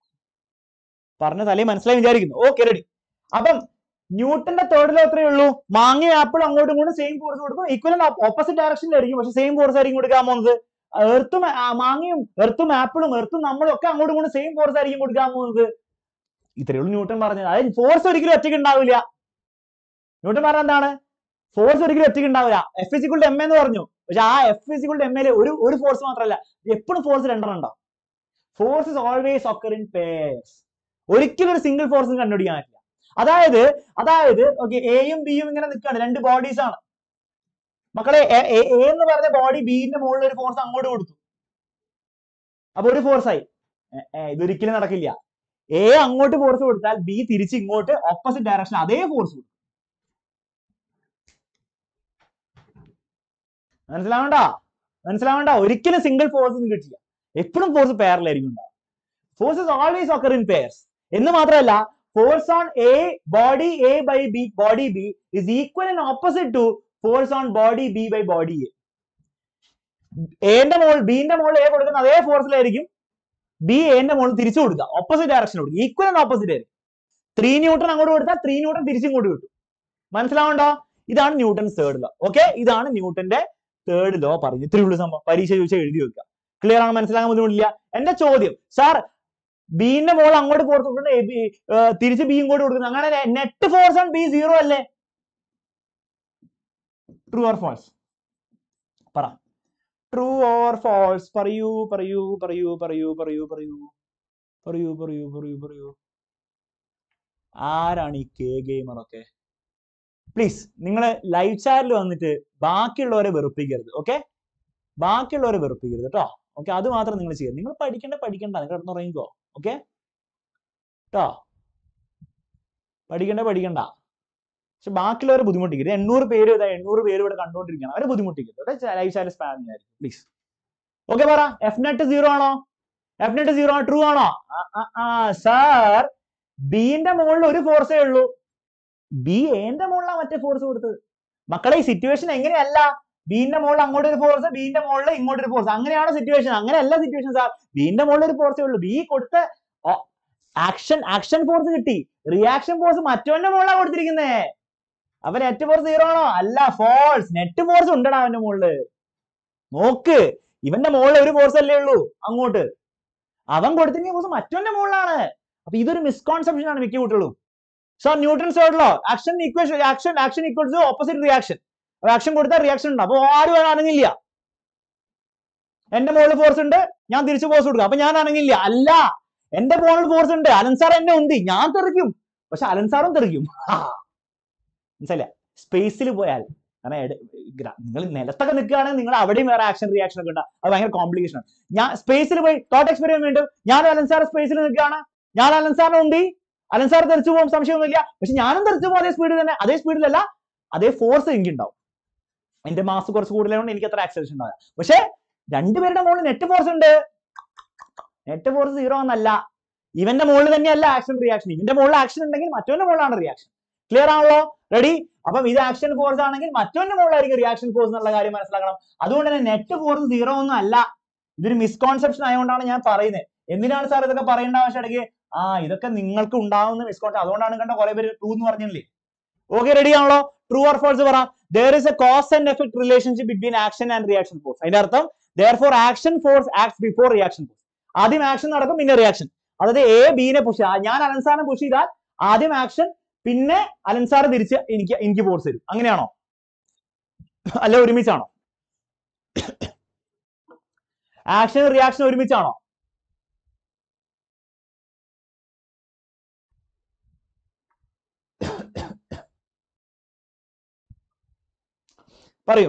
പറഞ്ഞ തലേ മനസ്സിലായി വിചാരിക്കുന്നു ഓക്കെ റെഡി അപ്പം ന്യൂട്ടന്റെ തേർഡ് ലോ എത്രയേ ഉള്ളൂ മാങ്ങ ആപ്പിൾ അങ്ങോട്ടും ഇങ്ങോട്ടും സെയിം ഫോഴ്സ് കൊടുക്കും ഈക്വൽ ഓപ്പോസിറ്റ് ഡയറക്ഷനിലായിരിക്കും പക്ഷെ സെയിം ഫോഴ്സ് ആയിരിക്കും കൊടുക്കാൻ പോകുന്നത് എർത്തും മാങ്ങയും എർത്തും ആപ്പിളും എർത്തും നമ്മളും ഒക്കെ അങ്ങോട്ടും ഇങ്ങോട്ടും സെയിം ഫോഴ്സ് ആയിരിക്കും കൊടുക്കാൻ പോകുന്നത് ഇത്രയേ ഉള്ളൂ ന്യൂട്ടൺ പറഞ്ഞത് അതായത് ഫോഴ്സ് ഒരിക്കലും ഒറ്റയ്ക്ക് ഉണ്ടാവില്ല ന്യൂട്ടൺ പറഞ്ഞ എന്താണ് ഫോഴ്സ് ഒരിക്കലും ഒറ്റയ്ക്ക് ഉണ്ടാവില്ല എഫ് ഇസിക്വൾ എം എന്ന് പറഞ്ഞു പക്ഷെ ആ എഫ് ഇസിക്വൾ എം എൽ ഒരു ഒരു ഫോഴ്സ് മാത്രമല്ല എപ്പോഴും ഫോഴ്സ് രണ്ടെണ്ണം ഉണ്ടാവും force is always occur in pairs ഒരിക്കലും ഒരു സിംഗിൾ ഫോഴ്സ് കണ്ടുപിടിക്കാൻ പറ്റില്ല അതായത് അതായത് ഓക്കെ എയും ബിയും ഇങ്ങനെ നിൽക്കുകയാണ് രണ്ട് ബോഡീസ് ആണ് മക്കളെ എ എ- എ എന്ന് പറഞ്ഞ ബോഡി ബിന്റെ മുകളിൽ ഒരു ഫോഴ്സ് അങ്ങോട്ട് കൊടുത്തു അപ്പൊ ഒരു ഫോഴ്സ് ആയി എ, എ, ഇതൊരിക്കലും നടക്കില്ല എ അങ്ങോട്ട് ഫോഴ്സ് കൊടുത്താൽ ബി തിരിച്ച് ഇങ്ങോട്ട് ഓപ്പോസിറ്റ് ഡയറക്ഷൻ അതേ ഫോഴ്സ് കൊടുക്കും മനസ്സിലാവണ്ട മനസ്സിലാവണ്ട ഒരിക്കലും സിംഗിൾ ഫോഴ്സ് ഒന്നും കിട്ടില്ല എപ്പോഴും ഫോഴ്സ് പെയറിലായിരിക്കും ഉണ്ടാവുക force is always occur in pairs എന്ന് മാത്രമല്ല force on A body A by B body B is equal and opposite to force on body B by body A എന്റെ മോൾ ബിന്റെ മോൾ എ കൊടുക്കുന്ന അതേ ഫോഴ്സിലായിരിക്കും ബി എന്റെ മോൾ തിരിച്ചു കൊടുക്കുക ഓപ്പോസിറ്റ് ഡയറക്ഷൻ കൊടുക്കുക ഈക്വൽ ആൻഡ് ഓപ്പോസിറ്റ് ആയിരിക്കും ത്രീ ന്യൂട്ടൺ അങ്ങോട്ട് കൊടുത്താൽ ത്രീ ന്യൂട്ടൺ തിരിച്ചിങ്ങോട്ട് കിട്ടും മനസ്സിലാവണ്ടോ ഇതാണ് ന്യൂട്ടൺ തേർഡ് ലോ ഓക്കെ ഇതാണ് ന്യൂട്ടന്റെ തേർഡ് ലോ പറഞ്ഞു ഇത്രയേ ഉള്ളൂ സംഭവം പരീക്ഷ ചോദിച്ചാൽ എഴുതി വെക്കുക ക്ലിയർ ആണ് മനസ്സിലാക്കാൻ ബുദ്ധിമുട്ടില്ല എന്റെ ചോദ്യം സാർ ബിന്റെ മോൾ അങ്ങോട്ട് ഫോഴ്സ് കൊടുക്കുന്നത് എ ബി ഏർ തിരിച്ച് ബി ഇങ്ങോട്ട് കൊടുക്കുന്നത് അങ്ങനെ net force on B zero അല്ലേ ട്രൂ ഓർ ഫാൾസ് പറ ട്രൂ ഓർ ഫാൾസ് പറയൂ പറയൂ പറയൂ പറയൂ പറയൂ പറയൂ പറയൂ പറയൂ പറയൂ പറയൂ ആരാണ് ഈ കെ ഗെയിമർ ഒക്കെ പ്ലീസ് നിങ്ങൾ ലൈവ് ചാറ്റിൽ വന്നിട്ട് ബാക്കിയുള്ളവരെ വെറുപ്പിക്കരുത് ഓക്കെ ബാക്കിയുള്ളവരെ വെറുപ്പിക്കരുത് കേട്ടോ ഓക്കെ അത് മാത്രം നിങ്ങൾ ചെയ്യുക നിങ്ങൾ പഠിക്കണ്ട പഠിക്കണ്ട നിങ്ങൾ കിടന്നുറങ്ങിക്കോ ഓക്കെ കേട്ടോ പഠിക്കണ്ട പഠിക്കണ്ട പക്ഷെ ബാക്കിയുള്ളവരെ ബുദ്ധിമുട്ടിക്കരുത് എണ്ണൂറ് പേര് ഇതാ എണ്ണൂറ് പേര് ഇവിടെ കണ്ടുകൊണ്ടിരിക്കുകയാണ് അവരെ ബുദ്ധിമുട്ടിക്കരുത് ലൈവ് ചാറ്റ് സ്പാമിംഗ് ആയിരിക്കും പ്ലീസ് ഓക്കെ പറ എഫ് നെറ്റ് സീറോ ആണോ എഫ് നെറ്റ് സീറോ ട്രൂ ആണോ സാർ ബിന്റെ മുകളിൽ ഒരു ഫോഴ്സേ ഉള്ളൂ ബി എന്റെ മുകളിലാണ് മറ്റേ ഫോഴ്സ് കൊടുത്തത് മക്കളെ ഈ സിറ്റുവേഷൻ എങ്ങനെയല്ല ബിന്റെ മുകളിൽ അങ്ങോട്ട് ഒരു ഫോഴ്സ് ബിന്റെ മുകളിൽ ഇങ്ങോട്ട് ഒരു ഫോഴ്സ് അങ്ങനെയാണ് സിറ്റുവേഷൻ അങ്ങനെയല്ല സിറ്റുവേഷൻ സാർ ബിന്റെ മുകളിൽ ഒരു ഫോഴ്സേ ഉള്ളൂ ബി കൊടുത്ത ആക്ഷൻ ആക്ഷൻ ഫോഴ്സ് കിട്ടി റിയാക്ഷൻ ഫോഴ്സ് മറ്റവന്റെ മുകളിലാണ് കൊടുത്തിരിക്കുന്നേ അപ്പൊ നെറ്റ് ഫോഴ്സ് സീറോ ആണോ അല്ല ഫോഴ്സ് നെറ്റ് ഫോഴ്സ് ഉണ്ടടാ അവന്റെ മുകളില് നോക്ക് ഇവന്റെ മുകളിൽ ഒരു ഫോഴ്സ് അല്ലേ ഉള്ളൂ അങ്ങോട്ട് അവൻ കൊടുത്തിരിക്കുന്ന ഫോഴ്സ് മറ്റവന്റെ മുകളിലാണ് അപ്പൊ ഇതൊരു മിസ്കോൺസെപ്ഷൻ ആണ് മിക്ക കുട്ടികളും so Newton third law action equation action action equals opposite reaction action കൊടുത്താൽ റിയാക്ഷൻ ഉണ്ട് അപ്പൊ ആരും അനങ്ങില്ല എന്റെ മുകളിൽ ഫോഴ്സ് ഉണ്ട് ഞാൻ തിരിച്ചു ഫോഴ്സ് കൊടുക്കും അപ്പൊ ഞാൻ അനങ്ങില്ല അല്ല എന്റെ മുകളിൽ ഫോഴ്സ് ഉണ്ട് അലൻ സാർ എന്നെ ഉന്തി ഞാൻ തെറിക്കും പക്ഷെ അലൻ സാറും തെറിക്കും മനസ്സിലായ സ്പേസിൽ പോയാൽ കാരണം നിങ്ങൾ നിലത്തൊക്കെ നിൽക്കുകയാണെങ്കിൽ നിങ്ങൾ അവിടെയും വേറെ ആക്ഷൻ റിയാക്ഷൻ ഒക്കെ ഉണ്ടാവും അത് ഭയങ്കര കോംപ്ലിക്കേഷൻ ആണ് ഞാൻ സ്പേസിൽ പോയി തോട്ട് എക്സ്പെരിമെന്റ് വീണ്ടും ഞാൻ അലൻ സാർ സ്പേസിൽ നിൽക്കുകയാണ് ഞാൻ അലൻ സാറിനെ ഉന്തി അലൻ സാർ തെറിച്ചു പോകും സംശയമൊന്നുമില്ല പക്ഷെ ഞാനും തെറിച്ചു പോകും അതേ സ്പീഡിൽ തന്നെ അതേ സ്പീഡിലല്ല അതേ ഫോഴ്സ് എനിക്ക് ഉണ്ടാവും എന്റെ മാസ് കുറച്ച് കൂടുതലുകൊണ്ട് എനിക്ക് അത്ര ആക്സലേഷൻ ഉണ്ടാവില്ല പക്ഷെ രണ്ടുപേരുടെ മുകളിൽ നെറ്റ് ഫോഴ്സ് ഉണ്ട് നെറ്റ് ഫോഴ്സ് സീറോ എന്നല്ല ഇവന്റെ മുകളിൽ തന്നെയല്ല ആക്ഷൻ റിയാക്ഷൻ ഇവന്റെ മുകളിൽ ആക്ഷൻ ഉണ്ടെങ്കിൽ മറ്റവന്റെ മുകളിലാണ് റിയാക്ഷൻ ക്ലിയർ ആണല്ലോ റെഡി അപ്പം ഇത് ആക്ഷൻ ഫോഴ്സ് ആണെങ്കിൽ മറ്റവന്റെ മുകളിലായിരിക്കും റിയാക്ഷൻ ഫോഴ്സ് എന്നുള്ള കാര്യം മനസ്സിലാക്കണം അതുകൊണ്ട് തന്നെ നെറ്റ് ഫോഴ്സ് സീറോ ഒന്നും അല്ല ഇതൊരു മിസ്കോൺസെപ്ഷൻ ആയതുകൊണ്ടാണ് ഞാൻ പറയുന്നത് എന്തിനാണ് സാർ ഇതൊക്കെ പറയേണ്ട ആവശ്യം ഇടയ്ക്ക് ആ ഇതൊക്കെ നിങ്ങൾക്ക് ഉണ്ടാവുന്ന മിസ്കോൺസെപ്റ്റ് അതുകൊണ്ടാണ് കണ്ട കുറെ പേര് ട്രൂ എന്ന് പറഞ്ഞില്ലേ ഓക്കെ റെഡി ആണല്ലോ ട്രൂ ഓർ ഫോൾസ് പറ there is a cause and effect relationship between action and reaction force അതിന്റെ അർത്ഥം therefore action force act before reaction force ആദ്യം ആക്ഷൻ നടക്കും പിന്നെ റിയാക്ഷൻ അതായത് എ ബിനെ പുഷ് ഞാൻ അലൻസാറിനെ പുഷ് ചെയ്താൽ ആദ്യം ആക്ഷൻ പിന്നെ അലൻസാർ തിരിച്ച് എനിക്ക് എനിക്ക് ഫോഴ്സ് തരും അങ്ങനെയാണോ അല്ല ഒരുമിച്ചാണോ ആക്ഷൻ റിയാക്ഷൻ ഒരുമിച്ചാണോ പറയൂ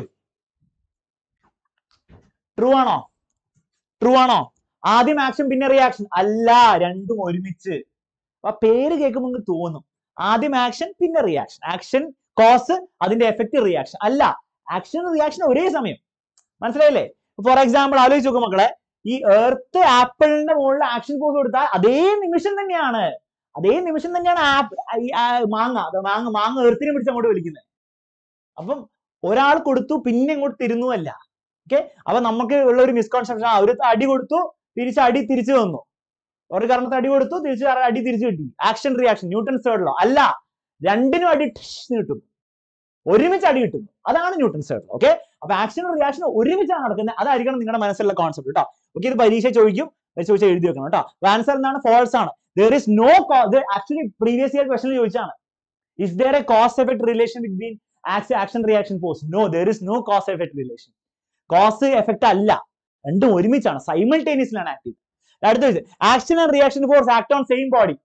ട്രൂ ആണോ ട്രൂ ആണോ ആദ്യം ആക്ഷൻ പിന്നെ റിയാക്ഷൻ അല്ല രണ്ടും ഒരുമിച്ച് അപ്പൊ ആ പേര് കേൾക്കുമ്പോൾ നിങ്ങൾക്ക് തോന്നും ആദ്യം ആക്ഷൻ പിന്നെ റിയാക്ഷൻ ആക്ഷൻ കോസ് അതിന്റെ എഫക്റ്റ് റിയാക്ഷൻ അല്ല ആക്ഷൻ റിയാക്ഷൻ ഒരേ സമയം മനസ്സിലായില്ലേ ഫോർ എക്സാമ്പിൾ ആലോചിച്ച് നോക്കും മക്കളെ ഈ എർത്ത് ആപ്പിളിന്റെ മുകളിൽ ആക്ഷൻ ഫോഴ്സ് കൊടുത്താൽ അതേ നിമിഷം തന്നെയാണ് അതേ നിമിഷം തന്നെയാണ് ആപ്പ് ഈ ആ മാങ്ങ അത് മാങ്ങ മാങ്ങ എർത്തിനെ പിടിച്ച് അങ്ങോട്ട് വലിക്കുന്നത് അപ്പം ഒരാൾ കൊടുത്തു പിന്നെ ഇങ്ങോട്ട് തരുന്നുമല്ല ഓക്കെ അപ്പൊ നമുക്ക് ഉള്ള ഒരു മിസ്കോൺസെപ്ഷൻ ആ ഒരു അടി കൊടുത്തു തിരിച്ച് അടി തിരിച്ചു വന്നു ഒരു കാരണത്ത് അടി കൊടുത്തു തിരിച്ച് അടി തിരിച്ചു കിട്ടി action reaction Newton third law അല്ല രണ്ടിനും അടി ഠിഷ് എന്ന് കിട്ടും ഒരുമിച്ച് അടി കിട്ടുന്നു അതാണ് ന്യൂട്ടൺസ് തേർഡ് ഓക്കെ അപ്പൊ ആക്ഷനും റിയാക്ഷനും ഒരുമിച്ചാണ് നടക്കുന്നത് അതായിരിക്കണം നിങ്ങളുടെ മനസ്സിലുള്ള കോൺസെപ്റ്റ് കേട്ടോ ഓക്കെ ഇത് പരീക്ഷ ചോദിക്കും പരീക്ഷ ചോദിച്ചാൽ എഴുതി വെക്കണം കേട്ടോ ആൻസർ എന്താണ് ഫോൾസ് ആണ് there is no actually previous year question ചോദിച്ചാണ് is there a cause effect relation between action reaction force no there is no cause effect relation cause effect അല്ല രണ്ടും ഒരുമിച്ചാണ് സൈമൾട്ടേനിയസ്ലാണ് ആക്ട് ചെയ്യുന്നത് അടുത്ത action and reaction force act on same body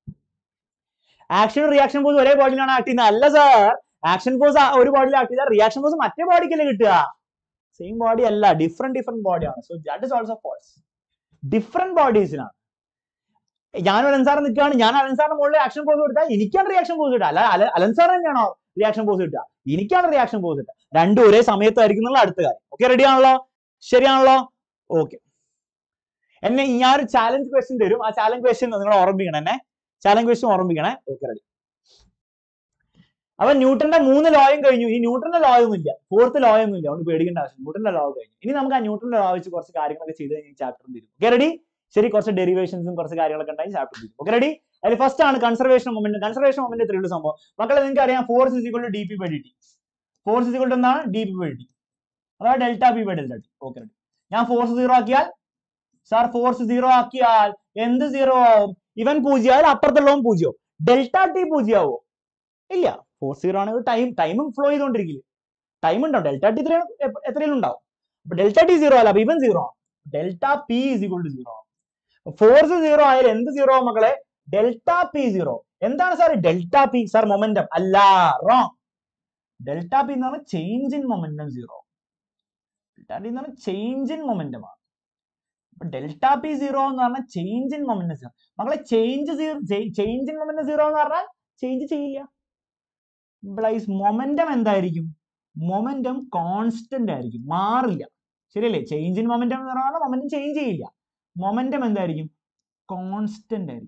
action reaction force ഒരേ ബോഡിയിലാണ് act ചെയ്യുന്നത് അല്ല സാർ ആക്ഷൻ ഫോഴ്സ് ഒരു ബോഡിയിൽ ആക്ട് ചെയ്താൽ റിയാക്ഷൻ ഫോഴ്സ് മറ്റേ ബോഡിക്കല്ലേ കിട്ടുക സെയിം ബോഡി അല്ല ഡിഫറെന്റ് ഡിഫറെന്റ് ബോഡിയാണ് so that is also force different ബോഡീസിലാണ് ഞാൻ അലൻസാർ നിൽക്കുകയാണ് ഞാൻ അലൻസാറിന്റെ മുകളിൽ ആക്ഷൻ ഫോഴ്സ് കൊടുത്താൽ എനിക്കാണ് റിയാക്ഷൻ ഫോഴ്സ് കിട്ടുക അല്ല അല- അലൻസാർ തന്നെയാണോ റിയാക്ഷൻ ഫോഴ്സ് കിട്ടുക എനിക്കാണ് റിയാക്ഷൻ ഫോഴ്സ് കിട്ടുക രണ്ടും ഒരേ സമയത്തായിരിക്കും എന്നുള്ള അടുത്ത കാര്യം ഓക്കെ റെഡി ആണല്ലോ ശരിയാണല്ലോ ഓക്കെ എന്നെ ഞാനൊരു ചാലഞ്ച് ക്വസ്റ്റ്യൻ തരും ആ ചാലഞ്ച് ക്വസ്റ്റ്യൻ നിങ്ങൾ ഓർമ്മിക്കണം എന്നെ ചാലഞ്ച് ക്വസ്റ്റ്യൻ ഓർമ്മിക്കണേ ഓക്കെ റെഡി അപ്പൊ ന്യൂട്ടന്റെ മൂന്ന് ലോയും കഴിഞ്ഞു ഈ ന്യൂട്ടന്റെ ലോ ഒന്നും ഇല്ല ഫോർത്ത് ലോ ഒന്നും ഇല്ല അതുകൊണ്ട് പേടിക്കേണ്ട ആവശ്യം ന്യൂട്ടന്റെ ലോ കഴിഞ്ഞു ഇനി നമുക്ക് ആ ന്യൂട്ടന്റെ ലോ വെച്ച് കുറച്ച് കാര്യങ്ങളൊക്കെ ചെയ്ത് കഴിഞ്ഞാൽ ചാപ്റ്റർ തീരും ഓക്കെ റെഡി ശരി കുറച്ച് ഡെറിവേഷൻസും കുറച്ച് കാര്യങ്ങളൊക്കെ ഉണ്ടായി ചാപ്റ്റർ തീരും ഓക്കെ റെഡി അതിൽ ഫസ്റ്റ് ആണ് കൺസർവേഷൻ മൊമെന്റ് കൺസർവേഷൻ മൊമെന്റ് എത്രയുള്ള സംഭവം മക്കളെ നിങ്ങൾക്ക് അറിയാം force is equal to D P by D T force is equal to എന്താണ് ഡി പി ബൈ ഡി അഥവാ delta P by delta T okay ready ഞാൻ ഫോഴ്സ് സീറോ ആക്കിയാൽ സാർ ഫോഴ്സ് സീറോ ആക്കിയാൽ എന്ത് സീറോ ആവും ഇവൻ പൂജ്യമായാൽ അപ്പുറത്തുള്ളവൻ പൂജ്യവും ഡെൽറ്റ ടി പൂജ്യമാവോ ഇല്ല ഫോർ സീറോ ആണെങ്കിൽ ടൈം ടൈമും ഫ്ലോ ചെയ്തുകൊണ്ടിരിക്കില്ല ടൈം ഉണ്ടാവും ഡെൽറ്റ ടി എത്രയാണ് എപ്പ- എത്രയും ഉണ്ടാവും അപ്പൊ ഡെൽറ്റ ടി സീറോ അല്ല അപ്പൊ ഇവൻ സീറോ ആണ് delta P is equal to zero force zero ആയാലും എന്ത് സീറോ മക്കളെ ഡെൽറ്റ പി സീറോ എന്താണ് sir delta P sir momentum അല്ല റോങ് ഡെൽറ്റ പി എന്ന് പറഞ്ഞാൽ change in momentum zero delta T എന്ന് പറഞ്ഞാൽ ചേഞ്ച് ഇൻ മൊമെന്റം ആണ് അപ്പൊ ഡെൽറ്റ പി സീറോ എന്ന് പറഞ്ഞാൽ ചേഞ്ച് ഇൻ മൊമെന്റം സീറോ മക്കളെ change change in momentum zero എന്ന് പറഞ്ഞാൽ ചേഞ്ച് ചെയ്യില്ല ഇംപ്ലൈസ് മൊമെന്റം എന്തായിരിക്കും മൊമെന്റം കോൺസ്റ്റന്റ് ആയിരിക്കും മാറില്ല ശരിയല്ലേ ചേഞ്ച് ഇൻ മൊമെന്റം എന്ന് പറഞ്ഞാൽ മൊമെന്റം ചേഞ്ച് ചെയ്യില്ല മൊമെന്റം എന്തായിരിക്കും കോൺസ്റ്റന്റ് ആയിരിക്കും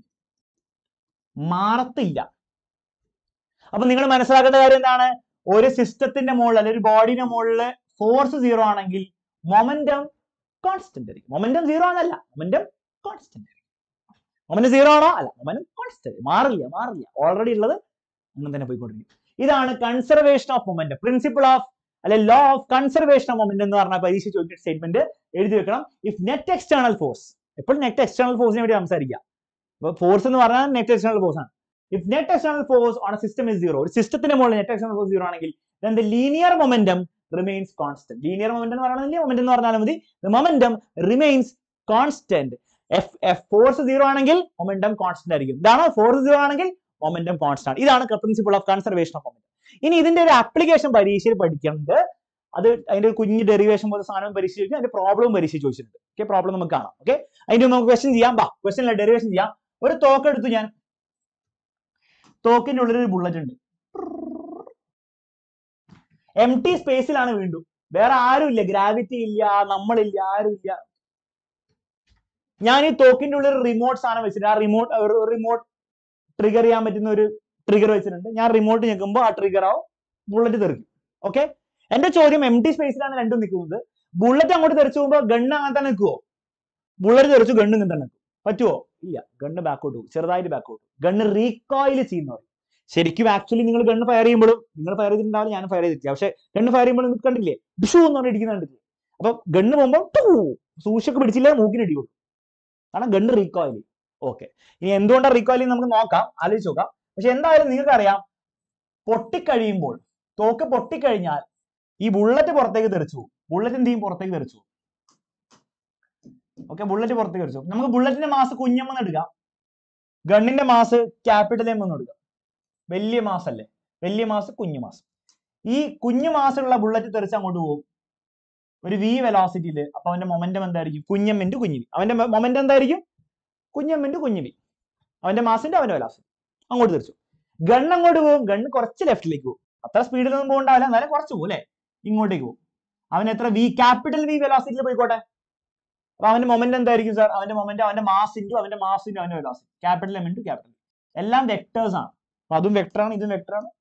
മാറത്തില്ല അപ്പൊ നിങ്ങൾ മനസ്സിലാക്കേണ്ട കാര്യം എന്താണ് ഒരു സിസ്റ്റത്തിന്റെ മുകളിൽ അല്ലെങ്കിൽ ഒരു ബോഡിയുടെ മുകളിൽ ഫോഴ്സ് സീറോ ആണെങ്കിൽ മൊമെന്റം കോൺസ്റ്റന്റ് ആയിരിക്കും മൊമെന്റം സീറോ ആണല്ല മൊമെന്റം കോൺസ്റ്റന്റ് ആയിരിക്കും മൊമെന്റം സീറോ ആണോ അല്ല മൊമെന്റം കോൺസ്റ്റന്റ് മാറില്ല മാറില്ല ഓൾറെഡി ഉള്ളത് അങ്ങനെ തന്നെ പോയിക്കൊണ്ടിരിക്കും ഇതാണ് conservation of momentum principle of അല്ലെ law of conservation of momentum എന്ന് പറഞ്ഞ പരീക്ഷ ചോദിക്കുന്ന സ്റ്റേറ്റ്മെന്റ് എഴുതി വെക്കണം ഇഫ് നെറ്റ് എക്സ്റ്റേണൽ ഫോഴ്സ് എപ്പോഴും നെറ്റ് എക്സ്റ്റേണൽ ഫോഴ്സിനെ വേണ്ടി സംസാരിക്കുക അപ്പൊ ഫോഴ്സ് എന്ന് പറഞ്ഞാൽ നെറ്റ് എക്സ്റ്റേണൽ ഫോഴ്സ് ആണ് if net external force on a system is zero ഒരു സിസ്റ്റത്തിന്റെ മുകളിൽ നെറ്റ് എക്സ്റ്റേണൽ ഫോഴ്സ് സീറോ ആണെങ്കിൽ then the linear momentum remains constant linear momentum എന്ന് പറയുന്നത് മൊമെന്റം എന്ന് പറഞ്ഞാൽ മതി the momentum remains constant F F force zero ആണെങ്കിൽ മൊമെന്റം കോൺസ്റ്റന്റ് ആയിരിക്കും ഇതാണ് ഫോഴ്സ് സീറോ ആണെങ്കിൽ മൊമെന്റം കോൺസ്റ്റന്റ് ആണ് ഇതാണ് principle of conservation of momentum ഇനി ഇതിന്റെ ഒരു ആപ്ലിക്കേഷൻ പരീക്ഷയിൽ പഠിക്കുന്നത് അത് അതിന്റെ ഒരു കുഞ്ഞ് ഡെറിവേഷൻ പോലെ സാധനം പരീക്ഷ ചോദിക്കും അതിന്റെ പ്രോബ്ലം പരീക്ഷ ചോദിച്ചിട്ടുണ്ട് ഓക്കെ പ്രോബ്ലം നമുക്ക് കാണാം ഓക്കെ അതിന്റെ മുമ്പ് നമുക്ക് ക്വസ്റ്റ്യൻ ചെയ്യാം ബാ ക്വസ്റ്റ്യൻ ഡെറിവേഷൻ ചെയ്യാം ഒരു തോക്ക് എടുത്തു ഞാൻ തോക്കിന്റെ ഉള്ളിൽ ഒരു ബുള്ളറ്റ് ഉണ്ട് എം ടി സ്പേസിലാണ് വീണ്ടും വേറെ ആരുമില്ല ഗ്രാവിറ്റി ഇല്ല നമ്മളില്ല ആരുമില്ല ഞാൻ ഈ തോക്കിന്റെ ഉള്ളിൽ ഒരു റിമോട്ട് സാധനം വെച്ചിട്ടുണ്ട് ആ റിമോട്ട് റിമോട്ട് ട്രിഗർ ചെയ്യാൻ പറ്റുന്ന ഒരു ട്രിഗർ വെച്ചിട്ടുണ്ട് ഞാൻ റിമോട്ട് ഞെക്കുമ്പോൾ ആ ട്രിഗർ ആവും ബുള്ളറ്റ് തെറിക്കും ഓക്കെ എന്റെ ചോദ്യം എം ടി സ്പേസിലാണ് രണ്ടും നിൽക്കുന്നത് ബുള്ളറ്റ് അങ്ങോട്ട് തെറിച്ചു പോകുമ്പോൾ ഗണ്ണ് അങ്ങനെ തന്നെ നിൽക്കുവോ ബുള്ളറ്റ് തെറിച്ചു ഗണ്ണ് ഇങ്ങനെ തന്നെ നിൽക്കും പറ്റുമോ ഇല്ല ഗണ്ണ് ബാക്കോട്ട് പോകും ചെറുതായിട്ട് ബാക്കോട്ട് ഗണ്ണ് റീകോയിൽ ചെയ്യുന്ന പറയും ശരിക്കും ആക്ച്വലി നിങ്ങൾ ഗണ്ണ് ഫയർ ചെയ്യുമ്പോഴും നിങ്ങൾ ഫയർ ചെയ്തിട്ടുണ്ടാവില്ല ഞാൻ ഫയർ ചെയ്തിട്ടില്ല പക്ഷെ ഗണ്ണ് ഫയർ ചെയ്യുമ്പോൾ നിങ്ങൾക്ക് കണ്ടില്ലേ ഡിഷു എന്ന് പറഞ്ഞ് ഇടിക്കുന്ന കണ്ടില്ലേ അപ്പൊ ഗണ്ണ് പോകുമ്പോൾ ടൂ സൂക്ഷിച്ചൊക്കെ പിടിച്ചില്ല മൂക്കിന് ഇടി കൊടുക്കും കാരണം ഗണ്ണ് റീകോയിൽ ഓക്കെ ഇനി എന്തുകൊണ്ടാണ് റീകോയിൽ നമുക്ക് നോക്കാം ആലോചിച്ച് നോക്കാം പക്ഷെ എന്തായാലും നിങ്ങൾക്ക് അറിയാം പൊട്ടിക്കഴിയുമ്പോൾ തോക്ക് പൊട്ടിക്കഴിഞ്ഞാൽ ഈ ബുള്ളറ്റ് പുറത്തേക്ക് തെറിച്ചു ബുള്ളറ്റ് എന്ത് ചെയ്യും പുറത്തേക്ക് തെറിച്ചു ഓക്കെ ബുള്ളറ്റ് പുറത്തേക്ക് തെറിച്ചു നമുക്ക് ബുള്ളറ്റിന്റെ മാസ് കുഞ്ഞമെന്ന് എടുക്കാം ഗണ്ണിന്റെ മാസ് ക്യാപിറ്റൽ എം എന്ന് എടുക്കാം വലിയ മാസ് അല്ലേ വലിയ മാസ് കുഞ്ഞു മാസ് ഈ കുഞ്ഞു മാസുള്ള ബുള്ളറ്റ് തെറിച്ച് അങ്ങോട്ട് പോകും ഒരു വി വെലോസിറ്റിയിൽ അപ്പൊ അവന്റെ മൊമെന്റം എന്തായിരിക്കും കുഞ്ഞമ്മിന്റെ കുഞ്ഞു വി അവന്റെ മൊമെന്റം എന്തായിരിക്കും കുഞ്ഞമ്മിന്റെ കുഞ്ഞു വി അവന്റെ മാസിന്റെ അവന്റെ വെലോസിറ്റി അങ്ങോട്ട് തെറിച്ചു ഗൺ അങ്ങോട്ട് പോകും ഗണ്ണ് കുറച്ച് ലെഫ്റ്റിലേക്ക് പോകും അത്ര സ്പീഡിലൊന്നും പോകണ്ടാവില്ല എന്നാലും കുറച്ച് പോകും അല്ലെ ഇങ്ങോട്ടേക്ക് പോകും അവൻ എത്ര വി ക്യാപിറ്റൽ വി വെലോസിറ്റിയിൽ പോയിക്കോട്ടെ അപ്പൊ അവന്റെ മൊമെന്റ് എന്തായിരിക്കും സാർ അവന്റെ മൊമെന്റ് അവന്റെ മാസ് ഇൻറ്റു അവന്റെ മാസ് ഇൻറ്റു അവന്റെ velocity capital M into capital എല്ലാം വെക്ടേഴ്സ് ആണ് അപ്പൊ അതും വെക്ടർ ആണ് ഇതും വെക്ടർ ആണ്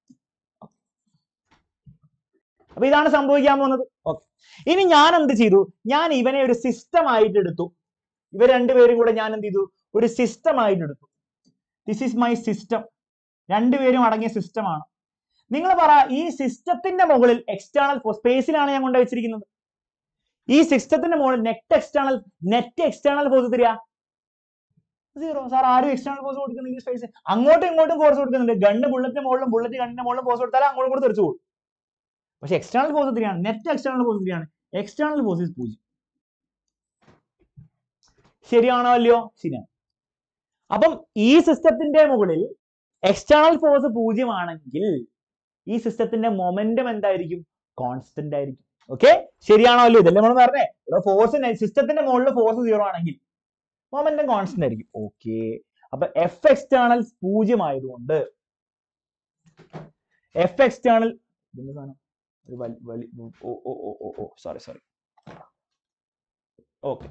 അപ്പൊ ഇതാണ് സംഭവിക്കാൻ പോകുന്നത് ഓക്കെ ഇനി ഞാൻ എന്ത് ചെയ്തു ഞാൻ ഇവനെ ഒരു സിസ്റ്റം ആയിട്ട് എടുത്തു ഇവർ രണ്ടുപേരും കൂടെ ഞാൻ എന്ത് ചെയ്തു ഒരു സിസ്റ്റം ആയിട്ട് എടുത്തു ദിസ് ഈസ് മൈ സിസ്റ്റം രണ്ടുപേരും അടങ്ങിയ സിസ്റ്റമാണ് നിങ്ങൾ പറ ഈ സിസ്റ്റത്തിന്റെ മുകളിൽ എക്സ്റ്റേണൽ ഫോഴ്സ് സ്പേസിലാണ് ഞാൻ കൊണ്ട് വെച്ചിരിക്കുന്നത് ഈ സിസ്റ്റത്തിന്റെ മുകളിൽ net external net external force തരിക സീറോ സാർ ആരും എക്സ്റ്റേണൽ ഫോഴ്സ് കൊടുക്കുന്നില്ല സ്പേസ് അങ്ങോട്ടും ഇങ്ങോട്ടും ഫോഴ്സ് കൊടുക്കുന്നുണ്ട് ഗണ്ണ് ബുള്ളറ്റിന്റെ മുകളിലും ബുള്ളറ്റ് ഗണ്ണിന്റെ മുകളിലും ഫോഴ്സ് കൊടുത്താൽ അങ്ങോട്ടും കൂടെ തെറിച്ചു പോകും പക്ഷെ എക്സ്റ്റേണൽ ഫോഴ്സ് എത്രയാണ് നെറ്റ് എക്സ്റ്റേണൽ ഫോഴ്സ് എത്രയാണ് എക്സ്റ്റേണൽ ഫോഴ്സ് ഇസ് പൂജ്യം ശരിയാണോ അല്ലയോ ശരിയാണ് അപ്പം ഈ സിസ്റ്റത്തിന്റെ മുകളിൽ എക്സ്റ്റേണൽ ഫോഴ്സ് പൂജ്യമാണെങ്കിൽ ഈ സിസ്റ്റത്തിന്റെ മൊമെന്റം എന്തായിരിക്കും കോൺസ്റ്റന്റ് ആയിരിക്കും ഓക്കെ ശരിയാണോ അല്ലയോ ഇതല്ലേ നമ്മൾ പറഞ്ഞേ ഇവിടെ ഫോഴ്സ് സിസ്റ്റത്തിന്റെ മുകളിൽ ഫോഴ്സ് സീറോ ആണെങ്കിൽ മൊമെന്റം കോൺസ്റ്റന്റ് ആയിരിക്കും ഓക്കെ അപ്പൊ എഫ് എക്സ്റ്റേണൽ പൂജ്യം ആയതുകൊണ്ട് എഫ് എക്സ്റ്റേണൽ ഇതിന്റെ സാധനം ഒരു വലി വലി ഓ ഓ ഓ ഓ ഓ sorry sorry okay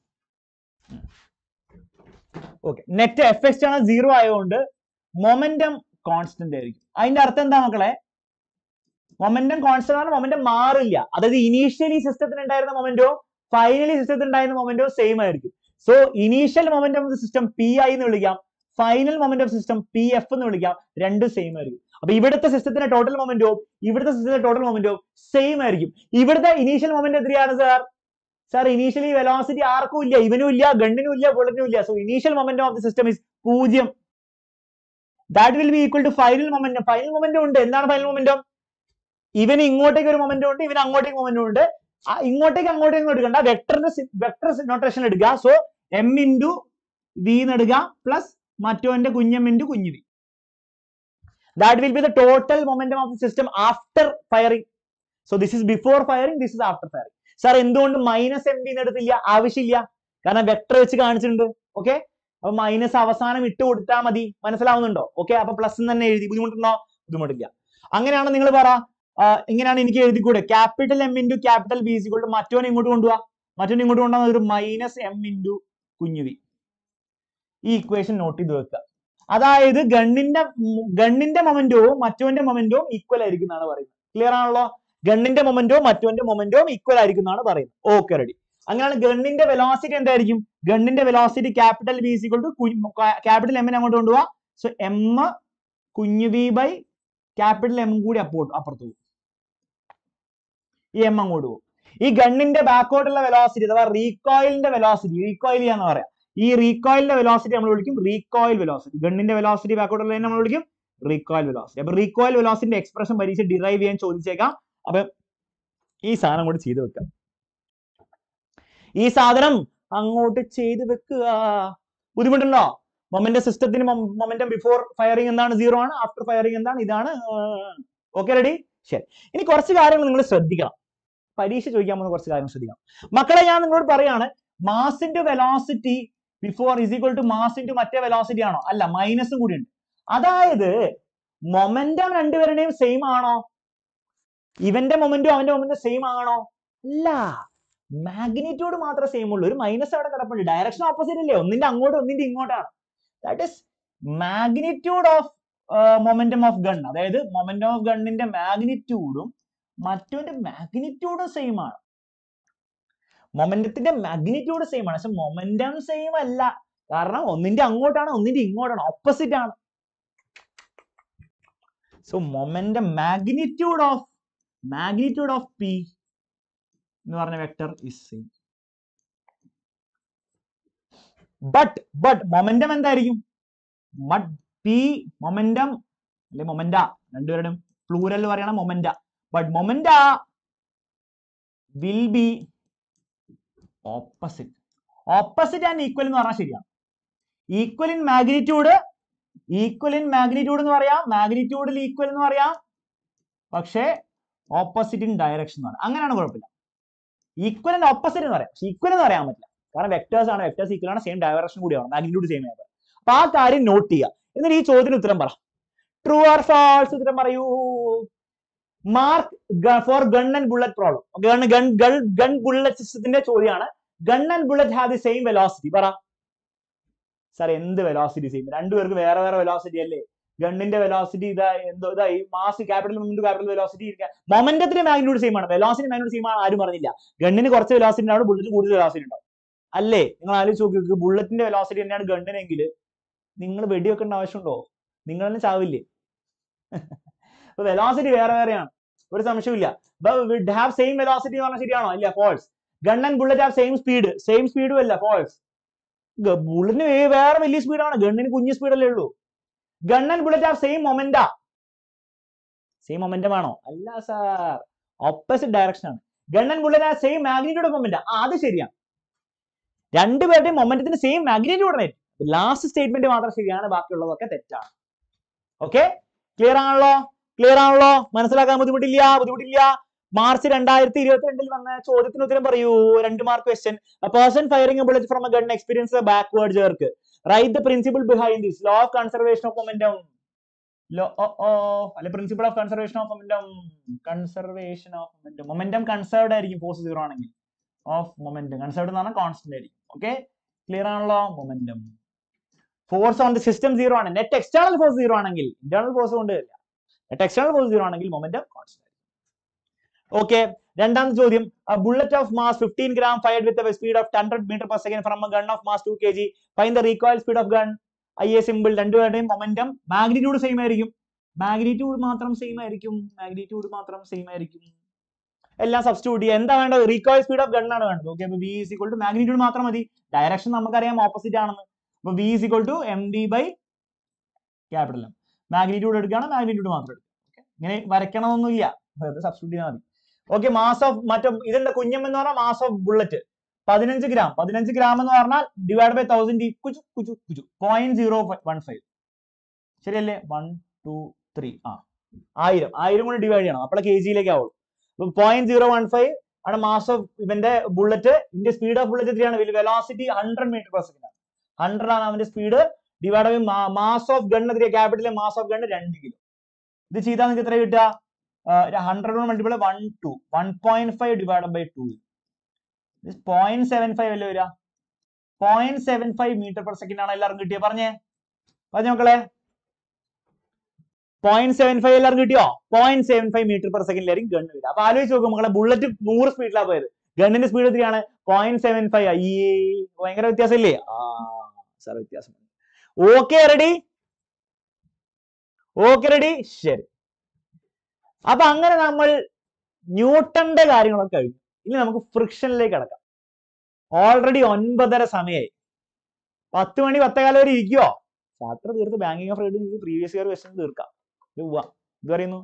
okay net F external zero ആയതുകൊണ്ട് മൊമെന്റം കോൺസ്റ്റന്റ് ആയിരിക്കും അതിന്റെ അർത്ഥം എന്താ മക്കളെ മൊമെന്റം കോൺസ്റ്റന്റ് ആണ് മൊമെന്റം മാറില്ല അതായത് ഇനീഷ്യലി സിസ്റ്റത്തിന് ഉണ്ടായിരുന്ന മൊമെന്റോ ഫൈനലി സിസ്റ്റത്തിന് ഉണ്ടായിരുന്ന മൊമെന്റോ സെയിം ആയിരിക്കും so initial momentum of system P I എന്ന് വിളിക്കാം final moment of system P F എന്ന് വിളിക്കാം രണ്ടും സെയിം ആയിരിക്കും അപ്പൊ ഇവിടുത്തെ സിസ്റ്റത്തിന്റെ ടോട്ടൽ മൊമെന്റോ ഇവിടുത്തെ സിസ്റ്റത്തിന്റെ ടോട്ടൽ മൊമെന്റോ സെയിം ആയിരിക്കും ഇവിടുത്തെ ഇനീഷ്യൽ മൊമെന്റ് എത്രയാണ് സാർ സാർ ഇനീഷ്യലി വെലോസിറ്റി ആർക്കും ഇല്ല ഇവനും ഇല്ല ഗണ്ണിനും ഇല്ല ബുള്ളറ്റിനും ഇല്ല so initial momentum of the system is പൂജ്യം that will be equal to final momentum final momentum ഉണ്ട് എന്താണ് ഫൈനൽ മൊമെന്റം ഇവന് ഇങ്ങോട്ടേക്ക് ഒരു മൊമെന്റം ഉണ്ട് ഇവന് അങ്ങോട്ടേക്ക് മൊമെന്റം ഉണ്ട് ആ ഇങ്ങോട്ടേക്ക് അങ്ങോട്ടേക്ക് എടുക്കണ്ട വെക്ടറിന്റെ വെക്ടർ നൊട്ടേഷൻ എടുക്കുക സോ എം ഇൻറ്റു വി എന്ന് എടുക്കുക പ്ലസ് മറ്റോന്റെ കുഞ്ഞം ഇൻറ്റു കുഞ്ഞു V that will be the total momentum of the system after firing so this is before firing this is after firing sir എന്തുകൊണ്ട് മൈനസ് എം ബി എടുത്തില്ല ആവശ്യമില്ല കാരണം vector വെച്ച് കാണിച്ചിട്ടുണ്ട് ഓക്കെ അപ്പൊ മൈനസ് അവസാനം ഇട്ട് കൊടുത്താൽ മതി മനസ്സിലാവുന്നുണ്ടോ ഓക്കെ അപ്പൊ പ്ലസ് തന്നെ എഴുതി ബുദ്ധിമുട്ടുണ്ടോ ബുദ്ധിമുട്ടില്ല അങ്ങനെയാണ് നിങ്ങൾ പറ ആ, ഇങ്ങനെയാണ് എനിക്ക് എഴുതിക്കൂടെ capital M into capital B C കൊണ്ട് മറ്റോനെ ഇങ്ങോട്ട് കൊണ്ടുപോവാ മറ്റോനെ ഇങ്ങോട്ട് കൊണ്ടുവന്ന ഒരു മൈനസ് എം ഇൻറ്റു കുഞ്ഞു വി ഈ ഇക്വേഷൻ നോട്ട് ചെയ്ത് വെക്കുക അതായത് ഗണ്ണിന്റെ ഗണ്ണിന്റെ മൊമെന്റവും മറ്റോന്റെ മൊമെന്റവും ഈക്വൽ ആയിരിക്കും എന്നാണ് പറയുന്നത് ക്ലിയർ ആണല്ലോ ഗണ്ണിന്റെ മൊമെന്റവും മറ്റോന്റെ മൊമെന്റവും ഈക്വൽ ആയിരിക്കും എന്നാണ് പറയുന്നത് ഓക്കെ റെഡി അങ്ങനെയാണ് ഗണ്ണിന്റെ വെലോസിറ്റി എന്തായിരിക്കും ഗണ്ണിന്റെ velocity capital B is equal to capital എമ്മിനെ അങ്ങോട്ട് കൊണ്ടുപോവാ സോ എം കുഞ്ഞു വി ബൈ ക്യാപിറ്റൽ എം കൂടി അപ്പോട്ട് അപ്പുറത്ത് പോകും ഈ എം അങ്ങോട്ട് പോകും ഈ ഗണ്ണിന്റെ ബാക്കോട്ടുള്ള വെലോസിറ്റി അഥവാ റീകോയിലിന്റെ വെലോസിറ്റി റീകോയിൽ ചെയ്യാന്ന് പറയാം ഈ റീകോയിലിന്റെ വെലോസിറ്റി നമ്മൾ വിളിക്കും റീകോയിൽ വെലോസിറ്റി ഗണ്ണിന്റെ വെലോസിറ്റി ബാക്കോട്ടുള്ള നമ്മൾ വിളിക്കും റീകോയിൽ വെലോസിറ്റി അപ്പൊ റീകോയിൽ വെലോസിറ്റിന്റെ എക്സ്പ്രഷൻ പരീക്ഷ ഡിറൈവ് ചെയ്യാൻ ചോദിച്ചേക്കാം അപ്പൊ ഈ സാധനം കൂടി ചെയ്ത് വെക്കാം ഈ സാധനം അങ്ങോട്ട് ചെയ്ത് വെക്കുക ബുദ്ധിമുട്ടുണ്ടോ മൊമെന്റ് സിസ്റ്റത്തിന് മൊമെന്റം ബിഫോർ ഫയറിംഗ് എന്താണ് സീറോ ആണ് ആഫ്റ്റർ ഫയറിംഗ് എന്താണ് ഇതാണ് ഓക്കെ റെഡി ശരി ഇനി കുറച്ച് കാര്യങ്ങൾ നിങ്ങൾ ശ്രദ്ധിക്കണം പരീക്ഷ ചോദിക്കാൻ പോകുന്ന കുറച്ച് കാര്യങ്ങൾ ശ്രദ്ധിക്കണം മക്കളെ ഞാൻ നിങ്ങളോട് പറയാണ് mass into velocity before is equal to mass into മറ്റേ വെലോസിറ്റി ആണോ അല്ല മൈനസും കൂടി ഉണ്ട് അതായത് മൊമെന്റം രണ്ടുപേരുടെയും സെയിം ആണോ ഇവന്റെ മൊമെന്റും അവന്റെ മൊമെന്റും സെയിം ആണോ അല്ല മാഗ്നിറ്റ്യൂഡ് മാത്രമേ സെയിം ഉള്ളൂ ഒരു മൈനസ് അവിടെ കിടപ്പുണ്ട് ഡയറക്ഷൻ ഓപ്പോസിറ്റ് അല്ലേ ഒന്നിന്റെ അങ്ങോട്ട് ഒന്നിന്റെ ഇങ്ങോട്ടാണ് that is magnitude of momentum of gun അതായത് മൊമെന്റം ഓഫ് ഗണ്ണിന്റെ മാഗ്നിറ്റ്യൂഡും മറ്റവന്റെ മാഗ്നിറ്റ്യൂഡും സെയിം ആണ് മൊമെന്റത്തിന്റെ മാഗ്നിറ്റ്യൂഡ് സെയിം ആണ് പക്ഷെ മൊമെന്റം സെയിം അല്ല കാരണം ഒന്നിന്റെ അങ്ങോട്ടാണ് ഒന്നിന്റെ ഇങ്ങോട്ടാണ് ഓപ്പോസിറ്റ് ആണ് so momentum magnitude of magnitude of P എന്ന് പറഞ്ഞ vector is same but but momentum എന്തായിരിക്കും ബട്ട് പി മൊമെന്റം അല്ലെ മൊമെന്റ രണ്ടുപേരുടെയും പ്ലൂരൽ പറയണം momenta but momenta will be opposite opposite and equal എന്ന് പറഞ്ഞാൽ ശരിയാണ് equal in magnitude equal in magnitude എന്ന് പറയാം മാഗ്നിറ്റ്യൂഡിൽ ഈക്വൽ എന്ന് പറയാം പക്ഷേ ഓപ്പോസിറ്റ് ഇൻ ഡയറക്ഷൻ എന്ന് പറയാം അങ്ങനെയാണ് കുഴപ്പമില്ല ഈക്വൽ ആൻഡ് ഓപ്പോസിറ്റ് എന്ന് പറയാം പക്ഷെ ഈക്വൽ എന്ന് പറയാൻ പറ്റില്ല കാരണം വെക്ടേഴ്സ് ആണ് വെക്ടേഴ്സ് ഈക്വൽ ആണ് സെയിം ഡയറക്ഷൻ കൂടിയാണ് മാഗ്നിറ്റ്യൂഡ് സെയിം ആണ് അപ്പൊ ആ കാര്യം നോട്ട് ചെയ്യുക എന്നിട്ട് ഈ ചോദ്യത്തിന് ഉത്തരം പറ ട്രൂ ആർ ഫാൾസ് ഉത്തരം പറയൂ mark for gun and bullet problem gun gun gun gun bullet സിസ്റ്റത്തിന്റെ ചോദ്യമാണ് gun and bullet have the same velocity പറ സാർ എന്ത് വെലോസിറ്റി സെയിം രണ്ടുപേർക്ക് വേറെ വേറെ വെലോസിറ്റി അല്ലേ ഗണ്ണിന്റെ വെലോസിറ്റി ഇതാ എന്തോ ഇതായി mass capital into capital velocity മൊമെന്റത്തിന്റെ മാഗ്നിറ്റ്യൂഡ് സെയിം ആണ് വെലോസിറ്റി മാഗ്നിറ്റ്യൂഡ് സെയിം ആണ് ആരും പറഞ്ഞില്ല ഗണ്ണിന് കുറച്ച് വെലോസിറ്റി ഉണ്ടാവും ബുള്ളറ്റിന് കൂടുതൽ വെലോസിറ്റി ഉണ്ടാവും അല്ലേ നിങ്ങൾ ആലോചിച്ച് നോക്കി ബുള്ളറ്റിന്റെ വെലോസിറ്റി തന്നെയാണ് ഗണ്ണിനെങ്കിൽ നിങ്ങൾ വെടിവെക്കേണ്ട ആവശ്യമുണ്ടോ നിങ്ങൾ തന്നെ ചാവില്ലേ അപ്പൊ വെലോസിറ്റി വേറെ വേറെയാണ് ഒരു സംശയമില്ല ഹാവ് സെയിം വെലോസിറ്റി എന്ന് പറഞ്ഞാൽ ശരിയാണോ ഇല്ല false gun and bullet have same speed same സ്പീഡും അല്ല ഫോൾസ് ബുള്ളറ്റിന് വേറെ വലിയ സ്പീഡാണ് ഗണ്ണിന് കുഞ്ഞു സ്പീഡല്ലേ ഉള്ളൂ gun and bullet have same momenta same momentum ആണോ അല്ല സാർ ഓപ്പോസിറ്റ് ഡയറക്ഷൻ ആണ് gun and bullet have same magnitude moment ആ അത് ശരിയാണ് രണ്ടുപേരുടെയും മൊമെന്റത്തിന് സെയിം മാഗ്നിറ്റ്യൂഡ് ആണ് ലാസ്റ്റ് സ്റ്റേറ്റ്മെന്റ് മാത്രം ശരിയാണ് ബാക്കിയുള്ളതൊക്കെ തെറ്റാണ് ഓക്കെ ക്ലിയർ ആണല്ലോ ക്ലിയർ ആണല്ലോ മനസ്സിലാക്കാൻ ബുദ്ധിമുട്ടില്ല ബുദ്ധിമുട്ടില്ല മാർച്ച് രണ്ടായിരത്തി ഇരുപത്തിരണ്ടിൽ വന്ന ചോദ്യത്തിന് ഉത്തരം പറയൂ രണ്ട് mark question person firing bullet from a gun experience backward jerk right the principle behind this law of conservation of momentum law ഓ അല്ലെ principle of conservation of momentum conservation of momentum momentum conserved ആയിരിക്കും force zero ആണെങ്കിൽ of momentum conserved എന്ന് പറഞ്ഞാൽ constant ആയിരിക്കും okay clear ആണല്ലോ momentum force on the system zero ആണ് net external force zero ആണെങ്കിൽ ഇന്റേണൽ ഫോഴ്സ് കൊണ്ട് ഇല്ല നെറ്റ് എക്സ്റ്റേണൽ ഫോഴ്സ് സീറോ ആണെങ്കിൽ മൊമെന്റം കോൺസ്റ്റന്റ് ഓക്കെ രണ്ടാമത്തെ ചോദ്യം bullet of mass fifteen gram fired with speed of hundred metre per second from gun of mass two K G find the recoil speed of gun I a simple രണ്ടുപേരുടെയും momentum magnitude same ആയിരിക്കും magnitude മാത്രം same ആയിരിക്കും magnitude മാത്രം same ആയിരിക്കും എല്ലാം substitute ചെയ്യുക എന്താ വേണ്ടത് റീകോയിൽ സ്പീഡ് ഓഫ് ഗൺ ആണ് വേണ്ടത് ഓക്കെ അപ്പൊ V is equal to magnitude മാത്രം മതി ഡയറക്ഷൻ നമുക്കറിയാം ഓപ്പോസിറ്റ് ആണെന്ന് അപ്പൊ V is equal to M V by capital M magnitude എടുക്കുകയാണ് മാഗ്നിറ്റ്യൂഡ് മാത്രം എടുക്കുക ഓക്കെ ഇങ്ങനെ വരയ്ക്കണമെന്നൊന്നുമില്ല വെറുതെ സബ്സ്റ്റിറ്റ്യൂട്ട് ചെയ്താൽ മതി ഓക്കെ മാസ് ഓഫ് മറ്റേ ഇതിന്റെ കുഞ്ഞം എന്ന് പറഞ്ഞാൽ മാസ് ഓഫ് ബുള്ളറ്റ് പതിനഞ്ച് ഗ്രാം പതിനഞ്ച് ഗ്രാം എന്ന് പറഞ്ഞാൽ ഡിവൈഡ് ബൈ തൗസൻഡ് കുചു കുചു കുചു പോയിന്റ് സീറോ വൺ ഫൈവ് ശരിയല്ലേ വൺ ടു ത്രീ ആ ആയിരം ആയിരം കൊണ്ട് ഡിവൈഡ് ചെയ്യണം അപ്പോഴേ കെ ജിയിലേക്ക് ആവുള്ളൂ അപ്പൊ പോയിന്റ് സീറോ വൺ ഫൈവ് ആണ് മാസ് ഓഫ് ഇവന്റെ ബുള്ളറ്റ് ഇതിന്റെ സ്പീഡ് ഓഫ് ബുള്ളറ്റ് എത്രയാണ് velocity hundred metre per second ആണ് ഹൺഡ്രഡ് ആണ് അവന്റെ speed divide by mass of gun എത്രയാ ക്യാപിറ്റൽ മാസ് ഓഫ് ഗൺ രണ്ട് കിലോ ഇത് ചെയ്താൽ നിങ്ങൾക്ക് എത്ര കിട്ടുക ഹൺഡ്രഡ് കൊണ്ട് multiple one two one point five divide by two point seven five അല്ലേ വരിക point seven five metre per second ആണ് എല്ലാവർക്കും കിട്ടിയത് പറഞ്ഞേ പറഞ്ഞ മക്കളെ പോയിന്റ് സെവൻ ഫൈവ് എല്ലാവർക്കും കിട്ടിയോ point seven five metre per സെക്കൻഡിലായിരിക്കും ഗണ്ണ് വരിക അപ്പൊ ആലോചിച്ച് നോക്കും മക്കളെ ബുള്ളറ്റ് നൂറ് സ്പീഡിലാണ് പോയത് ഗണ്ണിന്റെ സ്പീഡ് എത്രയാണ് പോയിന്റ് സെവൻ ഫൈവ് അയ്യേ ഭയങ്കര വ്യത്യാസമില്ലേ ആ സാർ വ്യത്യാസം ഓക്കെ റെഡി ഓക്കെ റെഡി ശരി അപ്പൊ അങ്ങനെ നമ്മൾ ന്യൂട്ടന്റെ കാര്യങ്ങളൊക്കെ കഴിഞ്ഞു ഇനി നമുക്ക് ഫ്രിക്ഷനിലേക്ക് കടക്കാം ഓൾറെഡി ഒൻപതര സമയമായി പത്ത് മണി പത്തേകാലം വരെ ഇരിക്കുവോ ചാപ്റ്റർ തീർത്ത് banking of road previous year question തീർക്കാം ഇത് പോവാ ഇത് പറയുന്നു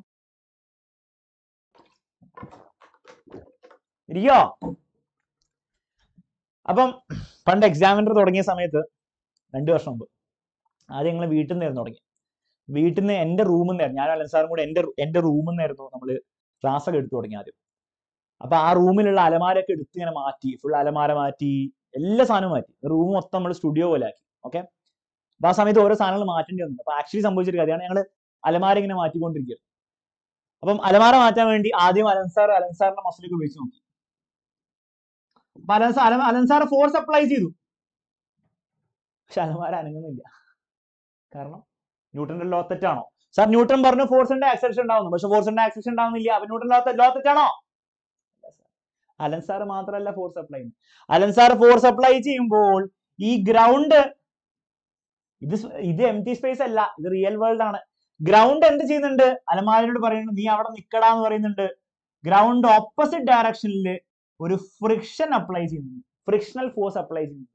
ഇരിക്കോ അപ്പം പണ്ട് എക്സാമിനർ തുടങ്ങിയ സമയത്ത് രണ്ടു വർഷം മുമ്പ് ആദ്യം ഞങ്ങൾ വീട്ടിൽ നിന്നായിരുന്നു തുടങ്ങി വീട്ടിൽ നിന്ന് എന്റെ റൂമിൽ നിന്നായിരുന്നു ഞാൻ അലൻ സാറും കൂടെ എന്റെ എന്റെ റൂമിൽ നിന്നായിരുന്നു നമ്മൾ ക്ലാസ് ഒക്കെ എടുത്തു തുടങ്ങി ആദ്യം അപ്പൊ ആ റൂമിലുള്ള അലമാരൊക്കെ എടുത്ത് ഇങ്ങനെ മാറ്റി ഫുൾ അലമാര മാറ്റി എല്ലാ സാധനവും മാറ്റി റൂം മൊത്തം നമ്മൾ സ്റ്റുഡിയോ പോലെ ആക്കി ഓക്കെ അപ്പൊ ആ സമയത്ത് ഓരോ സാധനങ്ങൾ മാറ്റേണ്ടി വന്നു അപ്പൊ ആക്ച്വലി സംഭവിച്ചൊരു കാര്യമാണ് ഞങ്ങൾ അലമാര ഇങ്ങനെ മാറ്റിക്കൊണ്ടിരിക്കുക അപ്പം അലമാര മാറ്റാൻ വേണ്ടി ആദ്യം അലൻസാർ അലൻസാറിന്റെ മസിലേക്ക് ഉപയോഗിച്ച് നോക്കി അപ്പൊ അലൻസാർ അല അലൻസാർ ഫോഴ്സ് അപ്ലൈ ചെയ്തു പക്ഷെ അലമാര അനങ്ങുന്നില്ല കാരണം ന്യൂട്ടന്റെ ലോ തെറ്റാണോ സാർ ന്യൂട്ടൺ പറഞ്ഞു ഫോഴ്സിന്റെ ആക്സലേഷൻ ഉണ്ടാവുന്നു പക്ഷെ ഫോഴ്സിന്റെ ആക്സലേഷൻ ഉണ്ടാവുന്നില്ല അപ്പൊ ന്യൂട്ടൻ ലോ ലോ തെറ്റാണോ അലൻ സാർ മാത്രമല്ല ഫോഴ്സ് അപ്ലൈ ചെയ്യുന്നത് അലൻ സാർ ഫോഴ്സ് അപ്ലൈ ചെയ്യുമ്പോൾ ഈ ഗ്രൗണ്ട് ഇത് സ് ഇത് എം ടി സ്പേസ് അല്ല ഇത് റിയൽ വേൾഡ് ആണ് ഗ്രൗണ്ട് എന്ത് ചെയ്യുന്നുണ്ട് അലമാരനോട് പറയുന്നുണ്ട് നീ അവിടെ നിക്കടാ എന്ന് പറയുന്നുണ്ട് ഗ്രൗണ്ട് ഓപ്പോസിറ്റ് ഡയറക്ഷനിൽ ഒരു ഫ്രിക്ഷൻ അപ്ലൈ ചെയ്യുന്നുണ്ട് ഫ്രിക്ഷണൽ ഫോഴ്സ് അപ്ലൈ ചെയ്യുന്നുണ്ട്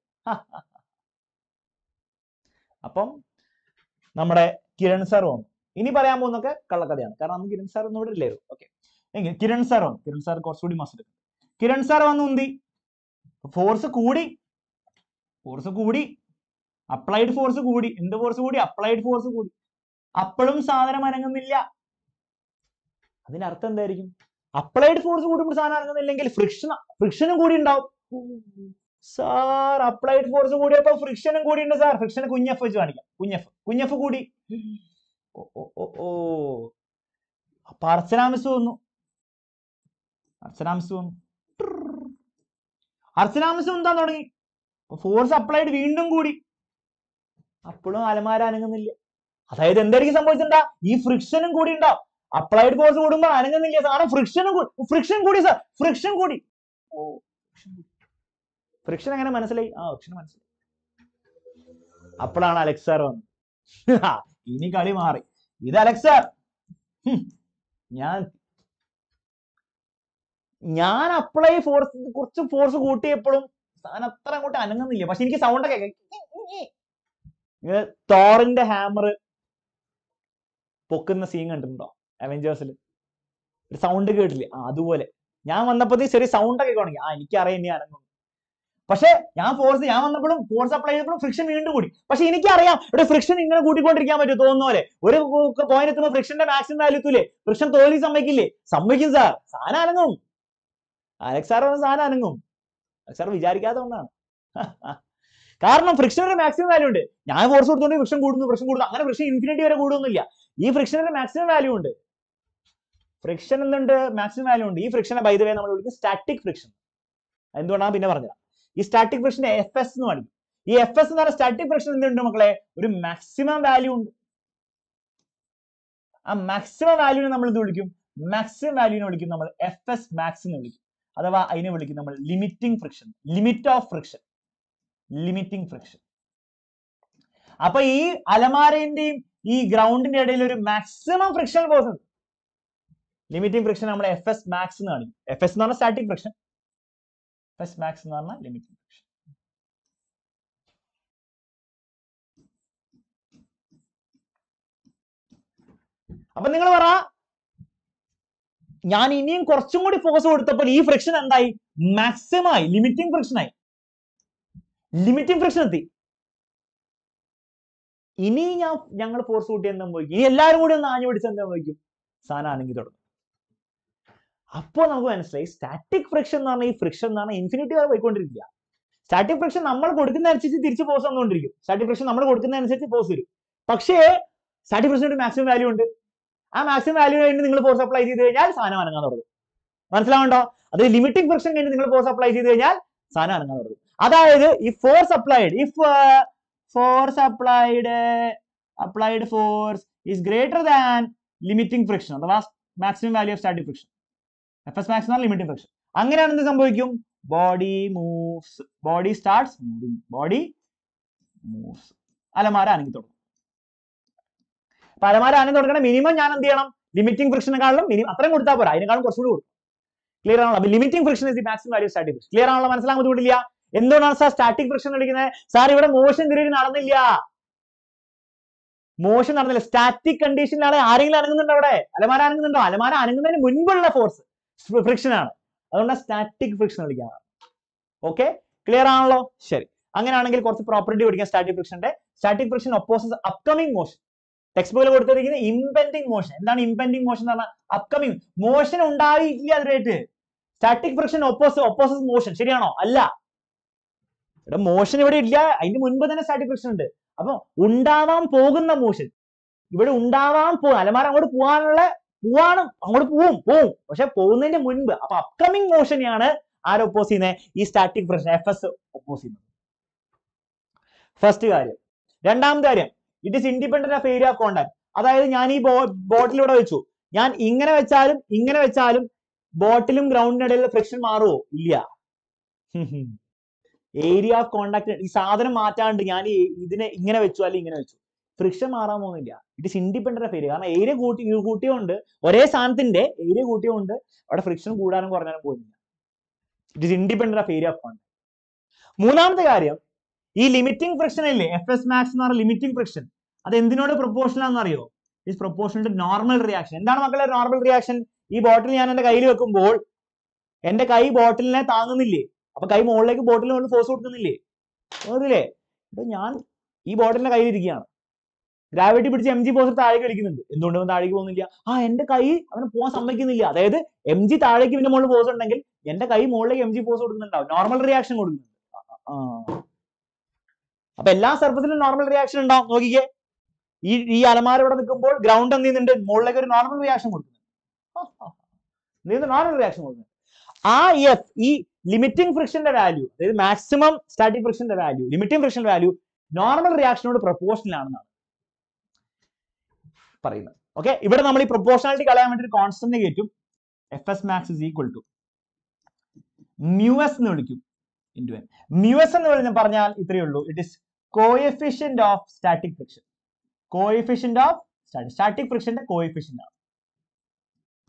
അപ്പം നമ്മുടെ കിരൺ സാർ വന്നു ഇനി പറയാൻ പോകുന്നൊക്കെ കള്ളക്കഥയാണ് കാരണം അന്ന് കിരൺ സാർ ഒന്നും ഇവിടെ ഇല്ലായിരുന്നു ഓക്കെ എങ്കിൽ കിരൺ സാർ വന്നു കിരൺ സാർ കുറച്ചുകൂടി മസിൽ കിരൺ സാർ വന്ന് ഉന്തി ഫോഴ്സ് കൂടി ഫോഴ്സ് കൂടി അപ്ലൈഡ് ഫോഴ്സ് കൂടി എന്ത് ഫോഴ്സ് കൂടി അപ്ലൈഡ് ഫോഴ്സ് കൂടി അപ്പോഴും സാധനം അനങ്ങുന്നില്ല അതിനർത്ഥം എന്തായിരിക്കും അപ്ലൈഡ് ഫോഴ്സ് കൂടുമ്പോൾ സാധനം അനങ്ങുന്നില്ലെങ്കിൽ ഫ്രിക്ഷൻ ഫ്രിക്ഷനും കൂടി ഉണ്ടാവും സാർ അപ്ലൈഡ് ഫോഴ്സ് കൂടിയപ്പോ ഫ്രിക്ഷനും കൂടി ഉണ്ട് സാർ ഫ്രിക്ഷന് കുഞ്ഞഫ് വെച്ച് കാണിക്കാം കുഞ്ഞഫ് കുഞ്ഞഫ് കൂടി ഓ ഓ ഓ ഓ അപ്പൊ അർച്ചനാമിസ് വന്നു അർച്ചനാമിസ് വന്നു അർച്ചനാമിസ് വന്നാൻ തുടങ്ങി ഫോഴ്സ് അപ്ലൈഡ് വീണ്ടും കൂടി അപ്പോഴും അലമാര അനങ്ങുന്നില്ല അതായത് എന്തായിരിക്കും സംഭവിച്ചിട്ടുണ്ടാ ഈ ഫ്രിക്ഷനും കൂടി ഉണ്ടാവും അപ്ലൈഡ് ഫോഴ്സ് കൂടുമ്പോൾ അനങ്ങുന്നില്ല കാരണം ഫ്രിക്ഷനും ഫ്രിക്ഷൻ കൂടി സാർ ഫ്രിക്ഷൻ കൂടി ഓ ഫ്രിക്ഷൻ എങ്ങനെ മനസ്സിലായി ആ ഫ്രിക്ഷൻ മനസ്സിലായി അപ്പോഴാണ് അലക്സാർ വന്നത് ഇനി കളി മാറി ഇത് അലക്സാർ ഞാൻ ഞാൻ അപ്ലൈ ഫോഴ്സ് കുറച്ച് ഫോഴ്സ് കൂട്ടിയപ്പോഴും സാധനം അത്ര അങ്ങോട്ട് അനങ്ങുന്നില്ല പക്ഷെ എനിക്ക് സൗണ്ട് ഒക്കെ തോറിന്റെ ഹാമർ പൊക്കുന്ന സീൻ കണ്ടിട്ടുണ്ടോ അവഞ്ചേഴ്സിൽ ഒരു സൗണ്ട് കേട്ടില്ലേ ആ അതുപോലെ ഞാൻ വന്നപ്പോഴത്തേക്ക് ചെറിയ സൗണ്ട് ഒക്കെ തുടങ്ങി ആ എനിക്കറിയാം ഇനി അനങ്ങും പക്ഷെ ഞാൻ ഫോഴ്സ് ഞാൻ വന്നപ്പോഴും ഫോഴ്സ് അപ്ലൈ ചെയ്തപ്പോഴും ഫ്രിക്ഷൻ വീണ്ടും കൂടി പക്ഷെ എനിക്കറിയാം ഇവിടെ ഫ്രിക്ഷൻ ഇങ്ങനെ കൂട്ടിക്കൊണ്ടിരിക്കാൻ പറ്റും തോന്നുന്ന പോലെ ഒരു പോയിന്റ് എത്തുമ്പോൾ ഫ്രിക്ഷന്റെ മാക്സിമം വാല്യൂ എത്തൂലേ ഫ്രിക്ഷൻ തോൽവി സമ്മതിക്കില്ലേ സമ്മതിക്കും സാർ സാധനം അനങ്ങും അലക്സ് സാർ പറഞ്ഞ സാധനം അനങ്ങും അലക്സ് സാർ വിചാരിക്കാത്ത കൊണ്ടാണ് കാരണം ഫ്രിക്ഷനൊരു മാക്സിമം വാല്യൂ ഉണ്ട് ഞാൻ ഫോഴ്സ് കൊടുത്തോണ്ട് ഫ്രിക്ഷൻ കൂടുന്നു ഫ്രിക്ഷൻ കൂടുന്നു അങ്ങനെ ഫ്രിക്ഷൻ ഇൻഫിനിറ്റി വരെ കൂടുന്നില്ല ഈ ഫ്രിക്ഷനൊരു മാക്സിമം വാല്യൂ ഉണ്ട് ഫ്രിക്ഷൻ എന്തുണ്ട് മാക്സിമം വാല്യൂ ഉണ്ട് ഈ ഫ്രിക്ഷനെ ബൈ ദ വേ നമ്മൾ വിളിക്കും സ്റ്റാറ്റിക് ഫ്രിക്ഷൻ എന്തുകൊണ്ടാണ് പിന്നെ പറഞ്ഞത് ഈ സ്റ്റാറ്റിക് ഫ്രിക്ഷനെ എഫ് എസ് എന്ന് പഠിക്കും ഈ എഫ് എസ് എന്ന് പറഞ്ഞ സ്റ്റാറ്റിക് ഫ്രിക്ഷൻ എന്തുണ്ട് മക്കളെ ഒരു മാക്സിമം വാല്യൂ ഉണ്ട് ആ മാക്സിമം വാല്യൂനെ നമ്മൾ എന്ത് വിളിക്കും മാക്സിമം വാല്യൂനെ വിളിക്കും നമ്മൾ എഫ് എസ് മാക്സ് എന്ന് വിളിക്കും അഥവാ അതിനെ വിളിക്കും നമ്മൾ limiting friction limit of friction limiting friction അപ്പൊ ഈ അലമാരന്റെയും ഈ ഗ്രൗണ്ടിന്റെ ഇടയിൽ ഒരു മാക്സിമം ഫ്രിക്ഷൻ ഫോഴ്സ് ഉണ്ട് ലിമിറ്റിംഗ് ഫ്രിക്ഷൻ നമ്മൾ എഫ് എസ് മാക്സ് എന്ന് കാണിക്കും എഫ് എസ് എന്ന് പറഞ്ഞാൽ static friction F S max എന്ന് പറഞ്ഞാൽ ലിമിറ്റിംഗ് ഫ്രിക്ഷൻ അപ്പൊ നിങ്ങൾ പറ ഞാൻ ഇനിയും കുറച്ചും കൂടി ഫോഴ്സ് കൊടുത്തപ്പോൾ ഈ ഫ്രിക്ഷൻ എന്തായി മാക്സിമം ആയി ലിമിറ്റിംഗ് ഫ്രിക്ഷൻ ആയി ലിമിറ്റിംഗ് ഫ്രിക്ഷൻ എത്തി ഇനി ഞാൻ ഞങ്ങൾ ഫോഴ്സ് കൂട്ടി എന്താ സംഭവിക്കും ഇനി എല്ലാവരും കൂടി ഒന്ന് ആഞ്ഞു പിടിച്ച് എന്താ സംഭവിക്കും സാധനം അനങ്ങി തുടങ്ങും അപ്പോൾ നമുക്ക് മനസ്സിലായി സ്റ്റാറ്റിക് ഫ്രിക്ഷൻ എന്ന് പറഞ്ഞാൽ ഈ ഫ്രിക്ഷൻ എന്ന് പറഞ്ഞാൽ ഇൻഫിനിറ്റി വരെ പോയിക്കൊണ്ടിരിക്കുക സ്റ്റാറ്റിക് ഫ്രിക്ഷൻ നമ്മൾ കൊടുക്കുന്ന അനുസരിച്ച് തിരിച്ച് ഫോഴ്സ് വന്നുകൊണ്ടിരിക്കും സ്റ്റാറ്റിക് ഫ്രിക്ഷൻ നമ്മൾ കൊടുക്കുന്ന അനുസരിച്ച് ഫോഴ്സ് വരും പക്ഷേ സ്റ്റാറ്റിക് ഫ്രിക്ഷൻ ഒരു മാക്സിമം വാല്യൂ ഉണ്ട് ആ മാക്സിമം വാല്യൂ കഴിഞ്ഞ് നിങ്ങൾ ഫോഴ്സ് അപ്ലൈ ചെയ്ത് കഴിഞ്ഞാൽ സാധനം അനങ്ങാൻ തുടങ്ങും മനസ്സിലാവുണ്ടോ അത് ലിമിറ്റിംഗ് ഫ്രിക്ഷൻ കഴിഞ്ഞ് നിങ്ങൾ ഫോഴ്സ് അപ്ലൈ ചെയ്ത് കഴിഞ്ഞാൽ സാധനം അനങ്ങാൻ തുടങ്ങും അതായത് ഈ force applied if force applied applied force is greater than limiting friction അഥവാ maximum value of static friction F S max limiting friction അങ്ങനെയാണ് എന്ത് സംഭവിക്കും body moves body starts moving body moves അലമാര അനങ്ങി തുടങ്ങും അപ്പൊ അലമാര അനങ്ങി തുടങ്ങണ മിനിമം ഞാൻ എന്ത് ചെയ്യണം ലിമിറ്റിംഗ് ഫ്രിക്ഷനെക്കാളും മിനിമം അത്രയും കൊടുത്താൽ പോരാ അതിനേക്കാളും കുറച്ചുകൂടി കൊടുക്കും ക്ലിയർ ആണല്ലോ അപ്പൊ limiting friction is the maximum value static friction clear ആണല്ലോ മനസ്സിലാക്കാൻ ബുദ്ധിമുട്ടില്ല എന്തുകൊണ്ടാണ് സാർ സ്റ്റാറ്റിക് ഫ്രിക്ഷൻ വിളിക്കുന്നത് സാർ ഇവിടെ മോഷൻ തിരികെ നടന്നില്ല മോഷൻ നടന്നില്ല സ്റ്റാറ്റിക് കണ്ടീഷനിലാണ് ആരെങ്കിലും അനങ്ങുന്നുണ്ടോ അവിടെ അലമാര അനങ്ങുന്നുണ്ടോ അലമാര അനങ്ങുന്നതിന് മുൻപുള്ള ഫോഴ്സ് ഫ്രിക്ഷൻ ആണ് അതുകൊണ്ടാണ് സ്റ്റാറ്റിക് ഫ്രിക്ഷൻ വിളിക്കാറ് ഓക്കെ ക്ലിയർ ആണല്ലോ ശരി അങ്ങനെയാണെങ്കിൽ കുറച്ച് പ്രോപ്പർട്ടി പഠിക്കാം സ്റ്റാറ്റിക് ഫ്രിക്ഷന്റെ static friction opposes upcoming motion text ബുക്കിൽ കൊടുത്തിരിക്കുന്നത് ഇംപെൻഡിങ് മോഷൻ എന്താണ് ഇംപെൻഡിങ് മോഷൻ എന്ന് പറഞ്ഞാൽ അപ്കമിങ് മോഷൻ ഉണ്ടായില്ല അതിനായിട്ട് static friction oppose opposes motion ശരിയാണോ അല്ല ഇവിടെ മോഷൻ ഇവിടെ ഇല്ല അതിന് മുൻപ് തന്നെ സ്റ്റാറ്റിക് ഫ്രിക്ഷൻ ഉണ്ട് അപ്പൊ ഉണ്ടാവാൻ പോകുന്ന മോഷൻ ഇവിടെ ഉണ്ടാവാൻ പോ അലമാര അങ്ങോട്ട് പോകാനുള്ള പോവാണ് അങ്ങോട്ട് പോവും പോവും പക്ഷെ പോകുന്നതിന്റെ മുൻപ് അപ്പൊ അപ്കമിങ് മോഷനെയാണ് ആര് ഒപ്പോസ് ചെയ്യുന്നത് ഈ static friction F S oppose ചെയ്യുന്നത് ഫസ്റ്റ് കാര്യം രണ്ടാമത്തെ കാര്യം it is independent of area of contact അതായത് ഞാൻ ഈ ബോട്ടിൽ ഇവിടെ വെച്ചു ഞാൻ ഇങ്ങനെ വെച്ചാലും ഇങ്ങനെ വെച്ചാലും ബോട്ടിലും ഗ്രൗണ്ടിനിടയിൽ ഫ്രിക്ഷൻ മാറുമോ ഇല്ല ഏരിയ ഓഫ് കോണ്ടാക്ട് ഈ സാധനം മാറ്റാണ്ട് ഞാൻ ഈ ഇതിനെ ഇങ്ങനെ വെച്ചു അല്ലെങ്കിൽ ഇങ്ങനെ വെച്ചു ഫ്രിക്ഷൻ മാറാൻ പോകുന്നില്ല it is independent of area കാരണം ഏരിയ കൂട്ടി കൂട്ടിയോണ്ട് ഒരേ സാധനത്തിന്റെ ഏരിയ കൂട്ടിയോണ്ട് അവിടെ ഫ്രിക്ഷൻ കൂടാനും കുറഞ്ഞാലും പോകുന്നില്ല it is independent of area of contact മൂന്നാമത്തെ കാര്യം ഈ ലിമിറ്റിംഗ് ഫ്രിക്ഷൻ ഇല്ലേ എഫ് എസ് മാക്സ് എന്ന് പറഞ്ഞ ലിമിറ്റിംഗ് ഫ്രിക്ഷൻ അത് എന്തിനോട് പ്രൊപ്പോർഷണൽ ആണെന്ന് അറിയോ is proportional to normal reaction എന്താണ് മക്കളെ നോർമൽ റിയാക്ഷൻ ഈ ബോട്ടിൽ ഞാൻ എന്റെ കയ്യിൽ വെക്കുമ്പോൾ എന്റെ കൈ ബോട്ടിലിനെ താങ്ങുന്നില്ലേ അപ്പൊ കൈ മുകളിലേക്ക് ബോട്ടിലിന് മുകളിൽ ഫോഴ്സ് കൊടുക്കുന്നില്ലേ തോന്നില്ലേ ഇപ്പൊ ഞാൻ ഈ ബോട്ടിലിന്റെ കയ്യിലിരിക്കുകയാണ് ഗ്രാവിറ്റി പിടിച്ച് എം ജി ഫോഴ്സ് താഴേക്ക് വലിക്കുന്നുണ്ട് എന്തുകൊണ്ട് അവൻ താഴേക്ക് പോകുന്നില്ല ആ എന്റെ കൈ അവന് പോകാൻ സമ്മതിക്കുന്നില്ല അതായത് എം ജി താഴേക്ക് പിന്നെ മുകളിൽ ഫോഴ്സ് ഉണ്ടെങ്കിൽ എന്റെ കൈ മുകളിലേക്ക് എം ജി ഫോഴ്സ് കൊടുക്കുന്നുണ്ടാവും നോർമൽ റിയാക്ഷൻ കൊടുക്കുന്നുണ്ട് ആ അപ്പൊ എല്ലാ സർഫസിലും നോർമൽ റിയാക്ഷൻ ഉണ്ടാവും നോക്കിക്കേ ഈ ഈ അലമാര ഇവിടെ നിൽക്കുമ്പോൾ ഗ്രൗണ്ട് എന്ത് ചെയ്യുന്നുണ്ട് മുകളിലേക്ക് ഒരു നോർമൽ റിയാക്ഷൻ കൊടുക്കുന്നുണ്ട് നോർമൽ റിയാക്ഷൻ കൊടുക്കുന്നുണ്ട് ആ എഫ് ഈ ലിമിറ്റിംഗ് ഫ്രിക്ഷന്റെ വാല്യൂ അതായത് മാക്സിമം സ്റ്റാറ്റിക് ഫ്രിക്ഷന്റെ value limiting friction value normal റിയാക്ഷനോട് പ്രൊപ്പോർഷണൽ ആണെന്നാണ് പറയുന്നത് ഓക്കെ ഇവിടെ നമ്മൾ ഈ പ്രൊപ്പോർഷണാലിറ്റി കളയാൻ വേണ്ടി ഒരു കോൺസ്റ്റന്റ് കയറ്റും F S max is equal to mu S എന്ന് വിളിക്കും ഇൻറ്റു എൻ മ്യു എസ് എന്ന് പറഞ്ഞ പറഞ്ഞാൽ ഇത്രയേ ഉള്ളൂ it is coefficient of static friction coefficient of static ഫ്രിക്ഷന്റെ കോഎഫിഷ്യന്റ് ആണ്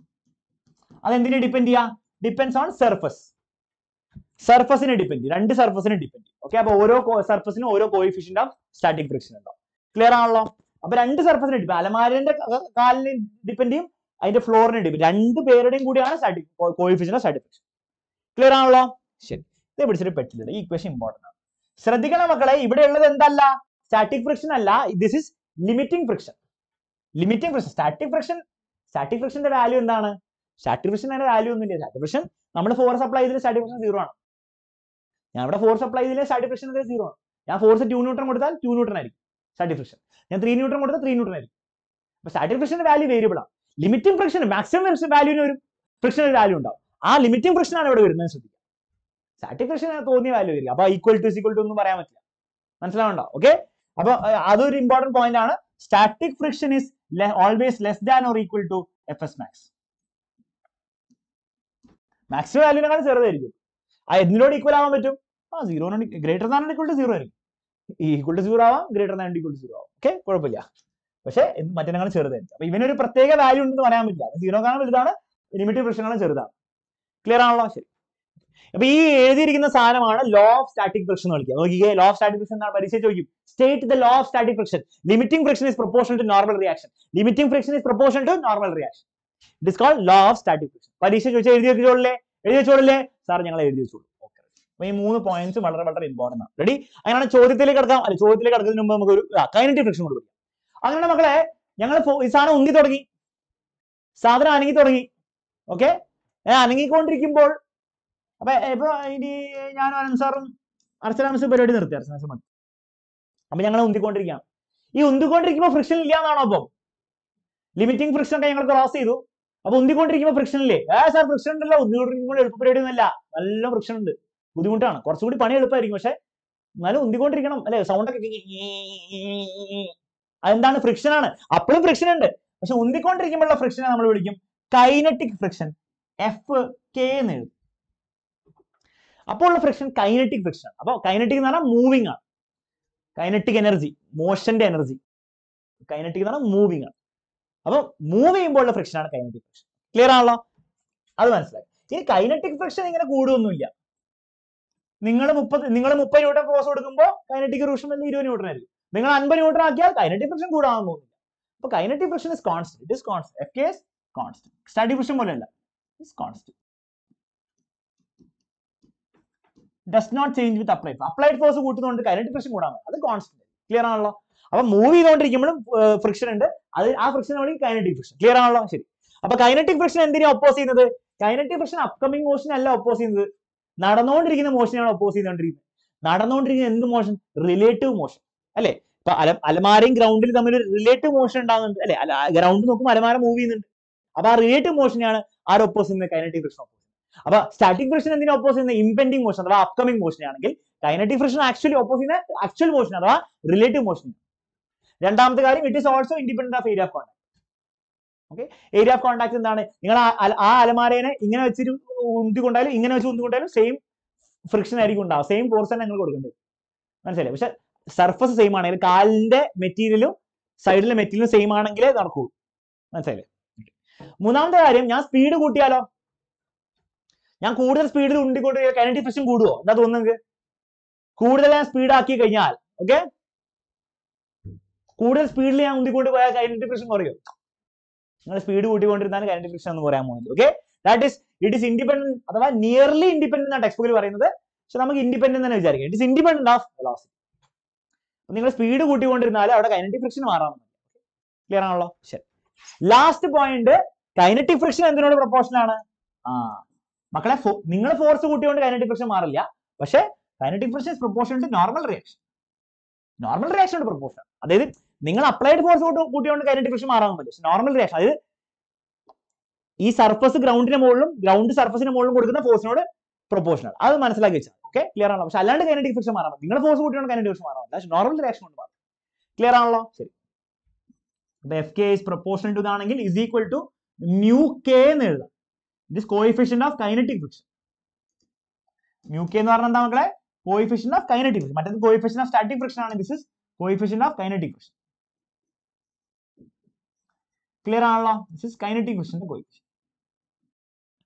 അതെന്തിനെ ഡിപ്പെൻഡ് ചെയ്യാം ഡിപ്പെൻസ് ഓൺ സർഫസ് സർഫസിനെ ഡിപ്പെൻഡ് ചെയ്യും രണ്ട് സർഫസിനെ ഡിപ്പെൻഡ് ചെയ്യും ഓക്കെ അപ്പൊ ഓരോ സർഫസിനും ഓരോ കോയിഫിഷ്യന്റ് ഓഫ് സ്റ്റാറ്റിക് ഫ്രിക്ഷൻ ഉണ്ടാവും ക്ലിയർ ആണല്ലോ അപ്പൊ രണ്ട് സർഫസിനെ ഡിപ്പെൻഡ് അലമാരന്റെ ക- കാലിനെ ഡിപ്പെൻഡ് ചെയ്യും അതിന്റെ ഫ്ലോറിനെ ഡിപ്പെൻഡ് രണ്ട് പേരുടെയും കൂടിയാണ് static coefficient of static friction clear ആണല്ലോ ശരി ഇത് പിടിച്ചിട്ട് പറ്റില്ല ഈ ഇക്വേഷൻ ഇമ്പോർട്ടന്റ് ആണ് ശ്രദ്ധിക്കണം മക്കളെ ഇവിടെ ഉള്ളത് എന്തല്ല സ്റ്റാറ്റിക് ഫ്രിക്ഷൻ അല്ല this is limiting friction limiting friction static friction static ഫ്രിക്ഷന്റെ വാല്യൂ എന്താണ് സ്റ്റാറ്റിക് ഫ്രിക്ഷന്റെ വാല്യൂ ഒന്നുമില്ല സ്റ്റാറ്റിക് ഫ്രിക്ഷൻ നമ്മൾ ഫോഴ്സ് അപ്ലൈ ചെയ്തിട്ട് സ്റ്റാറ്റിക് ഫ്രിക്ഷൻ സീറോ ആണ് ഞാൻ ഇവിടെ ഫോഴ്സ് അപ്ലൈ ചെയ്തില്ല സ്റ്റാറ്റിക് ഫ്രിക്ഷൻ സീറോ ആണ് ഞാൻ ഫോഴ്സ് ടു ന്യൂട്രൺ കൊടുത്താൽ ടു ന്യൂട്രൺ ആയിരിക്കും സ്റ്റാറ്റിക് ഫ്രിക്ഷൻ ഞാൻ ത്രീ ന്യൂട്രൺ കൊടുത്താൽ ത്രീ ന്യൂട്രൺ ആയിരിക്കും അപ്പൊ സ്റ്റാറ്റിക് ഫ്രിക്ഷന്റെ വാല്യൂ വേരിയബിൾ ആണ് ലിമിറ്റിംഗ് ഫ്രിക്ഷൻ മാക്സിമം ഫ്രിക്ഷൻ വാല്യൂവിന് ഒരു ഫ്രിക്ഷൻ വാല്യൂ ഉണ്ടാവും ആ ലിമിറ്റിംഗ് ഫ്രിക്ഷൻ ആണ് ഇവിടെ വരുന്നത് ശ്രദ്ധിക്കുക സ്റ്റാറ്റിക് ഫ്രിക്ഷൻ തോന്നിയ വാല്യൂ ആയിരിക്കും അപ്പൊ ഈക്വൽ ടു ഈക്വൽ ടു ഒന്നും പറയാൻ പറ്റില്ല മനസ്സിലാവുണ്ടോ ഓക്കെ അപ്പൊ അഹ് അതൊരു ഇമ്പോർട്ടന്റ് പോയിന്റ് ആണ് static friction is always less than or equal to F S max maximum വാല്യൂവിനെക്കാൾ ചെറുതായിരിക്കും ആ എന്തിനോട് ഈക്വൽ ആവാൻ പറ്റും ആ സീറോനോട് greater than equal to zero ആയിരിക്കും ഈക്വൽ ടു സീറോ ആവാം greater than equal to zero ആവാം ഓക്കെ കുഴപ്പമില്ല പക്ഷേ മറ്റേക്കാളും ചെറുതായിരിക്കും അപ്പൊ ഇവനൊരു പ്രത്യേക വാല്യൂ ഉണ്ടെന്ന് പറയാൻ പറ്റില്ല സീറോ കാണാൻ വലുതാണ് ലിമിറ്റഡ് ഫ്രിക്ഷനാണ് ചെറുതാണ് ക്ലിയർ ആണല്ലോ ശരി അപ്പൊ ഈ എഴുതിയിരിക്കുന്ന സാധനമാണ് ലോ ഓഫ് സ്റ്റാറ്റിക് ഫ്രിക്ഷൻ എന്ന് വിളിക്കുക നോക്കിക്കേ ലോ ഓഫ് സ്റ്റാറ്റിക് ഫ്രിക്ഷൻ എന്നാണ് പരീക്ഷ ചോദിക്കും state the law of static friction limiting friction is proportion to normal reaction limiting friction is proportion to normal reaction it is called law of static friction പരീക്ഷ ചോദിച്ചാൽ എഴുതി വെച്ചോളില്ലേ എഴുതി വെച്ചോളില്ലേ sir ഞങ്ങൾ എഴുതി വെച്ചോളൂ ഓക്കെ അപ്പൊ ഈ മൂന്ന് പോയിന്റ്സ് വളരെ വളരെ ഇമ്പോർട്ടന്റ് ആണ് റെഡി അങ്ങനെയാണ് ചോദ്യത്തിലേക്ക് കിടക്കാം അല്ലെ ചോദ്യത്തിലേക്ക് കിടക്കുന്നതിന് മുമ്പ് നമുക്ക് ഒരു കൈനറ്റിക് ഫ്രിക്ഷൻ കൂടി പഠിക്കാം അങ്ങനെ മക്കളെ ഞങ്ങൾ ഈ സാധനം ഉന്തി തുടങ്ങി സാധനം അനങ്ങി തുടങ്ങി ഓക്കെ അനങ്ങിക്കൊണ്ടിരിക്കുമ്പോൾ അപ്പൊ ഇപ്പൊ ഇനി ഞാനും അനന്ത് സാറും അർച്ചന മിസ് പരിപാടി നിർത്തി അർച്ചന മിസ് മതി അപ്പൊ ഞങ്ങൾ ഉന്തിക്കൊണ്ടിരിക്കുകയാണ് ഈ ഉന്തിക്കൊണ്ടിരിക്കുമ്പോൾ ഫ്രിക്ഷൻ ഇല്ല എന്നാണോ അപ്പം ലിമിറ്റിംഗ് ഫ്രിക്ഷൻ ഒക്കെ ഞങ്ങൾ ക്രോസ് ചെയ്തു അപ്പൊ ഉന്തിക്കൊണ്ടിരിക്കുമ്പോൾ ഫ്രിക്ഷൻ ഇല്ലേ ഏ സാർ ഫ്രിക്ഷൻ ഉണ്ടല്ലോ ഉന്തിക്കൊണ്ടിരിക്കുമ്പോൾ എളുപ്പ പരിപാടി ഒന്നുമല്ല നല്ല ഫ്രിക്ഷൻ ഉണ്ട് ബുദ്ധിമുട്ടാണ് കുറച്ചുകൂടി പണി എളുപ്പമായിരിക്കും പക്ഷെ എന്നാലും ഉന്തിക്കൊണ്ടിരിക്കണം അല്ലെ സൗണ്ട് ഒക്കെ അതെന്താണ് ഫ്രിക്ഷൻ ആണ് അപ്പോഴും ഫ്രിക്ഷൻ ഉണ്ട് പക്ഷെ ഉന്തിക്കൊണ്ടിരിക്കുമ്പോഴുള്ള ഫ്രിക്ഷനെ നമ്മൾ വിളിക്കും കൈനറ്റിക് ഫ്രിക്ഷൻ എഫ് കെ എന്ന് എഴുതും അപ്പോൾ ഉള്ള ഫ്രിക്ഷൻ കൈനറ്റിക് ഫ്രിക്ഷൻ അപ്പോൾ കൈനറ്റിക് എന്ന് പറഞ്ഞാൽ മൂവിങ് ആണ് കൈനറ്റിക് എനർജി മോഷന്റെ എനർജി കൈനറ്റിക് എന്ന് പറഞ്ഞാൽ മൂവിങ് ആണ് അപ്പോൾ മൂവ് ചെയ്യുമ്പോൾ ഉള്ള ഫ്രിക്ഷൻ ആണ് കൈനറ്റിക് ഫ്രിക്ഷൻ ക്ലിയർ ആണല്ലോ അത് മനസ്സിലായി ഈ കൈനറ്റിക് ഫ്രിക്ഷൻ ഇങ്ങനെ കൂടുകയൊന്നുമില്ല നിങ്ങൾ മുപ്പത് നിങ്ങൾ മുപ്പത് ന്യൂട്ടൺ ഫോഴ്സ് കൊടുക്കുമ്പോൾ കൈനറ്റിക് ഫ്രിക്ഷൻ വല്ല ഇരുപത് ന്യൂട്ടൺ ആയിരിക്കും നിങ്ങൾ അൻപത് ന്യൂട്ടൺ ആക്കിയാൽ കൈനറ്റിക് ഫ്രിക്ഷൻ കൂടാൻ പോകുന്നില്ല അപ്പൊ kinetic friction is constant it is constant F K is constant static friction പോലെയല്ല is constant does not change with applied applied force കൂട്ടുന്നതുകൊണ്ട് കൈനറ്റിക് ഫ്രിക്ഷൻ കൂടാൻ പറ്റും അത് കോൺസ്റ്റന്റ് ക്ലിയർ ആണല്ലോ അപ്പൊ മൂവ് ചെയ്തുകൊണ്ടിരിക്കുമ്പോഴും ഫ്രിക്ഷൻ ഉണ്ട് അത് ആ ഫ്രിക്ഷൻ വിളിക്കും കൈനറ്റിക് ഫ്രിക്ഷൻ ക്ലിയർ ആണല്ലോ ശരി അപ്പൊ കൈനറ്റിക് ഫ്രിക്ഷൻ എന്തിനാ ഒപ്പോസ് ചെയ്യുന്നത് കൈനറ്റിക് ഫ്രിക്ഷൻ അപ്കമിംഗ് മോഷൻ അല്ല ഒപ്പോസ് ചെയ്യുന്നത് നടന്നുകൊണ്ടിരിക്കുന്ന മോഷനെയാണ് ഒപ്പോസ് ചെയ്തുകൊണ്ടിരിക്കുന്നത് നടന്നുകൊണ്ടിരിക്കുന്ന എന്ത് മോഷൻ റിലേറ്റീവ് മോഷൻ അല്ലെ ഇപ്പൊ അല അലമാരയും ഗ്രൗണ്ടിൽ തമ്മിൽ ഒരു റിലേറ്റീവ് മോഷൻ ഉണ്ടാകുന്നുണ്ട് അല്ലെ ഗ്രൗണ്ട് നോക്കുമ്പോൾ അലമാര മൂവ് ചെയ്യുന്നുണ്ട് അപ്പൊ ആ റിലേറ്റീവ് മോഷനെയാണ് ആര് ഒപ്പോസ് ചെയ്യുന്നത് കൈനറ്റിക് ഫ്രിക്ഷൻ ഒപ്പോസ് അപ്പൊ സ്റ്റാറ്റിക് ഫ്രിക്ഷൻ എന്തിനാ ഒപ്പോസ് ചെയ്യുന്ന ഇംപെൻഡിങ് മോഷൻ അഥവാ അപ്കമിംഗ് മോഷൻ ആണെങ്കിൽ കൈനറ്റിക് ഫ്രിക്ഷൻ ആക്ച്വലി ഒപ്പോസ് ചെയ്യുന്ന ആക്ച്വൽ മോഷൻ അഥവാ റിലേറ്റീവ് മോഷൻ രണ്ടാമത്തെ കാര്യം it is also independent of area of contact okay area of contact എന്താണ് നിങ്ങൾ ആ അല- ആ അലമാരേനെ ഇങ്ങനെ വെച്ചിട്ട് ഉന്തി കൊണ്ടാലും ഇങ്ങനെ വെച്ച് ഉന്തി കൊണ്ടാലും സെയിം ഫ്രിക്ഷൻ ആയിരിക്കും ഉണ്ടാവും സെയിം ഫോഴ്സ് തന്നെ നിങ്ങൾ കൊടുക്കേണ്ടത് മനസ്സിലായി പക്ഷെ സർഫസ് സെയിം ആണെങ്കിൽ കാലിന്റെ മെറ്റീരിയലും സൈഡിലെ മെറ്റീരിയലും സെയിം ആണെങ്കിലേ നടക്കുള്ളൂ മനസ്സിലായില്ലേ മൂന്നാമത്തെ കാര്യം ഞാൻ സ്പീഡ് കൂട്ടിയാലോ ഞാൻ കൂടുതൽ സ്പീഡിൽ ഉണ്ടിക്കൊണ്ട് കൈനറ്റിക് ഫ്രിക്ഷൻ കൂടുവോ എന്താ തോന്നുന്നത് കൂടുതൽ ഞാൻ സ്പീഡ് ആക്കി കഴിഞ്ഞാൽ ഓക്കെ കൂടുതൽ സ്പീഡിൽ ഞാൻ ഉന്തിക്കൊണ്ട് പോയാൽ കൈനറ്റിക് ഫ്രിക്ഷൻ കുറയോ നിങ്ങൾ സ്പീഡ് കൂട്ടിക്കൊണ്ടിരുന്നാൽ കൈനറ്റിക് ഫ്രിക്ഷൻ എന്ന് പറയാൻ പോകുന്നത് okay that is it is independent അഥവാ നിയർലി ഇൻഡിപെൻഡന്റ് ആണ് ടെക്സ്റ്റ് ബുക്കിൽ പറയുന്നത് പക്ഷെ നമുക്ക് ഇൻഡിപെൻഡന്റ് തന്നെ വിചാരിക്കാം it is independent of velocity നിങ്ങൾ സ്പീഡ് കൂട്ടിക്കൊണ്ടിരുന്നാൽ അവിടെ കൈനറ്റിക് ഫ്രിക്ഷൻ മാറാൻ ക്ലിയർ ആണല്ലോ ശരി ലാസ്റ്റ് പോയിന്റ് കൈനറ്റിക് ഫ്രിക്ഷൻ എന്തിനോട് പ്രൊപ്പോർഷൻ ആണ് ആ മക്കളെ നിങ്ങൾ ഫോഴ്സ് കൂട്ടിക്കൊണ്ട് കൈനറ്റിക് ഫ്രിക്ഷൻ മാറില്ല പക്ഷേ kinetic friction is proportion to normal reaction normal reaction proportion അതായത് നിങ്ങൾ അപ്ലൈഡ് ഫോഴ്സ് കൂട്ടിക്കൊണ്ട് കൈനറ്റിക് ഫ്രിക്ഷൻ മാറാൻ പറ്റില്ല പക്ഷെ നോർമൽ റിയാക്ഷൻ അതായത് ഈ സർഫസ് ഗ്രൗണ്ടിന് മുകളിലും ഗ്രൗണ്ട് സർഫസിന് മുകളിലും കൊടുക്കുന്ന ഫോഴ്സിനോട് പ്രൊപ്പോർഷണൽ അത് മനസ്സിലാക്കി വെച്ചാൽ ഓക്കെ ക്ലിയർ ആണല്ലോ പക്ഷെ അല്ലാണ്ട് കൈനറ്റിക് ഫ്രിക്ഷൻ മാറാൻ പറ്റും നിങ്ങൾ ഫോഴ്സ് കൂട്ടിക്കൊണ്ട് കൈനറ്റിക് ഫ്രിക്ഷൻ മാറാൻ പറ്റില്ല പക്ഷെ നോർമൽ റിയാക്ഷൻ കൊണ്ട് മാറും ക്ലിയർ ആണല്ലോ ശരി അപ്പൊ F K is proportional to ഇതാണെങ്കിൽ is equal to mu K എന്ന് എഴുതാം it is coefficient of kinetic friction mu K എന്ന് പറഞ്ഞാൽ എന്താ മക്കളെ കോയിഫിഷ്യന്റ് ഓഫ് കൈനറ്റിക് ഫ്രിക്ഷൻ മറ്റേത് കോയിഫിഷ്യന്റ് ഓഫ് സ്റ്റാറ്റിക് ഫ്രിക്ഷൻ ആണ് this is coefficient of kinetic friction clear ആണല്ലോ ദിസ് ഇസ് കൈനറ്റിക് ഫ്രിക്ഷന്റെ കോയിഫിഷ്യൻ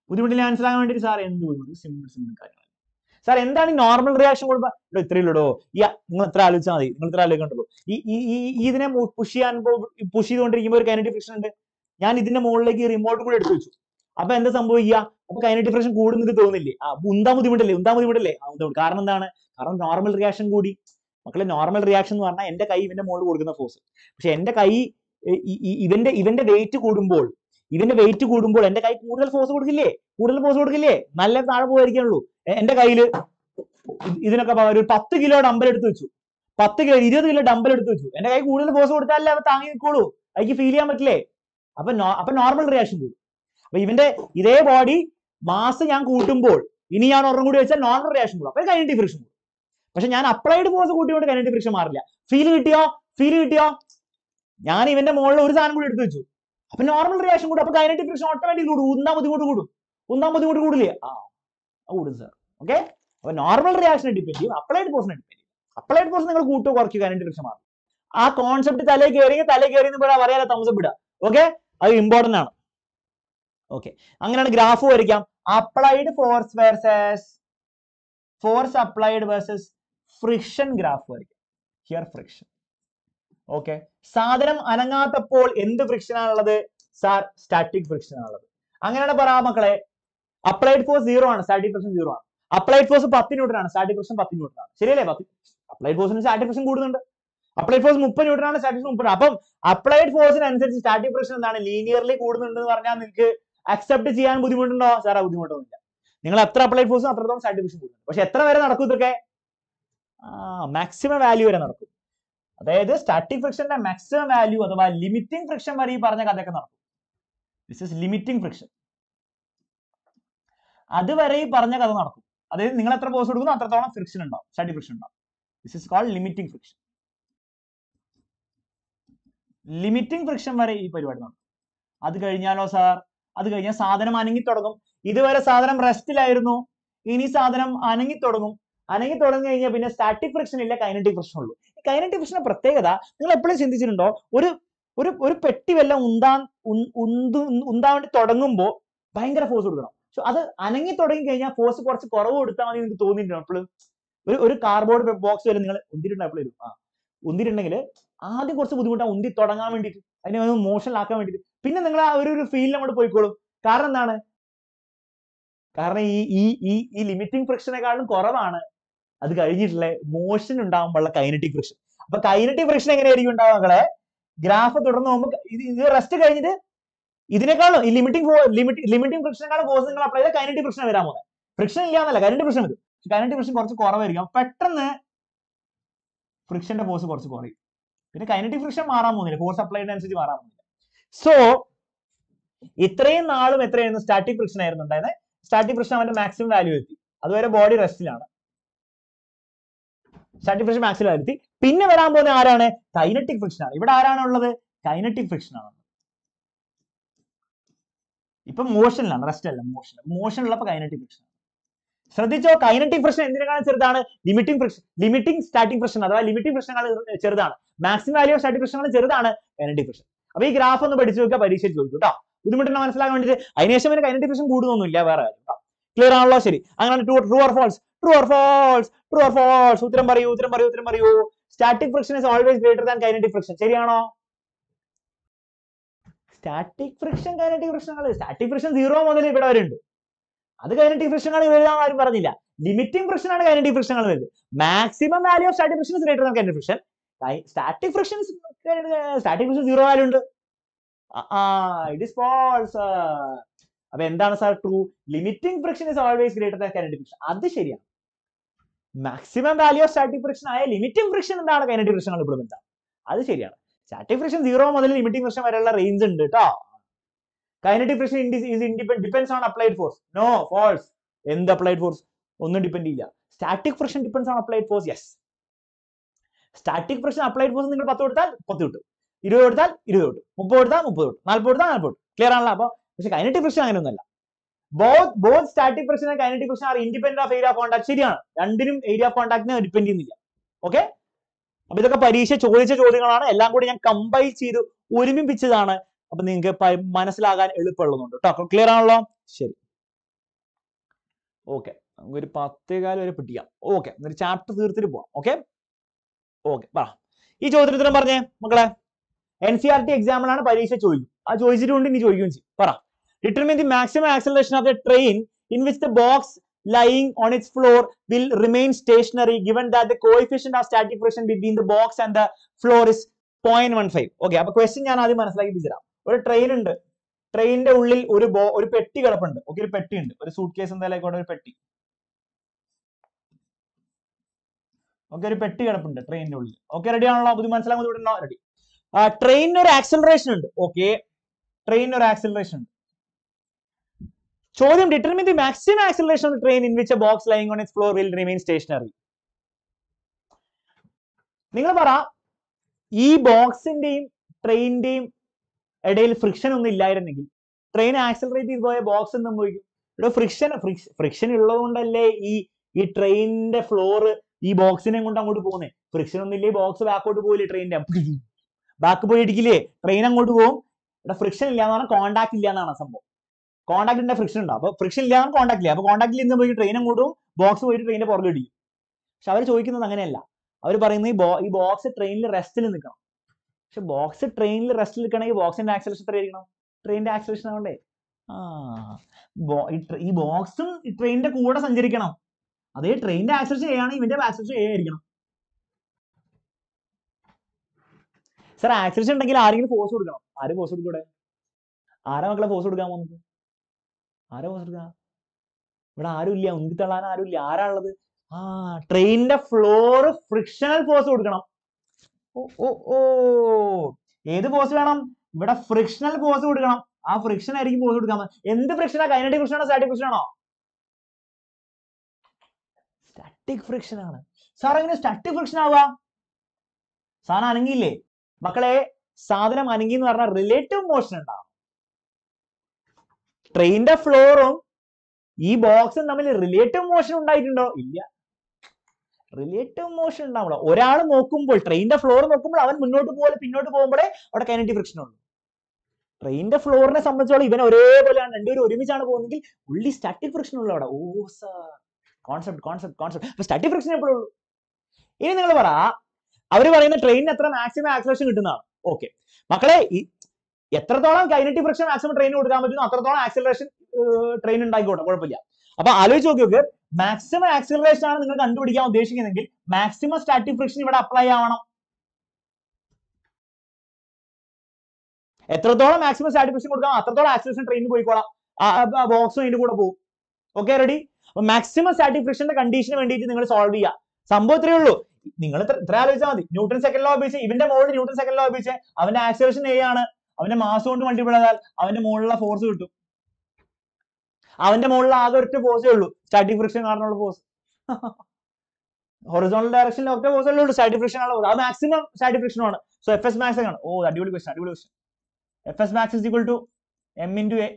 ബുദ്ധിമുട്ടില്ല മനസ്സിലാകാൻ വേണ്ടിയിട്ട് സാർ എന്ത് ബുദ്ധിമുട്ട് സിമ്പിൾ സിമ്പിൾ കാര്യങ്ങൾ സാർ എന്താണ് ഈ നോർമൽ റിയാക്ഷൻ കൊടുക്കുക ഇവിടെ ഇത്രയുള്ളൂ ഈ നിങ്ങൾ എത്ര ആലോചിച്ചാൽ മതി നിങ്ങൾ ഇത്ര ആലോചിക്കണ്ടല്ലോ ഈ ഈ ഈ ഈ ഇതിനെ പുഷ് ചെയ്യാൻ പുഷ് ചെയ്തുകൊണ്ടിരിക്കുമ്പോൾ ഒരു കൈനറ്റിക് ഫ്രിക്ഷൻ ഉണ്ട് ഞാൻ ഇതിന്റെ മുകളിലേക്ക് റിമോട്ട് കൂടെ എടുത്തു വെച്ചു അപ്പൊ എന്താ സംഭവിക്കുക അപ്പൊ കൈനറ്റിക് ഫ്രിക്ഷൻ കൂടുന്നത് തോന്നില്ലേ ആ അപ്പൊ ഉന്താ ബുദ്ധിമുട്ടല്ലേ ഉന്താ ബുദ്ധിമുട്ടല്ലേ ആ ബുദ്ധിമുട്ട് കാരണം എന്താണ് കാരണം നോർമൽ റിയാക്ഷൻ കൂടി മക്കളെ നോർമൽ റിയാക്ഷൻ എന്ന് പറഞ്ഞാൽ എന്റെ കൈ ഇവന്റെ മുകളിൽ കൊടുക്കുന്ന ഫോഴ്സ് പക്ഷെ എന്റെ കൈ ഇ- ഇ- ഇ- ഇവന്റെ ഇവന്റെ വെയിറ്റ് കൂടുമ്പോൾ ഇവന്റെ വെയിറ്റ് കൂടുമ്പോൾ എന്റെ കൈ കൂടുതൽ ഫോഴ്സ് കൊടുക്കില്ലേ കൂടുതൽ ഫോഴ്സ് കൊടുക്കില്ലേ നല്ല താഴെ പോയിരിക്കുള്ളൂ എന്റെ കയ്യില് ഇത് ഇതിനൊക്കെ പകരം ഒരു പത്ത് കിലോ ഡമ്പൽ എടുത്ത് വെച്ചു പത്ത് കിലോ ഇരുപത് കിലോ ഡമ്പൽ എടുത്ത് വെച്ചു എന്റെ കൈ കൂടുതൽ ഫോഴ്സ് കൊടുത്താലേ അവ താങ്ങി നിൽക്കുള്ളൂ എനിക്ക് ഫീൽ ചെയ്യാൻ പറ്റില്ലേ അപ്പൊ നോ- അപ്പൊ നോർമൽ റിയാക്ഷൻ കൂടും അപ്പൊ ഇവന്റെ ഇതേ ബോഡി മാസ് ഞാൻ കൂട്ടുമ്പോൾ ഇനി ഞാൻ ഒരെണ്ണം കൂടി വെച്ചാൽ നോർമൽ റിയാക്ഷൻ കൂടും അപ്പൊ കൈനറ്റിക് ഫ്രിക്ഷൻ കൂടും പക്ഷെ ഞാൻ അപ്ലൈഡ് ഫോഴ്സ് കൂട്ടിയോണ്ട് കൈനറ്റിക് ഫ്രിക്ഷൻ മാറില്ല ഫീൽ കിട്ടിയോ ഫീൽ കിട്ടിയോ ഞാൻ ഇവന്റെ മുകളിൽ ഒരു സാധനം കൂടി എടുത്ത് വെച്ചു അപ്പൊ നോർമൽ റിയാക്ഷൻ കൂടും അപ്പൊ കൈനറ്റിക് ഫ്രിക്ഷൻ ഓട്ടോമാറ്റിക് കൂടും ഉന്താൻ ബുദ്ധിമുട്ട് കൂടും ഉന്താൻ ബുദ്ധിമുട്ട് കൂടില്ലേ ആ അത് കൂടും സാർ ഓക്കെ അപ്പൊ നോർമൽ റിയാക്ഷനെ ഡിപ്പെൻഡ് ചെയ്യും അപ്ലൈഡ് ഫോഴ്സിനെ ഡിപ്പെൻഡ് ചെയ്യും അപ്ലൈഡ് ഫോഴ്സ് നിങ്ങൾ കൂട്ടുക കുറയ്ക്കുക കൈനറ്റിക് ഫ്രിക്ഷൻ മാറും ആ കോൺസെപ്റ്റ് തലേ കയറി തലേ കയറി എന്ന് പറയാ പറയാതെ തമസം ഇടുക ഓക്കെ അത് ഇമ്പോർട്ടന്റ് ആണ് ഓക്കെ അങ്ങനെയാണ് ഗ്രാഫ് വരയ്ക്കാം applied force versus force applied versus friction graph വരയ്ക്കാം ഹിയർ ഫ്രിക്ഷൻ ഓക്കെ സാധനം അനങ്ങാത്തപ്പോൾ എന്ത് ഫ്രിക്ഷൻ ആണുള്ളത് സാർ സ്റ്റാറ്റിക് ഫ്രിക്ഷൻ ആണുള്ളത് അങ്ങനെയാണ് പറയാ മക്കളെ അപ്ലൈഡ് ഫോഴ്സ് സീറോ ആണ് സ്റ്റാറ്റിക് ഫ്രിക്ഷൻ സീറോ ആണ് അപ്ലൈഡ് ഫോഴ്സ് പത്ത് ന്യൂട്ടൺ ആണ് സ്റ്റാറ്റിക് ഫ്രിക്ഷൻ പത്ത് ന്യൂട്ടൺ ആണ് ശരിയല്ലേ പത്ത് അപ്ലൈഡ് ഫോഴ്സിന് സ്റ്റാറ്റിക് ഫ്രിക്ഷൻ കൂടുന്നുണ്ട് അപ്ലൈഡ് ഫോഴ്സ് മുപ്പത് ന്യൂട്ടൺ ആണ് സ്റ്റാറ്റിക് മുപ്പത് അപ്പം അപ്ലൈഡ് ഫോഴ്സിനനുസരിച്ച് സ്റ്റാറ്റിക് ഫ്രിക്ഷൻ എന്താണ് ലീനിയർലി കൂടുന്നുണ്ട് എന്ന് പറഞ്ഞാൽ നിങ്ങൾക്ക് അക്സെപ്റ്റ് ചെയ്യാൻ ബുദ്ധിമുട്ടുണ്ടോ സാർ ആ ബുദ്ധിമുട്ടൊന്നുമില്ല നിങ്ങൾ എത്ര അപ്ലൈഡ് ഫോഴ്സും അത്രത്തോളം സ്റ്റാറ്റിക് ഫ്രിക്ഷൻ കൂടുന്നുണ്ട് പക്ഷെ എത്ര വരെ നടക്കും ഇതൊക്കെ ആ മാക്സിമം വാല്യൂ വരെ നടക്കും അതായത് സ്റ്റാറ്റിക് ഫ്രിക്ഷന്റെ മാക്സിമം വാല്യൂ അഥവാ ലിമിറ്റിംഗ് ഫ്രിക്ഷൻ വരെ ഈ പറഞ്ഞ കഥയൊക്കെ നടക്കും ദിസ് ഇസ് ലിമിറ്റിംഗ് ഫ്രിക്ഷൻ അതുവരെ ഈ പറഞ്ഞ കഥ നടക്കും അതായത് നിങ്ങൾ എത്ര ഫോഴ്സ് കൊടുക്കുന്നു അത്രത്തോളം ഫ്രിക്ഷൻ ഉണ്ടാവും സ്റ്റാറ്റിക് ഫ്രിക്ഷൻ ഉണ്ടാവും this is called limiting friction limiting friction വരെ ഈ പരിപാടി നടക്കും അത് കഴിഞ്ഞാലോ സാർ അത് കഴിഞ്ഞാൽ സാധനം അനങ്ങി തുടങ്ങും ഇതുവരെ സാധനം റെസ്റ്റിലായിരുന്നു ഇനി സാധനം അനങ്ങി തുടങ്ങും അനങ്ങി തുടങ്ങി കഴിഞ്ഞാൽ പിന്നെ സ്റ്റാറ്റിക് ഫ്രിക്ഷൻ ഇല്ല കൈനറ്റിക് ഫ്രിക്ഷൻ ഉള്ളൂ കൈനറ്റിക് ഫ്രിക്ഷന്റെ പ്രത്യേകത നിങ്ങൾ എപ്പോഴും ചിന്തിച്ചിട്ടുണ്ടോ ഒരു ഒരു ഒരു പെട്ടി വല്ലതും ഉന്താൻ ഉൻ- ഉന്തു ഉന്താൻ വേണ്ടി തുടങ്ങുമ്പോൾ ഭയങ്കര ഫോഴ്സ് കൊടുക്കണം പക്ഷെ അത് അനങ്ങി തുടങ്ങി കഴിഞ്ഞാൽ ഫോഴ്സ് കുറച്ച് കുറവ് കൊടുത്താൽ മതി നിങ്ങൾക്ക് തോന്നിയിട്ടുണ്ടോ എപ്പോഴും ഒരു ഒരു കാർഡ്ബോർഡ് ബോക്സ് വരെ നിങ്ങൾ ഉന്തിയിട്ടുണ്ടോ എപ്പോഴും ആ ഉന്തിയിട്ടുണ്ടെങ്കിൽ ആദ്യം കുറച്ച് ബുദ്ധിമുട്ടാണ് ഉന്തി തുടങ്ങാൻ വേണ്ടിയിട്ട് അതിനെ ഒന്ന് മോഷനിലാക്കാൻ വേണ്ടിയിട്ട് പിന്നെ നിങ്ങൾ ആ ഒരു ഒരു ഫീലിൽ അങ്ങോട്ട് പോയിക്കോളും കാരണം എന്താണ് കാരണം ഈ ഈ ഈ ഈ ലിമിറ്റിംഗ് ഫ്രിക്ഷനെക്കാളും കുറവാണ് അത് കഴിഞ്ഞിട്ടുള്ള മോഷൻ ഉണ്ടാകുമ്പോഴുള്ള കൈനറ്റിക് ഫ്രിക്ഷൻ അപ്പൊ കൈനറ്റിക് ഫ്രിക്ഷൻ എങ്ങനെയായിരിക്കും ഉണ്ടാവുക മക്കളെ ഗ്രാഫ് തുടർന്ന് പോകുമ്പോൾ ഇത് ഇത് റെസ്റ്റ് കഴിഞ്ഞിട്ട് ഇതിനേക്കാളും ഈ ലിമിറ്റിംഗ് ലിമിറ്റ് ലിമിറ്റിംഗ് ഫ്രിക്ഷനേക്കാളും ഫോഴ്സ് നിങ്ങൾ അപ്ലൈ ചെയ്താൽ കൈനറ്റിക് ഫ്രിക്ഷൻ വരാൻ പോകുന്നത് ഫ്രിക്ഷൻ ഇല്ല എന്നല്ല കൈനറ്റിക് ഫ്രിക്ഷൻ വരും കൈനറ്റിക് ഫ്രിക്ഷൻ കുറച്ച് കുറവായിരിക്കും അപ്പൊ പെട്ടെന്ന് ഫ്രിക്ഷന്റെ ഫോഴ്സ് കുറച്ച് കുറയും പിന്നെ കൈനറ്റിക് ഫ്രിക്ഷൻ മാറാൻ പോകുന്നില്ല ഫോഴ്സ് അപ്ലൈഡ് അനുസരിച്ച് മാറാൻ പോകുന്നില്ല സോ ഇത്രയും നാളും എത്രയായിരുന്നു സ്റ്റാറ്റിക് ഫ്രിക്ഷൻ ആയിരുന്നു ഉണ്ടായിരുന്നത് സ്റ്റാറ്റിക് ഫ്രിക്ഷൻ അവന്റെ മാക്സിമം വാല്യൂ എത്തി അതുവരെ ബോഡി റെസ്റ്റിലാണ് സ്റ്റാറ്റിക് ഫ്രിക്ഷൻ മാക്സിമം വാല്യൂ എത്തി പിന്നെ വരാൻ പോകുന്ന ആരാണ് കൈനറ്റിക് ഫ്രിക്ഷൻ ആണ് ഇവിടെ ആരാണ് ഉള്ളത് കൈനറ്റിക് ഫ്രിക്ഷൻ ആണ് ഇപ്പൊ മോഷനിലാണ് റെസ്റ്റ് അല്ല മോഷൻ മോഷൻ ഉള്ളപ്പോ കൈനറ്റിക് ഫ്രിക്ഷൻ ശ്രദ്ധിച്ചോ കൈനറ്റിക് ഫ്രിക്ഷൻ എന്തിനേക്കാളും ചെറുതാണ് limiting friction limiting static friction അഥവാ ലിമിറ്റിംഗ് ഫ്രിക്ഷനേക്കാൾ ചെറുതാണ് maximum value of static friction ചെറുതാണ് കൈനറ്റിക് ഫ്രിക്ഷൻ അപ്പൊ ഈ ഗ്രാഫ് ഒന്ന് പഠിച്ചു നോക്കുക പരീക്ഷയിൽ ചോദിക്കും കേട്ടോ ബുദ്ധിമുട്ടുണ്ടോ മനസ്സിലാക്കാൻ വേണ്ടിയിട്ട് അതിനുശേഷം പിന്നെ കൈനറ്റിക് ഫ്രിക്ഷൻ കൂടുന്നൊന്നുമില്ല വേറെ കാര്യം കേട്ടോ ക്ലിയർ ആണല്ലോ ശരി അങ്ങനെ true true or false true or false true or false ഉത്തരം പറയൂ ഉത്തരം പറയൂ ഉത്തരം പറയൂ static friction is always greater than kinetic friction ശരിയാണോ സ്റ്റാറ്റിക് ഫ്രിക്ഷൻ കൈനറ്റിക് ഫ്രിക്ഷനുകൾ സ്റ്റാറ്റിക് ഫ്രിക്ഷൻ സീറോ മുതൽ ഇവിടെ വരെ ഉണ്ട് അത് കൈനറ്റിക് ഫ്രിക്ഷനാണ് വലുതാണെന്ന് ആരും പറഞ്ഞില്ല ലിമിറ്റിംഗ് ഫ്രിക്ഷൻ ആണ് കൈനറ്റിക് ഫ്രിക്ഷനാണ് വലുത് maximum value of static friction greater than kinetic friction static friction static friction zero value ഉണ്ട് ഇറ്റ് ഇസ് ഫോൾസ് അപ്പൊ എന്താണ് sir true limiting friction is always greater than kinetic friction അത് ശരിയാണ് maximum value of static friction ആയ limiting friction എന്താണ് kinetic friction ഇപ്പോൾ എന്താണ് അത് ശരിയാണ് സ്റ്റാറ്റിക് ഫ്രിക്ഷൻ സീറോ മുതൽ ലിമിറ്റിംഗ് ഫ്രിക്ഷൻ വരെയുള്ള റേഞ്ച് ഉണ്ട് കേട്ടോ kinetic friction is independ depends on applied force no force എന്ത് അപ്ലൈഡ് ഫോഴ്സ് ഒന്നും ഡിപെൻഡ് ചെയ്യില്ല static friction depends on applied force yes static friction applied force നിങ്ങൾ പത്ത് കൊടുത്താൽ പത്ത് കിട്ടും ഇരുപത് കൊടുത്താൽ ഇരുപത് കിട്ടും മുപ്പത് കൊടുത്താൽ മുപ്പത് കിട്ടും നാൽപ്പത് കൊടുത്താൽ നാൽപ്പത് കിട്ടും ക്ലിയർ ആണല്ലോ അപ്പൊ പക്ഷെ കൈനറ്റിക് ഫ്രിക്ഷൻ അങ്ങനെയൊന്നുമല്ല both both static friction and kinetic friction are independent of area of contact ശരിയാണ് രണ്ടിനും ഏരിയ ഓഫ് കോൺടാക്ടിനെ ഡിപെൻഡ് ചെയ്യുന്നില്ല ഓക്കെ അപ്പൊ ഇതൊക്കെ പരീക്ഷ ചോദിച്ച ചോദ്യങ്ങളാണ് എല്ലാം കൂടി ഞാൻ കമ്പൈൽ ചെയ്ത് ഒരുമിപ്പിച്ചതാണ് അപ്പൊ നിങ്ങൾക്ക് മനസ്സിലാകാൻ എളുപ്പമുള്ളതുണ്ട് കേട്ടോ ക്ലിയർ ആണല്ലോ ശരി ഓക്കെ ഒരു പത്തേകാല് വരെ പിടിക്കാം ഓക്കെ ഒരു ചാപ്റ്റർ തീർത്തിട്ട് പോവാം ഓക്കെ ഓക്കെ പറ ഈ ചോദ്യത്തിന് ഉത്തരം പറഞ്ഞേ മക്കളെ എൻ സി ആർ ടി എക്സാമിലാണ് പരീക്ഷ ചോദിക്കും ആ ചോദിച്ചിട്ടുണ്ട് ഇനി ചോദിക്കുകയും ചെയ്യും പറ determine the maximum acceleration of the train in which the box lying on its floor will remain stationary given that the coefficient of static friction between the box and the floor is 0.15 okay അപ്പൊ question ഞാൻ ആദ്യം മനസ്സിലാക്കി തരാം ഒരു train ഉണ്ട് ട്രെയിനിന്റെ ഉള്ളിൽ ഒരു ബോ ഒരു പെട്ടി കിടപ്പുണ്ട് ഓക്കെ ഒരു പെട്ടി ഉണ്ട് ഒരു സൂട്ട് കേസ് എന്തായാലും ആയിക്കോട്ടെ ഒരു പെട്ടി ഓക്കെ ഒരു പെട്ടി കിടപ്പുണ്ട് ട്രെയിനിന്റെ ഉള്ളിൽ ഓക്കെ റെഡി ആണല്ലോ ഇത് മനസ്സിലാകുന്നത് ഇവിടെ റെഡി ട്രെയിനിന് ഒരു ആക്സലറേഷൻ ഉണ്ട് ഓക്കെ ട്രെയിനിന് ഒരു ആക്സലറേഷൻ ഉണ്ട് ചോദ്യം determine the maximum acceleration of train in which a box lying on its floor will remain stationary നിങ്ങൾ പറ ഈ ബോക്സിന്റെയും ട്രെയിനിന്റെയും ഇടയിൽ ഫ്രിക്ഷൻ ഒന്നും ഇല്ലായിരുന്നെങ്കിൽ ട്രെയിൻ ആക്സലറേറ്റ് ചെയ്ത് പോയ ബോക്സ് എന്ത് സംഭവിക്കും ഇവിടെ ഫ്രിക്ഷൻ ഫ്രിക്ഷൻ ഉള്ളത് കൊണ്ടല്ലേ ഈ ഈ ട്രെയിനിന്റെ ഫ്ലോർ ഈ ബോക്സിനെ കൊണ്ട് അങ്ങോട്ട് പോകുന്നത് ഫ്രിക്ഷൻ ഒന്നും ഇല്ലേ ബോക്സ് ബാക്കോട്ട് പോകില്ലേ ട്രെയിനിന്റെ ബാക്ക് പോയി ഇടിക്കില്ലേ ട്രെയിൻ അങ്ങോട്ട് പോകും ഇവിടെ ഫ്രിക്ഷൻ ഇല്ല എന്നാണ് കോണ്ടാക്ട് ഇല്ല എന്നാണ് സംഭവം കോണ്ടാക്ടിന്റെ ഫ്രിക്ഷൻ ഉണ്ടാവും അപ്പൊ ഫ്രിക്ഷൻ ഇല്ലാതെ കോണ്ടാക്ട് ഇല്ല അപ്പൊ കോണ്ടാക്ടിൽ നിന്ന് പോയി ട്രെയിൻ അങ്ങോട്ട് പോകും ബോക്സ് പോയിട്ട് ട്രെയിനിന്റെ പുറകെ ഇടിക്കും പക്ഷെ അവർ ചോദിക്കുന്നത് അങ്ങനെയല്ല അവർ പറയുന്നത് ഈ ബോ ഈ ബോക്സ് ട്രെയിനിൽ റെസ്റ്റിൽ നിൽക്കണം പക്ഷെ ബോക്സ് ട്രെയിനിൽ റെസ്റ്റിൽ നിൽക്കണമെങ്കിൽ ബോക്സിന്റെ ആക്സലേഷൻ എത്ര ആയിരിക്കണം ട്രെയിനിന്റെ ആക്സലേഷൻ ആവണ്ടേ ആ ബോ- ഈ ട്ര- ഈ ബോക്സും ട്രെയിനിന്റെ കൂടെ സഞ്ചരിക്കണം അതേ ട്രെയിനിന്റെ ആക്സലേഷൻ ചെയ്യുകയാണെങ്കിൽ ഇവന്റെ ആക്സലേഷൻ എ ആയിരിക്കണം സാർ ആക്സലേഷൻ ഉണ്ടെങ്കിൽ ആരെങ്കിലും ഫോഴ്സ് കൊടുക്കണം ആര് ഫോഴ്സ് കൊടുക്കൂടെ ആരാ മക്കളെ ഫോഴ്സ് കൊടുക്കാൻ പോകുന്നത് ആരാ ഫോഴ്സ് കൊടുക്കുക ഇവിടെ ആരും ഇല്ല ഉന്തി തള്ളാൻ ആരും ഇല്ല ആരാ ഉള്ളത് ആ ട്രെയിനിന്റെ ഫ്ലോർ ഫ്രിക്ഷണൽ ഫോഴ്സ് കൊടുക്കണം ഓ ഓ ഓ ഏത് ഫോഴ്സ് വേണം ഇവിടെ ഫ്രിക്ഷണൽ ഫോഴ്സ് കൊടുക്കണം ആ ഫ്രിക്ഷൻ ആയിരിക്കും ഫോഴ്സ് കൊടുക്കാൻ പോകുന്നത്. എന്ത് ഫ്രിക്ഷനാ കൈനറ്റിക് ഫ്രിക്ഷൻ ആണോ സ്റ്റാറ്റിക് ഫ്രിക്ഷൻ ആണോ സ്റ്റാറ്റിക് ഫ്രിക്ഷൻ ആണ് സാർ എങ്ങനെ സ്റ്റാറ്റിക് ഫ്രിക്ഷൻ ആവുക സാധനം അനങ്ങിയില്ലേ മക്കളെ സാധനം അനങ്ങി എന്ന് പറഞ്ഞാൽ റിലേറ്റീവ് മോഷൻ ഉണ്ടാവും ട്രെയിനിന്റെ ഫ്ലോറും ഈ ബോക്സും തമ്മിൽ റിലേറ്റീവ് മോഷൻ ഉണ്ടായിട്ടുണ്ടോ ഇല്ല റിലേറ്റീവ് മോഷൻ ഉണ്ടാവില്ല ഒരാൾ നോക്കുമ്പോൾ ട്രെയിനിന്റെ ഫ്ലോർ നോക്കുമ്പോൾ അവൻ മുന്നോട്ട് പോലെ പിന്നോട്ട് പോകുമ്പോഴേ അവിടെ കൈനറ്റിക് ഫ്രിക്ഷൻ ഉള്ളൂ ട്രെയിനിന്റെ ഫ്ലോറിനെ സംബന്ധിച്ചോളം ഇവൻ ഒരേപോലെയാണ് രണ്ടുപേരും ഒരുമിച്ചാണ് പോകുന്നതെങ്കിൽ ഉള്ളി സ്റ്റാറ്റിക് ഫ്രിക്ഷൻ ഉള്ളു അവിടെ ഓ സാർ കോൺസെപ്റ്റ് കോൺസെപ്റ്റ് കോൺസെപ്റ്റ് അപ്പൊ സ്റ്റാറ്റിക് ഫ്രിക്ഷൻ എപ്പോഴും ഉള്ളൂ ഇനി നിങ്ങൾ പറ അവർ പറയുന്ന ട്രെയിനിന് എത്ര മാക്സിമം ആക്സലേഷൻ കിട്ടുന്നതാണ് ഓക്കെ മക്കളെ ഈ എത്രത്തോളം കൈനറ്റിക് ഫ്രിക്ഷൻ മാക്സിമം ട്രെയിൻ കൊടുക്കാൻ പറ്റുന്നു അത്രത്തോളം ആക്സലറേഷൻ ട്രെയിൻ ഉണ്ടായിക്കോട്ടെ കുഴപ്പമില്ല അപ്പൊ ആലോചിച്ച് നോക്കി നോക്ക് മാക്സിമം ആക്സലറേഷൻ ആണ് നിങ്ങൾ കണ്ടുപിടിക്കാൻ ഉദ്ദേശിക്കുന്നതെങ്കിൽ മാക്സിമം സ്റ്റാറ്റിക് ഫ്രിക്ഷൻ ഇവിടെ അപ്ലൈ ആവണം എത്രത്തോളം മാക്സിമം സ്റ്റാറ്റിക് ഫ്രിക്ഷൻ കൊടുക്കാം അത്രത്തോളം ആക്സലറേഷൻ ട്രെയിനിൽ പോയിക്കോളാം ബോക്സും അതിന്റെ കൂടെ പോകും ഓക്കെ റെഡി അപ്പൊ മാക്സിമം സ്റ്റാറ്റിക് ഫ്രിക്ഷന്റെ കണ്ടീഷന് വേണ്ടിയിട്ട് നിങ്ങൾ സോൾവ് ചെയ്യുക സംഭവം ഇത്രയേ ഉള്ളൂ നിങ്ങൾ ഇത്ര ഇത്ര ആലോചിച്ചാൽ മതി ന്യൂട്ടൺ സെക്കൻഡ് ലോ ഉപയോഗിച്ച് ഇവന്റെ മുകളിൽ ന്യൂട്ടൺ സെക്കൻഡ് ലോ ഉപയോഗിച്ച് അവന്റെ ആക്സലേഷൻ എ ആണ് അവന്റെ മാസം കൊണ്ട് മൾട്ടിപ്പിൾ ചെയ്താൽ അവന്റെ മുകളിലുള്ള ഫോഴ്സ് കിട്ടും അവന്റെ മുകളിൽ ആകെ ഒറ്റ ഫോഴ്സേ ഉള്ളൂ സ്റ്റാറ്റിക് ഫ്രിക്ഷൻ കാരണമുള്ള ഫോഴ്സ് ഹൊറിസോണൽ ഡയറക്ഷനിൽ ഒറ്റ ഫോഴ്സ് അല്ലേ ഉള്ളൂ സ്റ്റാറ്റിക് ഫ്രിക്ഷൻ ഉള്ളത് അത് മാക്സിമം സ്റ്റാറ്റിക് ഫ്രിക്ഷൻ ആണ് സോ എഫ് എസ് മാക്സ് ആണ് ഓ അടിപൊളി ക്വസ്റ്റൻ അടിപൊളി question F S max is equal to M into A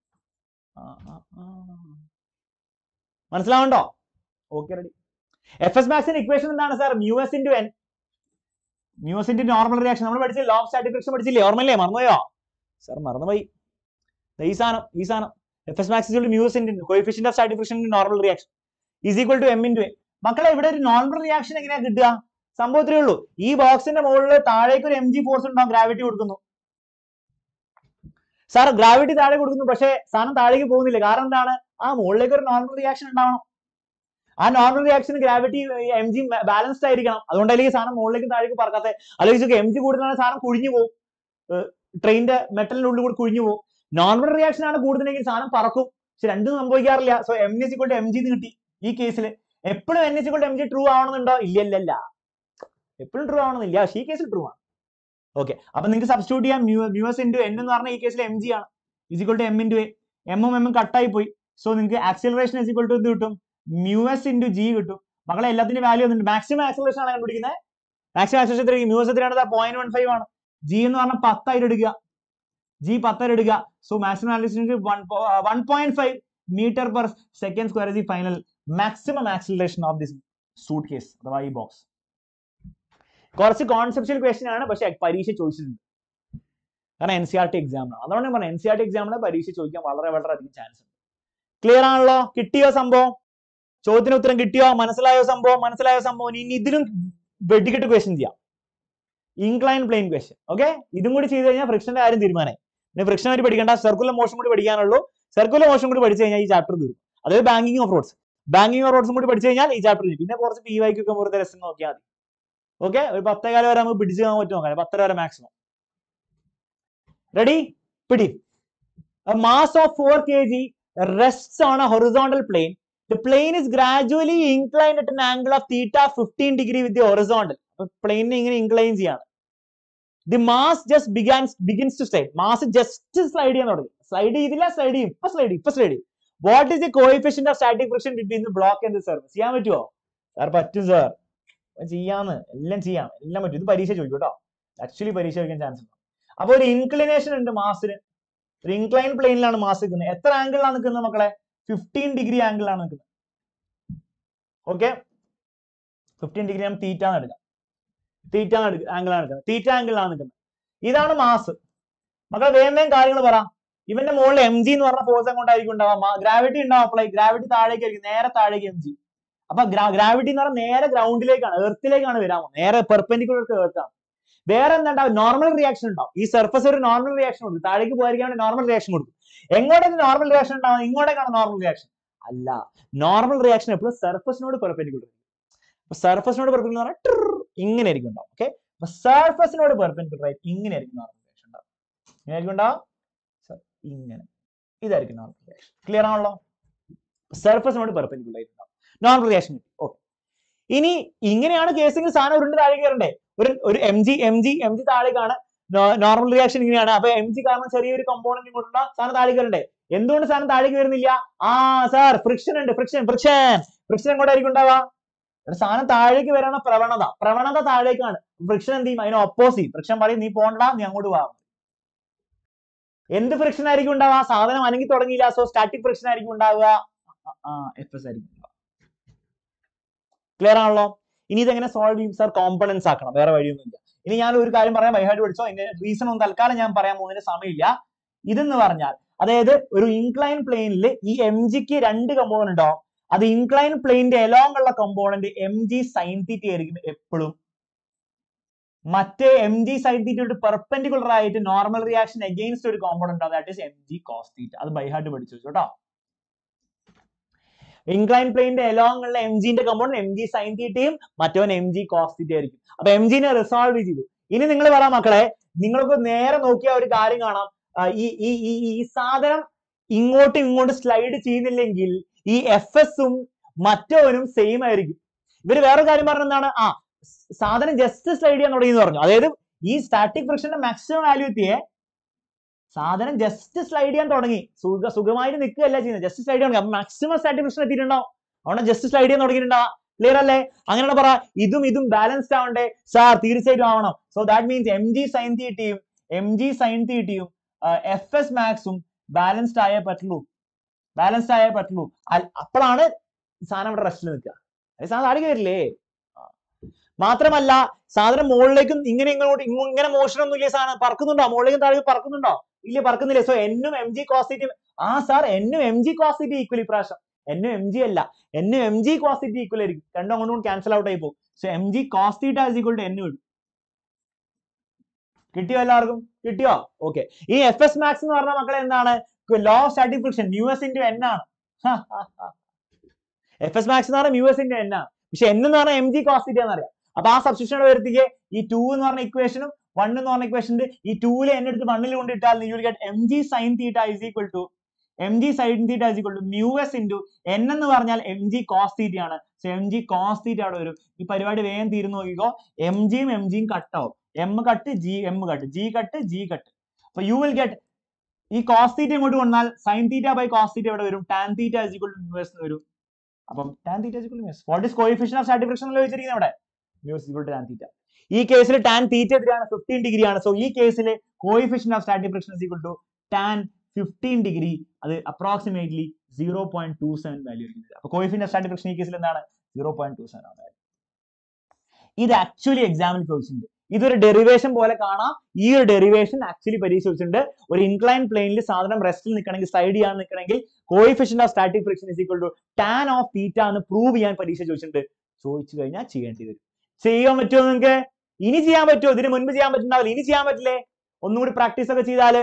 മനസ്സിലാവണ്ടോ ഓക്കെ റെഡി എഫ് എസ് മാക്സിന്റെ ഇക്വേഷൻ എന്താണ് sir mu S into N mu S into normal reaction നമ്മൾ പഠിച്ചില്ലേ ലോ ഓഫ് സ്റ്റാറ്റിക് ഫ്രിക്ഷൻ പഠിച്ചില്ലേ ഓർമ്മയില്ലേ മറന്നുപോയോ സാർ മറന്നുപോയി ദേ ഈ സാധനം ഈ സാധനം F S max is mu S into coefficient of static friction normal reaction is equal to M into A മക്കളെ ഇവിടെ ഒരു നോർമൽ റിയാക്ഷൻ എങ്ങനെയാ കിട്ടുക സംഭവം ഇത്രയേ ഉള്ളൂ ഈ ബോക്സിന്റെ മുകളിൽ താഴേക്ക് ഒരു എം ജി ഫോഴ്സ് ഉണ്ടാവും ഗ്രാവിറ്റി കൊടുക്കുന്നു സാർ ഗ്രാവിറ്റി താഴെ കൊടുക്കുന്നു പക്ഷേ സാധനം താഴേക്ക് പോകുന്നില്ല കാരണം എന്താണ് ആ മുകളിലേക്ക് ഒരു നോർമൽ റിയാക്ഷൻ ഉണ്ടാവണം ആ normal reaction gravity M G balanced ആയിരിക്കണം അതുകൊണ്ടല്ലേ ഈ സാധനം മുകളിലേക്ക് താഴേക്ക് പറക്കാത്ത അല്ലെങ്കിൽ എം ജി കൂടുതലാണ് സാധനം കുഴിഞ്ഞു പോകും ട്രെയിനിന്റെ മെറ്റലിന്റെ ഉള്ളിൽ കൂടി കുഴിഞ്ഞു പോകും നോർമൽ റിയാക്ഷൻ ആണ് കൂടുതലെങ്കിൽ സാധനം പറക്കും പക്ഷെ രണ്ടും സംഭവിക്കാറില്ല so M S equal M G കിട്ടി ഈ കേസിൽ എപ്പോഴും N S equal M G true ആവണമെന്നുണ്ടോ ഇല്ല ഇല്ല ഇല്ല എപ്പോഴും ട്രൂ ആവണമെന്നില്ല പക്ഷേ ഈ കേസിൽ ട്രൂ ആണ് ഓക്കെ അപ്പൊ നിങ്ങൾക്ക് സബ്സ്റ്റിറ്റ്യൂട്ട് ചെയ്യാം mu mu S into N എന്ന് പറഞ്ഞാൽ ഈ കേസിൽ എം ജി ആണ് is equal to M into A എമ്മും എമ്മും കട്ടായി പോയി സോ നിങ്ങൾക്ക് ആക്സിലറേഷൻ ഇസിക്വൾ ടു എന്ത് കിട്ടും മ്യൂ എസ് ഇൻറ്റു ജി കിട്ടും മക്കളെ എല്ലാത്തിന്റെ വാല്യൂ വന്നിട്ടുണ്ട് മാക്സിമം ആക്സിലറേഷൻ ആണ് കണ്ടുപിടിക്കുന്നത് മാക്സിമം ആക്സിലറേഷൻ എത്ര മ്യൂ എസ് എത്രയാണ് പോയിന്റ് വൺ ഫൈവ് ആണ് ജി എന്ന് പറഞ്ഞാൽ പത്തായിട്ട് എടുക്കുക ജി പത്തായിട്ട് എടുക്കുക so maximum acceleration one point five metre per second square is the final maximum acceleration of this suitcase അഥവാ ഈ ബോക്സ് കുറച്ച് കോൺസെപ്ഷ്യൽ ക്വസ്റ്റ്യൻ ആണ് പക്ഷെ പരീക്ഷ ചോദിച്ചിട്ടുണ്ട് കാരണം എൻ സി ആർ ടി എക്സാമിനാണ് അതുകൊണ്ട് ഞാൻ പറഞ്ഞു എൻ സി ആർ ടി എക്സാമിന് പരീക്ഷ ചോദിക്കാൻ വളരെ വളരെ അധികം ചാൻസ് ഉണ്ട് ക്ലിയർ ആണല്ലോ കിട്ടിയോ സംഭവം ചോദ്യത്തിന് ഉത്തരം കിട്ടിയോ മനസ്സിലായോ സംഭവം മനസ്സിലായോ സംഭവം ഇനി ഇതിലും വെടിക്കെട്ട് ക്വസ്റ്റ്യൻ ചെയ്യാം ഇൻക്ലൈൻ പ്ലെയിൻ ക്വസ്റ്റ്യൻ ഓക്കെ ഇതും കൂടി ചെയ്ത് കഴിഞ്ഞാൽ ഫ്രിക്ഷന്റെ കാര്യം തീരുമാനമായി പിന്നെ ഫ്രിക്ഷൻ ആയിട്ട് പഠിക്കേണ്ട സർക്കുലർ മോഷൻ കൂടി പഠിക്കാനുള്ളൂ സർക്കുലർ മോഷൻ കൂടി പഠിച്ചു കഴിഞ്ഞാൽ ഈ ചാപ്റ്റർ തീരും അതായത് banking of roads banking of റോഡ്സും കൂടി പഠിച്ചു കഴിഞ്ഞാൽ ഈ ചാപ്റ്റർ തീരും പിന്നെ കുറച്ച് പി വൈക്കൊക്കെ വെറുതെ രസം നോക്കിയാൽ മതി ഓക്കെ ഒരു പത്തേകാലം വരെ നമുക്ക് പിടിച്ചു പോകാൻ പറ്റും നോക്കാം പത്തര വരെ മാക്സിമം റെഡി പിടി mass of four K G rests on a horizontal plane. The plane is gradually inclined at an angle of theta 15 degree with the horizontal. അപ്പൊ പ്ലെയിനിനെ ഇങ്ങനെ ഇൻക്ലൈൻ ചെയ്യാണ് the mass just begans begins to slide mass just slide ചെയ്യാൻ തുടങ്ങി slide ചെയ്തില്ല slide ചെയ്യും ഇപ്പൊ slide ചെയ്യും ഇപ്പൊ സ്ലൈഡ് ചെയ്യും what is the coefficient of static friction between the block and the surface ചെയ്യാൻ പറ്റുമോ സാർ പറ്റും സാർ ചെയ്യാന്ന് എല്ലാം ചെയ്യാം എല്ലാം പറ്റും ഇത് പരീക്ഷ ചോദിക്കും കേട്ടോ ആക്ച്വലി പരീക്ഷ ചോദിക്കാൻ ചാൻസ് ഉണ്ട് അപ്പൊ ഒരു ഇൻക്ലിനേഷൻ ഉണ്ട് മാസിന് ഒരു ഇൻക്ലൈൻ പ്ലെയിനിലാണ് മാസ് നിൽക്കുന്നത് എത്ര ആംഗിളിലാണ് നിൽക്കുന്നത് മക്കളെ ഫിഫ്റ്റീൻ ഡിഗ്രി ആംഗിളിലാണ് നിൽക്കുന്നത് ഓക്കെ ഫിഫ്റ്റീൻ ഡിഗ്രി നമ്മൾ തീറ്റ എടുക്കാം തീറ്റ ആംഗിളാണ് എടുക്കുന്നത് തീറ്റ ആംഗിളിലാണ് നിൽക്കുന്നത് ഇതാണ് മാസ് മക്കളെ വേഗം വേഗം കാര്യങ്ങൾ പറ ഇവന്റെ മുകളിൽ എം ജി എന്ന് പറഞ്ഞ ഫോഴ്സ് എങ്ങോട്ടായിരിക്കും ഉണ്ടാവുക ഗ്രാവിറ്റി ഉണ്ടാവും അപ്ലൈ ഗ്രാവിറ്റി താഴേക്കായിരിക്കും നേരെ താഴേക്ക് എം ജി അപ്പൊ ഗ്രാവിറ്റി എന്ന് പറഞ്ഞാൽ നേരെ ഗ്രൗണ്ടിലേക്കാണ് എർത്തിലേക്കാണ് വരാൻ പോകുന്നത് നേരെ പെർപെൻഡിക്കുലർ എർത്താണ് വേറെ എന്താ നോർമൽ റിയാക്ഷൻ ഉണ്ടാവും ഈ സർഫസ് ഒരു നോർമൽ റിയാക്ഷൻ കൊടുക്കും താഴേക്ക് പോയിരിക്കാൻ വേണ്ടി നോർമൽ റിയാക്ഷൻ കൊടുക്കും എങ്ങോട്ടേക്ക് നോർമൽ റിയാക്ഷൻ ഉണ്ടാവും ഇങ്ങോട്ടേക്കാണ് നോർമൽ റിയാക്ഷൻ അല്ല നോർമൽ റിയാക്ഷൻ എപ്പോഴും സർഫസിനോട് പെർപെൻഡിക്കുലർ അപ്പൊ സർഫസിനോട് പെർപെൻഡിക്കുലർ പറഞ്ഞാൽ ട്രിർ ഇങ്ങനെ ആയിരിക്കും ഉണ്ടാവും ഓക്കെ അപ്പൊ സർഫസിനോട് പെർപെൻഡിക്കുലർ ആയിട്ട് ഇങ്ങനെ ആയിരിക്കും നോർമൽ റിയാക്ഷൻ ഉണ്ടാവും ഇങ്ങനെ ആയിരിക്കും ഉണ്ടാവും Sir, ഇങ്ങനെ ഇതായിരിക്കും നോർമൽ റിയാക്ഷൻ ക്ലിയർ ആണല്ലോ സർഫസിനോട് പെർപെൻഡിക്കുലർ ആയിട്ട് ഉണ്ടാവും നോർമൽ റിയാക്ഷൻ കിട്ടി ഓക്കെ ഇനി ഇങ്ങനെയാണ് കേസെങ്കിൽ സാധനം ഉരുണ്ട് താഴെ കയറണ്ടേ ഒരു ഒരു M G M G M G താഴേക്കാണ് നോർമൽ റിയാക്ഷൻ ഇങ്ങനെയാണ് അപ്പൊ എം ജി കാരണം ചെറിയൊരു കമ്പോണന്റ് ഇങ്ങോട്ടുള്ള സാധനം താഴേക്ക് വരണ്ടേ എന്തുകൊണ്ട് സാധനം താഴേക്ക് വരുന്നില്ല ആ സാർ ഫ്രിക്ഷൻ ഉണ്ട് ഫ്രിക്ഷൻ ഫ്രിക്ഷൻ ഫ്രിക്ഷൻ എങ്ങോട്ടായിരിക്കും ഉണ്ടാവുക ഒരു സാധനം താഴേക്ക് വരാനുള്ള പ്രവണത പ്രവണത താഴേക്കാണ് ഫ്രിക്ഷൻ എന്ത് ചെയ്യും അതിന് ഓപ്പോസിറ്റ് ഫ്രിക്ഷൻ പറയും നീ പോണ്ട നീ അങ്ങോട്ട് പോവാ എന്ത് ഫ്രിക്ഷൻ ആയിരിക്കും ഉണ്ടാവുക സാധനം അനങ്ങി തുടങ്ങിയില്ല സോ സ്റ്റാറ്റിക് ഫ്രിക്ഷൻ ആയിരിക്കും ഉണ്ടാവുക എഫ് എസ് ആയിരിക്കും ഉണ്ടാവുക ക്ലിയർ ആണല്ലോ ഇനി ഇതെങ്ങനെ സോൾവ് ചെയ്യും സാർ കോമ്പണൻസ് ആക്കണം വേറെ വഴിയൊന്നുമില്ല ഇനി ഞാൻ ഒരു കാര്യം പറയാം ബൈഹാർഡ് പഠിച്ചോ ഇതിന്റെ റീസൺ ഒന്നും തൽക്കാലം ഞാൻ പറയാൻ പോകുന്നതിന് സമയമില്ല ഇതെന്ന് പറഞ്ഞാൽ അതായത് ഒരു ഇൻക്ലൈൻ പ്ലെയിനിൽ ഈ എം ജിക്ക് രണ്ട് കമ്പോണന്റ് ഉണ്ടാവും അത് ഇൻക്ലൈൻ പ്ലെയിനിന്റെ എലോങ് ഉള്ള component M G sine theta ആയിരിക്കും എപ്പോഴും മറ്റേ എം ജി സൈൻ തീറ്റയുടെ പെർപെൻഡിക്കുലർ ആയിട്ട് നോർമൽ റിയാക്ഷൻ അഗെയിൻസ്റ്റ് ഒരു കോമ്പോണന്റ് ഉണ്ടാവും that is M G cos theta അത് ബൈഹാർട്ട് പഠിച്ചു വെച്ചു കേട്ടോ ഇൻക്ലൈൻ പ്ലെയിന്റെ എലോങ് ഉള്ള എം ജിന്റെ കമ്പോണന്റ് എം ജി സൈൻ തീറ്റയും മറ്റവൻ എം ജി കോസ് തീറ്റ ആയിരിക്കും അപ്പൊ എം ജിനെ റിസോൾവ് ചെയ്തു ഇനി നിങ്ങൾ പറ മക്കളെ നിങ്ങൾക്ക് നേരെ നോക്കിയ ഒരു കാര്യം കാണാം ആ, ഈ ഈ ഈ ഈ സാധനം ഇങ്ങോട്ടും ഇങ്ങോട്ടും സ്ലൈഡ് ചെയ്യുന്നില്ലെങ്കിൽ ഈ എഫ് എസും മറ്റവനും സെയിം ആയിരിക്കും ഇവര് വേറെ കാര്യം പറഞ്ഞ എന്താണ് ആ സാധനം ജസ്റ്റ് സ്ലൈഡ് ചെയ്യാൻ തുടങ്ങി എന്ന് പറഞ്ഞു അതായത് ഈ സ്റ്റാറ്റിക് ഫ്രിക്ഷന്റെ മാക്സിമം വാല്യൂ എത്തിയേ സാധനം ജസ്റ്റ് സ്ലൈഡ് ചെയ്യാൻ തുടങ്ങി സുഖ സുഖമായിട്ട് നിൽക്കുകയല്ല ചെയ്യുന്നത് ജസ്റ്റ് സ്ലൈഡ് ചെയ്യാൻ മാക്സിമം സ്റ്റാറ്റിക് ഫ്രിക്ഷൻ എത്തിയിട്ടുണ്ടാവും അവിടെ ജസ്റ്റ് സ്ലൈഡ് ചെയ്യാൻ തുടങ്ങിയിട്ടുണ്ടാവും ക്ലിയർ അല്ലേ അങ്ങനെ പറ ഇതും ഇതും ബാലൻസ്ഡ് ആവണ്ടേ സാർ തീർച്ചയായിട്ടും ആവണം so that means M G sine തീറ്റയും എം ജി സൈൻ തീറ്റയും എഫ് എസ് മാക്സും ബാലൻസ്ഡ് ആയേ പറ്റുള്ളൂ ബാലൻസ്ഡ് ആയേ പറ്റുള്ളൂ അൽ- അപ്പോഴാണ് സാധനം ഇവിടെ റെസ്റ്റിൽ നിൽക്കുക അത് സാധനം താഴേക്ക് വരില്ലേ ആ. മാത്രമല്ല സാധനം മുകളിലേക്കും ഇങ്ങനെ ഇങ്ങോട്ട് ഇങ്ങ- ഇങ്ങനെ മോഷൻ ഒന്നും ഇല്ലേ സാധനം പറക്കുന്നുണ്ടോ മുകളിലേക്കും താഴേക്ക് പറക്കുന്നുണ്ടോ ഇല്ല പറക്കുന്നില്ല സോ എന്നും എം ജി കോസിറ്റി ആ സാർ എന്നും എം ജി കോസിറ്റി ഈക്വൽ ഇപ്രാവശ്യം എന്നും എം ജി അല്ല എന്നും എം ജി കോസിറ്റി ഈക്വൽ ആയിരിക്കും രണ്ടും അങ്ങോട്ടും ക്യാൻസൽ ഔട്ട് ആയി പോകും so M G cos theta is equal to N വരും കിട്ടിയോ എല്ലാവർക്കും കിട്ടിയോ ഓക്കെ ഈ എഫ് എസ് മാക്സ് എന്ന് പറഞ്ഞ മക്കളെ എന്താണ് law of static friction mu S into N ആണ് എഫ് എസ് മാക്സ് എന്ന് പറഞ്ഞാൽ മ്യൂ എസ് ഇൻറ്റു എൻ ആണ് പക്ഷെ എൻ എന്ന് പറഞ്ഞാൽ എം ജി കോസ്റ്റീറ്റ എന്നറിയാം അപ്പൊ ആ സബ്സ്റ്റിറ്റ്യൂഷൻ വരുത്തിക്ക് ഈ ടു എന്ന് പറഞ്ഞ ഇക്വേഷനും വൺ എന്ന് പറഞ്ഞ ഇക്വേഷന്റെ ഈ ടൂല് എന്നെ എടുത്ത് വണ്ണിൽ കൊണ്ടിട്ടാൽ you will get M G sine theta is equal to M G sine theta is equal to mu S into N എന്ന് പറഞ്ഞാൽ എം ജി കോസ് തീറ്റ ആണ് so M G cos theta അവിടെ വരും ഈ പരിപാടി വേഗം തീർന്നു നോക്കിക്കോ എം ജിയും എം ജിയും കട്ടാവും M cut G M cut G cut G cut അപ്പൊ യു വിൽ ഗെറ്റ് ഈ കോസ് തീറ്റ ഇങ്ങോട്ട് വന്നാൽ sine theta by cos theta ഇവിടെ വരും tan theta is equal to mu S വരും അപ്പം tan theta is equal to mu S what is coefficient of static friction എന്ന് വെച്ചിരിക്കുന്നത് ഇവിടെ mu S equal to tan theta ഈ കേസിൽ tan theta എതിരാണ് ഫിഫ്റ്റീൻ ഡിഗ്രി ആണ് സോ ഈ കേസിൽ coefficient of static friction is equal to tan fifteen degree അത് approximately zero point two seven value ആയിരിക്കും അപ്പൊ കോയിഫിഷ്യൻ ഓഫ് സ്റ്റാറ്റിക് ഫ്രിക്ഷൻ ഈ കേസിൽ എന്താണ് സീറോ പോയിന്റ് ടു സെവൻ ആണ് ഇത് ആക്ച്വലി എക്സാമിൽ ചോദിച്ചിട്ടുണ്ട് ഇതൊരു ഡെറിവേഷൻ പോലെ കാണാം ഈ ഒരു ഡെറിവേഷൻ ആക്ച്വലി പരീക്ഷ ചോദിച്ചിട്ടുണ്ട് ഒരു ഇൻക്ലൈൻ പ്ലെയിനിൽ സാധനം റെസ്റ്റിൽ നിൽക്കണമെങ്കിൽ സ്ലൈഡ് ചെയ്യാൻ നിൽക്കണമെങ്കിൽ coefficient of static friction is equal to tan of theta എന്ന് പ്രൂവ് ചെയ്യാൻ പരീക്ഷ ചോദിച്ചിട്ടുണ്ട് ചോദിച്ചു കഴിഞ്ഞാൽ ചെയ്യേണ്ടി വരും ചെയ്യാൻ പറ്റുമോ നിങ്ങൾക്ക് ഇനി ചെയ്യാൻ പറ്റുമോ ഇതിന് മുൻപ് ചെയ്യാൻ പറ്റുന്നുണ്ടാവില്ല ഇനി ചെയ്യാൻ പറ്റില്ലേ ഒന്നും കൂടി പ്രാക്ടീസ് ഒക്കെ ചെയ്താല്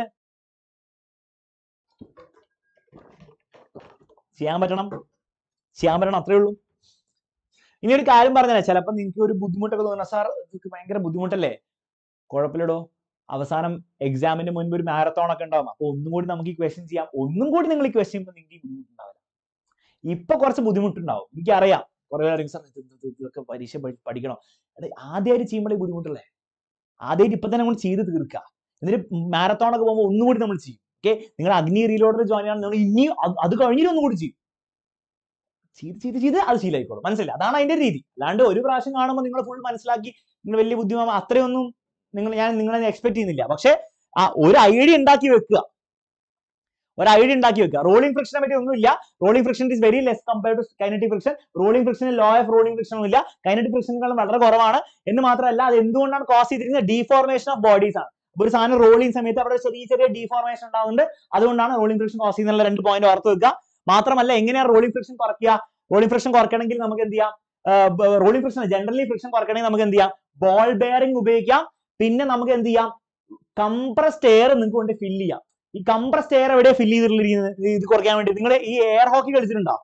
ചെയ്യാൻ പറ്റണം ചെയ്യാൻ പറ്റണം അത്രേ ഉള്ളൂ ഇനി ഒരു കാര്യം പറഞ്ഞാലേ ചിലപ്പോൾ നിങ്ങൾക്ക് ഒരു ബുദ്ധിമുട്ടൊക്കെ തോന്നുന്ന സാർ ഇതൊക്കെ ഭയങ്കര ബുദ്ധിമുട്ടല്ലേ കുഴപ്പമില്ലടോ അവസാനം എക്സാമിന് മുൻപ് ഒരു മാരത്തോൺ ഒക്കെ ഉണ്ടാവും അപ്പൊ ഒന്നും കൂടി നമുക്ക് ഈ ക്വസ്റ്റ്യൻ ചെയ്യാം ഒന്നും കൂടി നിങ്ങൾ ഈ ക്വസ്റ്റ്യൻ ചെയ്യുമ്പോൾ നിങ്ങൾക്ക് ഈ ബുദ്ധിമുട്ടുണ്ടാവില്ല ഇപ്പൊ കുറച്ച് ബുദ്ധിമുട്ടുണ്ടാവും എനിക്കറിയാം കുറെ പേര് സാർ ഇത് ഇത് ഇത് ഇതൊക്കെ പരീക്ഷ പഠി- പഠിക്കണം എടാ, ആദ്യമായിട്ട് ചെയ്യുമ്പോഴേ ബുദ്ധിമുട്ടല്ലേ ആദ്യമായിട്ട് ഇപ്പൊ തന്നെ നമ്മൾ ചെയ്ത് തീർക്കുക എന്നിട്ട് മാരത്തോൺ ഒക്കെ പോകുമ്പോൾ ഒന്നും കൂടി നമ്മൾ ചെയ്യും ഓക്കെ നിങ്ങൾ അഗ്നി റീലോഡർ ജോയിൻ ചെയ്യണം നിങ്ങൾ ഇനി അത് അത് കഴിഞ്ഞിട്ട് ഒന്നും കൂടി ചെയ്യും ചെയ്ത് ചെയ്ത് ചെയ്ത് അത് ശീലമായിക്കോളും മനസ്സിലായി അതാണ് അതിന്റെ രീതി അല്ലാണ്ട് ഒരു പ്രാവശ്യം കാണുമ്പോൾ നിങ്ങൾ ഫുൾ മനസ്സിലാക്കി നിങ്ങൾ വലിയ ബുദ്ധിമാ അത്രയൊന്നും നിങ്ങൾ ഞാൻ നിങ്ങളെ എക്സ്പെക്ട് ചെയ്യുന്നില്ല പക്ഷെ ആ ഒരു ഐഡിയ ഉണ്ടാക്കി വെക്കുക ഒരു ഐഡിയ ഉണ്ടാക്കി വെക്കുക റോളിംഗ് ഫ്രിക്ഷനെ പറ്റി ഒന്നുമില്ല rolling friction is very less compared to kinetic friction rolling ഫ്രിക്ഷന് ലോ ഓഫ് റോളിംഗ് ഫ്രിക്ഷൻ ഒന്നുമില്ല കൈനറ്റിക് ഫ്രിക്ഷനുകളും വളരെ കുറവാണ് എന്ന് മാത്രമല്ല അത് എന്തുകൊണ്ടാണ് കോസ് ചെയ്തിരിക്കുന്നത് ഡീഫോർമേഷൻ ഓഫ് ബോഡീസ് ആണ് അപ്പൊ ഒരു സാധനം റോൾ ചെയ്യുന്ന സമയത്ത് അവിടെ ചെറിയ ചെറിയ ഡീഫോർമേഷൻ ഉണ്ടാവുന്നുണ്ട് അതുകൊണ്ടാണ് റോളിംഗ് ഫ്രിക്ഷൻ കോസ് ചെയ്യുന്നുള്ള രണ്ട് പോയിന്റ് ഓർത്ത് വെക്കുക മാത്രമല്ല എങ്ങനെയാണ് റോളിംഗ് ഫ്രിക്ഷൻ കുറയ്ക്കുക റോളിംഗ് ഫ്രിക്ഷൻ കുറയ്ക്കണമെങ്കിൽ നമുക്ക് എന്ത് ചെയ്യാം റോളിംഗ് ഫ്രിക്ഷൻ ജനറലി ഫ്രിക്ഷൻ കുറയ്ക്കണമെങ്കിൽ നമുക്ക് എന്ത് ചെയ്യാം ബോൾ ബെയറിംഗ് ഉപയോഗിക്കാം പിന്നെ നമുക്ക് എന്ത് ചെയ്യാം കംപ്രസ്ഡ് എയർ നിങ്ങൾക്ക് കൊണ്ട് ഫില്ല് ചെയ്യാം ഈ കംപ്രസ്ഡ് എയർ എവിടെയാ ഫില്ല് ചെയ്തിട്ടുള്ളത് ഇത് കുറയ്ക്കാൻ വേണ്ടി നിങ്ങൾ ഈ എയർ ഹോക്കി കളിച്ചിട്ടുണ്ടോ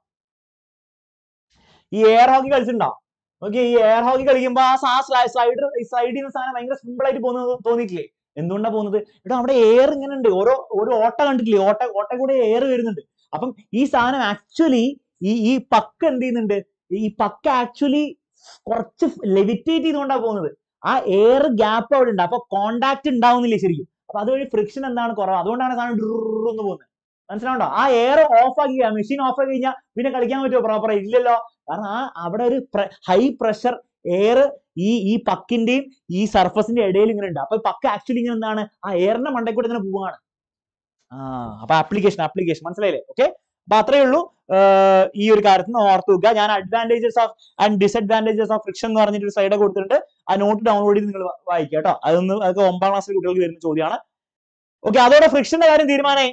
ഈ എയർ ഹോക്കി കളിച്ചിട്ടുണ്ടോ ഓക്കെ ഈ എയർ ഹോക്കി കളിക്കുമ്പോൾ ആ സ്ലൈഡർ സ്ലൈഡ് ചെയ്യുന്ന സാധനം ഭയങ്കര സിമ്പിൾ ആയിട്ട് പോകുന്നത് തോന്നിയിട്ടില്ലേ എന്തുകൊണ്ടാ പോകുന്നത് ഇവിടെ അവിടെ എയർ ഇങ്ങനെ ഉണ്ട് ഓരോ ഓരോ ഓട്ട കണ്ടിട്ടില്ലേ ഓട്ട ഓട്ട കൂടെ എയർ വരുന്നുണ്ട് അപ്പം ഈ സാധനം ആക്ച്വലി ഈ ഈ പക്ക് എന്ത് ചെയ്യുന്നുണ്ട് ഈ പക്ക് ആക്ച്വലി കുറച്ച് ലെവിറ്റേറ്റ് ചെയ്തുകൊണ്ടാ പോകുന്നത് ആ എയർ ഗ്യാപ്പ് അവിടെ ഉണ്ട് അപ്പൊ കോണ്ടാക്ട് ഉണ്ടാവുന്നില്ല ശരിക്കും അപ്പൊ അതുവഴി ഫ്രിക്ഷൻ എന്താണ് കുറവ് അതുകൊണ്ടാണ് സാധനം ഡ്രന്ന് പോകുന്നത് മനസ്സിലാവുണ്ടോ ആ എയർ ഓഫ് ആക്കി മെഷീൻ ഓഫ് ആക്കി കഴിഞ്ഞാൽ പിന്നെ കളിക്കാൻ പറ്റുമോ പ്രോപ്പർ ഇല്ലല്ലോ കാരണം ആ അവിടെ ഒരു ഹൈ പ്രഷർ എയർ ഈ ഈ പക്കിന്റെയും ഈ സർഫസിന്റെ ഇടയിൽ ഇങ്ങനെ ഉണ്ട് അപ്പൊ പക്ക് ആക്ച്വലി ഇങ്ങനെ എന്താണ് ആ എയറിന്റെ മണ്ടയിൽ കൂടെ ഇങ്ങനെ പോവാണ് ആ അപ്പൊ ആപ്ലിക്കേഷൻ ആപ്ലിക്കേഷൻ മനസ്സിലായില്ലേ ഓക്കെ അപ്പൊ അത്രേ ഉള്ളൂ ആഹ് ഈ ഒരു കാര്യത്തിൽ നിന്ന് ഓർത്ത് വെക്കുക ഞാൻ advantages of and disadvantages of friction എന്ന് പറഞ്ഞിട്ട് ഒരു സൈഡ് കൊടുത്തിട്ടുണ്ട് ആ നോട്ട് ഡൗൺലോഡ് ചെയ്ത് നിങ്ങൾ വായിക്കുക കേട്ടോ അതൊന്ന് അതൊക്കെ ഒമ്പതാം ക്ലാസ്സിലെ കുട്ടികൾക്ക് വരുന്ന ചോദ്യമാണ് ഓക്കെ അതോടെ ഫ്രിക്ഷന്റെ കാര്യം തീരുമാനമായി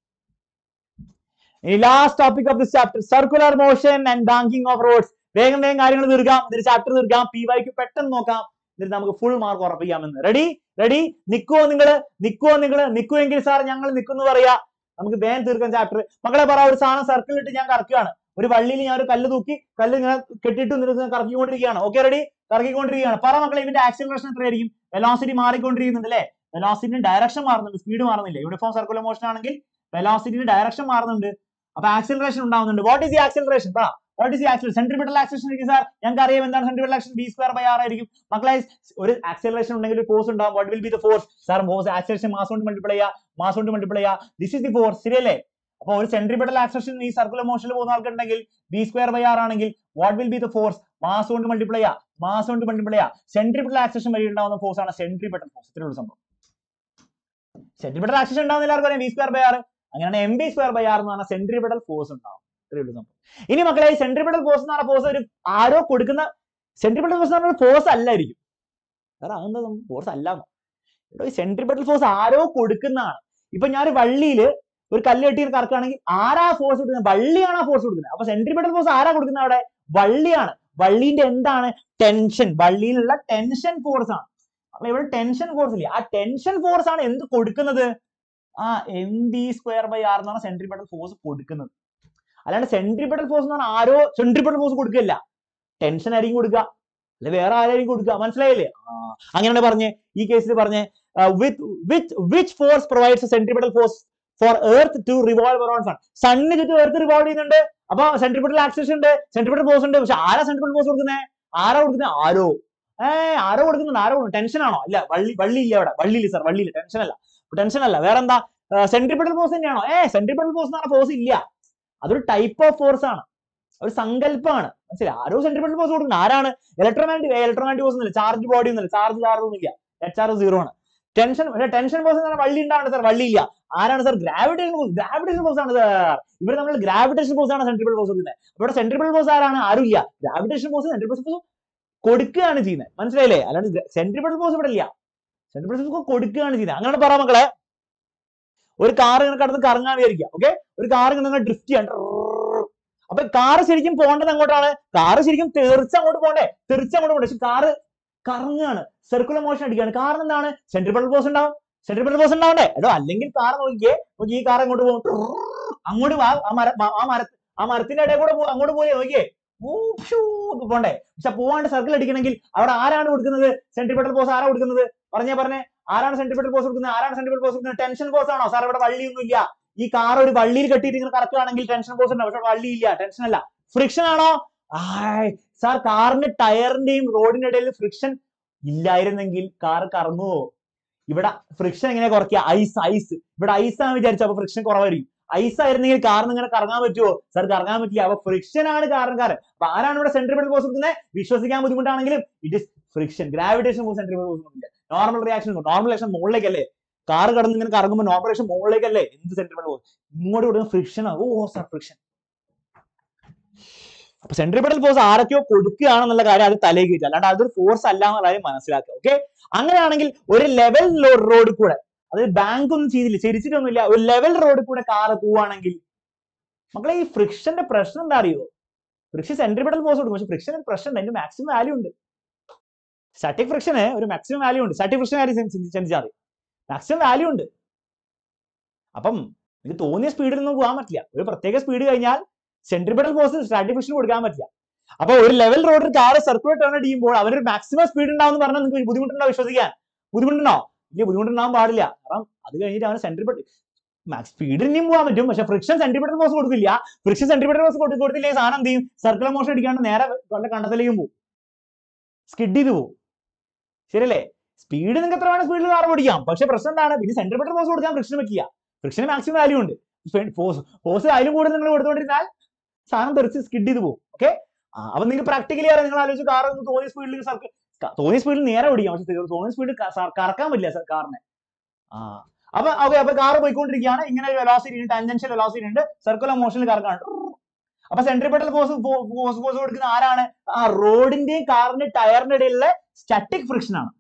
ഇനി last topic of this chapter circular motion and banking of roads വേഗം വേഗം കാര്യങ്ങൾ തീർക്കാം ഇതിന്റെ ചാപ്റ്റർ തീർക്കാം പി വൈക്ക് പെട്ടെന്ന് നോക്കാം എന്നിട്ട് നമുക്ക് ഫുൾ മാർക്ക് ഉറപ്പിക്കാമെന്ന് റെഡി റെഡി നിക്കുവോ നിങ്ങള് നിക്കുവോ നിങ്ങള് നിക്കുവെങ്കിൽ സാർ ഞങ്ങൾ നിക്കുന്നു പറയാ നമുക്ക് വേഗം തീർക്കാം ചാപ്റ്റർ മക്കളെ പറ ഒരു സാധനം സർക്കിൾ ഇട്ട് ഞാൻ കറക്കുകയാണ് ഒരു വള്ളിയിൽ ഞാൻ ഒരു കല്ല് തൂക്കി കല്ല് ഇങ്ങനെ കെട്ടിട്ട് നിന്നിട്ട് കറക്കിക്കൊണ്ടിരിക്കുകയാണ് ഓക്കെ റെഡി കറക്കിക്കൊണ്ടിരിക്കുകയാണ് പറ മക്കളെ ഇതിന്റെ ആക്സിലറേഷൻ എത്രയായിരിക്കും വെലോസിറ്റി മാറിക്കൊണ്ടിരിക്കുന്നുണ്ട് അല്ലേ വെലോസിറ്റിന്റെ ഡയറക്ഷൻ മാറുന്നുണ്ട് സ്പീഡ് മാറുന്നില്ല യൂണിഫോം സർക്കുലർ മോഷൻ ആണെങ്കിൽ വെലോസിറ്റിന്റെ ഡയറക്ഷൻ മാറുന്നുണ്ട് അപ്പൊ ആക്സിലറേഷൻ ഉണ്ടാവുന്നുണ്ട് വാട്ട് ഈസ് ദി ആക്സിലറേഷൻ പറ what is the acceleration centripetal acceleration ആയിരിക്കും സാർ ഞങ്ങൾക്ക് അറിയാം എന്താണ് centripetal action B square by R ആയിരിക്കും മക്കളെ ഒരു ആക്സിലറേഷൻ ഉണ്ടെങ്കിൽ ഒരു ഫോഴ്സ് ഉണ്ടാവും what will be the force sir force acceleration mass കൊണ്ട് മൾട്ടിപ്ലൈ ചെയ്യുക മാസ് കൊണ്ട് മൾട്ടിപ്ലൈ ചെയ്യുക ദിസ് ഇസ് ദി ഫോഴ്സ് ശരിയല്ലേ അപ്പൊ ഒരു സെൻട്രിപിറ്റൽ ആക്സിലറേഷൻ ഈ സർക്കുലർ മോഷനിൽ പോകുന്ന ആൾക്കുണ്ടെങ്കിൽ ബി സ്ക്വയർ ബൈ ആർ ആണെങ്കിൽ what will be the force mass കൊണ്ട് മൾട്ടിപ്ലൈ ചെയ്യുക മാസ് കൊണ്ട് മൾട്ടിപ്ലൈ ചെയ്യുക സെൻട്രിപിറ്റൽ ആക്സിലറേഷൻ വഴി ഉണ്ടാവുന്ന ഫോഴ്സ് ആണ് സെൻട്രിപിറ്റൽ ഫോഴ്സ് ഇത്രയുള്ള സംഭവം സെൻട്രിപിറ്റൽ ആക്സിലറേഷൻ ഉണ്ടാവുന്ന എല്ലാവർക്കും അറിയാം ബി സ്ക്വയർ ബൈ ആർ അങ്ങനെയാണ് M B square by R എന്ന് പറഞ്ഞാൽ സെൻട്രിപിറ്റൽ ഫോഴ്സ് ഉണ്ടാവും ഇത്രയുള്ള സംഭവം ഇനി മക്കളെ ഈ സെൻട്രിപിറ്റൽ ഫോഴ്സ് എന്ന് പറഞ്ഞ ഫോഴ്സ് ഒരു ആരോ കൊടുക്കുന്ന സെൻട്രിപിറ്റൽ ഫോഴ്സ് എന്ന് പറഞ്ഞ ഫോഴ്സ് അല്ലായിരിക്കും വേറെ അതെന്താ ഫോഴ്സ് അല്ലാന്നോ എടോ ഈ സെൻട്രിപിറ്റൽ ഫോഴ്സ് ആരോ കൊടുക്കുന്നതാണ് ഇപ്പൊ ഞാൻ ഒരു വള്ളിയില് ഒരു കല്ല് കെട്ടി കറക്കുകയാണെങ്കിൽ ആരാ ഫോഴ്സ് കൊടുക്കുന്നത് വള്ളിയാണ് ആ ഫോഴ്സ് കൊടുക്കുന്നത് അപ്പൊ സെൻട്രിപിറ്റൽ ഫോഴ്സ് ആരാ കൊടുക്കുന്നത് അവിടെ വള്ളിയാണ് വള്ളിന്റെ എന്താണ് ടെൻഷൻ വള്ളിയിലുള്ള ടെൻഷൻ ഫോഴ്സ് ആണ് അപ്പൊ ഇവിടെ ടെൻഷൻ ഫോഴ്സ് ഇല്ലേ ആ ടെൻഷൻ ഫോഴ്സ് ആണ് എന്ത് കൊടുക്കുന്നത് ആ M B square by R എന്നാണ് സെൻട്രിപിറ്റൽ ഫോഴ്സ് കൊടുക്കുന്നത് അല്ലാണ്ട് സെൻട്രിപിറ്റൽ ഫോഴ്സ് എന്ന് പറഞ്ഞാൽ ആരോ സെൻട്രിപിറ്റൽ ഫോഴ്സ് കൊടുക്കില്ല ടെൻഷൻ ആയിരിക്കും കൊടുക്കുക അല്ലെ വേറെ ആരായിരിക്കും കൊടുക്കുക മനസ്സിലായില്ലേ ആ അങ്ങനെയാണ് പറഞ്ഞേ ഈ കേസിൽ പറഞ്ഞേ with with which force provides centripetal force for earth to revolve around sun സണ്ണിന് ചുറ്റും എർത്ത് റിവോൾവ് ചെയ്യുന്നുണ്ട് അപ്പൊ സെൻട്രിപിറ്റൽ ആക്സിലേഷൻ ഉണ്ട് സെൻട്രിപിറ്റൽ ഫോഴ്സ് ഉണ്ട് പക്ഷെ ആരാ സെൻട്രിപിറ്റൽ ഫോഴ്സ് കൊടുക്കുന്നത് ആരാ കൊടുക്കുന്നത് ആരോ ഏ ആരോ കൊടുക്കുന്നുണ്ട് ആരോ ടെൻഷൻ ആണോ ഇല്ല വള്ളി വള്ളി ഇല്ല അവിടെ വള്ളിയില്ല സാർ വള്ളിയില്ല ടെൻഷൻ അല്ല ടെൻഷൻ അല്ല വേറെന്താ സെൻട്രിപിറ്റൽ ഫോഴ്സ് തന്നെയാണോ ഏ സെൻട്രിപിറ്റൽ ഫോഴ്സ് എന്ന് പറഞ്ഞ ഫോഴ്സ് ഇല്ല അതൊരു ടൈപ്പ് ഓഫ് ഫോഴ്സ് ആണ് ഒരു സങ്കല്പമാണ് മനസ്സിലായി ആരോ സെൻട്രിപിറ്റൽ ഫോഴ്സ് കൊടുക്കുന്നത് ആരാണ് ഇലക്ട്രോമാഗ്നറ്റിക് ഇലക്ട്രോമാഗ്നറ്റിക് ഫോഴ്സ് ഒന്നുമില്ല ചാർജ് ബോഡി ഒന്നുമില്ല ചാർജ് ചാർജ് ഒന്നുമില്ല നെറ്റ് ചാർജ് സീറോ ആണ് ടെൻഷൻ പക്ഷേ ടെൻഷൻ ഫോഴ്സ് എന്ന് പറഞ്ഞാൽ വള്ളി ഉണ്ടാവുന്നത് സാർ വള്ളി ഇല്ല ആരാണ് sir gravitation force gravitation force ആണ് സാർ ഇവിടെ നമ്മൾ ഗ്രാവിറ്റേഷൻ ഫോഴ്സ് ആണ് സെൻട്രിപിറ്റൽ ഫോഴ്സ് കൊടുക്കുന്നത് ഇവിടെ സെൻട്രിപിറ്റൽ ഫോഴ്സ് ആരാണ് ആരും ഇല്ല ഗ്രാവിറ്റേഷൻ ഫോഴ്സ് സെൻട്രിപിറ്റൽ ഫോഴ്സ് കൊടുക്കുകയാണ് ചെയ്യുന്നത് മനസ്സിലായില്ലേ അല്ലാണ്ട് സെൻട്രിപെറ്റൽ ഫോഴ്സ് ഇവിടെ ഇല്ല സെൻട്രിപെറ്റൽ ഫോഴ്സ് കൊടുക്കുകയാണ് ചെയ്യുന്നത് അങ്ങനെ പറ മക്കളെ ഒരു കാർ ഇങ്ങനെ കടന്ന് കറങ്ങാൻ വിചാരിക്കുക ഓക്കെ ഒരു കാർ ഇങ്ങനെ ഡ്രിഫ്റ്റ് ചെയ്യാൻ അപ്പൊ കാറ് ശരിക്കും പോകേണ്ടത് അങ്ങോട്ടാണ് കാറ് ശരിക്കും തെറിച്ച് അങ്ങോട്ട് പോകണ്ടേ തെറിച്ച് അങ്ങോട്ട് പോകണ്ടേ പക്ഷെ കാറ് കറങ്ങുകയാണ് സർക്കുലർ മോഷൻ അടിക്കുകയാണ് കാരണം എന്താണ് സെൻട്രിപെറ്റൽ ഫോഴ്സ് ഉണ്ടാവും സെൻട്രിപെറ്റൽ ഫോഴ്സ് ഉണ്ടാവണ്ടേ എടോ അല്ലെങ്കിൽ കാർ നോക്കിയേ നോക്കി ഈ കാർ അങ്ങോട്ട് പോകും അങ്ങോട്ട് വാ ആ മര ആ മര ആ മരത്തിന്റെ ഇടയിൽ കൂടെ പോ- അങ്ങോട്ട് പോയി നോക്കിയേ ഊ, ഷൂ എന്ന് പോണ്ടേ പക്ഷെ പോവാണ്ട് സർക്കിൾ അടിക്കണമെങ്കിൽ അവിടെ ആരാണ് കൊടുക്കുന്നത് സെൻട്രിപെറ്റൽ ഫോഴ്സ് ആരാ കൊടുക്കുന്നത് പറഞ്ഞേ പറഞ്ഞേ ആരാണ് സെൻട്രിപെറ്റൽ ഫോഴ്സ് കൊടുക്കുന്നത് ആരാണ് സെൻട്രിപെറ്റൽ ഫോഴ്സ് കൊടുക്കുന്നത് ടെൻഷൻ ഫോഴ്സ് ആണോ സാർ ഇവിടെ വള്ളിയൊന്നും ഇല്ല ഈ കാർ ഒരു വള്ളിയിൽ കെട്ടിയിട്ട് ഇങ്ങനെ കറക്കുകയാണെങ്കിൽ ടെൻഷൻ ഫോഴ്സ് ഉണ്ടാവും പക്ഷെ വള്ളി ഇല്ല ടെൻഷൻ അല്ല ഫ്രിക്ഷൻ ആണോ ആയ് സാർ കാറിന്റെ ടയറിന്റെയും റോഡിന്റെ ഇടയിൽ ഫ്രിക്ഷൻ ഇല്ലായിരുന്നെങ്കിൽ കാർ കറങ്ങുവോ ഇവിടെ ഫ്രിക്ഷൻ എങ്ങനെ കുറയ്ക്കുക ഐസ് ഐസ് ഇവിടെ ഐസ് ആണ് വിചാരിച്ചു അപ്പൊ ഫ്രിക്ഷൻ കുറവായിരിക്കും ഐസ് ആയിരുന്നെങ്കിൽ കാറിന് ഇങ്ങനെ കറങ്ങാൻ പറ്റുമോ സാർ കറങ്ങാൻ പറ്റില്ല അപ്പൊ ഫ്രിക്ഷൻ ആണ് കാരണക്കാരൻ അപ്പൊ ആരാണ് ഇവിടെ സെൻട്രിപെറ്റൽ ഫോഴ്സ് കൊടുക്കുന്നത് വിശ്വസിക്കാൻ ബുദ്ധിമുട്ടാണെങ്കിലും it is friction gravitation force centripetal force കൊടുക്കില്ല നോർമൽ റിയാക്ഷൻ നോർമൽ റിയാക്ഷൻ മുകളിലേക്കല്ലേ കാർ കടന്ന് ഇങ്ങനെ കറങ്ങുമ്പോൾ നോർമൽ റിയാക്ഷൻ മുകളിലേക്കല്ലേ എന്ത് സെൻട്രിപെറ്റൽ ഫോഴ്സ് ഇങ്ങോട്ട് കൊടുക്കുന്ന ഫ്രിക്ഷൻ ഓ സാർ ഫ്രിക്ഷൻ അപ്പൊ സെൻട്രിപെറ്റൽ ഫോഴ്സ് ആരൊക്കെയോ കൊടുക്കുകയാണെന്നുള്ള കാര്യം അത് തലയിൽ കയറ്റുക അല്ലാണ്ട് അതൊരു ഫോഴ്സ് അല്ല എന്നുള്ള കാര്യം മനസ്സിലാക്കുക ഓക്കെ അങ്ങനെയാണെങ്കിൽ ഒരു ലെവൽ റോഡ് കൂടെ അത് ബാങ്ക് ഒന്നും ചെയ്തില്ല ചിരിച്ചിട്ടൊന്നുമില്ല ഒരു ലെവൽ റോഡ് കൂടെ കാറ് പോവാണെങ്കിൽ മക്കളെ ഈ ഫ്രിക്ഷന്റെ പ്രശ്നം എന്താ അറിയോ ഫ്രിക്ഷൻ സെൻട്രിപെറ്റൽ ഫോഴ്സ് കൊടുക്കും പക്ഷെ ഫ്രിക്ഷൻ ഒരു പ്രശ്നം ഉണ്ട് അതിന്റെ മാക്സിമം വാല്യൂ ഉണ്ട് സ്റ്റാറ്റിക് ഫ്രിക്ഷന് ഒരു മാക്സിമം വാല്യൂ ഉണ്ട് സ്റ്റാറ്റിക് ഫ്രിക്ഷൻ കാര്യം ചിന്തിച്ചാൽ മതി മാക്സിമം വാല്യൂ ഉണ്ട് അപ്പം നിങ്ങൾക്ക് തോന്നിയ സ്പീഡിൽ ഒന്നും പോകാൻ പറ്റില്ല ഒരു പ്രത്യേക സ്പീഡ് കഴിഞ്ഞാൽ സെൻട്രിപെറ്റൽ ഫോഴ്സ് സ്റ്റാറ്റിക് ഫ്രിക്ഷൻ കൊടുക്കാൻ പറ്റില്ല അപ്പൊ ഒരു ലെവൽ റോഡിൽ കാർ സർക്കുലർ ടേൺ ചെയ്യുമ്പോൾ അവരൊരു മാക്സിമം സ്പീഡ് ഉണ്ടാവും എന്ന് പറഞ്ഞാൽ നിങ്ങൾക്ക് ബുദ്ധിമുട്ടുണ്ടോ വിശ്വസിക്കാൻ ബുദ്ധിമുട്ടുണ്ടോ ഇല്ല ബുദ്ധിമുട്ടുണ്ടാവാൻ പാടില്ല കാരണം അത് കഴിഞ്ഞിട്ട് അവന് സെൻട്രിപെറ്റൽ മാക്സ് സ്പീഡിൽ ഇനിയും പോകാൻ പറ്റും പക്ഷെ ഫ്രിക്ഷൻ സെൻട്രിപെറ്റൽ ഫോഴ്സ് കൊടുക്കില്ല ഫ്രിക്ഷൻ സെൻട്രിപെറ്റൽ ഫോഴ്സ് കൊടു കൊടുത്തില്ലെങ്കിൽ സാധനം എന്ത് ചെയ്യും സർക്കുലർ മോഷൻ അടിക്കാണ്ട് നേരെ വല്ല കണ്ടത്തിലേക്കും പോകും സ്കിഡ് ചെയ്ത് പോകും ശരിയല്ലേ സ്പീഡ് നിങ്ങൾക്ക് എത്ര വേണം സ്പീഡിൽ കാർ ഓടിക്കാം പക്ഷെ പ്രശ്നം എന്താണ് പിന്നെ സെൻട്രിപെറ്റൽ ഫോഴ്സ് കൊടുക്കാൻ ഫ്രിക്ഷൻ പറ്റില്ല ഫ്രിക്ഷന് മാക്സിമം വാല്യൂ ഉണ്ട് ഫോഴ്സ് ഫോഴ്സ് അതിലും കൂടുതൽ നിങ്ങൾ കൊടുത്തുകൊണ്ടിരുന്നാൽ സാധനം തെറിച്ച് സ്കിഡ് ചെയ്ത് പോകും ഓക്കെ അപ്പൊ നിങ്ങൾക്ക് പ്രാക്ടിക്കലി അറിയാം നിങ്ങൾ ആലോചിച്ച് കാർ തോന്നിയ സ്പീഡിൽ സർക്കിൾ തോന്നിയ സ്പീഡിൽ നേരെ ഓടിക്കാം പക്ഷെ തോന്നിയ സ്പീഡിൽ കറക്കാൻ പറ്റില്ല സർ കാറിനെ ആ അപ്പൊ ഓക്കെ അപ്പൊ കാർ പോയിക്കൊണ്ടിരിക്കുകയാണ് ഇങ്ങനെ ഒരു വെലോസിറ്റി ഉണ്ട് ടാൻജൻഷ്യൽ വെലോസിറ്റി ഉണ്ട് സർക്കുലർ മോഷനിൽ കറക്കാണ് അപ്പൊ സെൻട്രിപെറ്റൽ ഫോഴ്സ് ഫോഴ്സ് ഫോഴ്സ് കൊടുക്കുന്ന ആരാണ് ആ റോഡിന്റെയും കാറിന്റെ ടയറിന്റെ ഇടയിലുള്ള സ്റ്റാറ്റിക് ഫ്രിക്ഷൻ ആണ്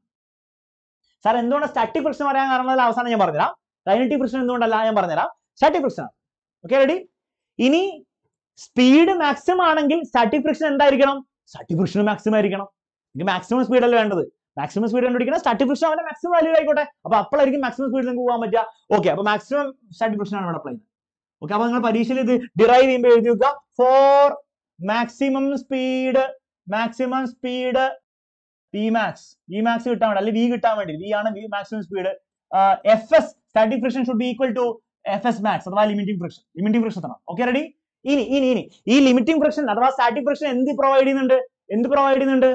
സാർ എന്തുകൊണ്ട് സ്റ്റാറ്റിക് ഫ്രിക്ഷൻ പറയാൻ കാരണം അതിൽ അവസാനം ഞാൻ പറഞ്ഞുതരാം കൈനറ്റിക് ഫ്രിക്ഷൻ എന്തുകൊണ്ടല്ല ഞാൻ പറഞ്ഞുതരാം സ്റ്റാറ്റിക് ഫ്രിക്ഷൻ ആണ് ഓക്കെ റെഡി ഇനി സ്പീഡ് മാക്സിമം ആണെങ്കിൽ സ്റ്റാറ്റിക് ഫ്രിക്ഷൻ എന്തായിരിക്കണം സ്റ്റാറ്റിക് ഫ്രിക്ഷൻ മാക്സിമം ആയിരിക്കണം ഇത് മാക്സിമം സ്പീഡ് അല്ലേ വേണ്ടത് മാക്സിമം സ്പീഡ് കണ്ടുപിടിക്കണം സ്റ്റാറ്റിക് ഫ്രിക്ഷൻ അവന്റെ മാക്സിമം വാല്യൂ ആയിക്കോട്ടെ അപ്പൊ അപ്പോഴായിരിക്കും മാക്സിമം സ്പീഡിൽ നിങ്ങൾക്ക് പോകാൻ പറ്റുക ഓക്കെ അപ്പൊ മാക്സിമം സ്റ്റാറ്റിക് ഫ്രിക്ഷൻ ആണ് ഇവിടെ അപ്ലൈ ചെയ്യുന്നത് ഓക്കെ അപ്പൊ നിങ്ങൾ പരീക്ഷയിൽ ഇത് ഡിറൈവ് ചെയ്യുമ്പോൾ എഴുതി വെക്കുക for maximum speed maximum speed V max V max കിട്ടാൻ വേണ്ടി അല്ലെങ്കിൽ വി കിട്ടാൻ വേണ്ടി വി ആണ് V maximum speed F S static friction should be equal to F S max അഥവാ ലിമിറ്റിംഗ് ഫ്രിക്ഷൻ ലിമിറ്റിംഗ് ഫ്രിക്ഷൻ എത്തണം ഓക്കെ റെഡി ഇനി ഇനി ഇനി ഈ ലിമിറ്റിംഗ് ഫ്രിക്ഷൻ അഥവാ സ്റ്റാറ്റിക് ഫ്രിക്ഷൻ എന്ത് പ്രൊവൈഡ് ചെയ്യുന്നുണ്ട് എന്ത് പ്രൊവൈഡ് ചെയ്യുന്നുണ്ട്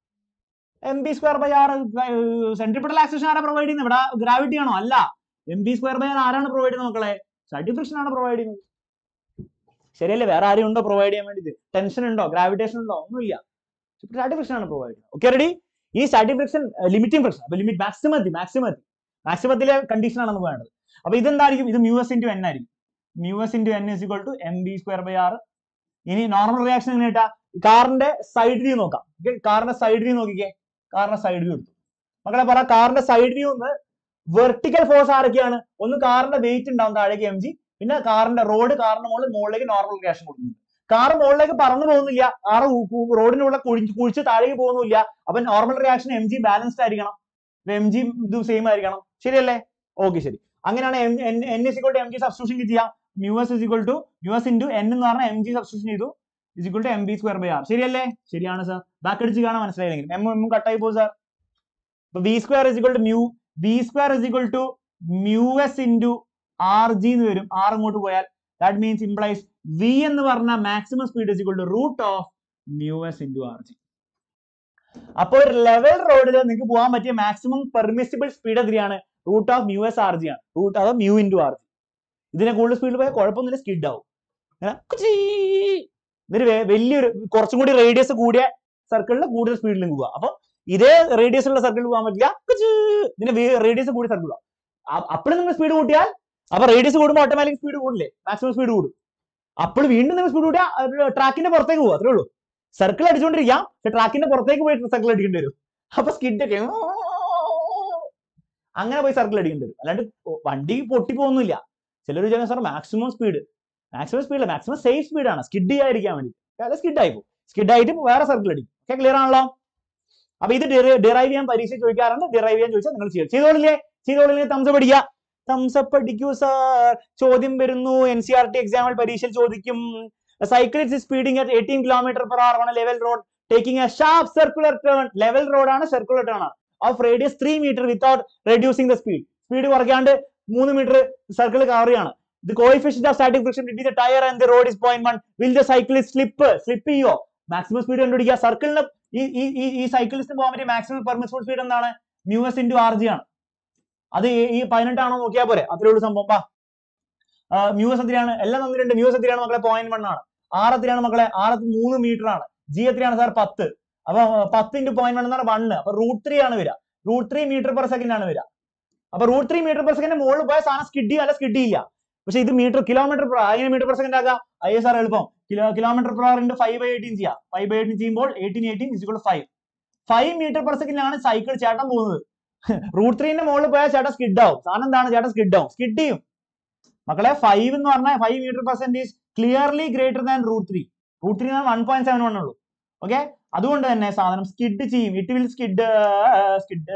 M B square by R centripetal acceleration ആരാ പ്രൊവൈഡ് ചെയ്യുന്നത് ഇവിടെ ഗ്രാവിറ്റി ആണോ അല്ല M B square by R ആരാണ് പ്രൊവൈഡ് ചെയ്യുന്നത് മക്കളെ സ്റ്റാറ്റിക് ഫ്രിക്ഷൻ ആണ് പ്രൊവൈഡ് ചെയ്യുന്നത് ശരിയല്ലേ വേറെ ആരും ഉണ്ടോ പ്രൊവൈഡ് ചെയ്യാൻ വേണ്ടിയിട്ട് ടെൻഷൻ ഉണ്ടോ ഗ്രാവിറ്റേഷൻ ഉണ്ടോ ഒന്നുമില്ല സ്റ്റാറ്റിക് ഫ്രിക്ഷൻ ആണ് പ്രൊവൈഡ് ചെയ്യുന്നത് ഓക്കെ റെഡി ഈ സ്റ്റാറ്റിക് ഫ്രിക്ഷൻ ലിമിറ്റിംഗ് ഫ്രിക്ഷൻ അപ്പൊ ലിമിറ്റ് മാക്സിമം എത്തി മാക്സിമം എത്തി മാക്സിമത്തിലെ കണ്ടീഷൻ ആണ് നമുക്ക് വേണ്ടത് അപ്പൊ ഇതെന്തായിരിക്കും ഇത് മ്യൂ എസ് ഇൻറ്റു എൻ ആയിരിക്കും mu S into N is equal to M B square by R ഇനി നോർമൽ റിയാക്ഷൻ എങ്ങനെ കിട്ടാ കാറിന്റെ സൈഡ് വ്യൂ നോക്കാം കാറിന്റെ സൈഡ് വ്യൂ നോക്കിക്കേ കാറിന്റെ സൈഡ് വ്യൂ എടുത്തു മക്കളെ പറ കാറിന്റെ സൈഡ് വ്യൂ ഒന്ന് വെർട്ടിക്കൽ ഫോഴ്സ് ആരൊക്കെയാണ് ഒന്ന് കാറിന്റെ വെയിറ്റ് ഉണ്ടാവും താഴേക്ക് എം ജി പിന്നെ കാറിന്റെ റോഡ് കാറിന്റെ മുകളിൽ മുകളിലേക്ക് നോർമൽ റിയാക്ഷൻ കൊടുക്കുന്നുണ്ട് കാർ മുകളിലേക്ക് പറന്നു പോകുന്നില്ല കാർ റോഡിനുള്ള കുഴിച്ച് കുഴിച്ച് താഴേക്ക് പോകുന്നില്ല അപ്പൊ normal reaction M G balanced ആയിരിക്കണം എം ജി ഇത് സെയിം ആയിരിക്കണം ശരിയല്ലേ ഓക്കെ ശരി അങ്ങനെയാണ് N is equal to M G substitution ചെയ്യാം mu S is equal to mu S into N എന്ന് പറഞ്ഞാൽ എം ജി സബ്സ്റ്റിറ്റ്യൂഷൻ ചെയ്തു is equal to M B square by R ശരിയല്ലേ ശരിയാണ് സാർ ബാക്ക് അടിച്ച് കാണാൻ മനസ്സിലായില്ലെങ്കിൽ എം എം കട്ടായി പോകും സാർ ഇപ്പൊ B square is equal to mu B square is equal to mu S into R G എന്ന് വരും ആർ ഇങ്ങോട്ട് പോയാൽ ദാറ്റ് മീൻസ് ഇംപ്ലൈസ് വി എന്ന് പറഞ്ഞ maximum speed is equal to root of mu S into R G അപ്പോൾ ഒരു level റോഡിൽ നിങ്ങൾക്ക് പോകാൻ പറ്റിയ മാക്സിമം പെർമിസിബിൾ സ്പീഡ് എത്രയാണ് root of mu S R G ആണ് റൂട്ട് അതോ മ്യൂ ഇൻറ്റു ആർ ജി ഇതിനെ കൂടുതൽ സ്പീഡിൽ പോയാൽ കുഴപ്പമൊന്നുമില്ല സ്കിഡ് ആവും ഇങ്ങനെ കുച്ചീ. ഇതൊരു വെ- വലിയൊരു കുറച്ചും കൂടി റേഡിയസ് കൂടിയ സർക്കിളിൽ കൂടുതൽ സ്പീഡിൽ പോവുക അപ്പൊ ഇതേ റേഡിയസ് ഉള്ള സർക്കിളിൽ പോകാൻ പറ്റില്ല കുച്ചീ. ഇതിന് റേഡിയസ് കൂടി സർക്കിൾ അപ്പോൾ നിങ്ങൾ സ്പീഡ് കൂട്ടിയാൽ അപ്പൊ റേഡിയസ് കൂടുമ്പോൾ ഓട്ടോമാറ്റിക് സ്പീഡ് കൂടില്ലേ മാക്സിമം സ്പീഡ് കൂടും അപ്പോൾ വീണ്ടും നിങ്ങൾ സ്പീഡ് കൂട്ടിയാൽ ട്രാക്കിന്റെ പുറത്തേക്ക് പോകും അത്രേ ഉള്ളൂ സർക്കിൾ അടിച്ചുകൊണ്ടിരിക്കാം പക്ഷെ ട്രാക്കിന്റെ പുറത്തേക്ക് പോയിട്ട് സർക്കിൾ അടിക്കേണ്ടി വരും അപ്പൊ സ്കിഡ് ഒക്കെ അങ്ങനെ പോയി സർക്കിൾ അടിക്കേണ്ടി വരും അല്ലാണ്ട് വണ്ടി പൊട്ടിപ്പോന്നില്ല ചിലർ വിചാരിക്കും sir maximum speed maximum speed maximum safe സ്പീഡാണ് സ്കിഡ് ചെയ്യാതിരിക്കാൻ വേണ്ടി അത് സ്കിഡ് ആയി പോകും സ്കിഡ് ആയിട്ട് വേറെ സർക്കിൾ അടിക്കും ഓക്കെ ക്ലിയർ ആണല്ലോ അപ്പൊ ഇത് ഡിറൈവ് ചെയ്യാൻ പരീക്ഷ ചോദിക്കാറുണ്ട് ഡിറൈവ് ചെയ്യാൻ ചോദിച്ചാൽ നിങ്ങൾ ചെയ്യും ചെയ്തോളില്ലേ ചെയ്തോളില്ലേ തംസപ്പ് അടിക്കുക തംസപ്പ് അടിക്കൂ സാർ ചോദ്യം വരുന്നു എൻ സി ആർ ടി എക്സാമിൽ പരീക്ഷയിൽ ചോദിക്കും cyclist speeding at eighteen kilometre per hour ആണ് level road taking a sharp circular turn level റോഡാണ് സർക്കുലർ ടേൺ ആണ് of radius three metre without reducing the speed speed കുറയ്ക്കാണ്ട് മൂന്ന് മീറ്റർ സർക്കിൾ കവർ ചെയ്യാണ് the coefficient of static friction between the tyre and the road is point one will the cyclist slip slip ചെയ്യോ maximum speed കണ്ടുപിടിക്കുക സർക്കിളിന് ഈ ഈ ഈ ഈ സൈക്കിളിസ്റ്റ് പോകാൻ പറ്റിയ മാക്സിമം പെർമിസിബിൾ സ്പീഡ് എന്താണ് mu S into R G ആണ് അത് ഈ- ഈ പതിനെട്ടാണോ നോക്കിയാൽ പോരെ അത്രേ ഉള്ളൂ സംഭവം വാ മ്യൂ എസ് എത്രയാണ് എല്ലാം തന്നിട്ടുണ്ട് മ്യൂ എസ് എത്രയാണ് മക്കളെ പോയിന്റ് വൺ ആണ് ആർ എത്രയാണ് മക്കളെ ആർ മൂന്ന് മീറ്റർ ആണ് ജി എത്രയാണ് സാർ പത്ത് അപ്പൊ ആ, പത്ത് ഇൻറ്റു പോയിന്റ് വൺ എന്ന് പറഞ്ഞാൽ വണ്ണ് അപ്പൊ റൂട്ട് ത്രീ ആണ് വരിക root three metre per second ആണ് വരിക അപ്പൊ root three metre per second മുകളിൽ പോയ സാധനം സ്കിഡ് ചെയ്യും അല്ല സ്കിഡ് ചെയ്യില്ല പക്ഷെ ഇത് മീറ്റർ കിലോമീറ്റർ പെർ എങ്ങനെ മീറ്റർ പെർ സെക്കൻഡ് ആക്കാം ഐ എസ് ആർ എളുപ്പം kilo kilometre per hour into five by eighteen ചെയ്യാം ഫൈവ് ബൈ എയ്റ്റീൻ ചെയ്യുമ്പോൾ eighteen eighteen is equal five five metre per സെക്കൻഡിലാണ് സൈക്കിൾ ചേട്ടൻ പോകുന്നത് റൂട്ട് ത്രീന്റെ മുകളിൽ പോയാൽ ചേട്ടൻ സ്കിഡ് ആവും സാധനം എന്താണ് ചേട്ടൻ സ്കിഡ് ആവും സ്കിഡ് ചെയ്യും മക്കളെ ഫൈവ് എന്ന് പറഞ്ഞാൽ five metre percent is clearly greater than root three root three one point seven one ഉള്ളൂ ഓക്കെ അതുകൊണ്ട് തന്നെ സാധനം സ്കിഡ് ചെയ്യും ഇറ്റ് വിൽ സ്കിഡ് സ്കിഡ്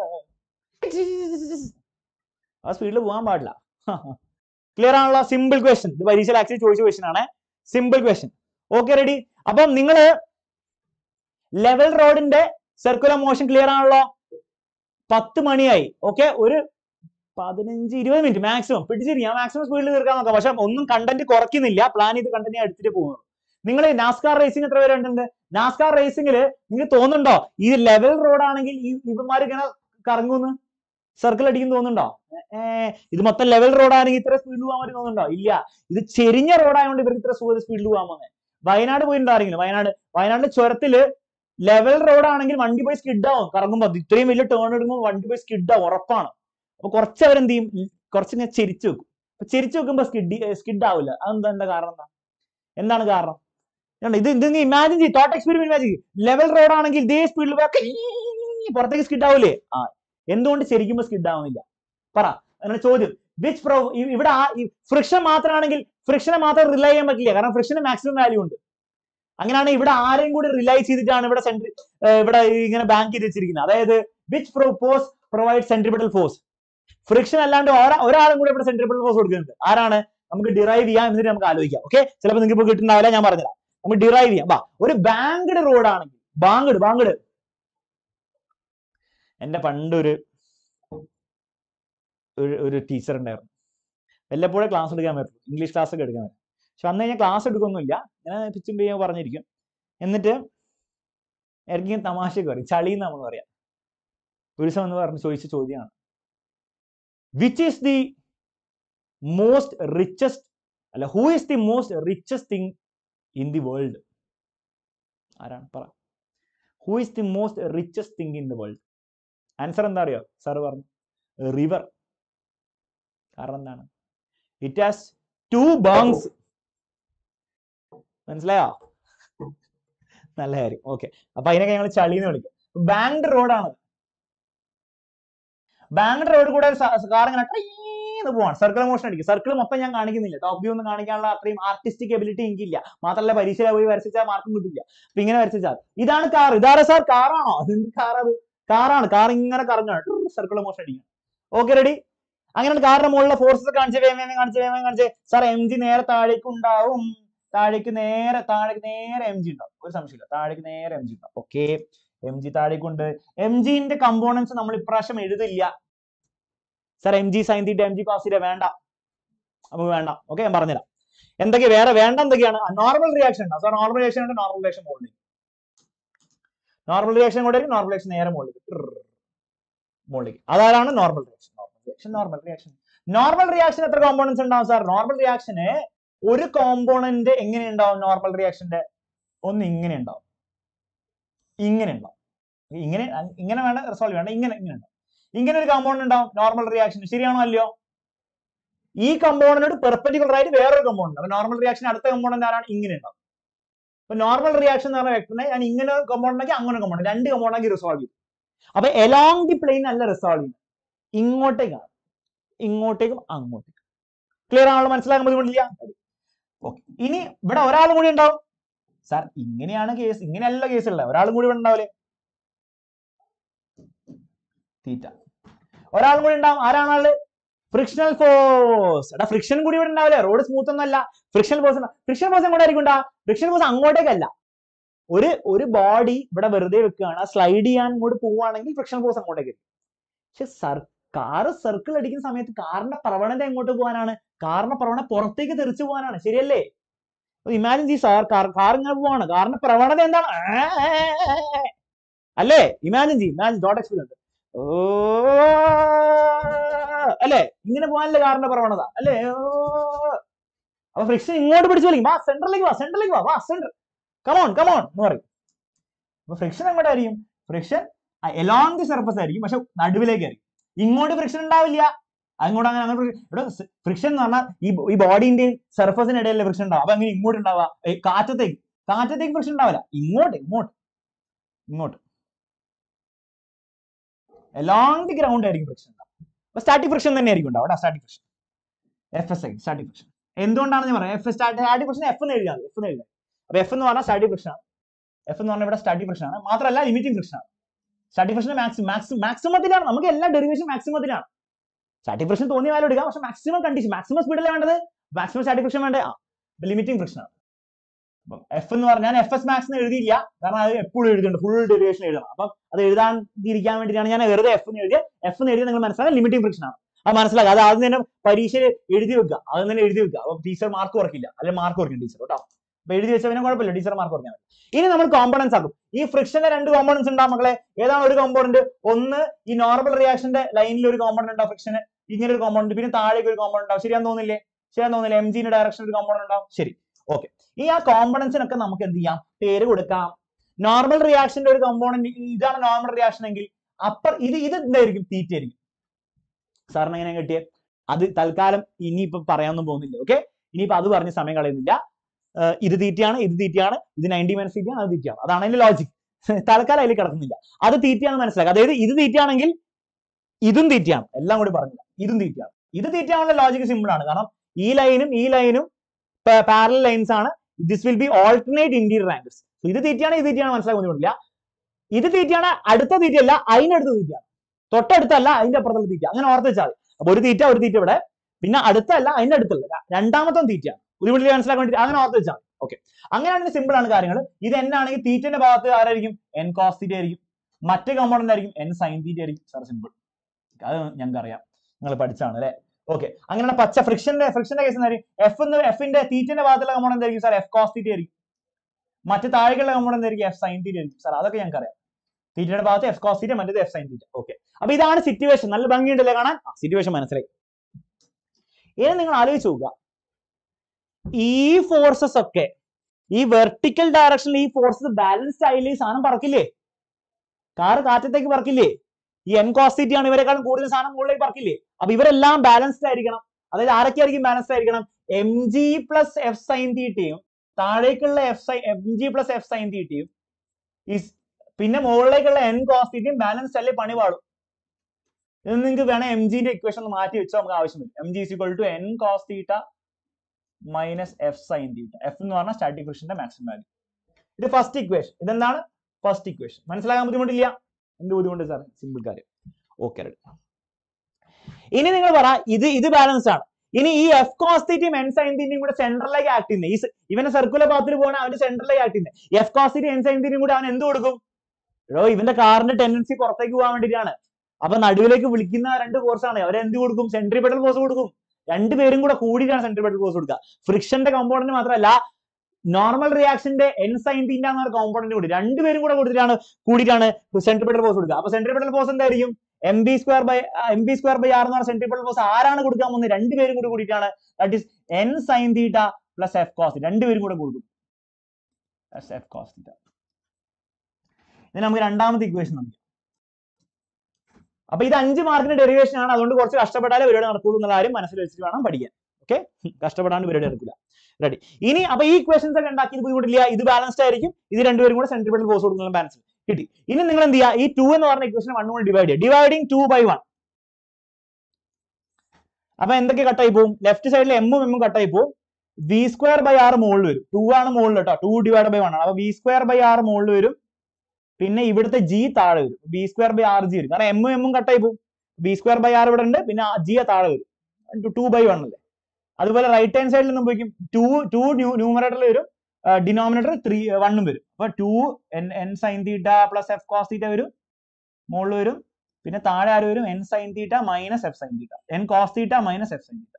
ആ സ്പീഡിൽ പോകാൻ പാടില്ല ക്ലിയർ ആണല്ലോ സിമ്പിൾ ക്വസ്റ്റ്യൻ ഇത് പരീക്ഷയിൽ ആക്ച്വലി ചോദിച്ച ക്വസ്റ്റ്യൻ ആണ് സിമ്പിൾ ക്വസ്റ്റ്യൻ ഓക്കെ റെഡി അപ്പം നിങ്ങൾ ലെവൽ റോഡിന്റെ സർക്കുലർ മോഷൻ ക്ലിയർ ആണല്ലോ പത്ത് മണിയായി ഓക്കെ ഒരു പതിനഞ്ച് ഇരുപത് മിനിറ്റ് മാക്സിമം പിടിച്ചിരിക്കും മാക്സിമം സ്പീഡിൽ തീർക്കാൻ നോക്കാം പക്ഷെ ഒന്നും കണ്ടന്റ് കുറയ്ക്കുന്നില്ല പ്ലാൻ ചെയ്ത് കണ്ടന്റ് എടുത്തിട്ട് പോകുന്നു നിങ്ങൾ നാസ്കാർ റേസിംഗ് എത്ര പേര് കണ്ടിട്ടുണ്ട് നാസ്കാർ റേസിംഗിൽ നിങ്ങൾക്ക് തോന്നുന്നുണ്ടോ ഈ ലെവൽ റോഡ് ആണെങ്കിൽ ഈ ഇവന്മാർ ഇങ്ങനെ കറങ്ങുന്നു സർക്കിൾ അടിക്കും തോന്നുന്നുണ്ടോ ഏ ഇത് മൊത്തം ലെവൽ റോഡ് ആണെങ്കിൽ ഇത്ര സ്പീഡിൽ പോകാൻ പറ്റും തോന്നുന്നുണ്ടോ ഇല്ല ഇത് ചെരിഞ്ഞ റോഡായതുകൊണ്ട് ഇവർക്ക് ഇത്ര സ്പീഡിൽ പോകാൻ പോകുന്നത് വയനാട് പോയിട്ടുണ്ടോ ആരെങ്കിലും വയനാട് വയനാടിന്റെ ചുരത്തില് ലെവൽ റോഡ് ആണെങ്കിൽ വണ്ടി പോയി സ്കിഡ് ആവും കറങ്ങുമ്പോൾ അത് ഇത്രയും വലിയ ടേൺ എടുക്കുമ്പോൾ വണ്ടി പോയി സ്കിഡ് ആവും ഉറപ്പാണ് അപ്പൊ കുറച്ച് അവരെന്ത് ചെയ്യും ഉം, കുറച്ച് ഇങ്ങനെ ചെരിച്ചു വെക്കും അപ്പൊ ചെരിച്ചു വെക്കുമ്പോൾ സ്കിഡ് സ്കിഡ് ആവില്ല അതെന്താ എന്താ കാരണം എന്താ എന്താണ് കാരണം കണ്ടോ, ഇത് ഇത് ഇമാജിൻ ചെയ്യും thought experiment imagine level road ആണെങ്കിൽ ഇതേ സ്പീഡിൽ പുറത്തേക്ക് സ്കിഡ് ആവില്ലേ ആ എന്തുകൊണ്ട് ശരിക്കുമ്പോൾ സ്കിഡ് ആവുന്നില്ല പറ അങ്ങനെ ചോദ്യം വിച്ച് പ്രോ ഇ- ഇവിടെ ആ ഫ്രിക്ഷൻ മാത്രമാണെങ്കിൽ ഫ്രിക്ഷനെ മാത്രം റിലൈ ചെയ്യാൻ പറ്റില്ല കാരണം ഫ്രിക്ഷന് മാക്സിമം വാല്യൂ ഉണ്ട് അങ്ങനെയാണ് ഇവിടെ ആരെയും കൂടി റിലൈ ചെയ്തിട്ടാണ് ഇവിടെ സെൻട്രി ഇവിടെ ഇങ്ങനെ ബാങ്ക് ചെയ്ത് വെച്ചിരിക്കുന്നത് അതായത് which propose provide centripetal force friction അല്ലാണ്ട് ഒരാ- ഒരാളും കൂടി ഇവിടെ സെൻട്രിപിറ്റൽ ഫോഴ്സ് കൊടുക്കുന്നുണ്ട് ആരാണ് നമുക്ക് ഡിറൈവ് ചെയ്യാം എന്നിട്ട് നമുക്ക് ആലോചിക്കാം ഓക്കെ ചിലപ്പോൾ നിങ്ങൾക്ക് ഇപ്പോൾ കിട്ടുന്നുണ്ടാവില്ല ഞാൻ പറഞ്ഞുതരാം നമുക്ക് ഡിറൈവ് ചെയ്യാം വാ ഒരു ബാങ്ക്ഡ് റോഡ് ആണെങ്കിൽ ബാങ്കഡ് ബാങ്കഡ് എന്റെ പണ്ടൊരു ഒരു ഒരു ടീച്ചർ ഉണ്ടായിരുന്നു വല്ലപ്പോഴും ക്ലാസ് എടുക്കാൻ പറ്റും ഇംഗ്ലീഷ് ക്ലാസ് ഒക്കെ എടുക്കാൻ പറ്റും പക്ഷെ അന്ന് ഞാൻ ക്ലാസ് എടുക്കൊന്നുമില്ല ഞാൻ പിച്ചും പെയ്യും പറഞ്ഞിരിക്കും എന്നിട്ട് ഇറങ്ങിയ തമാശയൊക്കെ പറയും ചളി എന്ന് നമ്മൾ പറയാം ഒരു ദിവസം എന്ന് പറഞ്ഞ് ചോദിച്ച ചോദ്യമാണ് which is the most richest അല്ല who is the most richest thing in the world ആരാണ് പറ who is the most richest thing in the world answer എന്താ അറിയോ സാർ പറഞ്ഞു റിവർ കാരണം എന്താണ് ഇറ്റ് ഹാസ് ടു ബോങ്സ് മനസ്സിലായോ നല്ല കാര്യം ഓക്കെ അപ്പൊ അതിനൊക്കെ ഞങ്ങൾ ചളിന്ന് വിളിക്കും ബാങ്ക്ഡ് റോഡാണ് ബാങ്ക്ഡ് റോഡ് കൂടെ കാർ ഇങ്ങനെ ടീന്ന് പോവാണ് സർക്കിൾ മോഷൻ അടിക്കും സർക്കിൾ മൊത്തം ഞാൻ കാണിക്കുന്നില്ല ടോപ്പ് വ്യൂ ഒന്നും കാണിക്കാനുള്ള അത്രയും ആർട്ടിസ്റ്റിക് എബിലിറ്റി എനിക്കില്ല മാത്രമല്ല പരീക്ഷയിൽ പോയി വരച്ചാൽ മാർക്കും കിട്ടില്ല അപ്പൊ ഇങ്ങനെ വരച്ചാൽ ഇതാണ് കാർ ഇതാരാ സാർ കാറാണോ അതെന്ത് കാർ അത് കാറാണ് കാർ ഇങ്ങനെ കറങ്ങാണ് സർക്കിൾ മോഷൻ അടിക്കും ഓക്കെ റെഡി അങ്ങനെ കാറിന്റെ മുകളിലെ ഫോഴ്സസ് കാണിച്ച് വേഗം വേഗം കാണിച്ച് വേഗം വേഗം കാണിച്ച് സാർ എം ജി നേരെ താഴേക്ക് ഉണ്ടാവും താഴേക്ക് നേരെ താഴേക്ക് നേരെ എം ജി ഉണ്ടാവും ഒരു സംശയമില്ല താഴേക്ക് നേരെ എം ജി ഉണ്ടാവും ഓക്കെ എം ജി താഴേക്കുണ്ട് എം ജിന്റെ കമ്പോണൻസ് നമ്മൾ ഇപ്രാവശ്യം എഴുതില്ല sir M G sine theta M G cos theta വേണ്ട നമുക്ക് വേണ്ട ഓക്കെ ഞാൻ പറഞ്ഞുതരാം എന്തൊക്കെ വേറെ വേണ്ട എന്തൊക്കെയാണ് നോർമൽ റിയാക്ഷൻ ഉണ്ടാവും സാർ നോർമൽ റിയാക്ഷൻ ഉണ്ട് നോർമൽ റിയാക്ഷൻ മുകളിലേക്ക് നോർമൽ റിയാക്ഷൻ കൂടെ നോർമൽ റിയാക്ഷൻ നേരെ മുകളിലേക്ക് മുകളിലേക്ക് അതാരാണ് normal reaction normal reaction normal reaction normal reaction എത്ര കോമ്പോണൻസ് ഉണ്ടാവും സാർ നോർമൽ റിയാക്ഷന് ഒരു കോമ്പോണന്റ് എങ്ങനെ ഉണ്ടാവും നോർമൽ റിയാക്ഷന്റെ ഒന്ന് ഇങ്ങനെ ഉണ്ടാവും ഇങ്ങനെ ഉണ്ടാവും ഇങ്ങനെ ഇങ്ങനെ വേണ്ട റിസോൾവ് വേണ്ട ഇങ്ങനെ ഇങ്ങനെ ഉണ്ടാവും ഇങ്ങനെ ഒരു കോമ്പൗണ്ട് ഉണ്ടാവും നോർമൽ റിയാക്ഷൻ ശരിയാണോ അല്ലയോ ഈ കമ്പോണന്റ് പെർപെൻഡിക്കുലർ ആയിട്ട് വേറൊരു കമ്പോണന്റ് അപ്പൊ നോർമൽ റിയാക്ഷൻ അടുത്ത കമ്പോണന്റ് ആരാണ് ഇങ്ങനെ ഉണ്ടാവും ഇപ്പൊ നോർമൽ റിയാക്ഷൻ എന്ന് പറഞ്ഞ വെക്ടറിനെ ഞാൻ ഇങ്ങനെ കമ്പൗണ്ട് ആക്കി അങ്ങനെ കമ്പൗണ്ട് രണ്ട് കമ്പൗണ്ട് ആക്കി റിസോൾവ് ചെയ്തു അപ്പൊ എലോങ് ദി പ്ലെയിൻ അല്ല റിസോൾവ് ചെയ്യുന്നത് ഇങ്ങോട്ടേക്കാണ് ഇങ്ങോട്ടേക്കും അങ്ങോട്ടേക്കും ക്ലിയർ ആണല്ലോ മനസ്സിലാക്കാൻ ബുദ്ധിമുട്ടില്ല ഓക്കെ ഇനി ഇവിടെ ഒരാളും കൂടി ഉണ്ടാവും സാർ ഇങ്ങനെയാണ് കേസ് ഇങ്ങനെയല്ല കേസ് ഉള്ളത് ഒരാളും കൂടി ഇവിടെ ഉണ്ടാവില്ലേ തീറ്റ ഒരാളും കൂടി ഉണ്ടാവും ആരാണ് ആള് ഫ്രിക്ഷണൽ ഫോഴ്സ് എടാ ഫ്രിക്ഷൻ കൂടി ഇവിടെ ഉണ്ടാവില്ലേ റോഡ് സ്മൂത്ത് ഒന്നല്ല ഫ്രിക്ഷണൽ ഫോഴ്സ് ഫ്രിക്ഷൻ ഫോഴ്സ് എങ്ങോട്ടായിരിക്കും ഉണ്ടാ ഫ്രിക്ഷൻ ഫോഴ്സ് അങ്ങോട്ടേക്കല്ല ഒരു ഒരു ബോഡി ഇവിടെ വെറുതെ വെക്കുകയാണ് സ്ലൈഡ് ചെയ്യാൻ ഇങ്ങോട്ട് പോവുകയാണെങ്കിൽ ഫ്രിക്ഷൻ ഫോഴ്സ് അങ്ങോട്ടേക്ക് വരും. പക്ഷെ സർ കാറ് സർക്കിൾ അടിക്കുന്ന സമയത്ത് കാറിന്റെ പ്രവണത എങ്ങോട്ട് പോകാനാണ് കാറിന്റെ പ്രവണത പുറത്തേക്ക് തെറിച്ചു പോകാനാണ് ശരിയല്ലേ ഇമാജിൻ ഈ സാർ കാർ കാർ ഇങ്ങനെ പോവാണ് കാറിന്റെ പ്രവണത എന്താണ് ആ, ആ, ആ, ആ. അല്ലേ imagine G imagine dot experience ഓ അല്ലേ ഇങ്ങനെ പോകാനല്ലേ കാറിന്റെ പ്രവണത അല്ലേ ഓ. അപ്പൊ ഫ്രിക്ഷൻ ഇങ്ങോട്ട് പിടിച്ചു വലിക്കും വാ സെന്ററിലേക്ക് വാ സെന്ററിലേക്ക് വാ വാ സെന്റർ കമോൺ കമോൺ എന്ന് പറയും അപ്പൊ ഫ്രിക്ഷൻ എങ്ങോട്ടായിരിക്കും ഫ്രിക്ഷൻ എലോങ് ദി സർഫസ് ആയിരിക്കും പക്ഷെ നടുവിലേക്കായിരിക്കും ഇങ്ങോട്ട് ഫ്രിക്ഷൻ ഉണ്ടാവില്ല അങ്ങോട്ട് അങ്ങനെ അങ്ങനെ ഇവിടെ ഫ്രിക്ഷൻ എന്ന് പറഞ്ഞാൽ ഈ ഈ ബോഡിന്റെയും സർഫസിന്റെ ഇടയിലെ ഫ്രിക്ഷൻ ഉണ്ടാവും അപ്പൊ അങ്ങനെ ഇങ്ങോട്ട് ഉണ്ടാവുക ഏ, കാറ്റത്തേക്ക് കാറ്റത്തേക്ക് ഫ്രിക്ഷൻ ഉണ്ടാവില്ല ഇങ്ങോട്ട് ഇങ്ങോട്ട് ഇങ്ങോട്ട് എലോങ് ദി ഗ്രൗണ്ട് ആയിരിക്കും ഫ്രിക്ഷൻ ഉണ്ടാവും അപ്പൊ സ്റ്റാറ്റിക് ഫ്രിക്ഷൻ തന്നെ ആയിരിക്കും ഉണ്ടാവും static friction F S I static friction എന്തുകൊണ്ടാണെന്ന് ഞാൻ പറയാം എഫ് സ്റ്റാറ്റിക് ഫ്രിക്ഷൻ എഫ് എന്ന് എഴുതിയാൽ എഫ് എന്ന് എഴുതാം അപ്പൊ എഫ് എന്ന് പറഞ്ഞാൽ സ്റ്റാറ്റിക് ഫ്രിക്ഷൻ ആണ് എഫ് എന്ന് പറഞ്ഞാൽ ഇവിടെ സ്റ്റാറ്റിക് ഫ്രിക്ഷൻ ആണ് മാത്രമല്ല ലിമിറ്റിംഗ് ഫ്രിക്ഷൻ ആണ് സ്റ്റാറ്റിക് ഫ്രിക്ഷൻ മാക്സിമം മാക്സിമം മാക്സിമത്തിലാണ് നമുക്ക് എല്ലാ ഡെറിവേഷൻ മാക്സിമത്തിലാണ് സ്റ്റാറ്റിക് ഫ്രിക്ഷൻ തോന്നിയ വാല്യൂ എടുക്കാം പക്ഷെ മാക്സിമം കണ്ടീഷൻ മാക്സിമം സ്പീഡിലാണ് വേണ്ടത് മാക്സിമം സ്റ്റാറ്റിക് ഫ്രിക്ഷൻ വേണ്ടേ ആ ലിമിറ്റിംഗ് ഫ്രിക്ഷൻ ആണ് അപ്പം എഫ് എന്ന് പറഞ്ഞാൽ ഞാൻ എഫ് എസ് മാക്സ് എന്ന് എഴുതിയില്ല കാരണം അത് എപ്പോഴും എഴുതുന്നുണ്ട് ഫുൾ ഡെറിവേഷൻ എഴുതണം അപ്പം അത് എഴുതാൻ ഇരിക്കാൻ വേണ്ടിയിട്ടാണ് ഞാൻ വെറുതെ എഫ് എന്ന് എഴുതിയത് എഫ് എന്ന് എഴുതി നിങ്ങൾ മനസ്സിലാക്കുക ലിമിറ്റിംഗ് ഫ്രിക്ഷൻ ആണ് അത് മനസ്സിലാക്കുക അത് ആദ്യം തന്നെ പരീക്ഷയിൽ എഴുതി വെക്കുക അത് തന്നെ എഴുതി വെക്കുക അപ്പൊ ടീച്ചർ മാർക്ക് കുറക്കില്ല അല്ലെങ്കിൽ മാർക്ക് കുറയ്ക്കും ടീച്ചർ കേട്ടോ അപ്പൊ എഴുതി വെച്ചവനെ കുഴപ്പമില്ല ടീച്ചർ മാർക്ക് കുറയ്ക്കാൻ പറ്റും ഇനി നമ്മൾ കോമ്പണൻസ് ആക്കും ഈ ഫ്രിക്ഷന്റെ രണ്ട് കോമ്പണൻസ് ഉണ്ടാവും മക്കളെ ഏതാണ് ഒരു കോമ്പണന്റ് ഒന്ന് ഈ നോർമൽ റിയാക്ഷന്റെ ലൈനിൽ ഒരു കോമ്പണന്റ് ഉണ്ടാവും ഫ്രിക്ഷന് ഇങ്ങനെ ഒരു കോമ്പണന്റ് പിന്നെ താഴേക്ക് ഒരു കോമ്പണന്റ് ഉണ്ടാവും ശരിയാന്ന് തോന്നില്ലേ ശരിയാന്ന് തോന്നില്ലേ എം ജിന്റെ ഡയറക്ഷൻ ഒരു കോമ്പണന്റ് ഉണ്ടാവും ശരി ഓക്കെ ഈ ആ കോമ്പണൻസിനൊക്കെ നമുക്ക് എന്ത് ചെയ്യാം പേര് കൊടുക്കാം നോർമൽ റിയാക്ഷന്റെ ഒരു കോമ്പോണന്റ് ഇതാണ് നോർമൽ റിയാക്ഷൻ എങ്കിൽ അപ്പർ ഇത് ഇത് എന്തായിരിക്കും തീറ്റ ആയിരിക്കും സാറിന് എങ്ങനെ കിട്ടിയേ അത് തൽക്കാലം ഇനിയിപ്പോ പറയാനൊന്നും പോകുന്നില്ല ഓക്കെ ഇനിയിപ്പോ അത് പറഞ്ഞ് സമയം കളയുന്നില്ല ഏർ ഇത് തീറ്റയാണ് ഇത് തീറ്റയാണ് ഇത് നയൻറ്റി മൈനസ് തീറ്റയാണ് അത് തീറ്റയാണ് അതാണ് അതിന്റെ ലോജിക് തൽക്കാലം അതിൽ കിടക്കുന്നില്ല അത് തീറ്റയാണെന്ന് മനസ്സിലാക്കുക അതായത് ഇത് തീറ്റയാണെങ്കിൽ ഇതും തീറ്റയാണ് എല്ലാം കൂടി പറഞ്ഞില്ല ഇതും തീറ്റയാണ് ഇത് തീറ്റയാണുള്ള ലോജിക് സിമ്പിൾ ആണ് കാരണം ഈ ലൈനും ഈ ലൈനും പാരലൽ ലൈൻസ് ആണ് this will be alternate interior angles ഇത് തീറ്റയാണ് ഇത് തീറ്റയാണ് മനസ്സിലാക്കാൻ ബുദ്ധിമുട്ടില്ല ഇത് തീറ്റയാണ് അടുത്ത തീറ്റയല്ല അതിനടുത്ത തീറ്റയാണ് തൊട്ടടുത്തല്ല അതിന്റെ അപ്പുറത്തുള്ള തീറ്റ അങ്ങനെ ഓർത്ത് വെച്ചാൽ മതി അപ്പൊ ഒരു തീറ്റ ഒരു തീറ്റ ഇവിടെ പിന്നെ അടുത്തല്ല അതിന്റെ അടുത്തുള്ള ര- രണ്ടാമത്തെ തീറ്റയാണ് ബുദ്ധിമുട്ടില്ല മനസ്സിലാക്കാൻ വേണ്ടി അങ്ങനെ ഓർത്ത് വെച്ചാൽ മതി ഓക്കെ അങ്ങനെയാണെങ്കിൽ സിമ്പിൾ ആണ് കാര്യങ്ങൾ ഇത് എന്നാണെങ്കിൽ തീറ്റന്റെ ഭാഗത്ത് ആരായിരിക്കും എൻ കോസ് തീറ്റ ആയിരിക്കും മറ്റേ കമ്പോണന്റ് ആയിരിക്കും എൻ സൈൻ തീറ്റ ആയിരിക്കും സാർ സിമ്പിൾ അത് ഞങ്ങൾക്ക് അറിയാം നിങ്ങൾ പഠിച്ചാണ് അല്ലെ ഓക്കെ അങ്ങനെയാണ് പച്ച ഫ്രിക്ഷന്റെ ഫ്രിക്ഷന്റെ കേസ് എന്തായിരിക്കും എഫ് എന്ന് എഫിന്റെ തീറ്റന്റെ ഭാഗത്തുള്ള കമ്പോണന്റ് ആയിരിക്കും സാർ എഫ് കോസ് തീറ്റ ആയിരിക്കും മറ്റു താഴേക്കുള്ള കമ്പോണന്റ് ആയിരിക്കും എഫ് സൈൻ തീറ്റ ആയിരിക്കും സാർ അതൊക്കെ ഞങ്ങൾക്ക് അറിയാം തീറ്റയുടെ ഭാഗത്ത് എഫ് കോസ് തീറ്റ മറ്റേത് എഫ് സൈൻ തീറ്റ ഓക്കെ അപ്പൊ ഇതാണ് സിറ്റുവേഷൻ നല്ല ഭംഗിയുണ്ടല്ലേ കാണാൻ സിറ്റുവേഷൻ മനസ്സിലായി ഇനി നിങ്ങൾ ആലോചിച്ച് നോക്കുക ഈ ഫോഴ്സസ് ഒക്കെ ഈ വെർട്ടിക്കൽ ഡയറക്ഷനിൽ ഈ ഫോഴ്സസ് ബാലൻസ്ഡ് ആയില്ലേ ഈ സാധനം പറക്കില്ലേ കാറ് കാറ്റത്തേക്ക് പറക്കില്ലേ ഈ എൻ കോസ് ആണ് ഇവരെക്കാളും കൂടുതൽ സാധനം മുകളിലേക്ക് പറക്കില്ലേ അപ്പൊ ഇവരെല്ലാം ബാലൻസ്ഡ് ആയിരിക്കണം അതായത് ആരൊക്കെ ആയിരിക്കും ബാലൻസ്ഡ് ആയിരിക്കണം M G plus F sine തീറ്റയും താഴേക്കുള്ള F sine M G plus F sine തീറ്റയും ഈ പിന്നെ മുകളിലേക്കുള്ള എൻ കോസ് തീറ്റയും ബാലൻസ്ഡ് അല്ലേ പണി പാടും ഇത് നിങ്ങൾക്ക് വേണേ എം ജിന്റെ ഇക്വേഷൻ ഒന്ന് മാറ്റി വെച്ചോ നമുക്ക് ആവശ്യം വരും M G is equal to N cos theta minus F sine theta F എന്ന് പറഞ്ഞാൽ സ്റ്റാറ്റിക് ഫ്രിക്ഷന്റെ മാക്സിമം വാല്യൂ ഇത് ഫസ്റ്റ് ഇക്വേഷൻ ഇതെന്താണ് ഫസ്റ്റ് ഇക്വേഷൻ മനസ്സിലാക്കാൻ ബുദ്ധിമുട്ടില്ല എന്ത് ബുദ്ധിമുട്ട് സാർ സിമ്പിൾ കാര്യം ഓക്കെ ഇനി നിങ്ങൾ പറ ഇത് ഇത് ബാലൻസ് ആണ് ഇനി ഈ എഫ് കോസ്റ്റിറ്റിയും എൻ സൈൻ തീറ്റയും കൂടെ സെൻട്രലിലേക്ക് ആക്ട് ചെയ്യുന്നത് ഈ സ- ഇവന്റെ സർക്കുലർ പാത്തിൽ പോകണ അവന്റെ സെൻട്രലിലേക്ക് ആക്ട് ചെയ്യുന്നത് എഫ് കോസ്റ്റിറ്റി എൻ സൈൻ തീറ്റയും കൂടെ അവൻ എന്ത് കൊടുക്കും എടോ ഇവന്റെ കാറിന്റെ ടെൻഡൻസി പുറത്തേക്ക് പോകാൻ വേണ്ടിയിട്ടാണ് അപ്പൊ നടുവിലേക്ക് വിളിക്കുന്ന രണ്ട് ഫോഴ്സ് ആണ് അവരെ എന്ത് കൊടുക്കും സെൻട്രിപെറ്റൽ ഫോഴ്സ് കൊടുക്കും രണ്ടുപേരും കൂടെ കൂടിയിട്ടാണ് സെൻട്രിപെറ്റൽ ഫോഴ്സ് കൊടുക്കുക ഫ്രിക്ഷന്റെ കോമ്പോണന്റ് മാത്രമല്ല നോർമൽ റിയാക്ഷന്റെ എൻ സൈൻ തീറ്റ എന്ന കോമ്പോണന്റ് കൂടി രണ്ടുപേരും കൂടെ കൊടുത്തിട്ടാണ് കൂടിയിട്ടാണ് സെൻട്രിപെറ്റൽ ഫോഴ്സ് കൊടുക്കുക അപ്പൊ സെൻട്രിപെറ്റൽ ഫോഴ്സ് എന്തായിരിക്കും M B square by M B square by R എന്ന് പറഞ്ഞ സെൻട്രിപെറ്റൽ ഫോഴ്സ് ആരാണ് കൊടുക്കാൻ പോകുന്നത് രണ്ടുപേരും കൂടി കൂടിയിട്ടാണ് that is N sine theta plus F cos രണ്ടുപേരും കൂടെ കൊടുക്കും എഫ് കോസ് തീറ്റ ഇനി നമുക്ക് രണ്ടാമത്തെ ഇക്വേഷൻ നോക്കാം അപ്പൊ ഇത് അഞ്ച് മാർക്കിന്റെ ഡെറിവേഷൻ ആണ് അതുകൊണ്ട് കുറച്ച് കഷ്ടപ്പെട്ടാലേ പരിപാടി നടക്കുള്ളൂ എന്നുള്ള കാര്യം മനസ്സിൽ വെച്ചിട്ട് വേണം പഠിക്കാൻ ഓക്കെ കഷ്ടപ്പെടാണ്ട് പരിപാടി നടക്കില്ല റെഡി ഇനി അപ്പൊ ഈ ഇക്വേഷൻസ് ഒക്കെ ഉണ്ടാക്കിയത് ബുദ്ധിമുട്ടില്ല ഇത് ബാലൻസ്ഡ് ആയിരിക്കും ഇത് രണ്ടുപേരും കൂടെ സെൻട്രിപെറ്റൽ ഫോഴ്സ് കൊടുക്കുന്ന ബാലൻസ് കിട്ടി ഇനി നിങ്ങൾ എന്ത് ചെയ്യുക ഈ ടു എന്ന് പറഞ്ഞ ഇക്വേഷൻ വൺ കൊണ്ട് ഡിവൈഡ് ചെയ്യുക ഡിവൈഡിങ് ടു ബൈ വൺ അപ്പൊ എന്തൊക്കെ കട്ടായി പോകും ലെഫ്റ്റ് സൈഡിൽ എമ്മും എമ്മും കട്ടായി പോകും വി സ്ക്വയർ ബൈ ആർ മുകളിൽ വരും ടു ആണ് മുകളിൽ കേട്ടോ ടു ഡിവൈഡ് ബൈ വൺ ആണ് അപ്പൊ വി സ്ക്വയർ ബൈ ആർ മുകളിൽ വരും പിന്നെ ഇവിടുത്തെ ജി താഴെ വരും B square by R G വരും കാരണം എമ്മും എമ്മും കട്ടായി പോകും ബി സ്ക്വയർ ബൈ ആർ ഇവിടെ ഉണ്ട് പിന്നെ ജി താഴെ വരും ടു ബൈ വൺ അല്ലേ അതുപോലെ റൈറ്റ് ഹാൻഡ് സൈഡിൽ നിന്നും പോയിക്കും ടു ടു ന്യൂമറേറ്ററിൽ വരും ഡിനോമിനേറ്റർ ത്രീ വണ്ണും വരും അപ്പൊ two N N sine theta plus F cos theta വരും മുകളിൽ വരും പിന്നെ താഴെ ആര് വരും N sine theta minus F sine theta N cos theta minus F sine theta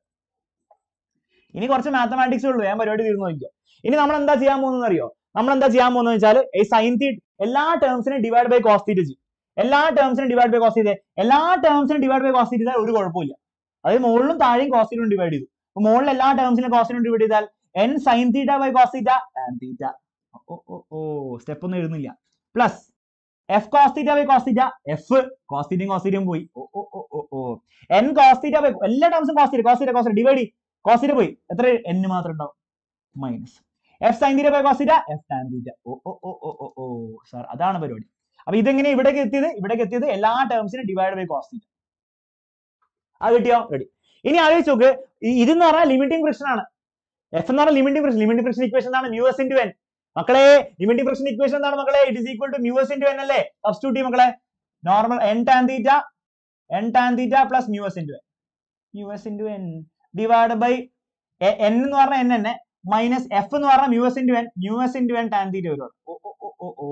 ഇനി കുറച്ച് മാത്തമാറ്റിക്സ് ഉള്ളൂ ഞാൻ പരിപാടി തീർന്നു നോക്കിയോ ഇനി നമ്മൾ എന്താ ചെയ്യാൻ പോകുന്നത് അറിയോ നമ്മൾ എന്താ ചെയ്യാൻ പോകുന്നത് വെച്ചാൽ ഈ സൈൻ തീറ്റ എല്ലാ ടേംസിനും ഡിവൈഡ് ബൈ കോസ് തീറ്റ ചെയ്യും എല്ലാ ടേംസിനും ഡിവൈഡ് ബൈ കോസ് തീറ്റ എല്ലാ ടേംസിനും ഡിവൈഡ് ബൈ കോസ് തീറ്റ ചെയ്താൽ ഒരു കുഴപ്പമില്ല അതായത് മുകളിലും താഴെയും കോസ് തീറ്റയും ഡിവൈഡ് ചെയ്തു അപ്പൊ മുകളിൽ എല്ലാ ടേംസിനും കോസിനും ഡിവൈഡ് ചെയ്താൽ N sine theta by cos theta tan theta ഓ ഓ ഓ സ്റ്റെപ്പ് ഒന്നും എഴുതുന്നില്ല plus F cos theta by cos theta F cos തീറ്റയും കോസ് തീറ്റയും പോയി ഓ ഓ ഓ ഓ ഓ എൻ കോസ് തീറ്റ ബൈ എല്ലാ ടേംസും cos theta cos theta cos divide cos theta പോയി എത്ര എൻ മാത്രം ഉണ്ടാവും minus F sine theta by cos theta F tan theta ഓ ഓ ഓ ഓ ഓ ഓ സാർ അതാണ് പരിപാടി അപ്പൊ ഇതെങ്ങനെ ഇവിടേക്ക് എത്തിയത് ഇവിടേക്ക് എത്തിയത് എല്ലാ ടേംസിനും ഡിവൈഡ് ബൈ കോസ് തീറ്റ അത് കിട്ടിയോ റെഡി ഇനി ആലോചിച്ച് നോക്ക് ഈ- ഇതെന്ന് പറഞ്ഞാൽ ലിമിറ്റിംഗ് ഫ്രിക്ഷൻ ആണ് എഫ് എന്ന് പറഞ്ഞാൽ limiting friction limiting friction equation എന്താണ് മ്യൂ എസ് ഇൻറ്റു എൻ മക്കളെ ലിമിറ്റിംഗ് ഫ്രിക്ഷൻ ഇക്വേഷൻ എന്താണ് മക്കളെ it is equal to mu S into N അല്ലേ സബ്സ്റ്റിറ്റ്യൂട്ട് മക്കളെ normal N tan theta N tan theta plus mu S into N mu S into N divide by N എന്ന് പറഞ്ഞാൽ N തന്നെ minus F എന്ന് പറഞ്ഞാൽ mu S into N mu S into N tan theta വരും ഓ ഓ ഓ ഓ ഓ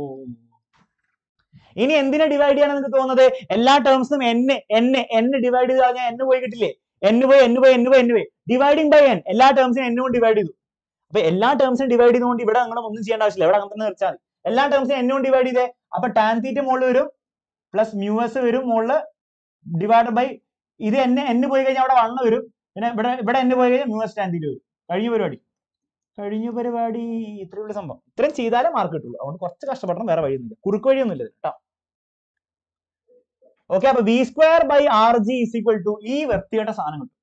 ഇനി എന്തിനെ ഡിവൈഡ് ചെയ്യാൻ നിങ്ങൾക്ക് തോന്നുന്നത് എല്ലാ ടേംസും എൻ എൻ എൻ ഡിവൈഡ് ചെയ്ത് കഴിഞ്ഞാൽ എൻ പോയി കിട്ടില്ലേ എൻ പോയി എൻ പോയി എൻ പോയി എൻ പോയി ഡിവൈഡിങ് ബൈ എൻ എല്ലാ ടേംസിനും എൻ കൊണ്ട് ഡിവൈഡ് ചെയ്തു അപ്പൊ എല്ലാ ടേംസിനും ഡിവൈഡ് ചെയ്തുകൊണ്ട് ഇവിടെ അങ്ങനെ ഒന്നും ചെയ്യേണ്ട ആവശ്യമില്ല ഇവിടെ അങ്ങനെ തന്നെ വെച്ചാൽ മതി എല്ലാ ടേംസിനും എൻ കൊണ്ട് ഡിവൈഡ് ചെയ്തേ അപ്പൊ ടാൻ തീറ്റ മുകളിൽ വരും പ്ലസ് മ്യൂ എസ് വരും മുകളിൽ ഡിവൈഡ് ബൈ ഇത് എൻ എൻ പോയി കഴിഞ്ഞാൽ അവിടെ വണ്ണ് വരും പിന്നെ ഇവിടെ ഇവിടെ എൻ പോയി കഴിഞ്ഞാൽ മ്യൂ എസ് ടാൻ തീറ്റ വരും കഴിഞ്ഞ പരിപാടി കഴിഞ്ഞ പരിപാടി ഇത്രയുള്ള സംഭവം ഇത്രയും ചെയ്താലേ മാർക്ക് കിട്ടുള്ളൂ അതുകൊണ്ട് കുറച്ച് കഷ്ടപ്പെടണം വേറെ വഴിയൊന്നുമില്ല കുറുക്ക് വഴിയൊന്നുമില്ല ഇത് കേട്ടോ ഓക്കെ അപ്പൊ V square by R G is equal to ഈ വൃത്തിയുടെ സാധനം കിട്ടും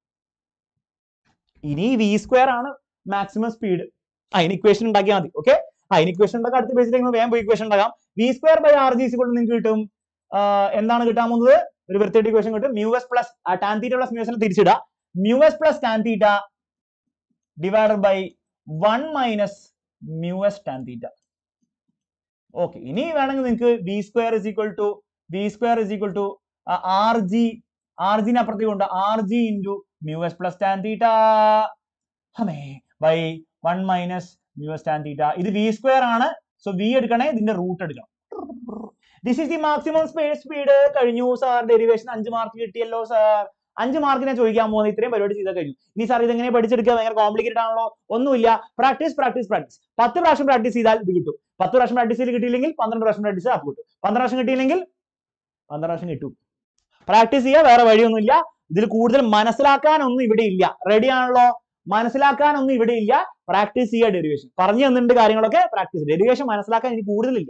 ഇനി വി സ്ക്വയർ ആണ് മാക്സിമം സ്പീഡ് അതിന് ഇക്വേഷൻ ഉണ്ടാക്കിയാൽ മതി ഓക്കെ അതിന് ഇക്വേഷൻ ഉണ്ടാക്കാം അടുത്ത പേജിലേക്ക് വേഗം പോയി ഇക്വേഷൻ ഉണ്ടാക്കാം V square by R G is equal to നിങ്ങൾക്ക് കിട്ടും ആ, എന്താണ് കിട്ടാൻ പോകുന്നത് ഒരു വൃത്തിയുടെ ഇക്വേഷൻ കിട്ടും mu S plus tan theta plus mu എസിനെ തിരിച്ചിടുക mu S plus tan theta divided by one minus mu S tan theta okay ഇനി വേണമെങ്കിൽ നിങ്ങൾക്ക് V square is equal to V square is equal to R G R ജിനെ അപ്പുറത്തേക്ക് കൊണ്ട് R G into mu S plus tan theta ഹമേ by one minus mu S tan theta ഇത് V square ആണ് so V എടുക്കണേ ഇതിന്റെ root എടുക്കണം this is the maximum space speed കഴിഞ്ഞു സാർ ഡെറിവേഷൻ അഞ്ച് മാർക്ക് കിട്ടിയല്ലോ സാർ അഞ്ച് മാർക്കിനെ ചോദിക്കാൻ പോകുന്നത് ഇത്രയും പരിപാടി ചെയ്താൽ കഴിഞ്ഞു ഇനി സാർ ഇതെങ്ങനെ പഠിച്ചെടുക്കുക ഭയങ്കര കോംപ്ലിക്കേറ്റഡ് ആണല്ലോ ഒന്നുമില്ല പ്രാക്ടീസ് പ്രാക്ടീസ് പ്രാക്ടീസ് പത്ത് പ്രാവശ്യം പ്രാക്ടീസ് ചെയ്താൽ ഇത് കിട്ടും പത്ത് പ്രാവശ്യം പ്രാക്ടീസ് ചെയ്ത് കിട്ടിയില്ലെങ്കിൽ പന്ത്രണ്ട് പ്രാവശ്യം പ്രാക്ടീസ് ചെയ്താൽ അപ്പോൾ കിട്ടും പന്ത്രണ്ട് പ്രാവശ്യം കിട്ടിയില്ലെങ്കിൽ പന്ത്രണ്ട് പ്രാവശ്യം കിട്ടും പ്രാക്ടീസ് ചെയ്യുക വേറെ വഴിയൊന്നുമില്ല ഇതിൽ കൂടുതൽ മനസ്സിലാക്കാനൊന്നും ഇവിടെ ഇല്ല റെഡി ആണല്ലോ മനസ്സിലാക്കാനൊന്നും ഇവിടെ ഇല്ല പ്രാക്ടീസ് ചെയ്യുക ഡെറിവേഷൻ പറഞ്ഞു തന്നിട്ടുണ്ട് കാര്യങ്ങളൊക്കെ പ്രാക്ടീസ് ഡെറിവേഷൻ മനസ്സിലാക്കാൻ എനിക്ക് കൂടുതലില്ല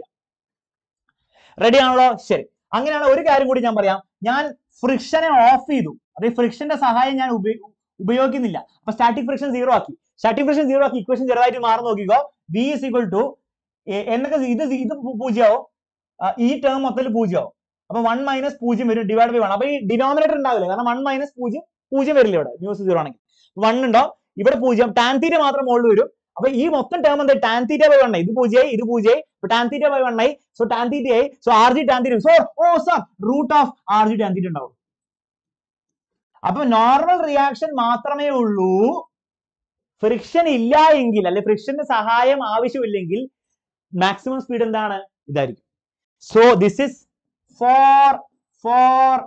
റെഡി ആണല്ലോ ശരി അങ്ങനെയാണ് ഒരു കാര്യം കൂടി ഞാൻ പറയാം ഞാൻ ഫ്രിക്ഷനെ ഓഫ് ചെയ്തു അത് ഫ്രിക്ഷന്റെ സഹായം ഞാൻ ഉപയോ- ഉപയോഗിക്കുന്നില്ല അപ്പൊ സ്റ്റാറ്റിക് ഫ്രിക്ഷൻ സീറോ ആക്കി സ്റ്റാറ്റിക് ഫ്രിക്ഷൻ സീറോ ആക്കി ഇക്വേഷൻ ചെറുതായിട്ട് മാറി നോക്കിക്കോ വി ഇസ് ഈക്വൽ ടു എന്നൊക്കെ ഇത് ഇത് പൂ- പൂജ്യമാവും ആ, ഈ ടേം മൊത്തത്തിൽ പൂജ്യമാവും അപ്പൊ വൺ മൈനസ് പൂജ്യം വരും ഡിവൈഡ് ബൈ വൺ അപ്പൊ ഈ ഡിനോമിനേറ്റർ ഉണ്ടാവില്ല കാരണം വൺ മൈനസ് പൂജ്യം പൂജ്യം വരില്ല ഇവിടെ ന്യൂസ് സീറോ ആണെങ്കിൽ വൺ ഉണ്ടാവും ഇവിടെ പൂജ്യം ടാൻ തീറ്റ മാത്രം മുകളിൽ വരും അപ്പൊ ഈ മൊത്തം ടേം എന്താ ടാൻ തീറ്റ ബൈ വൺ ഇത് പൂജ്യമായി ഇത് പൂജ്യമായി ടാൻ തീറ്റ ബൈ വൺ ആയി സോ ടാൻ തീറ്റ ആയി so R G tan theta so ഓ sir root of R G tan theta ഉണ്ടാവും അപ്പൊ നോർമൽ റിയാക്ഷൻ മാത്രമേ ഉള്ളൂ ഫ്രിക്ഷൻ ഇല്ല എങ്കിൽ അല്ലെ ഫ്രിക്ഷന്റെ സഹായം ആവശ്യമില്ലെങ്കിൽ മാക്സിമം സ്പീഡ് എന്താണ് ഇതായിരിക്കും so this is for for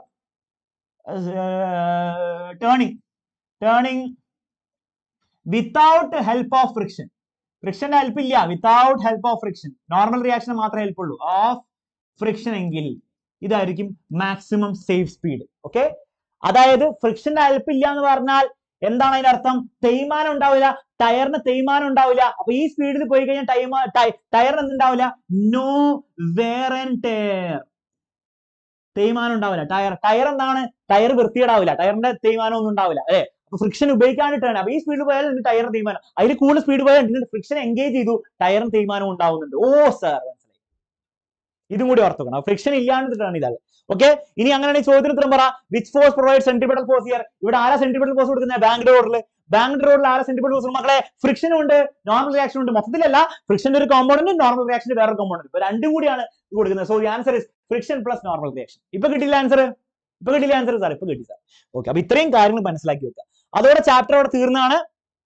turning turning without help of friction ഫ്രിക്ഷന്റെ ഹെൽപ്പ് ഇല്ല without help of friction normal reaction മാത്രമേ ഹെൽപ്പ് ഉള്ളൂ ഓഫ് ഫ്രിക്ഷൻ എങ്കിൽ ഇതായിരിക്കും മാക്സിമം സേഫ് സ്പീഡ് ഓക്കെ അതായത് ഫ്രിക്ഷന്റെ ഹെൽപ്പ് ഇല്ല എന്ന് പറഞ്ഞാൽ എന്താണ് അതിന്റെ അർത്ഥം തേയ്മാനം ഉണ്ടാവില്ല ടയറിന് തേയ്മാനം ഉണ്ടാവില്ല അപ്പൊ ഈ സ്പീഡിൽ പോയി കഴിഞ്ഞാൽ ടൈമ ടയറിന് എന്തുണ്ടാവില്ല നോ വേർ ആൻഡ് ടയർ തേയ്മാനം ഉണ്ടാവില്ല ടയർ ടയർ എന്താണ് ടയർ വൃത്തികേടാവില്ല ടയറിന്റെ തേയ്മാനം ഒന്നും ഉണ്ടാവില്ല അല്ലെ ഫ്രിക്ഷൻ ഉപയോഗിക്കാണ്ടിട്ടാണ് അപ്പൊ ഈ സ്പീഡിൽ പോയാൽ നിങ്ങൾക്ക് ടയറിന് തീരുമാനം അതിൽ കൂടുതൽ സ്പീഡ് പോയാൽ നിങ്ങൾക്ക് ഫ്രിക്ഷൻ എൻഗേജ് ചെയ്തു ടയറിന് തീരുമാനം ഉണ്ടാവുന്നുണ്ട് ഓ സാർ മനസ്സിലായി ഇതും കൂടി ഓർത്തുക്കണം ഫ്രിക്ഷൻ ഇല്ലാണ്ടിട്ടാണ് ഇതാൽ ഓക്കെ ഇനി അങ്ങനെയാണെങ്കിൽ ചോദ്യത്തിന് ഉത്തരം പറ which force provide sentimental force here ഇവിടെ ആരാ സെന്റിമെന്റൽ ഫോഴ്സ് കൊടുക്കുന്നത് ബാങ്ക് റോഡിൽ ബാങ്ക് റോഡിൽ ആരാ സെന്റിമെന്റൽ ഫോഴ്സ് മക്കളെ ഫ്രിക്ഷൻ ഉണ്ട് നോർമൽ റിയാക്ഷൻ ഉണ്ട് മൊത്തത്തിലല്ല ഫ്രിക്ഷന്റെ ഒരു കോമ്പൗണ്ട് നോർമൽ റിയാക്ഷന്റെ വേറെ കോമ്പൗണ്ട് ഇപ്പൊ രണ്ടും കൂടിയാണ് ഇത് കൊടുക്കുന്നത് so answer is friction plus normal reaction ഇപ്പൊ കിട്ടില്ല ആൻസർ ഇപ്പൊ കിട്ടില്ല ആൻസർ സാർ ഇപ്പൊ കിട്ടി സാർ ഓക്കെ അപ്പൊ ഇത്രയും കാര്യങ്ങൾ മനസ്സിലാക്കി വെക്കുക അതോടെ ചാപ്റ്റർ അവിടെ തീർന്നാണ്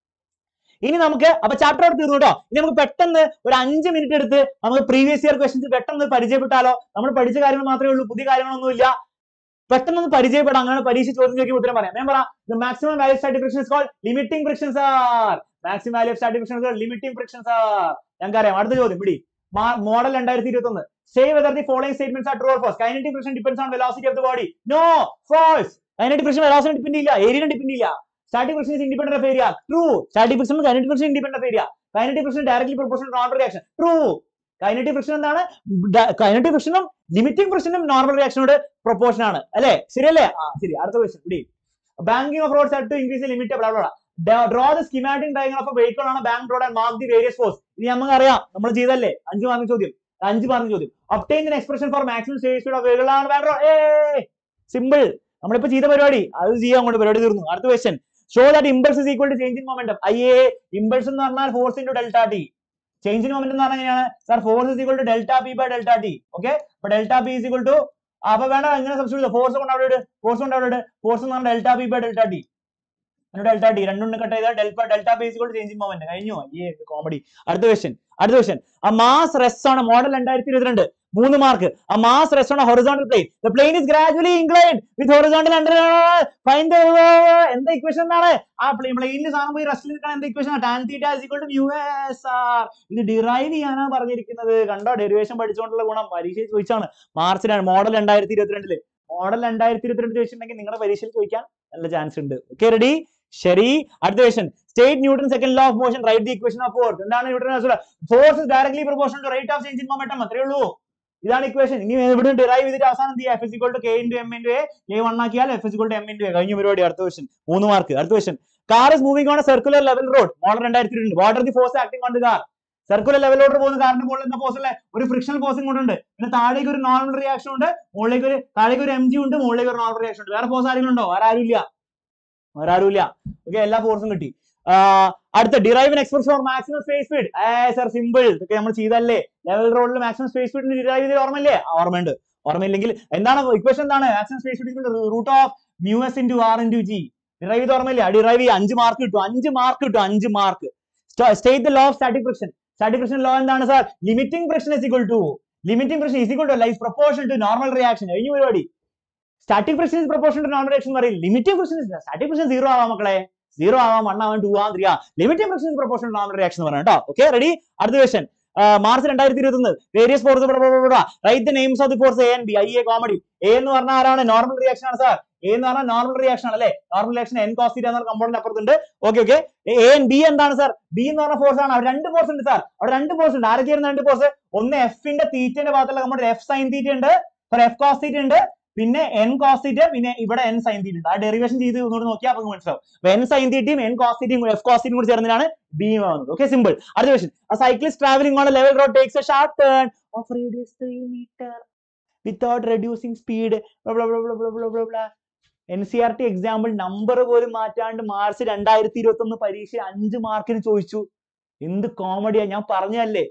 ഇനി നമുക്ക് അപ്പൊ ചാപ്റ്റർ അവിടെ തീർന്നു കേട്ടോ ഇനി നമുക്ക് പെട്ടെന്ന് ഒരു അഞ്ച് മിനിറ്റ് എടുത്ത് നമുക്ക് പ്രീവിയസ് ഇയർ ക്വസ്റ്റ്യൻസ് പെട്ടെന്ന് പരിചയപ്പെട്ടാലോ നമ്മൾ പഠിച്ച കാര്യങ്ങൾ മാത്രമേ ഉള്ളൂ പുതിയ കാര്യങ്ങളൊന്നുമില്ല പെട്ടെന്ന് ഒന്ന് പരിചയപ്പെടാം അങ്ങനെ പരീക്ഷ ചോദ്യം ചോദിക്കുമ്പോൾ ഉത്തരം പറയാം ഞാൻ പറ maximum value static friction call limiting friction sir maximum value static friction limiting friction sir ഞങ്ങൾക്ക് അറിയാം അടുത്ത ചോദ്യം പിടി മോഡൽ രണ്ടായിരത്തി ഇരുപത്തി ഒന്ന് say whether the following statements are true or false kinetic friction depends on velocity of the body no false kinetic friction velocity depend ഇല്ല area depend ഇല്ല static friction is independent of area true static friction kinetic friction independent of area kinetic friction directly proportional normal reaction true kinetic friction എന്താണ് kinetic ഫ്രിക്ഷനും limiting ഫ്രിക്ഷനും normal റിയാക്ഷനോട് proportion ആണ് അല്ലേ ശരിയല്ലേ ആ ശരി അടുത്ത ക്വസ്റ്റ്യൻ പിടി banking of roads to increase limit draw the schematic diagram of vehicle ആണ് bank road and mark the various force ഇനി നമുക്ക് അറിയാം നമ്മൾ ചെയ്തല്ലേ അഞ്ച് മാർക്ക് ചോദ്യം അഞ്ച് മാർക്ക് ചോദ്യം obtain then expression for maximum speed of vehicle ആണ് ബാങ്ക് റോഡ് ഏ സിമ്പിൾ നമ്മളിപ്പോ ചെയ്ത പരിപാടി അത് ചെയ്യാൻ കൊണ്ട് പരിപാടി തീർന്നു അടുത്ത question show that impulse is equal to change in momentum അയ്യേ ഇമ്പൾസ് എന്ന് പറഞ്ഞാൽ force into delta T change in moment എന്ന് പറഞ്ഞാൽ എങ്ങനെയാണ് sir force is equal to delta P by delta T okay അപ്പൊ delta P is equal to അപ്പൊ വേണ്ട എങ്ങനെ സബ്സ്റ്റിറ്റ്യൂട്ട് ഫോഴ്സ് കൊണ്ട് അവിടെ ഫോഴ്സ് കൊണ്ട് അവിടെ ഫോഴ്സ് എന്ന് പറഞ്ഞാൽ delta P by delta T delta T രണ്ടും കട്ട് ചെയ്താൽ delta delta P is equal to change in moment കഴിഞ്ഞു അയ്യേ കോമഡി അടുത്ത ക്വസ്റ്റ്യൻ അടുത്ത ക്വസ്റ്റ്യൻ ആ മാസ് റെസ്റ്റ് ആണ് മോഡൽ രണ്ടായിരത്തി ഇരുപത്തിരണ്ട് മൂന്ന് മാർക്ക് ആ മാസ് റെസ്റ്റ് ആണ് horizontal plane the plane is gradually inclined with horizontal under find എന്താ ഇക്വേഷൻ എന്താണ് ആ പ്ലെയിനിൽ സാധനം പോയി റെസ്റ്റിൽ നിൽക്കാൻ എന്താ equation tan theta is equal to mu S R ഇത് ഡിറൈവ് ചെയ്യാനാണ് പറഞ്ഞിരിക്കുന്നത് കണ്ടോ ഡെറിവേഷൻ പഠിച്ചുകൊണ്ടുള്ള ഗുണം പരീക്ഷയിൽ ചോദിച്ചാണ് മാർച്ചിലാണ് മോഡൽ രണ്ടായിരത്തി ഇരുപത്തിരണ്ടില് മോഡൽ രണ്ടായിരത്തി ഇരുപത്തിരണ്ട് ചോദിച്ചിട്ടുണ്ടെങ്കിൽ നിങ്ങളുടെ പരീക്ഷയിൽ ചോദിക്കാൻ നല്ല ചാൻസ് ഉണ്ട് ഓക്കെ റെഡി ശരി അടുത്ത question state Newton second law of motion write the equation of force എന്താണ് Newton force directly proportion to rate of change in momentum അത്രേ ഉള്ളൂ ഇതാണ് ഇക്വേഷൻ ഇനി ഇവിടെ ഡിറൈവ് ചെയ്തിട്ട് അവസാനം എന്ത് ചെയ്യുക F is equal to K into M into A A one ആക്കിയാൽ F is equal to M into A കഴിഞ്ഞ പരിപാടി അടുത്ത ക്വസ്റ്റൻ മൂന്ന് മാർക്ക് അടുത്ത question car is moving on circular level road model രണ്ടായിരത്തി രണ്ട് what are the force acting on the car circular ലെവലോട്ട് പോകുന്ന കാറിന്റെ മുകളിൽ എന്താ ഫോഴ്സ് ഉള്ളത് ഒരു ഫ്രിക്ഷൻ ഫോഴ്സും കൊണ്ടുണ്ട് പിന്നെ താഴേക്ക് ഒരു നോർമൽ റിയാക്ഷൻ ഉണ്ട് മുകളിലേക്ക് ഒരു താഴേക്ക് ഒരു എം ജി ഉണ്ട് മുകളിലേക്ക് ഒരു നോർമൽ റിയാക്ഷൻ ഉണ്ട് വേറെ ഫോഴ്സ് ആരെങ്കിലും ഉണ്ടോ വേറെ ആരും ഇല്ല വേറെ ആരും ഇല്ല ഓക്കെ എല്ലാ ഫോഴ്സും കിട്ടി ആ, അടുത്ത derive express for maximum space speed ഏ സർ സിമ്പിൾ ഇതൊക്കെ നമ്മൾ ചെയ്തല്ലേ ലെവൽ റോഡിൽ മാക്സിമം സ്പേസ് സ്പീഡിന് ഡിറൈവ് ചെയ്ത് ഓർമ്മയില്ലേ ആ, ഓർമ്മയുണ്ട് ഓർമ്മയില്ലെങ്കിൽ എന്താണ് ഇക്വേഷൻ എന്താണ് maximum space speed root of mu S into R into G derive ചെയ്ത് ഓർമ്മയില്ലേ ഡിറൈവ് ചെയ്ത് അഞ്ച് മാർക്ക് കിട്ടും അഞ്ച് മാർക്ക് കിട്ടും അഞ്ച് mark state the law of static friction static friction law എന്താണ് sir limiting friction is equal to limiting friction is equal to life proportion to normal reaction കഴിഞ്ഞ പരിപാടി static friction is proportion to normal reaction പറയും limiting friction static friction zero ആവാം മക്കളെ zero ആവാം one ആവാം to ആവാം three ആവാം limiting friction is proportion to normal reaction എന്ന് പറയാം കേട്ടോ ഓക്കെ റെഡി അടുത്ത ക്വസ്റ്റൻ മാർച്ച് രണ്ടായിരത്തി ഇരുപത്തി ഒന്ന് various force write the names of the force A and B I A comedy A എന്ന് പറഞ്ഞാൽ ആരാണ് നോർമൽ റിയാക്ഷൻ ആണ് സാർ എ എന്ന് പറഞ്ഞാൽ നോർമൽ റിയാക്ഷൻ അല്ലേ നോർമൽ റിയാക്ഷൻ എൻ കോസ്റ്റീറ്റ എന്ന കമ്പോണന്റ് അപ്പുറത്തുണ്ട് okay okay A and B എന്താണ് സാർ ബി എന്ന് പറഞ്ഞ ഫോഴ്സ് ആണ് അവിടെ രണ്ട് ഫോഴ്സ് ഉണ്ട് സാർ അവിടെ രണ്ട് ഫോഴ്സ് ഉണ്ട് ആരൊക്കെയായിരുന്നു രണ്ട് ഫോഴ്സ് ഒന്ന് എഫിന്റെ തീറ്റന്റെ ഭാഗത്തുള്ള കമ്പോണ്ട് എഫ് സൈൻ തീറ്റ ഉണ്ട് എഫ് കോസ് തീറ്റ ഉണ്ട് പിന്നെ എൻ കോസ് തീറ്റ പിന്നെ ഇവിടെ എൻ സൈൻ തീറ്റ ഉണ്ട് ആ ഡെറിവേഷൻ ചെയ്ത് ഒന്നുകൂടി നോക്കിയാൽ അപ്പൊ മനസ്സിലാവും അപ്പൊ എൻ സൈൻ തീറ്റയും എൻ കോസ് തീറ്റയും എഫ് കോസ് തീറ്റയും കൂടി ചേർന്നതിനാണ് ബി ആവുന്നത് ഓക്കെ സിമ്പിൾ അടുത്ത question a cyclist traveling on a level road takes a sharp turn of radius 3 meter without reducing speed blah blah blah blah blah blah blah blah N C R T example number പോലും മാറ്റാണ്ട് March രണ്ടായിരത്തി ഇരുപത്തി ഒന്ന് പരീക്ഷ അഞ്ച് മാർക്കിന് ചോദിച്ചു എന്ത് കോമഡിയാ ഞാൻ പറഞ്ഞല്ലേ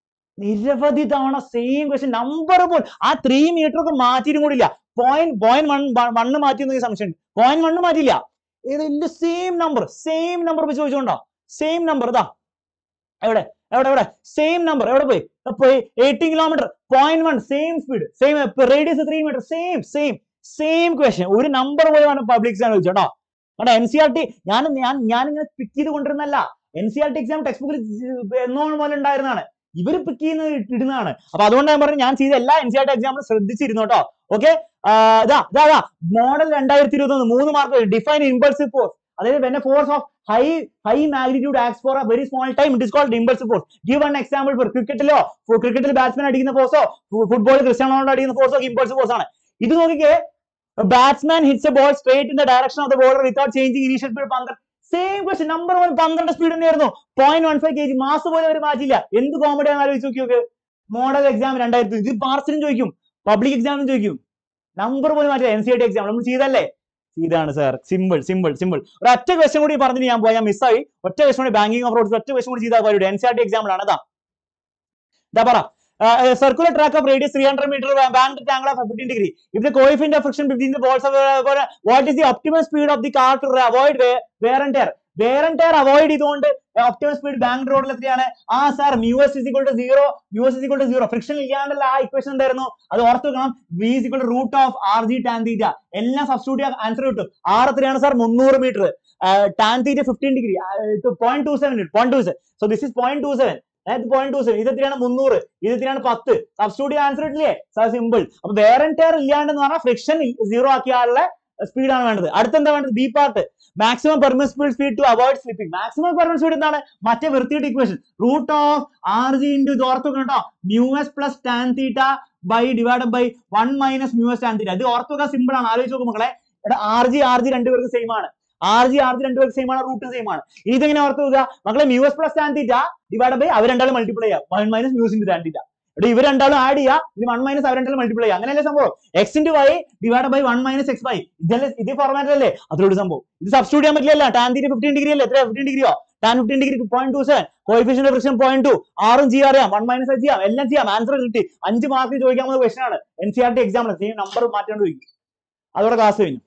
നിരവധി തവണ സെയിം ക്വസ്റ്റ്യൻ നമ്പർ പോലും ആ ത്രീ മീറ്റർ ഒക്കെ മാറ്റിയിട്ടും കൂടില്ല പോയിന്റ് പോയിന്റ് വൺ വണ്ണ് മാറ്റി സംശയം പോയിന്റ് വണ്ണ് മാറ്റിയില്ല ഇതിന്റെ സെയിം നമ്പർ സെയിം നമ്പർ വെച്ച് ചോദിച്ചോണ്ടോ സെയിം നമ്പർ ഇതാ എവിടെ എവിടെ എവിടെ സെയിം നമ്പർ എവിടെ പോയി പോയി eighteen kilometre point one same speed same radius three metre same same same question ഒരു നമ്പർ പോയാണ് പബ്ലിക് എക്സാം ചോദിച്ചോട്ടോ കേട്ടോ എൻ സി ആർ ടി ഞാൻ ഞാൻ ഞാൻ ഇങ്ങനെ പിക്ക് ചെയ്ത് കൊണ്ടിരുന്നല്ല N C R T exam text ബുക്കിൽ എന്നോ പോലെ ഉണ്ടായിരുന്നതാണ് ഇവര് പിക്ക് ചെയ്യുന്ന ഇടുന്നതാണ് അപ്പൊ അതുകൊണ്ട് ഞാൻ പറഞ്ഞു ഞാൻ ചെയ്ത എല്ലാ എൻ സി ആർ ടി എക്സാമിലും ശ്രദ്ധിച്ചിരുന്നു കേട്ടോ ഓക്കെ ഇതാ ഇതാ ഇതാ മോഡൽ രണ്ടായിരത്തി ഇരുപത്തി ഒന്ന് മൂന്ന് മാർക്ക് ഡിഫൈൻ ഇമ്പൾസീവ് ഫോഴ്സ് അതായത് when force of high high magnitude acts for a very small time it is called impulsive force give one example for ക്രിക്കറ്റിലോ ക്രിക്കറ്റിൽ ബാറ്റ്സ്മാൻ അടിക്കുന്ന ഫോഴ്സോ ഫുട്ബോളിൽ ക്രിസ്ത്യാനോ റൊണാൾഡോ അടിക്കുന്ന ഫോഴ്സോ ഇമ്പൾസീവ് ഫോഴ്സ് ആണ് ഇത് നോക്കിക്കേ batsman hits a ball straight in the direction of the bowler without changing initial speed പന്ത്രണ്ട് same question number one പന്ത്രണ്ട് സ്പീഡ് തന്നെയായിരുന്നു point one five K G mass പോലും അവർ മാറ്റില്ല എന്ത് കോമഡി ആണ് ആലോചിച്ച് നോക്കി നോക്ക് മോഡൽ എക്സാം രണ്ടായിരത്തി ഇത് മാർച്ചിനും ചോദിക്കും പബ്ലിക് എക്സാമിനും ചോദിക്കും നമ്പർ പോലും മാറ്റില്ല N C I T exam നമ്മൾ ചെയ്തല്ലേ ഇതാണ് സാർ സിമ്പിൾ സിമ്പിൾ സിമ്പിൾ ഒരു ഒറ്റ ക്വസ്റ്റ്യൻ കൂടി പറഞ്ഞിട്ട് ഞാൻ പോയി ഞാൻ മിസ്സായി ഒറ്റ ക്വസ്റ്റ്യൻ കൂടി ബാങ്കിങ് ഓഫ് റോഡ്സ് ഒറ്റ ക്വസ്റ്റ്യൻ കൂടി ചെയ്താൽ പോലും എൻ സി ആർ ടി എക്സാമിലാണ് അതാ ഇതാ പറ circular track of radius three hundred metre bank angle of fifteen degree if the coefficient of friction between the balls of uh, what is the optimum speed of the car to avoid wear, wear and tear wear and tear avoid ചെയ്തുകൊണ്ട് optimum speed bank റോഡിൽ എത്രയാണ് ആ sir mu S is equal to zero mu S is equal to zero friction ഇല്ലാണ്ടല്ല ആ equation എന്തായിരുന്നു അത് ഓർത്ത് വെക്കണം V is equal to root of R G tan theta എല്ലാം സബ്സ്റ്റിറ്റ്യൂട്ട് ആൻസർ കിട്ടും ആർ എത്രയാണ് സാർ മുന്നൂറ് metre tan theta fifteen degree point two seven point two seven so this is point two seven point two seven ഇത് എത്രയാണ് മുന്നൂറ് ഇത് എത്രയാണ് പത്ത് സബ്സ്റ്റിറ്റ്യൂട്ട് ആൻസർ ഇട്ടില്ലേ സാർ സിമ്പിൾ അപ്പൊ വേറെ ആൻഡ് ടയർ ഇല്ലാണ്ടെന്ന് പറഞ്ഞാൽ ഫ്രിക്ഷൻ സീറോ ആക്കിയാലുള്ള സ്പീഡാണ് വേണ്ടത് അടുത്തെന്താ വേണ്ടത് B part maximum permissible speed to avoid slipping maximum permissible speed എന്താണ് മറ്റേ വൃത്തിയുടെ equation root of R G into ഇത് ഓർത്ത് വെക്കണം കേട്ടോ mu S plus tan theta by divide by one minus mu S tan theta ഇത് ഓർത്ത് വെക്കാൻ സിമ്പിൾ ആണ് ആലോചിച്ച് നോക്കും മക്കളെ ഇവിടെ ആർ ജി ആർ ജി രണ്ടുപേർക്ക് സെയിം ആണ് ആർ ജി ആർ ജി രണ്ടുപേർക്ക് സെയിം ആണ് റൂട്ടും സെയിം ആണ് ഇതെങ്ങനെ ഓർത്ത് വെക്കുക മക്കളെ mu S plus tan theta divide by അവർ രണ്ടാളും മൾട്ടിപ്ലൈ ചെയ്യാം one minus mu S into tan theta ഇവിടെ ഇവർ രണ്ടാളും ആഡ് ചെയ്യുക ഇത് വൺ മൈനസ് അവർ രണ്ടാളും മൾട്ടിപ്ലൈ ചെയ്യുക അങ്ങനെയല്ലേ സംഭവം X into Y divide by one minus X Y ഇതല്ലേ ഇതേ ഫോർമാറ്റ് അല്ലേ അതിലൊരു സംഭവം ഇത് സബ്സ്റ്റിറ്റ്യൂട്ട് ചെയ്യാൻ പറ്റില്ല ടാൻ തീറ്റ ഫിഫ്റ്റീൻ ഡിഗ്രി അല്ലേ എത്ര ഫിഫ്റ്റീൻ ഡിഗ്രിയോ tan fifteen degree point two seven coefficient friction point two ആറും ചെയ്യാം അറിയാം വൺ മൈനസ് ചെയ്യാം എല്ലാം ചെയ്യാം ആൻസർ കിട്ടി അഞ്ച് മാർക്ക് ചോദിക്കാവുന്ന ക്വസ്റ്റൻ ആണ് N C R T exam same number മാറ്റാണ്ട് ചോദിക്കും അതോടെ ക്ലാസ് കഴിഞ്ഞു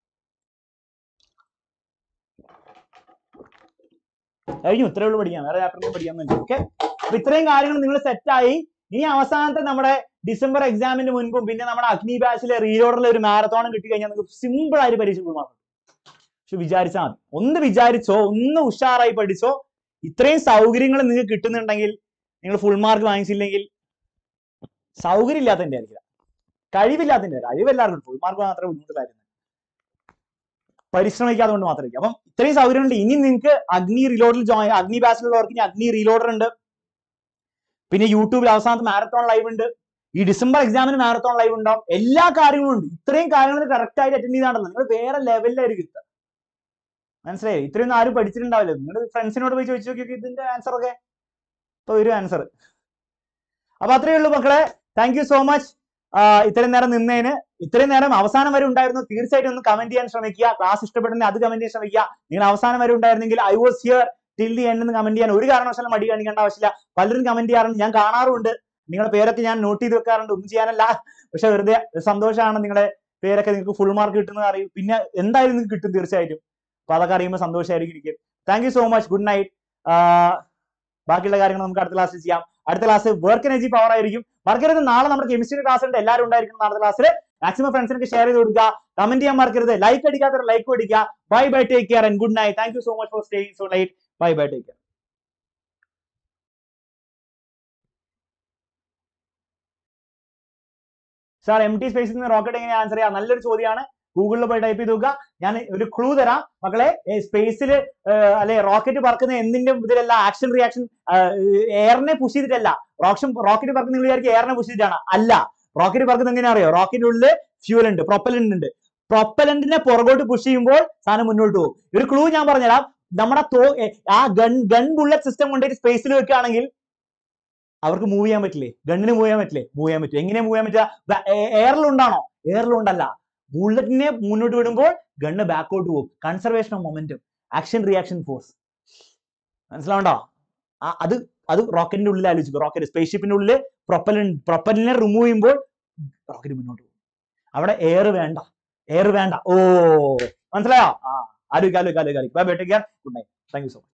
കഴിഞ്ഞു ഇത്രയേ ഉള്ളൂ പഠിക്കാൻ വേറെ ചാപ്റ്ററിൽ പഠിക്കാൻ ഓക്കെ അപ്പൊ ഇത്രയും കാര്യങ്ങൾ നിങ്ങൾ സെറ്റായി ഇനി അവസാനത്തെ നമ്മുടെ ഡിസംബർ എക്സാമിന് മുൻപും പിന്നെ നമ്മുടെ അഗ്നി ബാച്ചിലെ റീലോഡറിലെ ഒരു മാരത്തോണം കിട്ടി കഴിഞ്ഞാൽ നിങ്ങൾക്ക് സിമ്പിൾ ആയിട്ട് പരീക്ഷ മാർക്ക് പക്ഷെ വിചാരിച്ചാൽ മതി ഒന്ന് വിചാരിച്ചോ ഒന്ന് ഉഷാറായി പഠിച്ചോ ഇത്രയും സൗകര്യങ്ങൾ നിങ്ങൾക്ക് കിട്ടുന്നുണ്ടെങ്കിൽ നിങ്ങൾ ഫുൾ മാർക്ക് വാങ്ങിച്ചില്ലെങ്കിൽ സൗകര്യം ഇല്ലാത്തതിന്റെ ആയിരിക്കില്ല കഴിവില്ലാത്തതിന്റെ കഴിവ് എല്ലാവർക്കും ഫുൾ മാർക്ക് മാത്രമേ ബുദ്ധിമുട്ടില്ലായിരുന്നു പരിശ്രമിക്കാതെ കൊണ്ട് മാത്രമേ അപ്പം ഇത്രയും സൗകര്യമുണ്ട് ഇനി നിങ്ങൾക്ക് അഗ്നി റീലോഡിൽ ജോയിൻ അഗ്നി ബാച്ചിലുള്ളവർക്ക് ഇനി അഗ്നി റീലോഡർ ഉണ്ട് പിന്നെ യൂട്യൂബിൽ അവസാനത്തെ മാരത്തോൺ ലൈവ് ഉണ്ട് ഈ ഡിസംബർ എക്സാമിന് മാരത്തോൺ ലൈവ് ഉണ്ടാവും എല്ലാ കാര്യങ്ങളും ഉണ്ട് ഇത്രയും കാര്യങ്ങൾ കറക്റ്റ് ആയിട്ട് അറ്റൻഡ് ചെയ്താണല്ലോ നിങ്ങൾ വേറെ ലെവലിലായിരിക്കും എത്തുക മനസ്സിലായി ഇത്രയും ആരും പഠിച്ചിട്ടുണ്ടാവില്ല നിങ്ങൾ ഫ്രണ്ട്സിനോട് പോയി ചോദിച്ചു നോക്കി ഇതിന്റെ ആൻസർ ഒക്കെ ഇപ്പൊ വരും ആൻസർ അപ്പൊ അത്രയേ ഉള്ളൂ മക്കളെ താങ്ക് യു സോ മച്ച് ഇത്രയും നേരം നിന്നതിന് ഇത്രയും നേരം അവസാനം വരെ ഉണ്ടായിരുന്നു തീർച്ചയായിട്ടും ഒന്ന് കമന്റ് ചെയ്യാൻ ശ്രമിക്കുക ക്ലാസ് ഇഷ്ടപ്പെട്ടെങ്കിൽ അത് കമന്റ് ചെയ്യാൻ ശ്രമിക്കുക നിങ്ങൾ അവസാനം വരെ ഉണ്ടായിരുന്നെങ്കിൽ I was here till the end എന്ന് കമന്റ് ചെയ്യാൻ ഒരു കാരണവശാലും മടി കാണിക്കേണ്ട ആവശ്യമില്ല പലരും കമന്റ് ചെയ്യാറുണ്ട് ഞാൻ കാണാറുണ്ട് നിങ്ങളുടെ പേരൊക്കെ ഞാൻ നോട്ട് ചെയ്ത് വെക്കാറുണ്ട് ഒന്നും ചെയ്യാനല്ല പക്ഷെ വെറുതെ സന്തോഷമാണ് നിങ്ങളുടെ പേരൊക്കെ നിങ്ങൾക്ക് ഫുൾ മാർക്ക് കിട്ടുന്നത് അറിയും പിന്നെ എന്തായാലും നിങ്ങൾക്ക് കിട്ടും തീർച്ചയായിട്ടും അപ്പൊ അതൊക്കെ അറിയുമ്പോൾ സന്തോഷമായിരിക്കും എനിക്ക് thank you so much good night ബാക്കിയുള്ള കാര്യങ്ങൾ നമുക്ക് അടുത്ത ക്ലാസ്സിൽ ചെയ്യാം അടുത്ത ക്ലാസ് വർക്ക് എനർജി പവർ ആയിരിക്കും മറക്കരുത് നാളെ നമ്മുടെ കെമിസ്ട്രി ക്ലാസ് ഉണ്ട് എല്ലാവരും ഉണ്ടായിരിക്കും നാളത്തെ ക്ലാസ്സിൽ മാക്സിമം ഫ്രണ്ട്സിനൊക്കെ ഷെയർ ചെയ്ത് കൊടുക്കുക കമന്റ് ചെയ്യാൻ മറക്കരുത് ലൈക്ക് അടിക്കാത്തവർ ലൈക്ക് അടിക്കുക bye bye take care and good night thank you so much for staying so late bye bye take care sir M T സ്പേസിൽ നിന്ന് റോക്കറ്റ് എങ്ങനെ ആൻസർ ചെയ്യാം നല്ലൊരു ചോദ്യമാണ് ഗൂഗിളിൽ പോയി ടൈപ്പ് ചെയ്ത് നോക്കുക ഞാൻ ഒരു ക്ലൂ തരാം മക്കളെ സ്പേസിൽ അല്ലെ റോക്കറ്റ് പറക്കുന്ന എന്തിന്റെ ഇതിലല്ല ആക്ഷൻ റിയാക്ഷൻ എയറിനെ പുഷ് ചെയ്തിട്ടല്ല റോക്ഷൻ റോക്കറ്റ് പറക്കുന്ന നിങ്ങൾ വിചാരിക്കും എയറിനെ പുഷ് ചെയ്തിട്ടാണ് അല്ല റോക്കറ്റ് പറക്കുന്നത് എങ്ങനെയാ അറിയോ റോക്കറ്റിന്റെ ഉള്ളിൽ ഫ്യൂൽ ഉണ്ട് പ്രൊപ്പലന്റ് ഉണ്ട് പ്രൊപ്പലന്റിനെ പുറകോട്ട് പുഷ് ചെയ്യുമ്പോൾ സാധനം മുന്നോട്ട് പോകും ഒരു ക്ലൂ ഞാൻ പറഞ്ഞുതരാം നമ്മുടെ തോ എ, ആ ഗൺ ഗൺ ബുള്ളറ്റ് സിസ്റ്റം കൊണ്ടുപോയിട്ട് സ്പേസിൽ വെക്കുകയാണെങ്കിൽ അവർക്ക് മൂവ് ചെയ്യാൻ പറ്റില്ലേ ഗണ്ണിന് മൂവ് ചെയ്യാൻ പറ്റില്ലേ മൂവ് ചെയ്യാൻ പറ്റും എങ്ങനെ മൂവ് ചെയ്യാൻ പറ്റുക എയറിലുണ്ടാണോ എയറിലുണ്ടല്ല ബുള്ളറ്റിനെ മുന്നോട്ട് വിടുമ്പോൾ ഗണ്ണ് ബാക്കോട്ട് പോകും conservation of momentum action reaction force മനസ്സിലാവണ്ടോ ആ അത് അത് റോക്കറ്റിന്റെ ഉള്ളിൽ ആലോചിക്കും റോക്കറ്റ് സ്പേസ് ഷിപ്പിന്റെ ഉള്ളിൽ പ്രൊപ്പലൻ പ്രൊപ്പലിനെ റിമൂവ് ചെയ്യുമ്പോൾ റോക്കറ്റ് മുന്നോട്ട് പോകും അവിടെ എയർ വേണ്ട എയർ വേണ്ട ഓ മനസ്സിലായോ ആ ആലോചിക്കാം ആലോചിക്കാം ആലോചിക്കാം bye bye take care good night thank you so much